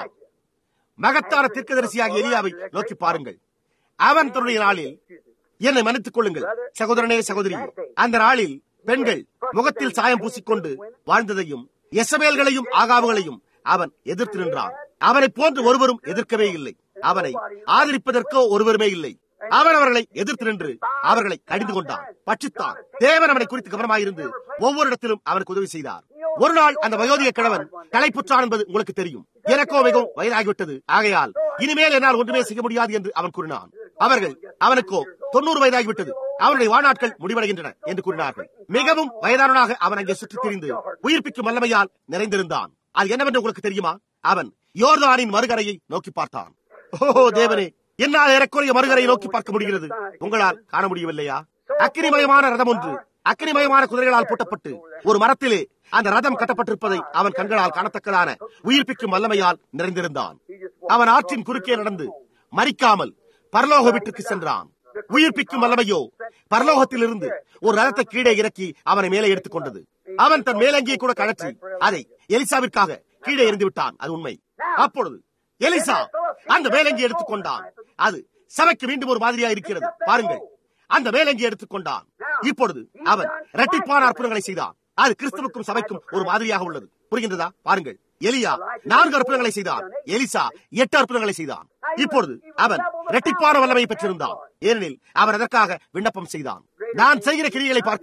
மகத்தான தீர்க்கதரிசியாகிய எலியாவை நோக்கி பாருங்கள் அவன் தன்னுடைய நாளில் என்னை மன்னித்துக் கொள்ளுங்கள் சகோதரனே சகோதரி அந்த நாளில் பெண்கள் முகத்தில் சாயம் பூசிக்கொண்டு வாழ்ந்ததையும் எசபேல்களையும் ஆகாவுகளையும் அவன் எதிர்த்து நின்றான் அவனை போன்று ஒருவரும் எதிர்க்கவே இல்லை அவனை ஆதரிப்பதற்கோ ஒருவருமே இல்லை அவன் அவர்களை எதிர்த்து நின்று அவர்களை கடிந்து கொண்டான் பட்சித்தான் தேவன் அவனை குறித்து கவனமாயிருந்து ஒவ்வொரு இடத்திலும் அவனுக்கு உதவி செய்தார் ஒரு நாள் அந்த வயோதிக கிழவன் களைப்புற்றான் என்பது உங்களுக்கு தெரியும் எனக்கோ மிகவும் வயதாகிவிட்டது ஆகையால் இனிமேல் என்னால் ஒன்றுமே செய்ய முடியாது என்று அவன் கூறினான் அவர்கள் அவனுக்கோ தொண்ணூறு வயதாகிவிட்டது அவனுடைய வாழ்நாட்கள் முடிவடைகின்றன என்று கூறினார்கள் மிகவும் வயதானவனாக அவன் அங்கே சுற்றித் திரிந்து உயிர்ப்பிக்கும் வல்லமையால் நிறைந்திருந்தான் அது என்னவென்று உங்களுக்கு தெரியுமா அவன் யோர்தானின் மறுகரையை நோக்கி பார்த்தான் ஓ தேவனே என்னால் ஏறக்குறைய மறுகரையை நோக்கி பார்க்க முடிகிறது உங்களால் காண முடியவில்லையா அக்கினிமயமான ரதம் ஒன்று அக்கினிமயமான குதிரைகளால் பூட்டப்பட்டு ஒரு மரத்திலே அந்த ரதம் கட்டப்பட்டிருப்பதை அவன் கண்களால் காணத்தக்கதான உயிர்ப்பிக்கும் வல்லமையால் நிறைந்திருந்தான் அவன் ஆற்றின் குறுக்கே நடந்து மறிக்காமல் பரலோக வீட்டுக்கு சென்றான் உயிர்ப்பிக்கும் வல்லமையோ பரலோகத்திலிருந்து ஒரு ரதத்தை கீழே இறக்கி அவனை மேலே எடுத்துக் கொண்டது அவன் தன் மேலங்கியை கூட கழற்றி அதை எலிசாவிற்காக கீழே எறிந்து விட்டான் அது உண்மை அப்பொழுது எலிசா அந்த மேலங்கி எடுத்துக் கொண்டான் அது சபைக்கு மீண்டும் ஒரு மாதிரியா இருக்கிறது பாருங்கள் அந்த மேலங்கி எடுத்துக் கொண்டான் இப்பொழுது அவன் இரட்டிப்பான அற்புதங்களை செய்தான் அது கிறிஸ்துவுக்கும் சபைக்கும் ஒரு மாதிரியாக உள்ளது புரிகின்றதா பாருங்கள் எலியா நான்கு அற்புதங்களை செய்தான் எலிசா எட்டு அற்புதங்களை செய்தான் இப்பொழுது அவன் இரட்டிப்பான வல்லமை பெற்றிருந்தான் ஏனெனில் அவன் அதற்காக விண்ணப்பம் செய்தான் நான் செய்கிற கிரியைகளை பார்க்கிலும்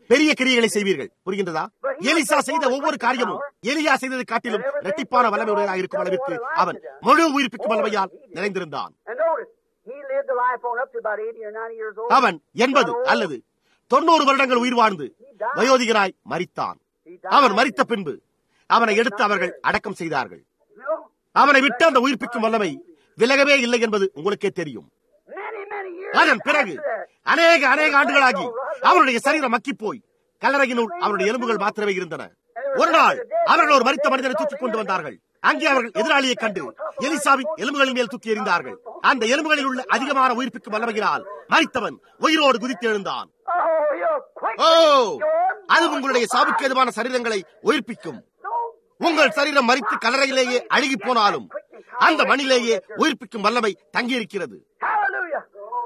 பெரிய கிரியைகளை செய்வீர்கள் புரிகின்றதா எலிசா செய்த ஒவ்வொரு காரியமும் எலியா செய்ததை காட்டிலும் இரட்டிப்பான வல்லமையுடையதாக இருக்கும் அளவிற்கு அவன் முழு உயிர்ப்பிக்கும் வல்லமையால் நிறைந்திருந்தான் And notice, he lived a life on up to about 80 or 90 years old. அவன் எண்பது அல்லது தொண்ணூறு வருடங்கள் உயிர் வாழ்ந்து வயோதிகராய் மரித்தான் அவன் மரித்த பின்பு அவனை எடுத்து அவர்கள் அடக்கம் செய்தார்கள் You know, அவனை விட்டு அந்த உயிர்ப்பிக்கும் வல்லமை விலகவே இல்லை என்பது உங்களுக்கே தெரியும் many, many years அதன் பிறகு after that, அநேக அநேக ஆண்டுகளாகி அவனுடைய சரீரம் மக்கி போய் கல்லறையினுள் அவனுடைய எலும்புகள் மாத்திரமே இருந்தன ஒரு நாள் அவர்கள் ஒரு மரித்த மனிதனை தூக்கி கொண்டு வந்தார்கள் அங்கே அவர்கள் எதிராளியை கண்டு எலிசாவின் எலும்புகளின் மேல் தூக்கி எறிந்தார்கள் அந்த எலும்புகளில் உள்ள அதிகமான உயிர்ப்பிக்கும் வல்லமையினால் மரித்தவன் உயிரோடு குதித்து எழுந்தான் Oh, you're quick. ஓ அது உங்களுடைய சாவுக்கு எதுவான சரீரங்களை உயிர்ப்பிக்கும் உங்கள் சரீரம் மறித்து கல்லறையிலேயே அழுகி போனாலும் அந்த மண்ணிலேயே உயிர்ப்பிக்கும் வல்லமை தங்கியிருக்கிறது Hallelujah.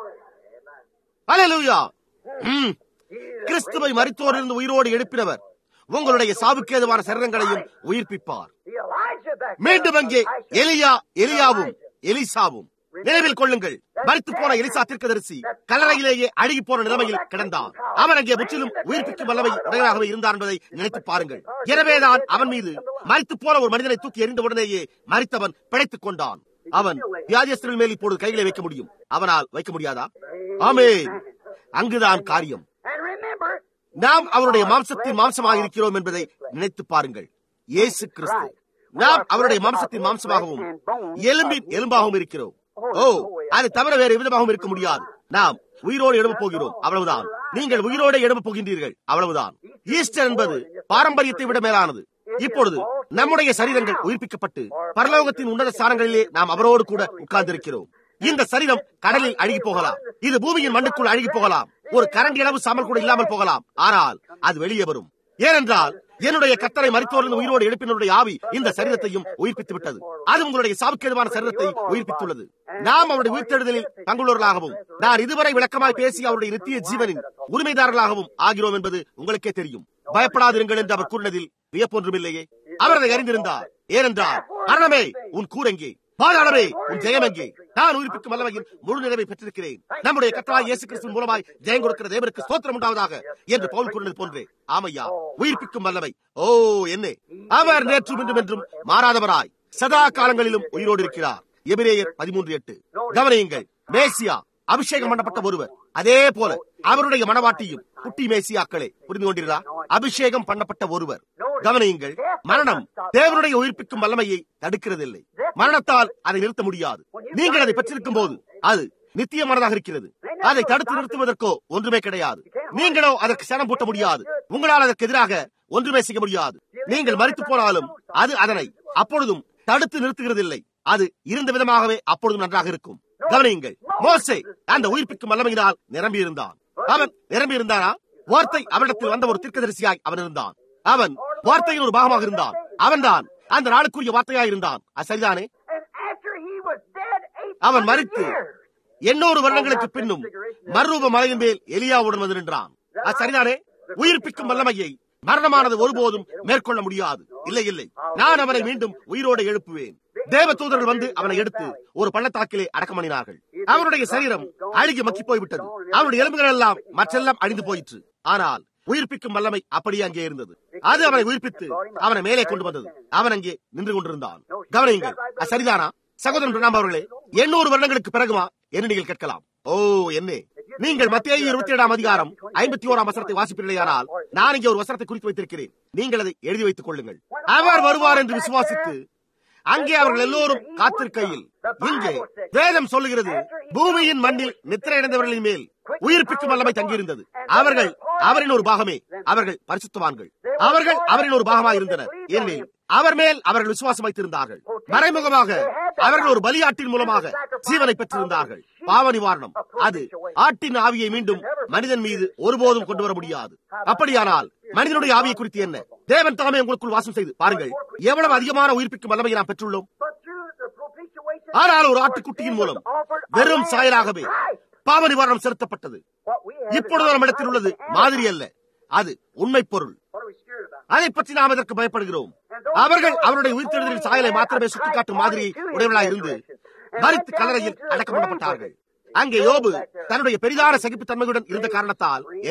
அல்லேலூயா ம். கிறிஸ்துவை மரித்தோரிலிருந்து உயிரோடு எழுப்பினவர் உங்களுடைய சாவுக்கு ஏதுவான சரீரங்களையும் உயிர்ப்பிப்பார் The Elijah back there. மீண்டும் அங்கே எலியா எலியாவும் எலிசாவும் நினைவில் கொள்ளுங்கள் மரித்து போன எலிசா தீர்க்கதரிசி கல்லறையிலேயே அழுகி போன நிலைமையில் கிடந்தான் அவன் அங்கே முற்றிலும் உயிர்ப்பிக்கும் வல்லமை உடையவராகவே இருந்தார் என்பதை நினைத்து பாருங்கள் எனவேதான் அவன் மீது மரித்து போன ஒரு மனிதனை தூக்கி எறிந்த உடனேயே மரித்தவன் பிழைத்துக் கொண்டான் அவன் வியாதியஸ்தரின் மேல் இப்பொழுது கைகளை வைக்க முடியும் அவனால் வைக்க முடியாதா ஆமென் அங்குதான் காரியம் And remember, நாம் அவருடைய மாம்சத்தின் மாம்சமாக இருக்கிறோம் என்பதை நினைத்து பாருங்கள் இயேசு கிறிஸ்து நாம் அவருடைய மாம்சத்தின் மாம்சமாகவும் எலும்பின் எலும்பாகவும் இருக்கிறோம் ஓ அது தவிர வேறு விதமாகவும் இருக்க முடியாது நாம் உயிரோடு எழுப்ப போகிறோம் அவ்வளவுதான் நீங்கள் உயிரோடு எழுப்ப போகின்றீர்கள் அவ்வளவுதான் ஈஸ்டர் என்பது பாரம்பரியத்தை விட மேலானது இப்பொழுது நம்முடைய சரீரங்கள் உயிர்ப்பிக்கப்பட்டு பரலோகத்தின் உன்னத ஸ்தானங்களிலே நாம் அவரோடு கூட உட்கார்ந்திருக்கிறோம் இந்த சரீரம் கடலில் அழுகி போகலாம் இது பூமியின் மண்ணுக்குள் அழுகி போகலாம் ஒரு கரண்ட் இளவு சாமல் கூட இல்லாமல் போகலாம் ஆனால் அது வெளியே வரும் ஏனென்றால் என்னுடைய கத்தரை மருத்துவரின் உயிரோடு எழுப்பினுடைய ஆவி இந்த சரீரத்தையும் உயிர்ப்பித்து விட்டது அது உங்களுடைய சாவுக்கேதுவான சரீரத்தை உயிர்ப்பித்துள்ளது நாம் அவருடைய உயிர்த்தெழுதலில் பங்குள்ளவர்களாகவும் நான் இதுவரை விளக்கமாய் பேசி அவருடைய நித்திய ஜீவனின் உரிமைதாரர்களாகவும் ஆகிறோம் என்பது உங்களுக்கே தெரியும் பயப்படாதிருங்கள் என்று அவர் கூறினதில் வியப்பொன்றுமில்லையே அவர் அதை அறிந்திருந்தார் ஏனென்றால் மரணமே உன் கூரெங்கே பாதாளமே உன் ஜெயம் எங்கே நான் உயிர்ப்பிக்கும் வல்லமையின் முழு நிறைவை பெற்றிருக்கிறேன் நம்முடைய கத்தராய் இயேசு கிறிஸ்துவின் மூலமாய் ஜெயம் கொடுக்கிற தேவனுக்கு ஸ்தோத்திரம் உண்டாவதாக என்று பவுல் கூறினது போன்றே ஆமையா உயிர்ப்பிக்கும் வல்லமை ஓ என்ன அவர் நேற்றும் இன்றும் என்றும் மாறாதவராய் சதா காலங்களிலும் உயிரோடு இருக்கிறார் எபிரேயர் பதிமூன்று எட்டு கவனியுங்கள் மேசியா அபிஷேகம் பண்ணப்பட்ட ஒருவர் அதே போல அவருடைய மனவாட்டியும் குட்டி மேசியாக்களே புரிந்து கொண்டீர்களா அபிஷேகம் பண்ணப்பட்ட ஒருவர் கவனியுங்கள் மரணம் தேவனுடைய உயிர்ப்பிக்கும் வல்லமையை தடுக்கிறதில்லை மரணத்தால் அதை நிறுத்த முடியாது நீங்கள் அதை பெற்றிருக்கும் போது அது நித்தியமானதாக இருக்கிறது அதை தடுத்து நிறுத்துவதற்கோ ஒன்றுமே கிடையாது நீங்களோ அதற்கு சனம் பூட்ட முடியாது உங்களால் அதற்கு எதிராக ஒன்றுமே செய்ய முடியாது நீங்கள் மறித்து போனாலும் அது அதனை அப்பொழுதும் தடுத்து நிறுத்துகிறதில்லை அது இருந்த விதமாகவே அப்பொழுதும் நன்றாக இருக்கும் கவனியுங்கள் மோசே அந்த உயிர்ப்பிக்கும் வல்லமையினால் நிரம்பி இருந்தான் அவன் நிரம்பி இருந்தானா வார்த்தை அவனிடத்தில் வந்த ஒரு தீர்க்கதரிசியாய் அவன் இருந்தான் அவன் வார்த்தையின் ஒரு பாகமாக இருந்தான் அவன்தான் அந்த நாளுக்குரிய வார்த்தையாய் இருந்தான் அது சரிதானே and after he was dead, அவன் 800 மறித்து years, எண்ணூறு வருடங்களுக்கு பின்னும் மறுரூப மலையின் மேல் எலியாவுடன் வந்து நின்றான் அது சரிதானே உயிர்ப்பிக்கும் வல்லமையை மரணமானது ஒருபோதும் மேற்கொள்ள முடியாது இல்லை இல்லை நான் அவனை மீண்டும் உயிரோடு எழுப்புவேன் தேவ தூதர்கள் வந்து அவனை எடுத்து ஒரு பள்ளத்தாக்கிலே அடக்கம் பண்ணினார்கள் அவனுடைய சரீரம் அழுகி மக்கி போய்விட்டது அவனுடைய எலும்புகள் எல்லாம் மற்றெல்லாம் அழிந்து போயிற்று ஆனால் உயிர்ப்பிக்கும் வல்லமை அப்படியே அங்கே இருந்தது அது அவனை உயிர்ப்பித்து அவனை மேலே கொண்டு வந்தது அவன் அங்கே நின்று கொண்டிருந்தான் கவனியுங்கள் அது சரிதானா சகோதரன் பிரணாம் அவர்களே எண்ணூறு வருடங்களுக்கு பிறகுமா என்று நீங்கள் கேட்கலாம் ஓ என்ன நீங்கள் மத்திய இருபத்தி ஏழாம் அதிகாரம் ஐம்பத்தி ஓராம் வசனத்தை வாசிப்பீர்களேயானால் நான் இங்கே ஒரு வசனத்தை குறித்து வைத்திருக்கிறேன் நீங்கள் அதை எழுதி வைத்துக் கொள்ளுங்கள் அவர் வருவார் என்று விசுவாசித்து அங்கே அவர்கள் எல்லோரும் காத்திருக்கையில் இங்கே வேதம் சொல்லுகிறது பூமியின் மண்ணில் நித்திரையடைந்தவர்களின் மேல் உயிர்ப்பிக்கும் வல்லமை தங்கியிருந்தது அவர்கள் அவரின் ஒரு பாகமே அவர்கள் பரிசுத்தவான்கள் அவர்கள் அவரின் ஒரு பாகமாக இருந்தனர் ஏனெனில் அவர் மேல் அவர்கள் விசுவாசம் வைத்திருந்தார்கள் மறைமுகமாக அவர்கள் ஒரு பலியாட்டின் மூலமாக ஜீவனை பெற்றிருந்தார்கள் பாவ நிவாரணம் அது ஆட்டின் ஆவியை மீண்டும் மனிதன் மீது ஒருபோதும் கொண்டு வர முடியாது அப்படியானால் மனிதனுடைய ஆவியை குறித்து என்ன தேவன் தாமே உங்களுக்குள் வாசம் செய்து பாருங்கள் எவ்வளவு அதிகமான உயிர்ப்பிக்கும் வல்லமையை நாம் பெற்றுள்ளோம் but through the propitiation ஆனால் ஒரு ஆட்டுக்குட்டியின் மூலம் வெறும் சாயலாகவே பாவ நிவாரணம் செலுத்தப்பட்டது what we have இப்பொழுது நம்மிடத்தில் உள்ளது மாதிரி அல்ல அது உண்மை பொருள் What are we scared about? அதை பற்றி நாம் இதற்கு பயப்படுகிறோம் அவர்கள் அவருடைய உயிர்த்தெழுதலின் சாயலை மாத்திரமே சுட்டிக்காட்டும் மாதிரி உடையவர்களாக இருந்து மறித்து கல்லறையில் அடக்கம் பண்ணப்பட்டார்கள் அங்கே யோபு தன்னுடைய பெரிதான சகிப்புத்தன்மையுடன் இருந்த காரணத்தால் என்ன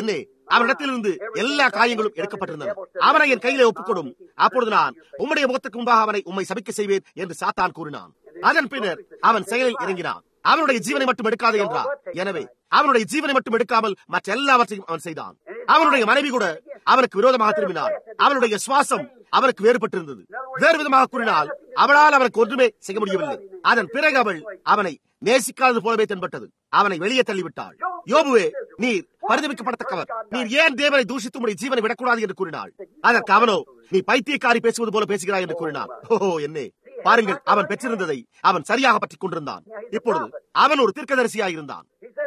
அவனிடத்திலிருந்து எல்லா காயங்களும் எடுக்கப்பட்டிருந்தன அவனை என் கையிலே ஒப்புக்கொடும் அப்பொழுது நான் உம்முடைய முகத்துக்கு முன்பாக அவனை உம்மை சபிக்க செய்வேன் என்று சாத்தான் கூறினான் அதன் பின்னர் அவன் செயலில் இறங்கினான் அவனுடைய ஜீவனை மட்டும் எடுக்காது என்றார் எனவே அவனுடைய ஜீவனை மட்டும் எடுக்காமல் மற்ற எல்லாவற்றையும் அவன் செய்தான் அவனுடைய மனைவி கூட அவனுக்கு விரோதமாக திரும்பினாள் அவனுடைய சுவாசம் அவனுக்கு வேறுபட்டிருந்தது வேறு விதமாக கூறினால் அவளால் அவனுக்கு ஒன்றுமே செய்ய முடியவில்லை அதன் பிறகு அவள் அவனை நேசிக்காதது போலவே தென்பட்டது அவனை வெளியே தள்ளிவிட்டாள் யோபுவே நீர் பரிதவிக்கப்படத்தக்கவர் நீர் ஏன் தேவனை தூஷித்து உடைய ஜீவனை விடக்கூடாது என்று கூறினாள் அதற்கு அவனோ நீ பைத்தியக்காரி பேசுவது போல பேசுகிறாய் என்று கூறினான் ஓஹோ என்னே பாருங்கள் அவன் பெற்றிருந்ததை அவன் சரியாக பற்றிக் கொண்டிருந்தான் இப்பொழுது அவன் ஒரு தீர்க்கதரிசியாக இருந்தான்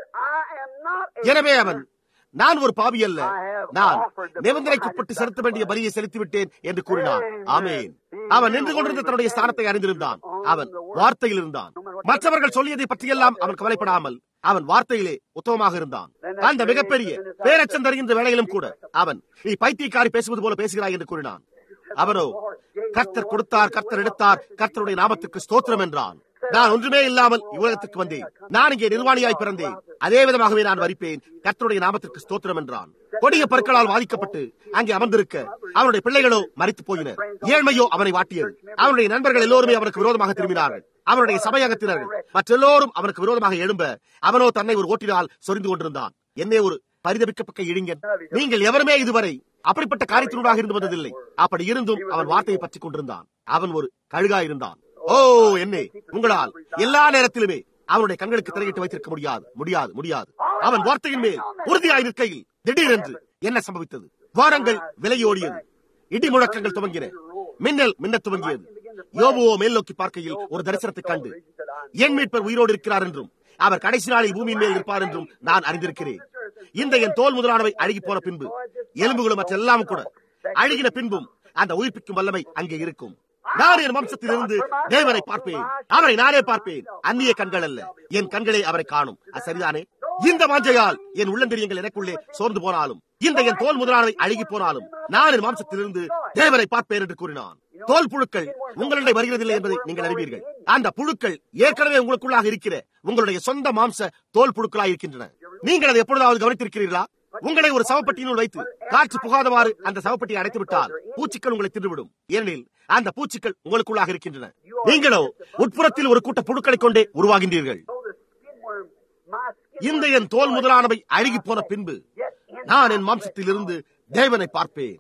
எனவே அவன் நான் ஒரு பாவி அல்ல நான் நிபந்தனைக்குட்பட்டு செலுத்த வேண்டிய பலியை செலுத்தி விட்டேன் என்று கூறினான் ஆமேன் அவன் நின்று கொண்டிருந்த தன்னுடைய ஸ்தானத்தை அறிந்திருந்தான் அவன் வார்த்தையில் இருந்தான் மற்றவர்கள் சொல்லியதை பற்றியெல்லாம் அவன் கவலைப்படாமல் அவன் வார்த்தையிலே உத்தமமாக இருந்தான் அந்த மிகப்பெரிய பேரச்சம் தருகின்ற வேளையிலும் கூட அவன் நீ பைத்தியக்காரி பேசுவது போல பேசுகிறாய் என்று கூறினான் அவனோ கர்த்தர் கொடுத்தார் கர்த்தர் எடுத்தார் கர்த்தருடைய நாமத்துக்கு ஸ்தோத்திரம் என்றான் நான் ஒன்றுமே இல்லாமல் இவ்வுலகத்துக்கு வந்தேன் நான் இங்கே நிர்வாணியாய் பிறந்தேன் அதே விதமாகவே நான் வரிப்பேன் கர்த்தருடைய நாமத்திற்கு ஸ்தோத்திரம் என்றான் கொடிய பற்களால் பாதிக்கப்பட்டு அங்கே அமர்ந்திருக்க அவனுடைய பிள்ளைகளோ மறித்து போயினர் ஏழ்மையோ அவனை வாட்டியது அவனுடைய நண்பர்கள் எல்லோருமே அவனுக்கு விரோதமாக திரும்பினார்கள் அவனுடைய சபையகத்தினர்கள் மற்றெல்லோரும் அவனுக்கு விரோதமாக எழும்ப அவனோ தன்னை ஒரு ஓட்டினால் சொரிந்து கொண்டிருந்தான் என்னே ஒரு பரிதபிக்கப்பட்ட இழிஞன் நீங்கள் எவருமே இதுவரை அப்படிப்பட்ட காரியத்தினூடாக இருந்து வந்ததில்லை அப்படி இருந்தும் அவன் வார்த்தையை பற்றிக் கொண்டிருந்தான் அவன் ஒரு கழுகா இருந்தான் ஓ என்னே உங்களால் எல்லா நேரத்திலுமே அவனுடைய கண்களுக்கு தலையிட்டு வைத்திருக்க முடியாது முடியாது முடியாது அவன் வார்த்தையின் மேல் உறுதியாய் நிற்கையில் திடீரென்று என்ன சம்பவித்தது வாரங்கள் விலையோடியது இடி முழக்கங்கள் துவங்கின மின்னல் மின்ன துவங்கியது யோபுவோ மேல் நோக்கி பார்க்கையில் ஒரு தரிசனத்தை கண்டு என் மீட்பர் உயிரோடு இருக்கிறார் என்றும் அவர் கடைசி நாளில் பூமியின் மேல் இருப்பார் என்றும் நான் அறிந்திருக்கிறேன் இந்த என் தோல் முதலானவை அழுகி போன பின்பு எலும்புகளும் மற்ற எல்லாம் கூட அழுகின பின்பும் அந்த உயிர்ப்பிக்கும் வல்லமை அங்கே இருக்கும் நான் என் வம்சத்தில் இருந்து தேவனை பார்ப்பேன் அவரை நானே பார்ப்பேன் அந்நிய கண்கள் அல்ல என் கண்களே அவரை காணும் அது சரிதானே இந்த வாஞ்சையால் என் உள்ளந்தெரியங்கள் எனக்குள்ளே சோர்ந்து போனாலும் இந்த என் தோல் முதலானவை அழுகி போனாலும் நான் என் வம்சத்திலிருந்து தேவனை பார்ப்பேன் என்று கூறினான் தோல் புழுக்கள் உங்களிடையே வருகிறதில்லை என்பதை நீங்கள் அறிவீர்கள் அந்த புழுக்கள் ஏற்கனவே உங்களுக்குள்ளாக இருக்கிற உங்களுடைய சொந்த மாம்ச தோல் புழுக்களாக இருக்கின்றன நீங்கள் அதை எப்பொழுதாவது கவனித்திருக்கிறீர்களா உங்களை ஒரு சவப்பட்டியினுள் வைத்து காற்று புகாதவாறு அந்த சவப்பட்டியை அடைத்து விட்டால் பூச்சிகள் உங்களை தின்றுவிடும் ஏனெனில் அந்த பூச்சிகள் உங்களுக்குள்ளாக இருக்கின்றன நீங்களோ உட்புறத்தில் ஒரு கூட்ட புழுக்களை கொண்டே உருவாகின்றீர்கள் இந்த என் தோல் முதலானவை அழுகி போன பின்பு நான் என் மாம்சத்தில் இருந்து தேவனை பார்ப்பேன்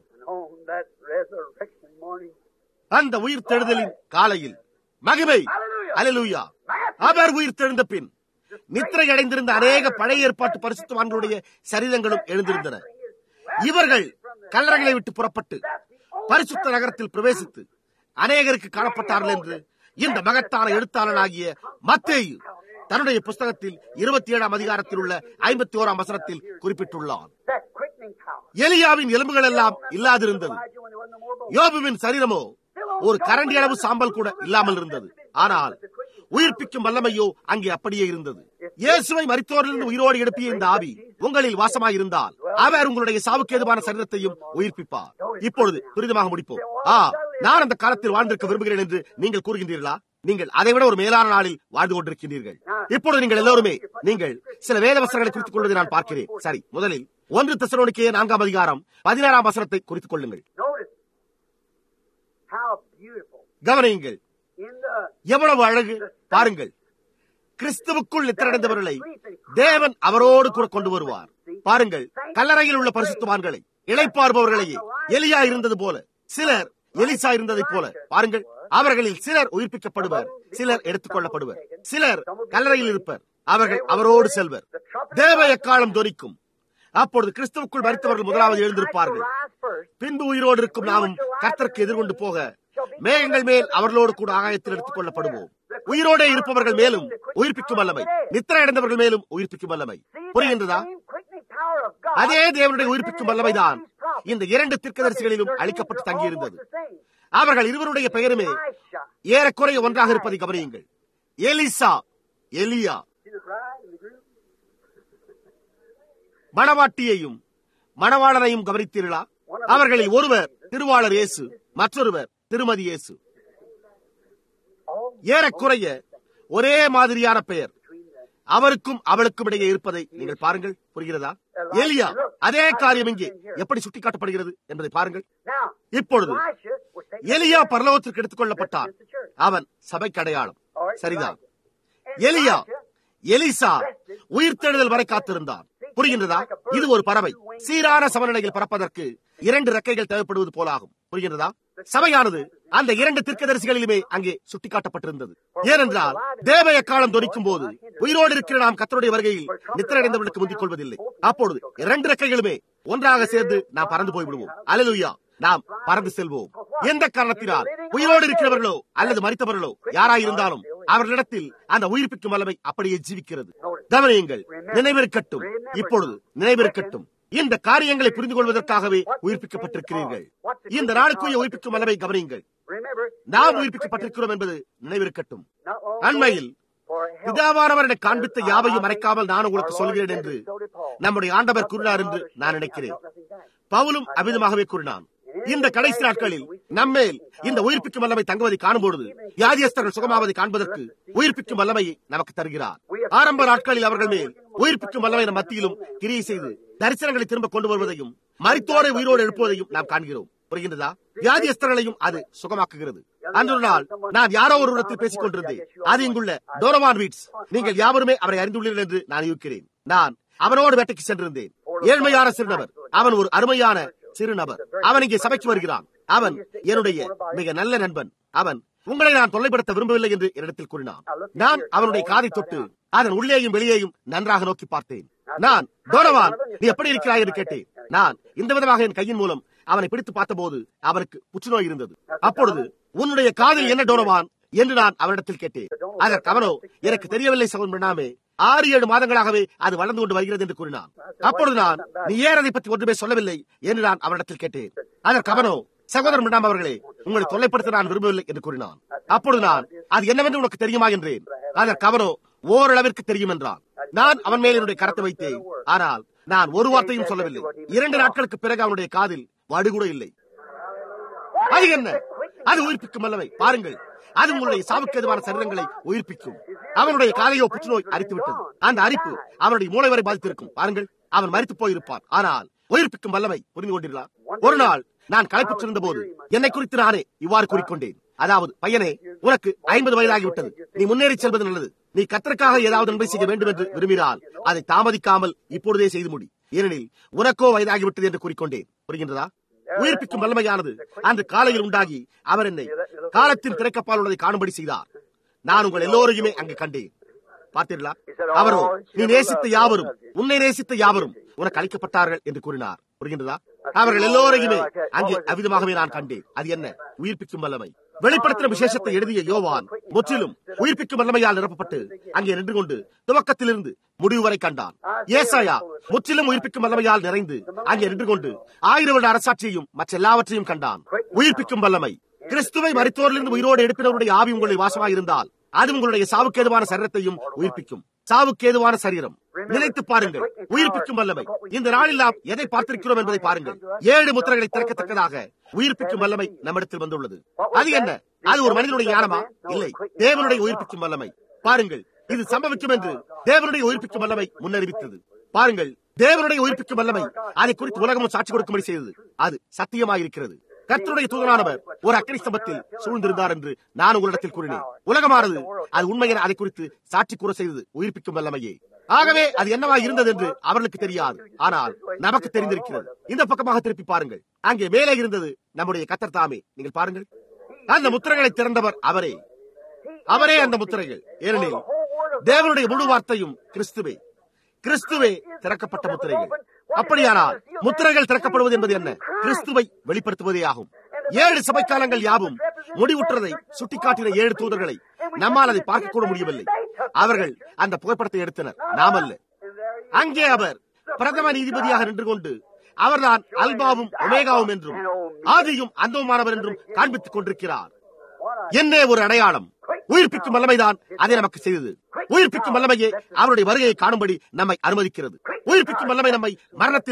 அந்த உயிர் தெழுதலின் காலையில் மகிமை அலலூயா அவர் உயிர் தெழுந்த பின் நித்திரை அடைந்திருந்த அநேக பழைய ஏற்பாட்டு பரிசுத்தவான்களுடைய சரீரங்களும் எழுந்திருந்தன இவர்கள் கல்லறைகளை விட்டு புறப்பட்டு பரிசுத்த நகரத்தில் பிரவேசித்து அநேகருக்கு காணப்பட்டார்கள் என்று இந்த மகத்தான எழுத்தாளனாகிய மத்தேயு தன்னுடைய புஸ்தகத்தில் இருபத்தி ஏழாம் அதிகாரத்தில் உள்ள ஐம்பத்தி ஓராம் வசனத்தில் குறிப்பிட்டுள்ளான் எலியாவின் எலும்புகள் எல்லாம் இல்லாதிருந்தது யோபுவின் சரீரமோ ஒரு கரண்டி அளவு சாம்பல் கூட இல்லாமல் இருந்தது ஆனால் உயிர்ப்பிக்கும் வல்லமையோ அங்கே அப்படியே இருந்தது இயேசுவை மரித்தோரிலிருந்து உயிரோடு எழுப்பிய இந்த ஆவி உங்களில் வாசமாய் இருந்தால் அவர் உங்களுடைய சாவுக்கு ஏதுவான சரீரத்தையும் உயிர்ப்பிப்பார் இப்பொழுது துரிதமாக முடிப்போம் ஆ நான் அந்த காலத்தில் வாழ்ந்திருக்க விரும்புகிறேன் என்று நீங்கள் கூறுகின்றீர்களா நீங்கள் அதை விட ஒரு மேலான நாளில் வாழ்ந்து கொண்டிருக்கின்றீர்கள் இப்பொழுது நீங்கள் எல்லோருமே நீங்கள் சில வேத வசனங்களை குறித்துக் கொள்வதை நான் பார்க்கிறேன் சரி முதலில் ஒன்று தெசலோனிக்கே நான்காம் அதிகாரம் பதினாறாம் வசனத்தை குறித்துக் கொள்ளுங்கள் கவனியுங்கள் எவ்வளவு அழகு பாருங்கள் கிறிஸ்துவுக்குள் நித்திரடைந்தவர்களை தேவன் அவரோடு கூட கொண்டு வருவார் பாருங்கள் கல்லறையில் உள்ள பரிசுத்தவான்களை இழைப்பார்பவர்களையே எலியா இருந்தது போல சிலர் எலிசா இருந்ததை போல பாருங்கள் அவர்களில் சிலர் உயிர்ப்பிக்கப்படுவர் சிலர் எடுத்துக் கொள்ளப்படுவர் சிலர் கல்லறையில் இருப்பர் அவர்கள் அவரோடு செல்வர் தேவ எக்காலம் தொனிக்கும் அப்பொழுது கிறிஸ்துவுக்குள் மறித்தவர்கள் முதலாவது எழுந்திருப்பார்கள் பின்பு உயிரோடு இருக்கும் நாமும் கர்த்தருக்கு எதிர்கொண்டு போக மேகங்கள் மேல் அவர்களோடு கூட ஆகாயத்தில் எடுத்துக் கொள்ளப்படுவோம் உயிரோடே இருப்பவர்கள் மேலும் உயிர்ப்பிக்கும் வல்லமை நித்திரை அடைந்தவர்கள் மேலும் உயிர்ப்பிக்கும் வல்லமை புரிகின்றதா அதே தேவனுடைய உயிர்ப்பிக்கும் வல்லமைதான் இந்த இரண்டு தீர்க்கதரிசிகளிலும் அளிக்கப்பட்டு தங்கியிருந்தது அவர்கள் இருவருடைய பெயருமே ஏறக்குறைய ஒன்றாக இருப்பதை கவனியுங்கள் எலிசா எலியா மணவாட்டியையும் மணவாளனையும் கவனித்தீர்களா அவர்களில் ஒருவர் திருவாளர் இயேசு மற்றொருவர் திருமதி இயேசு ஏறக்குறைய ஒரே மாதிரியான பெயர் அவருக்கும் அவளுக்கும் இடையே இருப்பதை நீங்கள் பாருங்கள் புரிகிறதா எலியா அதே காரியம் இங்கே எப்படி சுட்டிக்காட்டப்படுகிறது என்பதை பாருங்கள் Now, இப்பொழுது Elisha was taken எலியா பரலோகத்திற்கு எடுத்துக் கொள்ளப்பட்டான் அவன் சபைக்கு அடையாளம் சரிதான் எலியா எலிசா உயிர்த்தெழுதல் வரை காத்திருந்தான் புரிகின்றதா இது ஒரு பறவை சீரான சமநிலையில் பறப்பதற்கு இரண்டு ரெக்கைகள் தேவைப்படுவது போலாகும் புரிகின்றதா சபையானது அந்த இரண்டு திர்க்கதரிசிகளிலுமே அங்கே சுட்டிக்காட்டப்பட்டிருந்தது ஏனென்றால் தேவ எக்காலம் தொனிக்கும் போது உயிரோடு இருக்கிற நாம் கத்தருடைய வருகையில் நித்திரடைந்தவர்களுக்கு முந்திக் கொள்வதில்லை அப்பொழுது இரண்டு ரெக்கைகளுமே ஒன்றாக சேர்ந்து நாம் பறந்து போய்விடுவோம் அலலுயா நாம் பறந்து செல்வோம் எந்த காரணத்தினால் உயிரோடு இருக்கிறவர்களோ அல்லது மறித்தவர்களோ யாராயிருந்தாலும் அவர்களிடத்தில் அந்த உயிர்ப்பிக்கும் வல்லமை அப்படியே ஜீவிக்கிறது கவனியுங்கள் நினைவிருக்கட்டும் இப்பொழுது நினைவிருக்கட்டும் இந்த காரியங்களை புரிந்து கொள்வதற்காகவே உயிர்ப்பிக்கப்பட்டிருக்கிறீர்கள் இந்த நாளுக்குரிய உயிர்ப்பிக்கும் வல்லமை கவனியுங்கள் Remember, நாம் உயிர்ப்பிக்கப்பட்டிருக்கிறோம் என்பது நினைவிருக்கட்டும் not long அண்மையில் for help. பிதாவானவர் என்னை காண்பித்த யாவையும் மறைக்காமல் நான் உங்களுக்கு சொல்கிறேன் என்று நம்முடைய ஆண்டவர் கூறினார் என்று நான் நினைக்கிறேன் பவுலும் அமிதமாகவே கூறினான் இந்த கடைசி நாட்களில் நம்மேல் இந்த உயிர்ப்பிக்கும் வல்லமை தங்குவதை காணும்பொழுது வியாதியஸ்தர்கள் சுகமாவதை காண்பதற்கு உயிர்ப்பிக்கும் வல்லமையை நமக்கு தருகிறார் ஆரம்ப நாட்களில் அவர்கள் மேல் உயிர்ப்பிக்கும் வல்லமை நம் மத்தியிலும் கிரியை செய்து தரிசனங்களை திரும்ப கொண்டு வருவதையும் மரித்தோரை உயிரோடு எழுப்புவதையும் நாம் காண்கிறோம் புரிகின்றதா வியாதியஸ்தர்களையும் அது சுகமாக்குகிறது அன்று ஒரு நாள் நான் யாரோ ஒரு இடத்தில் பேசிக் கொண்டிருந்தேன் அது இங்குள்ள டோரவான் வீட்ஸ் நீங்கள் யாவருமே அவரை அறிந்துள்ளீர்கள் என்று நான் இருக்கிறேன் நான் அவனோடு வேட்டைக்கு சென்றிருந்தேன் ஏழ்மையான சிறுநபர் அவன் ஒரு அருமையான சிறு நபர் அவன் இங்கே சபைக்கு வருகிறான் அவன் என்னுடைய மிக நல்ல நண்பன் அவன் உங்களை நான் தொல்லைப்படுத்த விரும்பவில்லை என்று என்னிடத்தில் கூறினான் நான் அவனுடைய காதை தொட்டு அதன் உள்ளேயும் வெளியேயும் நன்றாக நோக்கி பார்த்தேன் நான் டோரவான் நீ எப்படி இருக்கிறாய் என்று கேட்டேன் நான் இந்த விதமாக என் கையின் மூலம் அவனை பிடித்து பார்த்தபோது அவனுக்கு புற்றுநோய் இருந்தது அப்பொழுது உன்னுடைய காதில் என்ன டோரவான் என்று நான் அவனிடத்தில் கேட்டேன் அதற்கு அவனோ எனக்கு தெரியவில்லை சகோதரன் பண்ணாமே ஆறு ஏழு மாதங்களாகவே அது வளர்ந்து கொண்டு வருகிறது என்று கூறினான் அப்பொழுது நான் நீ ஏன் அதை பற்றி ஒன்றுமே சொல்லவில்லை என்று நான் அவனிடத்தில் கேட்டேன் அதற்கு அவனோ சகோதரன் பண்ணாம அவர்களே உங்களை தொல்லைப்படுத்த நான் விரும்பவில்லை என்று கூறினான் அப்பொழுது நான் அது என்னவென்று உனக்கு தெரியுமா என்றேன் அதற்கு அவனோ ஓரளவிற்கு தெரியும் என்றான் நான் அவன் மேல் என்னுடைய கரத்தை வைத்தேன் ஆனால் நான் ஒரு வார்த்தையும் சொல்லவில்லை இரண்டு நாட்களுக்கு பிறகு அவனுடைய காதில் வடு கூட இல்லை அது என்ன அது உயிர்ப்பிக்கும் அல்லவை பாருங்கள் அது உங்களுடைய சாவுக்கு எதுவான சரீரங்களை உயிர்ப்பிக்கும் அவனுடைய காதையோ புற்றுநோய் அரித்து விட்டது அந்த அரிப்பு அவனுடைய மூளை வரை பாதித்திருக்கும் பாருங்கள் அவன் மறித்து போயிருப்பான் ஆனால் உயிர்ப்பிக்கும் வல்லமை புரிந்து கொண்டீர்களா ஒரு நாள் நான் களைப்புற்றிருந்த போது என்னை குறித்து நானே இவ்வாறு கூறிக்கொண்டேன் அதாவது பையனே உனக்கு ஐம்பது வயதாகிவிட்டது நீ முன்னேறி செல்வது நல்லது நீ கத்தற்காக ஏதாவது நன்மை செய்ய வேண்டும் என்று விரும்பினால் அதை தாமதிக்காமல் இப்பொழுதே செய்து முடி ஏனெனில் உனக்கோ வயதாகிவிட்டது என்று கூறிக்கொண்டேன் புரிகின்றதா உயிர்ப்பிக்கும் வல்லமையானது அன்று காலையில் உண்டாகி அவர் என்னை காலத்தின் திரைக்கப்பால் உள்ளதை காணும்படி செய்தார் நான் உங்கள் எல்லோரையுமே அங்கு கண்டேன் பார்த்தீர்களா அவரோ நீ நேசித்த யாவரும் உன்னை நேசித்த யாவரும் உனக்கு அளிக்கப்பட்டார்கள் என்று கூறினார் புரிகின்றதா அவர்கள் எல்லோரையுமே அங்கே அவிதமாகவே நான் கண்டேன் அது என்ன உயிர்ப்பிக்கும் வல்லமை வெளிப்படுத்தின விசேஷத்தை எழுதிய யோவான் முற்றிலும் உயிர்ப்பிக்கும் வல்லமையால் நிரப்பப்பட்டு அங்கே நின்று கொண்டு துவக்கத்திலிருந்து முடிவு வரை கண்டான் ஏசாயா முற்றிலும் உயிர்ப்பிக்கும் வல்லமையால் நிறைந்து அங்கே நின்று கொண்டு ஆயிரம் வருட அரசாட்சியையும் மற்ற எல்லாவற்றையும் கண்டான் உயிர்ப்பிக்கும் வல்லமை கிறிஸ்துவை மருத்துவரிலிருந்து உயிரோடு எடுப்பினருடைய ஆவி உங்களுடைய வாசமாக இருந்தால் அது உங்களுடைய சாவுக்கேதுவான சரீரத்தையும் உயிர்ப்பிக்கும் சாவுக்கேதுவான சரீரம் நினைத்து பாருங்கள் உயிர்ப்பிக்கும் வல்லமை இந்த நாளில் நாம் எதை பார்த்திருக்கிறோம் என்பதை பாருங்கள் ஏழு முத்திரைகளை திறக்கத்தக்கதாக உயிர்ப்பிக்கும் வல்லமை நம்மிடத்தில் வந்துள்ளது அது என்ன அது ஒரு மனிதனுடைய ஞானமா இல்லை தேவனுடைய உயிர்ப்பிக்கும் வல்லமை பாருங்கள் இது சம்பவிக்கும் என்று தேவனுடைய உயிர்ப்பிக்கும் வல்லமை முன்னறிவித்தது பாருங்கள் தேவனுடைய உயிர்ப்பிக்கும் வல்லமை அதை குறித்து உலகமும் சாட்சி கொடுக்கும்படி செய்தது அது சத்தியமாயிருக்கிறது கர்த்தருடைய தூதனானவர் ஒரு அக்கறை ஸ்தம்பத்தில் சூழ்ந்திருந்தார் என்று நான் உங்களிடத்தில் கூறினேன் உலகமானது அது உண்மையென அதை குறித்து சாட்சி கூற செய்தது உயிர்ப்பிக்கும் வல்லமையே ஆகவே அது என்னவா இருந்தது என்று அவர்களுக்கு தெரியாது ஆனால் நமக்கு தெரிந்திருக்கிறது இந்த பக்கமாக திருப்பி பாருங்கள் அங்கே மேலே இருந்தது நம்முடைய கத்தர் தாமே நீங்கள் பாருங்கள் அந்த முத்திரைகளை திறந்தவர் அவரே அவரே அந்த முத்திரைகள் ஏனெனில் தேவனுடைய முழு வார்த்தையும் கிறிஸ்துவே கிறிஸ்துவே திறக்கப்பட்ட முத்திரைகள் அப்படியானால் முத்திரைகள் திறக்கப்படுவது என்பது என்ன கிறிஸ்துவை வெளிப்படுத்துவதே ஆகும் ஏழு சபைக்காலங்கள் யாவும் முடிவுற்றதை சுட்டிக்காட்டின ஏழு தூதர்களை நம்மால் அதை பார்க்க கூட முடியவில்லை அவர்கள் அந்த புகைப்படத்தை எடுத்தனர் நாம் அல்ல அங்கே அவர் பிரதம நீதிபதியாக நின்று கொண்டு அவர்தான் அல்பாவும் ஒமேகாவும் என்றும் ஆதியும் அந்தவுமானவர் என்றும் காண்பித்துக் கொண்டிருக்கிறார் என்னே ஒரு அடையாளம் உயிர்ப்பிக்கும் வல்லமைதான் அதை நமக்கு செய்தது உயிர்ப்பிக்கும் வல்லமையே அவருடைய வருகையை காணும்படி நம்மை அனுமதிக்கிறது உயிர்ப்பிக்கும் வல்லமை நம்மை மரணத்திலிருந்து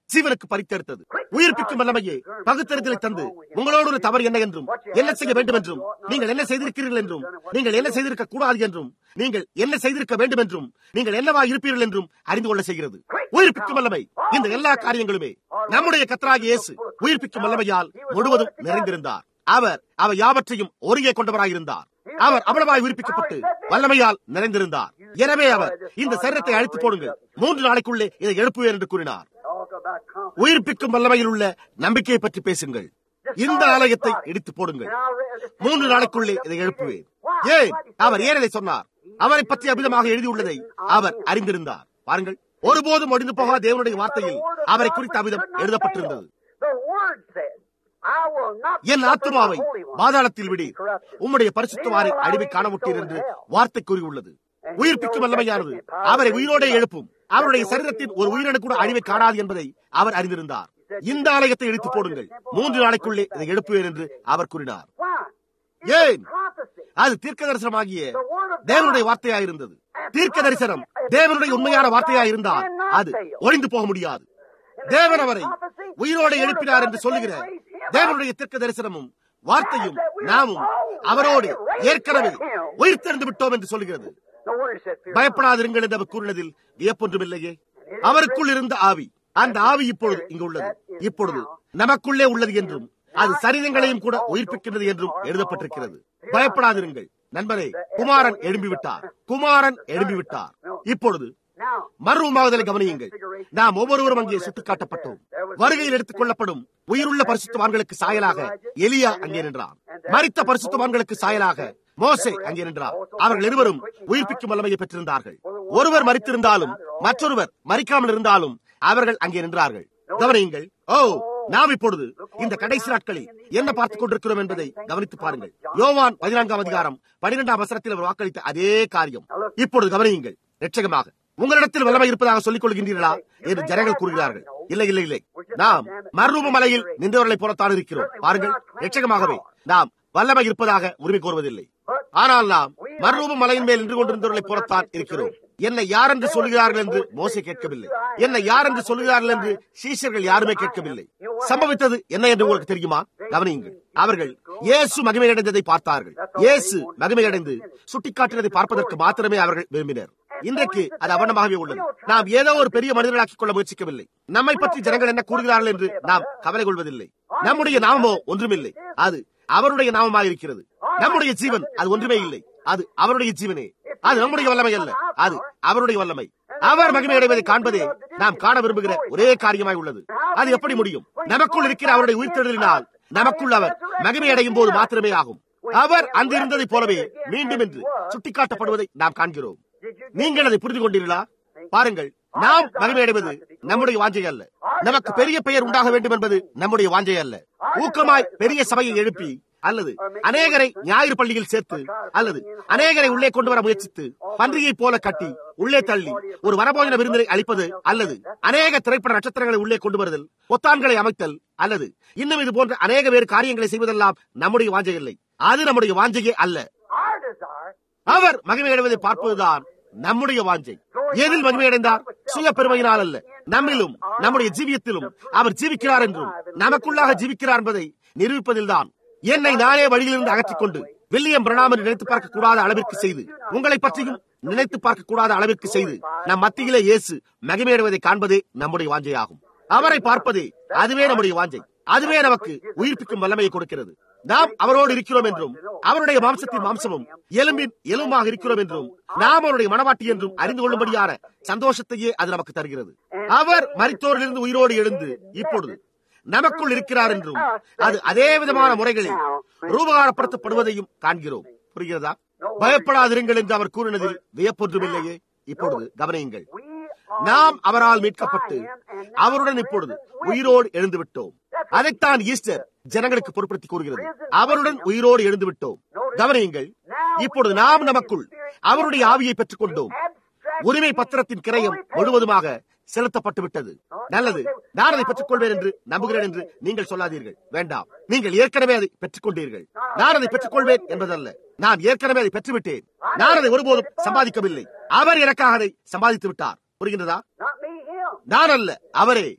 ஜீவனுக்கு பறித்தெடுத்தது உயிர்ப்பிக்கும் வல்லமையே பகுத்தறிதலை தந்து உங்களோடு ஒரு தவறு என்ன என்றும் என்ன செய்ய வேண்டும் என்றும் நீங்கள் என்ன செய்திருக்கிறீர்கள் என்றும் நீங்கள் என்ன செய்திருக்க கூடாது என்றும் நீங்கள் என்ன செய்திருக்க வேண்டும் என்றும் நீங்கள் என்னவா இருப்பீர்கள் என்றும் அறிந்து கொள்ள செய்கிறது உயிர்ப்பிக்கும் வல்லமை இந்த எல்லா காரியங்களுமே நம்முடைய கத்தராகிய இயேசு உயிர்ப்பிக்கும் வல்லமையால் முழுவதும் நிறைந்திருந்தார் அவர் அவர் யாவற்றையும் ஒருங்கே கொண்டவராயிருந்தார் அவர் அவ்வளவாய் உயிர்ப்பிக்கப்பட்டு வல்லமையால் நிறைந்திருந்தார் எனவே அவர் இந்த சரீரத்தை அழித்து போடுங்கள் மூன்று நாளைக்குள்ளே இதை எழுப்புவேன் என்று கூறினார் Talk about confidence. உயிர்ப்பிக்கும் வல்லமையில் உள்ள நம்பிக்கையை பற்றி பேசுங்கள் இந்த ஆலயத்தை இடித்து போடுங்கள் மூன்று நாளைக்குள்ளே இதை எழுப்புவேன் ஏன் அவர் ஏன் இதை சொன்னார் அவரை பற்றி அபிதமாக எழுதியுள்ளதை அவர் அறிந்திருந்தார் பாருங்கள் ஒருபோதும் ஒடிந்து போகாத தேவனுடைய வார்த்தையில் அவரை குறித்த அபிதம் எழுதப்பட்டிருந்தது The word said, I will not N suffer ஆத்துமாவை the Holy One பாதாளத்தில் விடி to corrupt. உம்முடைய பரிசுத்தவாரை அழிவை காணமுட்டீர் என்று வார்த்தை கூறியுள்ளது உயிர்ப்பிக்கும் வல்லமையானது அவரை உயிரோடே எழுப்பும் அவருடைய சரீரத்தின் ஒரு உயிரினு கூட அழிவை காணாது என்பதை அவர் அறிந்திருந்தார் இந்த ஆலயத்தை இழுத்து போடுங்கள் மூன்று நாளைக்குள்ளே இதை எழுப்புவேன் என்று அவர் கூறினார் Why? ஏன் Prophecy. அது தீர்க்க தரிசனமாகிய தேவனுடைய வார்த்தையாயிருந்தது தீர்க்க தரிசனம் தேவனுடைய உண்மையான வார்த்தையாயிருந்தால் அது ஒழிந்து போக முடியாது தேவன் அவரை உயிரோடு எழுப்பினார் என்று சொல்லுகிற தேவனுடைய தீர்க்க தரிசனமும் வார்த்தையும் நாமும் அவரோடு ஏற்கனவே உயிர்த்தெழுந்து விட்டோம் என்று சொல்லுகிறது The word said, fear not. பயப்படாதிருங்கள் என்று அவர் கூறினதில் வியப்பொன்றுமில்லையே அவருக்குள் இருந்த ஆவி அந்த ஆவி இப்பொழுது இங்கு உள்ளது இப்பொழுது நமக்குள்ளே உள்ளது என்றும் அது சரீரங்களையும் கூட உயிர்ப்பிக்கின்றது என்றும் எழுதப்பட்டிருக்கிறது பயப்படாதிருங்கள் நண்பரே குமாரன் எழும்பிவிட்டார் குமாரன் எழும்பிவிட்டார் இப்பொழுது Now, மறுமாவதலை கவனியுங்கள் நாம் ஒவ்வொருவரும் அங்கே சுட்டுக்காட்டப்பட்டோம் வருகையில் எடுத்துக் கொள்ளப்படும் உயிருள்ள பரிசுத்தவான்களுக்கு சாயலாக எலியா அங்கே நின்றார் மரித்த பரிசுத்தவான்களுக்கு சாயலாக மோசே அங்கே நின்றார் அவர்கள் இருவரும் உயிர்ப்பிக்கும் வல்லமையை பெற்றிருந்தார்கள் ஒருவர் மரித்திருந்தாலும் மற்றொருவர் மறிக்காமல் இருந்தாலும் அவர்கள் அங்கே நின்றார்கள் கவனியுங்கள் ஓ நாம் இப்பொழுது இந்த கடைசி நாட்களில் என்ன பார்த்துக் கொண்டிருக்கிறோம் என்பதை கவனித்து பாருங்கள் யோவான் பதினான்காம் அதிகாரம் பனிரெண்டாம் வசனத்தில் அவர் வாக்களித்த அதே காரியம் இப்பொழுது கவனியுங்கள் நிச்சயமாக உங்களிடத்தில் வல்லமை இருப்பதாக சொல்லிக் கொள்கின்றீர்களா என்று ஜனங்கள் கூறுகிறார்கள் இல்லை இல்லை இல்லை நாம் மர்ரூப மலையில் நின்றவர்களை போலத்தான் இருக்கிறோம் பாருங்கள் நிச்சயமாகவே நாம் வல்லமை இருப்பதாக உரிமை கோருவதில்லை ஆனால் நாம் மர்ரூப மலையின் மேல் நின்று கொண்டிருந்தவர்களை போலத்தான் இருக்கிறோம் என்னை யார் என்று சொல்லுகிறார்கள் என்று மோசை கேட்கவில்லை என்னை யார் என்று சொல்லுகிறார்கள் என்று சீஷர்கள் யாருமே கேட்கவில்லை சம்பவித்தது என்ன என்று உங்களுக்கு தெரியுமா கவனியுங்கள் அவர்கள் இயேசு மகிமையடைந்ததை பார்த்தார்கள் இயேசு மகிமையடைந்து சுட்டிக்காட்டினதை பார்ப்பதற்கு மாத்திரமே அவர்கள் விரும்பினர் இன்றைக்கு அது அவனமாகவே உள்ளது நாம் ஏதோ ஒரு பெரிய மனிதனாக்கிக் கொள்ள முயற்சிக்கவில்லை நம்மை பற்றி ஜனங்கள் என்ன கூறுகிறார்கள் என்று நாம் கவலை கொள்வதில்லை நம்முடைய நாமமோ ஒன்றுமில்லை அது அவருடைய நாமமாக இருக்கிறது நம்முடைய ஜீவன் அது ஒன்றுமே இல்லை அது அவருடைய ஜீவனே அது நம்முடைய வல்லமை அல்ல அது அவருடைய வல்லமை அவர் மகிமை அடைவதை காண்பதே நாம் காண விரும்புகிற ஒரே காரியமாய் உள்ளது அது எப்படி முடியும் நமக்குள் இருக்கிற அவருடைய உயிர்த்தெழுதலினால் நமக்குள் அவர் மகிமை அடையும் போது மாத்திரமே ஆகும் அவர் அங்கிருந்ததை போலவே மீண்டும் என்று சுட்டிக்காட்டப்படுவதை நாம் காண்கிறோம் நீங்கள் அதை புரிந்து கொண்டீர்களா பாருங்கள் நாம் மகிமை அடைவது நம்முடைய வாஞ்சை அல்ல நமக்கு பெரிய பெயர் உண்டாக வேண்டும் என்பது நம்முடைய வாஞ்சை அல்ல ஊக்கமாய் பெரிய சபையை எழுப்பி அல்லது அநேகரை ஞாயிறு பள்ளியில் சேர்த்து அல்லது அநேகரை உள்ளே கொண்டு வர முயற்சித்து பன்றியை போல கட்டி உள்ளே தள்ளி ஒரு வரபோஜன விருந்தினை அளிப்பது அல்லது அநேக திரைப்பட நட்சத்திரங்களை உள்ளே கொண்டு வருதல் பொத்தான்களை அமைத்தல் அல்லது இன்னும் இது போன்ற அநேக வேறு காரியங்களை செய்வதெல்லாம் நம்முடைய வாஞ்சை இல்லை அது நம்முடைய வாஞ்சையே அல்ல our desire அவர் மகிமை அடைவதை பார்ப்பதுதான் நம்முடைய வாஞ்சை எதில் மகிமை அடைந்தார் சுய பெருமையினால் அல்ல நம்மிலும் நம்முடைய ஜீவியத்திலும் அவர் ஜீவிக்கிறார் என்றும் நமக்குள்ளாக ஜீவிக்கிறார் என்பதை நிரூபிப்பதில்தான் என்னை நானே வழியிலிருந்து அகற்றிக் கொண்டு வில்லியம் பிரணாம் என்று நினைத்து பார்க்க கூடாத அளவிற்கு செய்து உங்களை பற்றியும் நினைத்து பார்க்க கூடாத அளவிற்கு செய்து நம் மத்தியிலே இயேசு மகிமையடைவதை காண்பதே நம்முடைய வாஞ்சையாகும் அவரை பார்ப்பதே அதுவே நம்முடைய வாஞ்சை அதுவே நமக்கு உயிர்ப்பிக்கும் வல்லமையை கொடுக்கிறது நாம் அவரோடு இருக்கிறோம் என்றும் அவருடைய மாம்சத்தின் மாம்சமும் எலும்பின் எலும்பாக இருக்கிறோம் என்றும் நாம் அவருடைய மனவாட்டி என்றும் அறிந்து கொள்ளும்படியான சந்தோஷத்தையே அது நமக்கு தருகிறது அவர் மரித்தோரிலிருந்து உயிரோடு எழுந்து இப்பொழுது நமக்குள் இருக்கிறார் என்றும் அது அதே விதமான முறைகளில் ரூபகாரப்படுத்தப்படுவதையும் காண்கிறோம் புரிகிறதா பயப்படாதிருங்கள் என்று அவர் கூறினதில் வியப்பொன்றுமில்லையே இப்பொழுது கவனியுங்கள் நாம் அவரால் மீட்கப்பட்டு அவருடன் இப்பொழுது உயிரோடு எழுந்து விட்டோம் அதைத்தான் ஈஸ்டர் ஜனங்களுக்கு பொருட்படுத்தி கூறுகிறது அவருடன் உயிரோடு எழுந்து விட்டோம் கவனியுங்கள் இப்பொழுது நாம் நமக்குள் அவருடைய ஆவியை பெற்றுக் கொண்டோம் உரிமை பத்திரத்தின் கிரயம் முழுவதுமாக செலுத்தப்பட்டு விட்டது நல்லது நான் அதை பெற்றுக் கொள்வேன் என்று நம்புகிறேன் என்று நீங்கள் சொல்லாதீர்கள் வேண்டாம் நீங்கள் ஏற்கனவே அதை பெற்றுக் கொண்டீர்கள் நான் அதை பெற்றுக் கொள்வேன் என்பதல்ல நான் ஏற்கனவே அதை பெற்றுவிட்டேன் நான் அதை ஒருபோதும் சம்பாதிக்கவில்லை அவர் எனக்காக அதை சம்பாதித்து விட்டார் புரிகின்றதா not me, him. நான் அல்ல அவரே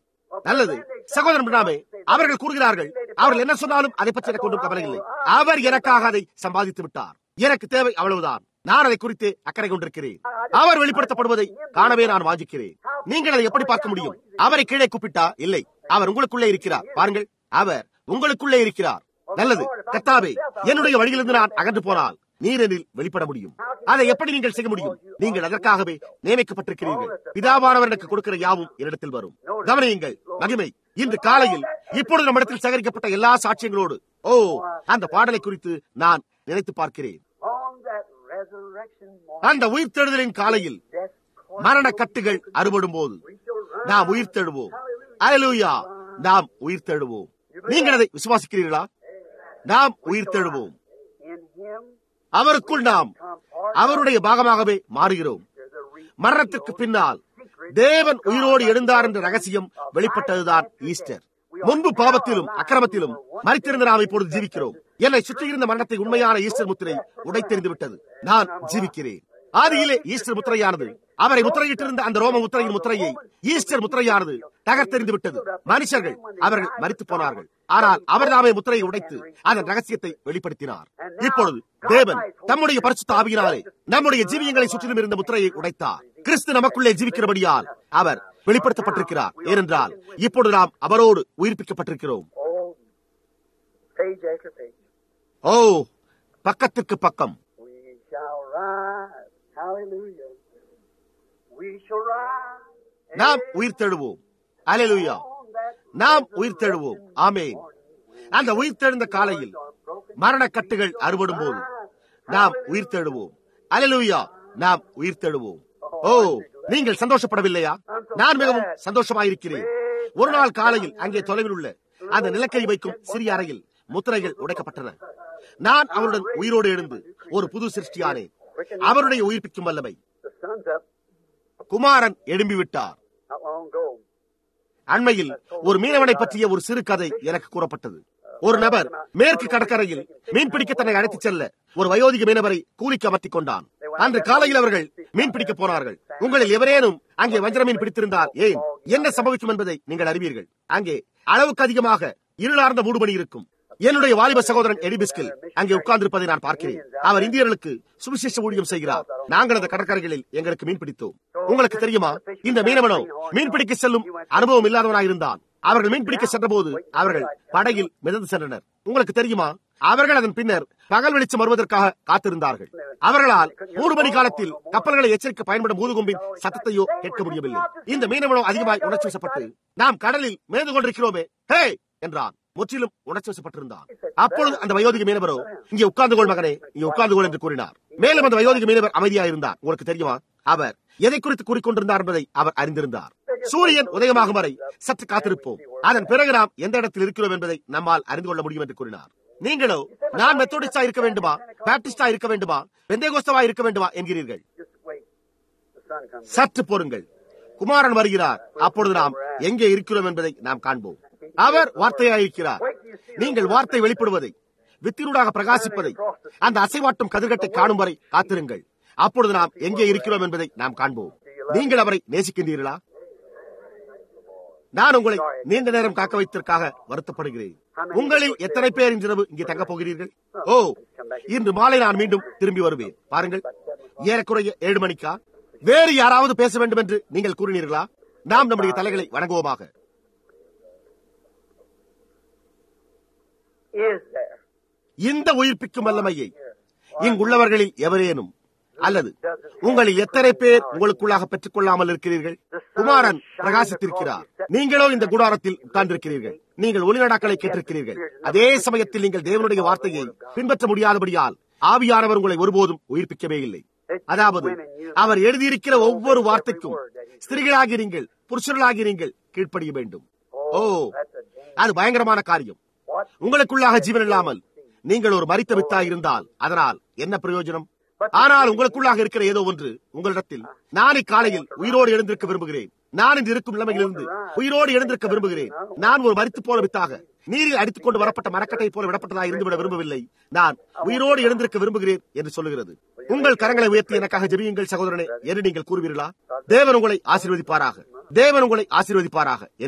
நல்லது சகோதரன் பிரணாமே அவர்கள் கூறுகிறார்கள் அவர்கள் என்ன சொன்னாலும் அதை பற்றி எனக்கு ஒன்றும் கவலை இல்லை அவர் எனக்காக அதை சம்பாதித்து விட்டார் எனக்கு தேவை அவ்வளவுதான் நான் அதை குறித்து அக்கறை கொண்டிருக்கிறேன் அவர் வெளிப்படுத்தப்படுவதை காணவே நான் வாஞ்சிக்கிறேன் நீங்கள் அதை எப்படி பார்க்க முடியும் அவரை கீழே கூப்பிட்டா இல்லை அவர் உங்களுக்குள்ளே இருக்கிறார் பாருங்கள் அவர் உங்களுக்குள்ளே இருக்கிறார் நல்லது கத்தாவே என்னுடைய வழியிலிருந்து நான் அகன்று போனால் நீரெனில் வெளிப்பட முடியும் அதை எப்படி நீங்கள் செய்ய முடியும் நீங்கள் அதற்காகவே நியமிக்கப்பட்டிருக்கிறீர்கள் பிதாவானவர் எனக்கு கொடுக்கிற யாவும் என்னிடத்தில் வரும் கவனியுங்கள் மகிமை இன்று காலையில் இப்பொழுது நம்மிடத்தில் சேகரிக்கப்பட்ட எல்லா சாட்சியங்களோடு ஓ அந்த பாடலை குறித்து நான் நினைத்து பார்க்கிறேன் On that resurrection morning, அந்த உயிர்த்தெழுதலின் காலையில் death மரண கட்டுகள் அறுபடும் போது நாம் உயிர்த்தெழுவோம் அலலூயா நாம் உயிர்த்தெழுவோம் நீங்கள் அதை விசுவாசிக்கிறீர்களா நாம் உயிர்த்தெழுவோம் in Him, அவருக்குள் நாம் அவருடைய பாகமாகவே மாறுகிறோம் there's a re- மரணத்திற்கு பின்னால் தேவன் உயிரோடு எழுந்தார் என்ற ரகசியம் வெளிப்பட்டதுதான் ஈஸ்டர் முன்பு பாவத்திலும் அக்கிரமத்திலும் மறித்திருந்த நாம் இப்பொழுது ஜீவிக்கிறோம் என்னை சுற்றியிருந்த மரணத்தை உண்மையான ஈஸ்டர் முத்திரை உடைத்தெறிந்து விட்டது நான் ஜீவிக்கிறேன் ஆதியிலே ஈஸ்டர் முத்திரையானது அவரை முத்திரையிட்டிருந்த அந்த ரோம முத்திரையின் முத்திரையை ஈஸ்டர் முத்திரையானது தகர்த்தெறிந்து விட்டது மனுஷர்கள் அவர்கள் மறித்து போனார்கள் ஆனால் அவர் நாமே முத்திரையை உடைத்து அதன் ரகசியத்தை வெளிப்படுத்தினார் இப்பொழுது தேவன் தம்முடைய பரிசுத்த ஆவியினாலே நம்முடைய ஜீவியங்களை சுற்றிலும் இருந்த முத்திரையை உடைத்தார் கிறிஸ்து நமக்குள்ளே ஜீவிக்கிறபடியால் அவர் வெளிப்படுத்தப்பட்டிருக்கிறார் ஏனென்றால் இப்பொழுது நாம் அவரோடு உயிர்ப்பிக்கப்பட்டிருக்கிறோம் Oh, page after page. ஓ பக்கத்திற்கு பக்கம் We shall rise. Hallelujah. We shall rise. நாம் உயிர்த்தெழுவோம் அலையலுயா On that நாம் உயிர்த்தெழுவோம் ஆமேன் அந்த உயிர்த்தெழுந்த காலையில் மரணக்கட்டுகள் அறுபடும் போது நாம் உயிர்த்தெழுவோம் அலையலுயா நாம் உயிர்த்தெழுவோம் ஓ நீங்கள் சந்தோஷப்படவில்லையா நான் மிகவும் சந்தோஷமாயிருக்கிறேன் ஒரு நாள் காலையில் அங்கே தொலைவில் உள்ள அந்த நிலக்கரி வைக்கும் சிறிய அறையில் முத்திரைகள் உடைக்கப்பட்டன நான் அவருடன் உயிரோடு எழுந்து ஒரு புது சிருஷ்டியானேன் அவருடைய உயிர்ப்பிக்கும் வல்லமை the sun's up Kumaran எழும்பிவிட்டார் not long ago. அண்மையில் ஒரு மீனவனை பற்றிய ஒரு சிறு கதை எனக்கு கூறப்பட்டது ஒரு நபர் மேற்கு கடற்கரையில் மீன்பிடிக்க தன்னை அழைத்துச் செல்ல ஒரு வயோதிக மீனவரை கூலிக்கு அமர்த்திக் கொண்டான் அன்று காலையில் அவர்கள் மீன் பிடிக்க போனார்கள் உங்களில் எவரேனும் அங்கே வஞ்சர மீன் பிடித்திருந்தால் ஏன் என்ன சம்பவிக்கும் என்பதை நீங்கள் அறிவீர்கள் அங்கே அளவுக்கு அதிகமாக இருளார்ந்த மூடுபணி இருக்கும் என்னுடைய வாலிப சகோதரன் எடிபிஸ்கில் அங்கே உட்கார்ந்திருப்பதை நான் பார்க்கிறேன் அவர் இந்தியர்களுக்கு சுவிசேஷ ஊழியம் செய்கிறார் நாங்கள் அந்த கடற்கரைகளில் எங்களுக்கு மீன் பிடித்தோம் உங்களுக்கு தெரியுமா இந்த மீனவனோ மீன்பிடிக்க செல்லும் அனுபவம் இல்லாதவனாயிருந்தான் அவர்கள் மீன்பிடிக்க சென்றபோது அவர்கள் படகில் மிதந்து சென்றனர் உங்களுக்கு தெரியுமா அவர்கள் அதன் பின்னர் பகல் வெளிச்சம் வருவதற்காக காத்திருந்தார்கள் அவர்களால் மூணு மணி காலத்தில் கப்பல்களை எச்சரிக்க பயன்படும் ஊதுகொம்பின் சத்தத்தையோ கேட்க முடியவில்லை இந்த மீனவனோ அதிகமாய் உணர்ச்சி வசப்பட்டு நாம் கடலில் மேய்ந்து கொண்டிருக்கிறோமே ஹே என்றான் முற்றிலும் உணர்ச்சி வசப்பட்டிருந்தான் அப்பொழுது அந்த வயோதிக மீனவரோ இங்கே உட்கார்ந்து கொள் மகனே இங்கே உட்கார்ந்து கொள் என்று கூறினார் மேலும் அந்த வயோதிக மீனவர் அமைதியாயிருந்தார் உங்களுக்கு தெரியுமா அவர் எதை குறித்து கூறிக்கொண்டிருந்தார் என்பதை அவர் அறிந்திருந்தார் சூரியன் உதயமாகும் வரை சற்று காத்திருப்போம் அதன் பிறகு நாம் எந்த இடத்தில் இருக்கிறோம் என்பதை நம்மால் அறிந்து கொள்ள முடியும் என்று கூறினார் நீங்களோ நான் மெத்தோடிஸ்டா இருக்க வேண்டுமா பேப்டிஸ்டா இருக்க வேண்டுமா பெந்தேகோஸ்தவா இருக்க வேண்டுமா என்கிறீர்கள் Just wait. The sun comes. சற்று பொறுங்கள் குமாரன் வருகிறார் அப்பொழுது நாம் எங்கே இருக்கிறோம் என்பதை நாம் காண்போம் அவர் வார்த்தையாயிருக்கிறார் நீங்கள் வார்த்தை வெளிப்படுவதை வித்தினூடாக பிரகாசிப்பதை அந்த அசைவாட்டும் கதிர்கட்டை காணும் வரை காத்திருங்கள் அப்பொழுது நாம் எங்கே இருக்கிறோம் என்பதை நாம் காண்போம் நீங்கள் அவரை நேசிக்கின்றீர்களா நான் உங்களை நீண்ட நேரம் காக்க வைத்ததற்காக வருத்தப்படுகிறேன் உங்களில் எத்தனை பேர் இன்றிரவு இங்கே தங்கப் போகிறீர்கள் ஓ இன்று மாலை நான் மீண்டும் திரும்பி வருவேன் பாருங்கள் ஏறக்குறைய ஏழு மணிக்கா வேறு யாராவது பேச வேண்டும் என்று நீங்கள் கூறினீர்களா நாம் நம்முடைய தலைகளை வணங்குவோமாக Is there? இந்த உயிர்ப்பிக்கும் வல்லமையை இங்குள்ளவர்களில் எவரேனும் அல்லது உங்களில் எத்தனை பேர் உங்களுக்குள்ளாக பெற்றுக் கொள்ளாமல் இருக்கிறீர்கள் குமாரன் பிரகாசித்திருக்கிறார் நீங்களோ இந்த குடாரத்தில் உட்கார்ந்திருக்கிறீர்கள் நீங்கள் ஒளிநடாக்களை கேட்டிருக்கிறீர்கள் அதே சமயத்தில் நீங்கள் தேவனுடைய வார்த்தையை பின்பற்ற முடியாதபடியால் ஆவியானவர் உங்களை ஒருபோதும் உயிர்ப்பிக்கவே இல்லை அதாவது அவர் எழுதியிருக்கிற ஒவ்வொரு வார்த்தைக்கும் ஸ்திரீகளாகிறீர்கள் புருஷர்களாகிறீர்கள் கீழ்ப்படிய வேண்டும் ஓ அது பயங்கரமான காரியம் உங்களுக்குள்ளாக ஜீவன் இல்லாமல் நீங்கள் ஒரு மரித்த வித்தாய் இருந்தால் அதனால் என்ன பிரயோஜனம் ஆனால் உங்களுக்குள்ளாக இருக்கிற ஏதோ ஒன்று உங்களிடத்தில் நான் இக்காலையில் உயிரோடு எழுந்திருக்க விரும்புகிறேன் நான் இன்று இருக்கும் நிலைமையிலிருந்து உயிரோடு எழுந்திருக்க விரும்புகிறேன் நான் ஒரு மரித்து போன வித்தாக நீரில் அடித்துக் கொண்டு வரப்பட்ட மரக்கட்டை போல விடப்பட்டதாக இருந்துவிட விரும்பவில்லை நான் உயிரோடு எழுந்திருக்க விரும்புகிறேன் என்று சொல்லுகிறது உங்கள் கரங்களை உயர்த்தி எனக்காக ஜெபியுங்கள் சகோதரனே என்று நீங்கள் கூறுவீர்களா தேவன் உங்களை ஆசீர்வதிப்பாராக தேவன் உங்களை ஆசீர்வதிப்பாராக என்னே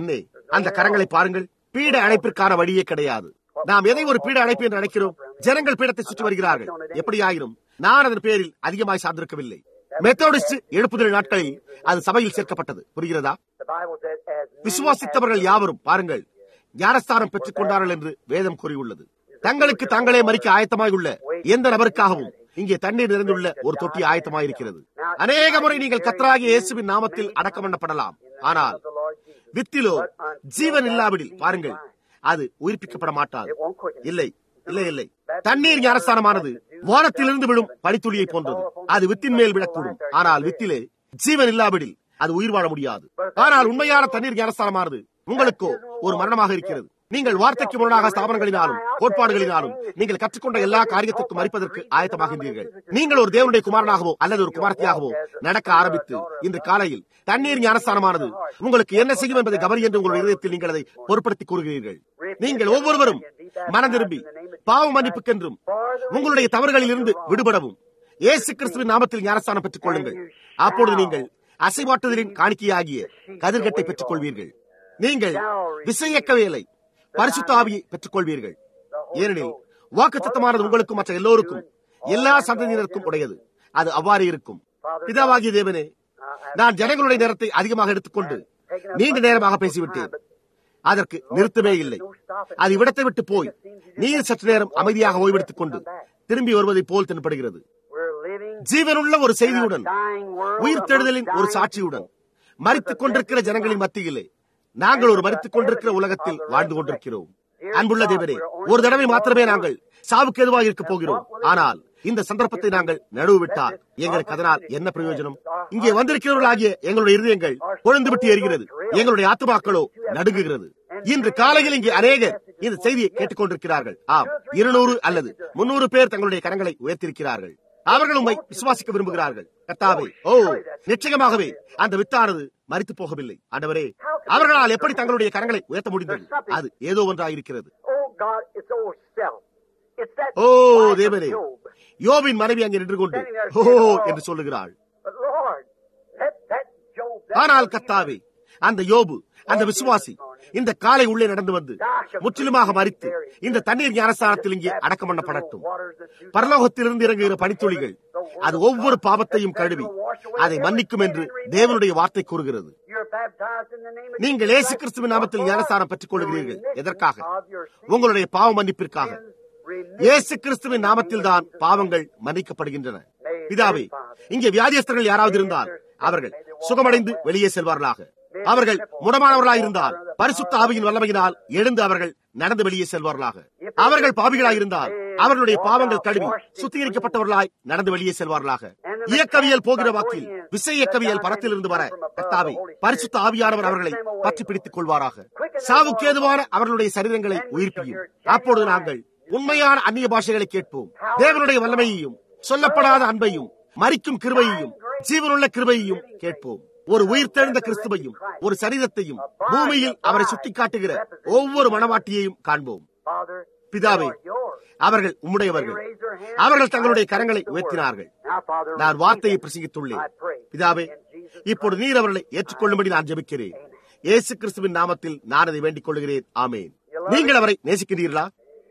அந்த கரங்களை பாருங்கள் பீட அழைப்பிற்கான வழியே கிடையாது நாம் எதை ஒரு பீட அழைப்பு என்று அழைக்கிறோம் ஜனங்கள் பீடத்தை சுற்றி வருகிறார்கள் எப்படி ஆயினும் நான் அதன் பேரில் அதிகமாய் சார்ந்திருக்கவில்லை மெத்தோடிஸ்ட் எழுப்புதல் நாட்களில் அது சபையில் சேர்க்கப்பட்டது புரிகிறதா The Bible says, as many விசுவாசித்தவர்கள் யாவரும் பாருங்கள் ஞானஸ்தானம் பெற்றுக் கொண்டார்கள் என்று வேதம் கூறியுள்ளது தங்களுக்கு தாங்களே மறிக்க ஆயத்தமாய் உள்ள எந்த நபருக்காகவும் இங்கே தண்ணீர் நிறைந்துள்ள ஒரு தொட்டி ஆயத்தமாய் இருக்கிறது அநேக முறை நீங்கள் கத்தராகிய இயேசுவின் நாமத்தில் அடக்கம் பண்ணப்படலாம் ஆனால் the Lord Jesus, வித்திலோ ஜீவன் இல்லாவிடில் பாருங்கள் அது உயிர்ப்பிக்கப்பட மாட்டாது it won't quicken. இல்லை இல்லை இல்லை தண்ணீர் ஞானஸ்தானமானது வானத்திலிருந்து விழும் பனித்துளியை போன்றது அது வித்தின் மேல் விழக்கூடும் ஆனால் வித்திலே ஜீவன் இல்லாவிடில் அது உயிர் வாழ முடியாது ஆனால் உண்மையான தண்ணீர் ஞானஸ்தானமானது உங்களுக்கோ ஒரு மரணமாக இருக்கிறது நீங்கள் வார்த்தைக்கு முரணாக ஸ்தாபனங்களினாலும் கோட்பாடுகளினாலும் நீங்கள் கற்றுக்கொண்ட எல்லா காரியத்திற்கும் மறிப்பதற்கு ஆயத்தமாகின்றீர்கள் நீங்கள் ஒரு தேவனுடைய குமாரனாகவோ அல்லது ஒரு குமாரத்தியாகவோ நடக்க ஆரம்பித்து இன்று காலையில் தண்ணீர் ஞானஸ்தானமானது உங்களுக்கு என்ன செய்யும் என்பதை கவனி என்று உங்களுடைய இதயத்தில் நீங்கள் அதை பொருட்படுத்திக் கூறுகிறீர்கள் நீங்கள் ஒவ்வொருவரும் மனம் திரும்பி பாவ மன்னிப்புக்கென்றும் உங்களுடைய தவறுகளில் இருந்து விடுபடவும் இயேசு கிறிஸ்துவின் நாமத்தில் ஞானஸ்தானம் பெற்றுக் கொள்ளுங்கள் அப்பொழுது நீங்கள் அசைவாட்டுதலின் காணிக்கையாகிய கதிர்கட்டை பெற்றுக் கொள்வீர்கள் நீங்கள் விசையக்க வேலை பரிசுத்த ஆவியை பெற்றுக் கொள்வீர்கள் ஏனெனில் வாக்குத்தத்தமானது உங்களுக்கும் மற்ற எல்லோருக்கும் எல்லா சந்ததியினருக்கும் உடையது அது அவ்வாறு இருக்கும் பிதாவாகிய தேவனே நான் ஜனங்களுடைய நேரத்தை அதிகமாக எடுத்துக்கொண்டு நீண்ட நேரமாக பேசிவிட்டேன் அதற்கு நிறுத்தமே இல்லை அது இவ்விடத்தை விட்டு போய் நீர் சற்று நேரம் அமைதியாக ஓய்வெடுத்துக் கொண்டு திரும்பி வருவதைப் போல் தென்படுகிறது We're living ஜீவனுள்ள ஒரு செய்தியுடன் dying world உயிர் தெழுதலின் ஒரு சாட்சியுடன் மறித்துக் கொண்டிருக்கிற ஜனங்களின் மத்தியிலே நாங்கள் ஒரு மறித்துக் கொண்டிருக்கிற உலகத்தில் வாழ்ந்து கொண்டிருக்கிறோம் அன்புள்ள தேவரே ஒரு தடவை மாத்திரமே நாங்கள் சாவுக்கு எதுவாக இருக்க போகிறோம் ஆனால் இந்த சந்தர்ப்பத்தை நாங்கள் நடுவு விட்டால் எங்களுக்கு அதனால் என்ன பிரயோஜனம் இங்கே வந்திருக்கிறவர்களாகிய எங்களுடைய இருதயங்கள் கொழுந்து விட்டு எரிகிறது எங்களுடைய ஆத்துமாக்களோ நடுங்குகிறது இன்று காலையில் இங்கே அநேகர் இந்த செய்தியை கேட்டுக்கொண்டிருக்கிறார்கள் ஆம் இருநூறு அல்லது முன்னூறு பேர் தங்களுடைய கரங்களை உயர்த்திருக்கிறார்கள் அவர்கள் உண்மை விசுவாசிக்க விரும்புகிறார்கள் கர்த்தாவே ஓ நிச்சயமாகவே அந்த வித்தானது மறித்து போகவில்லை ஆண்டவரே அவர்களால் எப்படி தங்களுடைய கரங்களை உயர்த்த முடிந்தது அது ஏதோ ஒன்றாயிருக்கிறது Oh God, it's old self. It's that O wife of தேவனே Job. யோபின் மனைவி அங்கே நின்று கொண்டு ஓ என்று சொல்லுகிறாள் But Lord, that, that Job, that ஆனால் கர்த்தாவே அந்த யோபு அந்த விசுவாசி இந்த காலை உள்ளே நடந்து வந்து முற்றிலுமாக மறித்து இந்த தண்ணீர் ஞானஸ்தானத்தில் இங்கே அடக்கம் பண்ணப்படட்டும் பரலோகத்திலிருந்து இறங்குகிற பனித்துளிகள் அது ஒவ்வொரு பாவத்தையும் கழுவி அதை மன்னிக்கும் என்று தேவனுடைய வார்த்தை கூறுகிறது You're baptized in the name of நீங்கள் இயேசு கிறிஸ்துவின் நாமத்தில் ஞானஸ்தானம் பெற்றுக் கொள்கிறீர்கள் எதற்காக உங்களுடைய பாவ மன்னிப்பிற்காக இயேசு கிறிஸ்துவின் நாமத்தில் தான் பாவங்கள் மன்னிக்கப்படுகின்றன பிதாவே இங்கே வியாதியஸ்தர்கள் யாராவது இருந்தால் அவர்கள் சுகமடைந்து வெளியே செல்வார்களாக அவர்கள் முடமானவர்களாக இருந்தால் பரிசுத்த ஆவியின் வல்லமையினால் எழுந்து அவர்கள் நடந்து வெளியே செல்வார்களாக அவர்கள் பாவிகளாக இருந்தால் அவர்களுடைய பாவங்கள் கழுவி சுத்திகரிக்கப்பட்டவர்களாய் நடந்து வெளியே செல்வார்களாக இயக்கவியல் போகிற வாக்கில் விசை இயக்கவியல் பரத்திலிருந்து வர கர்த்தாவே பரிசுத்த ஆவியானவர் அவர்களை பற்றி பிடித்துக் கொள்வாராக சாவுக்கேதுவான அவர்களுடைய சரீரங்களை உயிர்ப்பியும் அப்பொழுது நாங்கள் உண்மையான அந்நிய பாஷைகளை கேட்போம் தேவனுடைய வல்லமையையும் சொல்லப்படாத அன்பையும் மறிக்கும் கிருபையையும் ஜீவனுள்ள கிருபையையும் கேட்போம் ஒரு உயிர்த்தெழுந்த கிறிஸ்துவையும் ஒரு சரீரத்தையும் பூமியில் அவரை சுட்டிக்காட்டுகிற ஒவ்வொரு மனவாட்டியையும் காண்போம் Father, பிதாவே yours. அவர்கள் உம்முடையவர்கள் அவர்கள் தங்களுடைய கரங்களை உயர்த்தினார்கள் Now, Father, நான் வார்த்தையை பிரசங்கித்துள்ளேன் பிதாவே இப்பொழுது நீர் அவர்களை ஏற்றுக்கொள்ளும்படி நான் ஜெபிக்கிறேன் இயேசு கிறிஸ்துவின் நாமத்தில் நான் அதை வேண்டிக் கொள்கிறேன் ஆமேன் நீங்கள் அவரை நேசிக்கிறீர்களா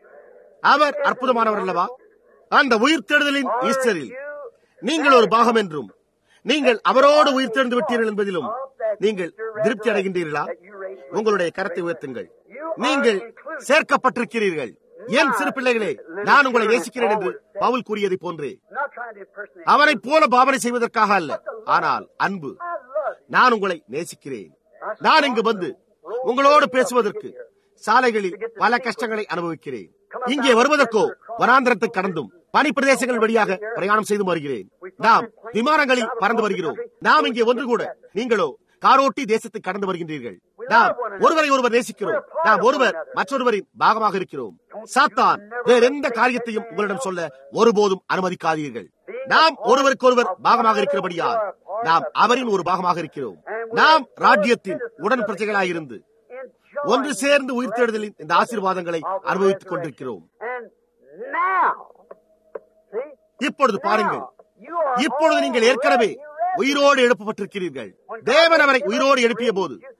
அவர் அற்புதமானவர் அல்லவா அந்த உயிர்த்தெழுதலின் ஈஸ்டரில் நீங்கள் ஒரு பாகம் என்றும் நீங்கள் அவரோடு உயிர்த்தெழுந்து விட்டீர்கள் என்பதிலும் நீங்கள் திருப்தி அடைகின்றீர்களா உங்களுடைய கரத்தை உயர்த்துங்கள் நீங்கள் சேர்க்கப்பட்டிருக்கிறீர்கள் என் சிறு பிள்ளைகளே நான் உங்களை நேசிக்கிறேன் என்று பவுல் கூறியதை போன்றே I'm not trying to impersonate. அவனைப் போல பாவனை செய்வதற்காக அல்ல ஆனால் அன்பு I love you. நான் உங்களை நேசிக்கிறேன் நான் இங்கு வந்து உங்களோடு பேசுவதற்கு சாலைகளில் பல கஷ்டங்களை அனுபவிக்கிறேன் இங்கே வருவதற்கோ வனாந்திரத்தை கடந்தும் பனி பிரதேசங்கள் வழியாக பிரயாணம் செய்து வருகிறேன் நாம் விமானங்களில் பறந்து வருகிறோம் நாம் இங்கே ஒன்று கூட நீங்களோ காரோட்டி தேசத்தை கடந்து வருகின்றீர்கள் நாம் ஒருவரை ஒருவர் நேசிக்கிறோம் நாம் ஒருவர் மற்றொருவரின் பாகமாக இருக்கிறோம் சாத்தான் வேற எந்த காரியத்தையும் உங்களிடம் சொல்ல ஒருபோதும் அனுமதிக்காதீர்கள் நாம் ஒருவருக்கொருவர் பாகமாக இருக்கிறபடியால் நாம் அவரின் ஒரு பாகமாக இருக்கிறோம் நாம் ராஜ்யத்தின் உடன் பிரஜைகளாயிருந்து Enjoy. ஒன்று சேர்ந்து உயிர்த்தெழுதலின் இந்த ஆசீர்வாதங்களை அனுபவித்துக் கொண்டிருக்கிறோம் And now, see, இப்பொழுது பாருங்கள் you are இப்பொழுது நீங்கள் ஏற்கனவே உயிரோடு எழுப்பப்பட்டிருக்கிறீர்கள் தேவன் அவரை உயிரோடு எழுப்பிய போது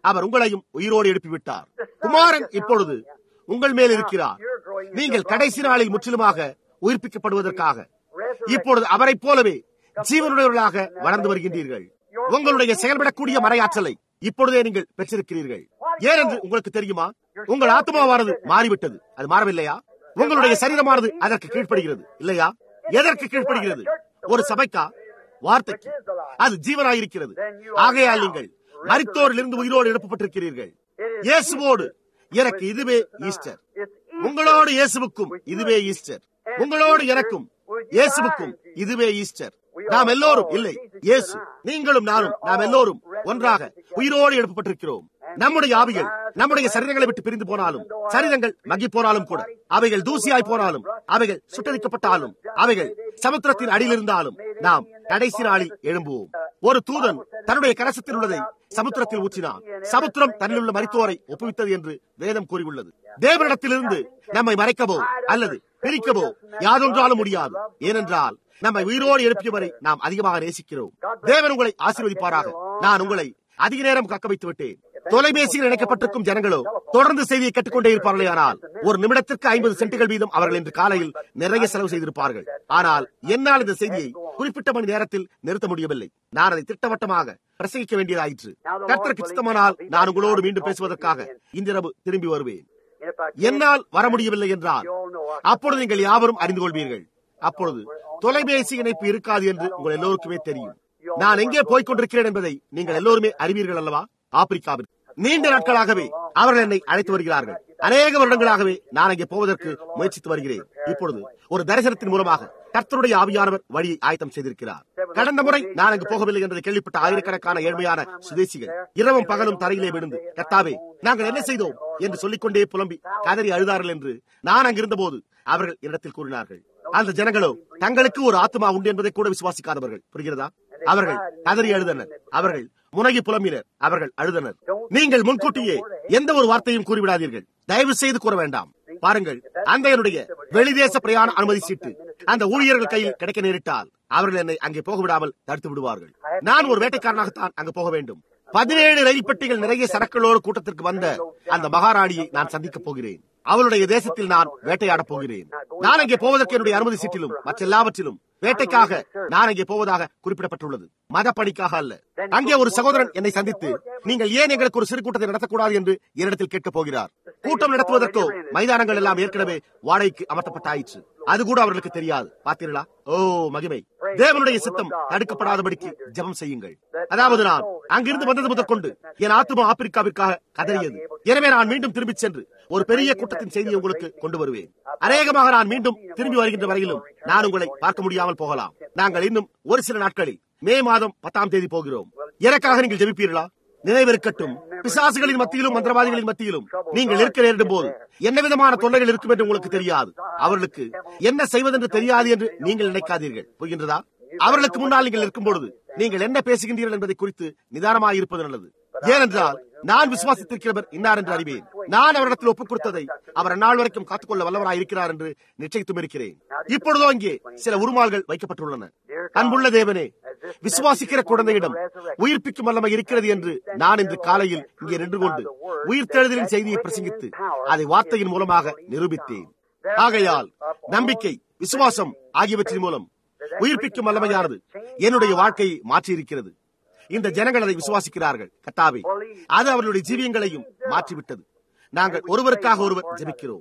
அவர் உங்களையும் உயிரோடு எழுப்பிவிட்டார் குமாரன் இப்பொழுது உங்கள் மேல் இருக்கிறார் நீங்கள் கடைசி நாளில் முற்றிலுமாக உயிர்ப்பிக்கப்படுவதற்காக இப்பொழுது அவரைப் போலவே ஜீவனுடையவர்களாக வளர்ந்து வருகின்றீர்கள் உங்களுடைய செயல்படக்கூடிய மறையாற்றலை இப்பொழுதே நீங்கள் பெற்றிருக்கிறீர்கள் ஏனென்று உங்களுக்கு தெரியுமா உங்கள் ஆத்மாவானது மாறிவிட்டது அது மாறவில்லையா உங்களுடைய சரீரமானது அதற்கு கீழ்ப்படுகிறது இல்லையா எதற்கு கீழ்ப்படுகிறது ஒரு சபைக்கா வார்த்தைக்கு அது ஜீவனாயிருக்கிறது ஆகையால் நீங்கள் மரித்தோரிலிருந்து உயிரோடு எழுப்பப்பட்டிருக்கிறீர்கள் இயேசுவோடு எனக்கு இதுவே ஈஸ்டர் உங்களோடு இயேசுவுக்கும் இதுவே ஈஸ்டர் உங்களோடு எனக்கும் இயேசுவுக்கும் இதுவே ஈஸ்டர் நாம் எல்லோரும் இல்லை இயேசு நீங்களும் நானும் நாம் எல்லோரும் ஒன்றாக உயிரோடு எழுப்பப்பட்டிருக்கிறோம் நம்முடைய ஆவிகள் நம்முடைய சரீரங்களை விட்டு பிரிந்து போனாலும் சரீரங்கள் மகி போனாலும் கூட அவைகள் தூசியாய் போனாலும் அவைகள் சுட்டரிக்கப்பட்டாலும் அவைகள் சமுத்திரத்தின் அடியில் இருந்தாலும் நாம் கடைசி நாளில் எழும்புவோம் ஒரு தூதன் தன்னுடைய கலசத்தில் உள்ளதை சமுத்திரத்தில் ஊற்றினான் சமுத்திரம் தன்னில் உள்ள மரித்தோரை ஒப்புவித்தது என்று வேதம் கூறியுள்ளது தேவனிடத்திலிருந்து நம்மை மறைக்கவோ அல்லது பிரிக்கவோ யாதொன்றாலும் முடியாது ஏனென்றால் நம்மை உயிரோடு எழுப்பியவரை நாம் அதிகமாக நேசிக்கிறோம் தேவன் உங்களை ஆசீர்வதிப்பாராக நான் உங்களை அதிக நேரம் கக்க வைத்து விட்டேன் தொலைபேசியில் இணைக்கப்பட்டிருக்கும் ஜனங்களோ தொடர்ந்து செய்தியை கேட்டுக்கொண்டே இருப்பார்களே ஆனால் ஒரு நிமிடத்திற்கு ஐம்பது சென்ட்டுகள் வீதம் அவர்கள் இன்று காலையில் நிறைய செலவு செய்திருப்பார்கள் ஆனால் என்னால் இந்த செய்தியை குறிப்பிட்ட மணி நேரத்தில் நிறுத்த முடியவில்லை நான் அதை திட்டவட்டமாக பிரசங்கிக்க வேண்டியதாயிற்று கர்த்தருக்கு சித்தமானால் நான் உங்களோடு மீண்டும் பேசுவதற்காக இன்றிரவு திரும்பி வருவேன் என்னால் வர முடியவில்லை என்றால் அப்பொழுது நீங்கள் யாவரும் அறிந்து கொள்வீர்கள் அப்பொழுது தொலைபேசி இணைப்பு இருக்காது என்று உங்கள் எல்லோருக்குமே தெரியும் நான் எங்கே போய்க் கொண்டிருக்கிறேன் என்பதை நீங்கள் எல்லோருமே அறிவீர்கள் அல்லவா ஆப்பிரிக்காவில் நீண்ட நாட்களாகவே அவர்கள் என்னை அழைத்து வருகிறார்கள் அநேக வருடங்களாகவே நான் அங்கே போவதற்கு முயற்சித்து வருகிறேன் இப்பொழுது ஒரு தரிசனத்தின் மூலமாக கர்த்தருடைய ஆவியானவர் வழியை ஆயத்தம் செய்திருக்கிறார் கடந்த முறை நான் அங்கு போகவில்லை என்பதை கேள்விப்பட்ட ஆயிரக்கணக்கான ஏழ்மையான சுதேசிகள் இரவும் பகலும் தரையிலே விழுந்து கத்தாவே நாங்கள் என்ன செய்தோம் என்று சொல்லிக்கொண்டே புலம்பி கதறி அழுதார்கள் என்று நான் அங்கிருந்த போது அவர்கள் இடத்தில் கூறினார்கள் அந்த ஜனங்களோ தங்களுக்கு ஒரு ஆத்மா உண்டு என்பதை கூட விசுவாசிக்காதவர்கள் புரிகிறதா அவர்கள் கதறி அழுதனர் அவர்கள் முனகி புலம்பினர் அவர்கள் அழுதனர் நீங்கள் முன்கூட்டியே எந்த ஒரு வார்த்தையும் கூறிவிடாதீர்கள் தயவு செய்து கூற வேண்டாம் பாருங்கள் அந்த என்னுடைய வெளிதேச பிரயாண அனுமதி சீட்டு அந்த ஊழியர்கள் கையில் கிடைக்க நேரிட்டால் அவர்கள் என்னை அங்கே போக விடாமல் தடுத்து விடுவார்கள் நான் ஒரு வேட்டைக்காரனாகத்தான் அங்கு போக வேண்டும் பதினேழு ரயில் பெட்டிகள் நிறைய சரக்குகளோடு கூட்டத்திற்கு வந்த அந்த மகாராணியை நான் சந்திக்கப் போகிறேன் அவளுடைய தேசத்தில் நான் வேட்டையாடப் போகிறேன் நான் அங்கே போவதற்கு என்னுடைய அனுமதி சீட்டிலும் மற்ற எல்லாவற்றிலும் வேட்டைக்காக நான் அங்கே போவதாக குறிப்பிடப்பட்டுள்ளது மத பணிக்காக அல்ல அங்கே ஒரு சகோதரன் என்னை சந்தித்து நீங்கள் ஏன் எங்களுக்கு ஒரு சிறு கூட்டத்தை நடத்தக்கூடாது என்று என்னிடத்தில் கேட்கப் போகிறார் கூட்டம் நடத்துவதற்கோ மைதானங்கள் எல்லாம் ஏற்கனவே வாடகைக்கு அமர்த்தப்பட்டாயிற்று அது கூட அவர்களுக்கு தெரியாது பார்த்தீர்களா ஓ மகிமை தேவனுடைய சித்தம் தடுக்கப்படாதபடிக்கு ஜெபம் செய்யுங்கள் அதாவது நான் அங்கிருந்து வந்தது முதற்கொண்டு என் ஆத்மா ஆப்பிரிக்காவிற்காக கதறியது எனவே நான் மீண்டும் திரும்பிச் சென்று ஒரு பெரிய கூட்டத்தின் செய்தியை உங்களுக்கு கொண்டு வருவேன் அநேகமாக நான் மீண்டும் திரும்பி வருகின்ற வரையிலும் நான் உங்களை பார்க்க முடியாமல் போகலாம் நாங்கள் இன்னும் ஒரு சில நாட்களில் மே மாதம் பத்தாம் தேதி போகிறோம் எனக்காக நீங்கள் ஜெபிப்பீர்களா நினைவிருக்கட்டும் பிசாசுகளின் மத்தியிலும் மந்திரவாதிகளின் மத்தியிலும் நீங்கள் இருக்க நேரிடும் போது என்ன விதமான தொல்லைகள் இருக்கும் என்று உங்களுக்கு தெரியாது அவர்களுக்கு என்ன செய்வதென்று தெரியாது என்று நீங்கள் நினைக்காதீர்கள் புரிகின்றதா அவர்களுக்கு முன்னால் நீங்கள் இருக்கும் பொழுது நீங்கள் என்ன பேசுகின்றீர்கள் என்பதை குறித்து நிதானமாக இருப்பது நல்லது ஏனென்றால் நான் விசுவாசித்திருக்கிறவர் இன்னார் என்று அறிவேன் நான் அவரிடத்தில் ஒப்புக் கொடுத்ததை அவர் அந்நாள் வரைக்கும் காத்துக்கொள்ள வல்லவராய் இருக்கிறார் என்று நிச்சயித்தும் இருக்கிறேன் இப்பொழுதோ இங்கே சில உருமால்கள் வைக்கப்பட்டுள்ளன அன்புள்ள தேவனே விசுவாசிக்கிற குழந்தையிடம் உயிர்ப்பிக்கும் வல்லமை இருக்கிறது என்று நான் இன்று காலையில் இங்கே நின்று கொண்டு உயிர்த்தெழுதலின் செய்தியை பிரசங்கித்து அதை வார்த்தையின் மூலமாக நிரூபித்தேன் ஆகையால் நம்பிக்கை விசுவாசம் ஆகியவற்றின் மூலம் உயிர்ப்பிக்கும் வல்லமையானது என்னுடைய வாழ்க்கையை மாற்றியிருக்கிறது இந்த ஜனங்கள் அதை விசுவாசிக்கிறார்கள் கத்தாவே அது அவர்களுடைய ஜீவியங்களையும் மாற்றிவிட்டது நாங்கள் ஒருவருக்காக ஒருவர் ஜெபிக்கிறோம்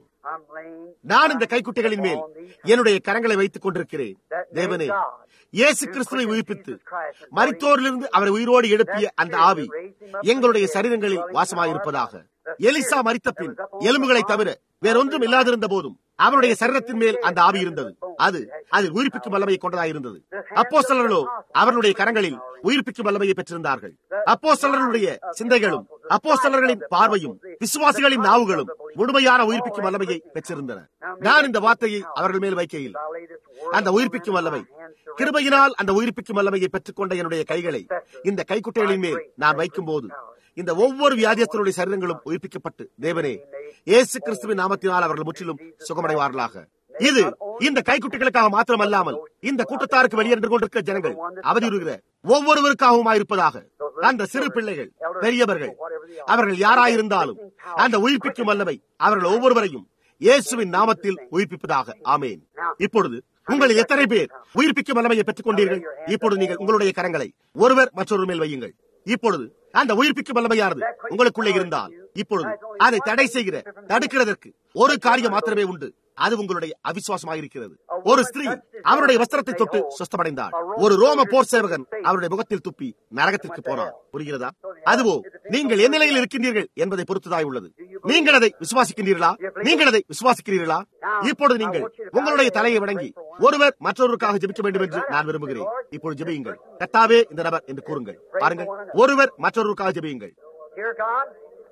நான் இந்த கைக்குட்டைகளின் மேல் என்னுடைய கரங்களை வைத்துக் கொண்டிருக்கிறேன் தேவனே இயேசு கிறிஸ்துவை உயிர்ப்பித்து மரித்தோரிலிருந்து அவரை உயிரோடு எழுப்பிய அந்த ஆவி எங்களுடைய சரீரங்களில் வாசமாயிருப்பதாக எலிசா மரித்த பின் எலும்புகளை தவிர வேறொன்றும் இல்லாதிருந்த போதும் அவருடைய சரீரத்தின் மேல் அந்த ஆவி இருந்தது அது அதில் உயிர்ப்பிக்கும் வல்லமையை கொண்டதாயிருந்தது அப்போ சிலர்களோ அவர்களுடைய கரங்களில் உயிர்ப்பிக்கும் வல்லமையை பெற்றிருந்தார்கள் அப்போ சிலர்களுடைய சிந்தைகளும் அப்போ சிலர்களின் பார்வையும் விசுவாசிகளின் நாவுகளும் முழுமையான உயிர்ப்பிக்கும் வல்லமையை பெற்றிருந்தன நான் இந்த வார்த்தையை அவர்கள் மேல் வைக்கையில் அந்த உயிர்ப்பிக்கும் வல்லமை கிருபையினால் அந்த உயிர்ப்பிக்கும் வல்லமையை பெற்றுக்கொண்ட என்னுடைய கைகளை இந்த கைக்குட்டைகளின் மேல் நான் வைக்கும் போது இந்த ஒவ்வொரு வியாதியஸ்தருடைய சரீரங்களும் உயிர்ப்பிக்கப்பட்டு தேவனே இயேசு கிறிஸ்துவின் நாமத்தினால் அவர்கள் முற்றிலும் சுகமடைவார்களாக இது இந்த கைக்குட்டிகளுக்காக மாத்திரமல்லாமல் இந்த கூட்டத்தாருக்கு வெளியே நின்று கொண்டிருக்கிற ஜனங்கள் அவதியுறுகிற ஒவ்வொருவருக்காகவும் இருப்பதாக அந்த சிறு பிள்ளைகள் பெரியவர்கள் அவர்கள் யாராயிருந்தாலும் அந்த உயிர்ப்பிக்கும் வல்லமை அவர்கள் ஒவ்வொருவரையும் இயேசுவின் நாமத்தில் உயிர்ப்பிப்பதாக ஆமேன் இப்பொழுது உங்களில் எத்தனை பேர் உயிர்ப்பிக்கும் வல்லமையை பெற்றுக் கொண்டீர்கள் இப்பொழுது நீங்கள் உங்களுடைய கரங்களை ஒருவர் மற்றொரு மேல் வையுங்கள் இப்பொழுது அந்த உயிர்ப்பிக்கும் வல்லமையானது உங்களுக்குள்ளே இருந்தால் இப்பொழுது அதை தடை செய்கிற தடுக்கிறதற்கு ஒரு காரியம் மாத்திரமே உண்டு அது உங்களுடைய அவிசுவாசமாக இருக்கிறது ஒரு ஸ்திரீ அவருடைய வஸ்திரத்தை தொட்டு சுஸ்தமடைந்தாள் ஒரு ரோம போர் சேவகன் அவருடைய முகத்தில் துப்பி நரகத்திற்கு போனார் புரிகிறதா அதுவோ நீங்கள் என் நிலையில் இருக்கின்றீர்கள் என்பதை பொறுத்ததாய் உள்ளது நீங்கள் அதை விசுவாசிக்கின்றீர்களா நீங்கள் அதை விசுவாசிக்கிறீர்களா இப்பொழுது நீங்கள் உங்களுடைய தலையை வணங்கி ஒருவர் மற்றொருவருக்காக ஜெபிக்க வேண்டும் என்று நான் விரும்புகிறேன் இப்பொழுது ஜெபியுங்கள் கத்தாவே இந்த நபர் என்று கூறுங்கள் பாருங்கள் ஒருவர் மற்றொருவருக்காக ஜெபியுங்கள் Dear God,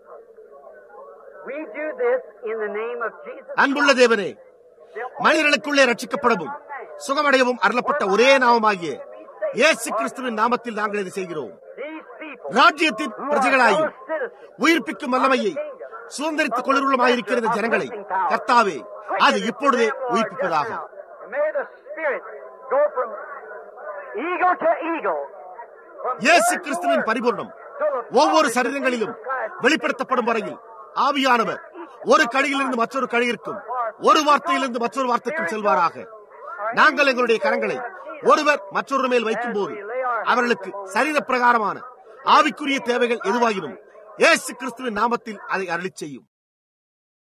we do this in the name of Jesus. அன்புள்ள தேவனே மனிதர்களுக்குள்ளே ரட்சிக்கப்படவும் சுகமடையவும் அருளப்பட்ட ஒரே நாமமாகிய இயேசு கிறிஸ்துவின் நாமத்தில் நாங்கள் இதை செய்கிறோம் These people ராஜ்யத்தின் பிரஜைகளாயும் fellow citizens, உயிர்ப்பிக்கும் வல்லமையை சுதந்திரித்துக் கொள்ளுமாயிருக்கிற இந்த ஜனங்களை கர்த்தாவே அது இப்பொழுதே உயிர்ப்பிப்பதாக May the Spirit go from eagle to eagle. from இயேசு word to கிறிஸ்துவின் word, பரிபூர்ணம் till the ஒவ்வொரு promise of சரீரங்களிலும் Jesus Christ வெளிப்படுத்தப்படும் வரையில் ஆவியானவர் ஒரு கடையிலிருந்து மற்றொரு கடையிற்கும் ஒரு வார்த்தையிலிருந்து மற்றொரு வார்த்தைக்கும் செல்வாராக நாங்கள் எங்களுடைய கரங்களை ஒருவர் மற்றொரு மேல் வைக்கும் போது அவர்களுக்கு சரீர பிரகாரமான ஆவிக்குரிய தேவைகள் எதுவாகினும் இயேசு கிறிஸ்துவின் நாமத்தில் அதை அருளிச் செய்யும்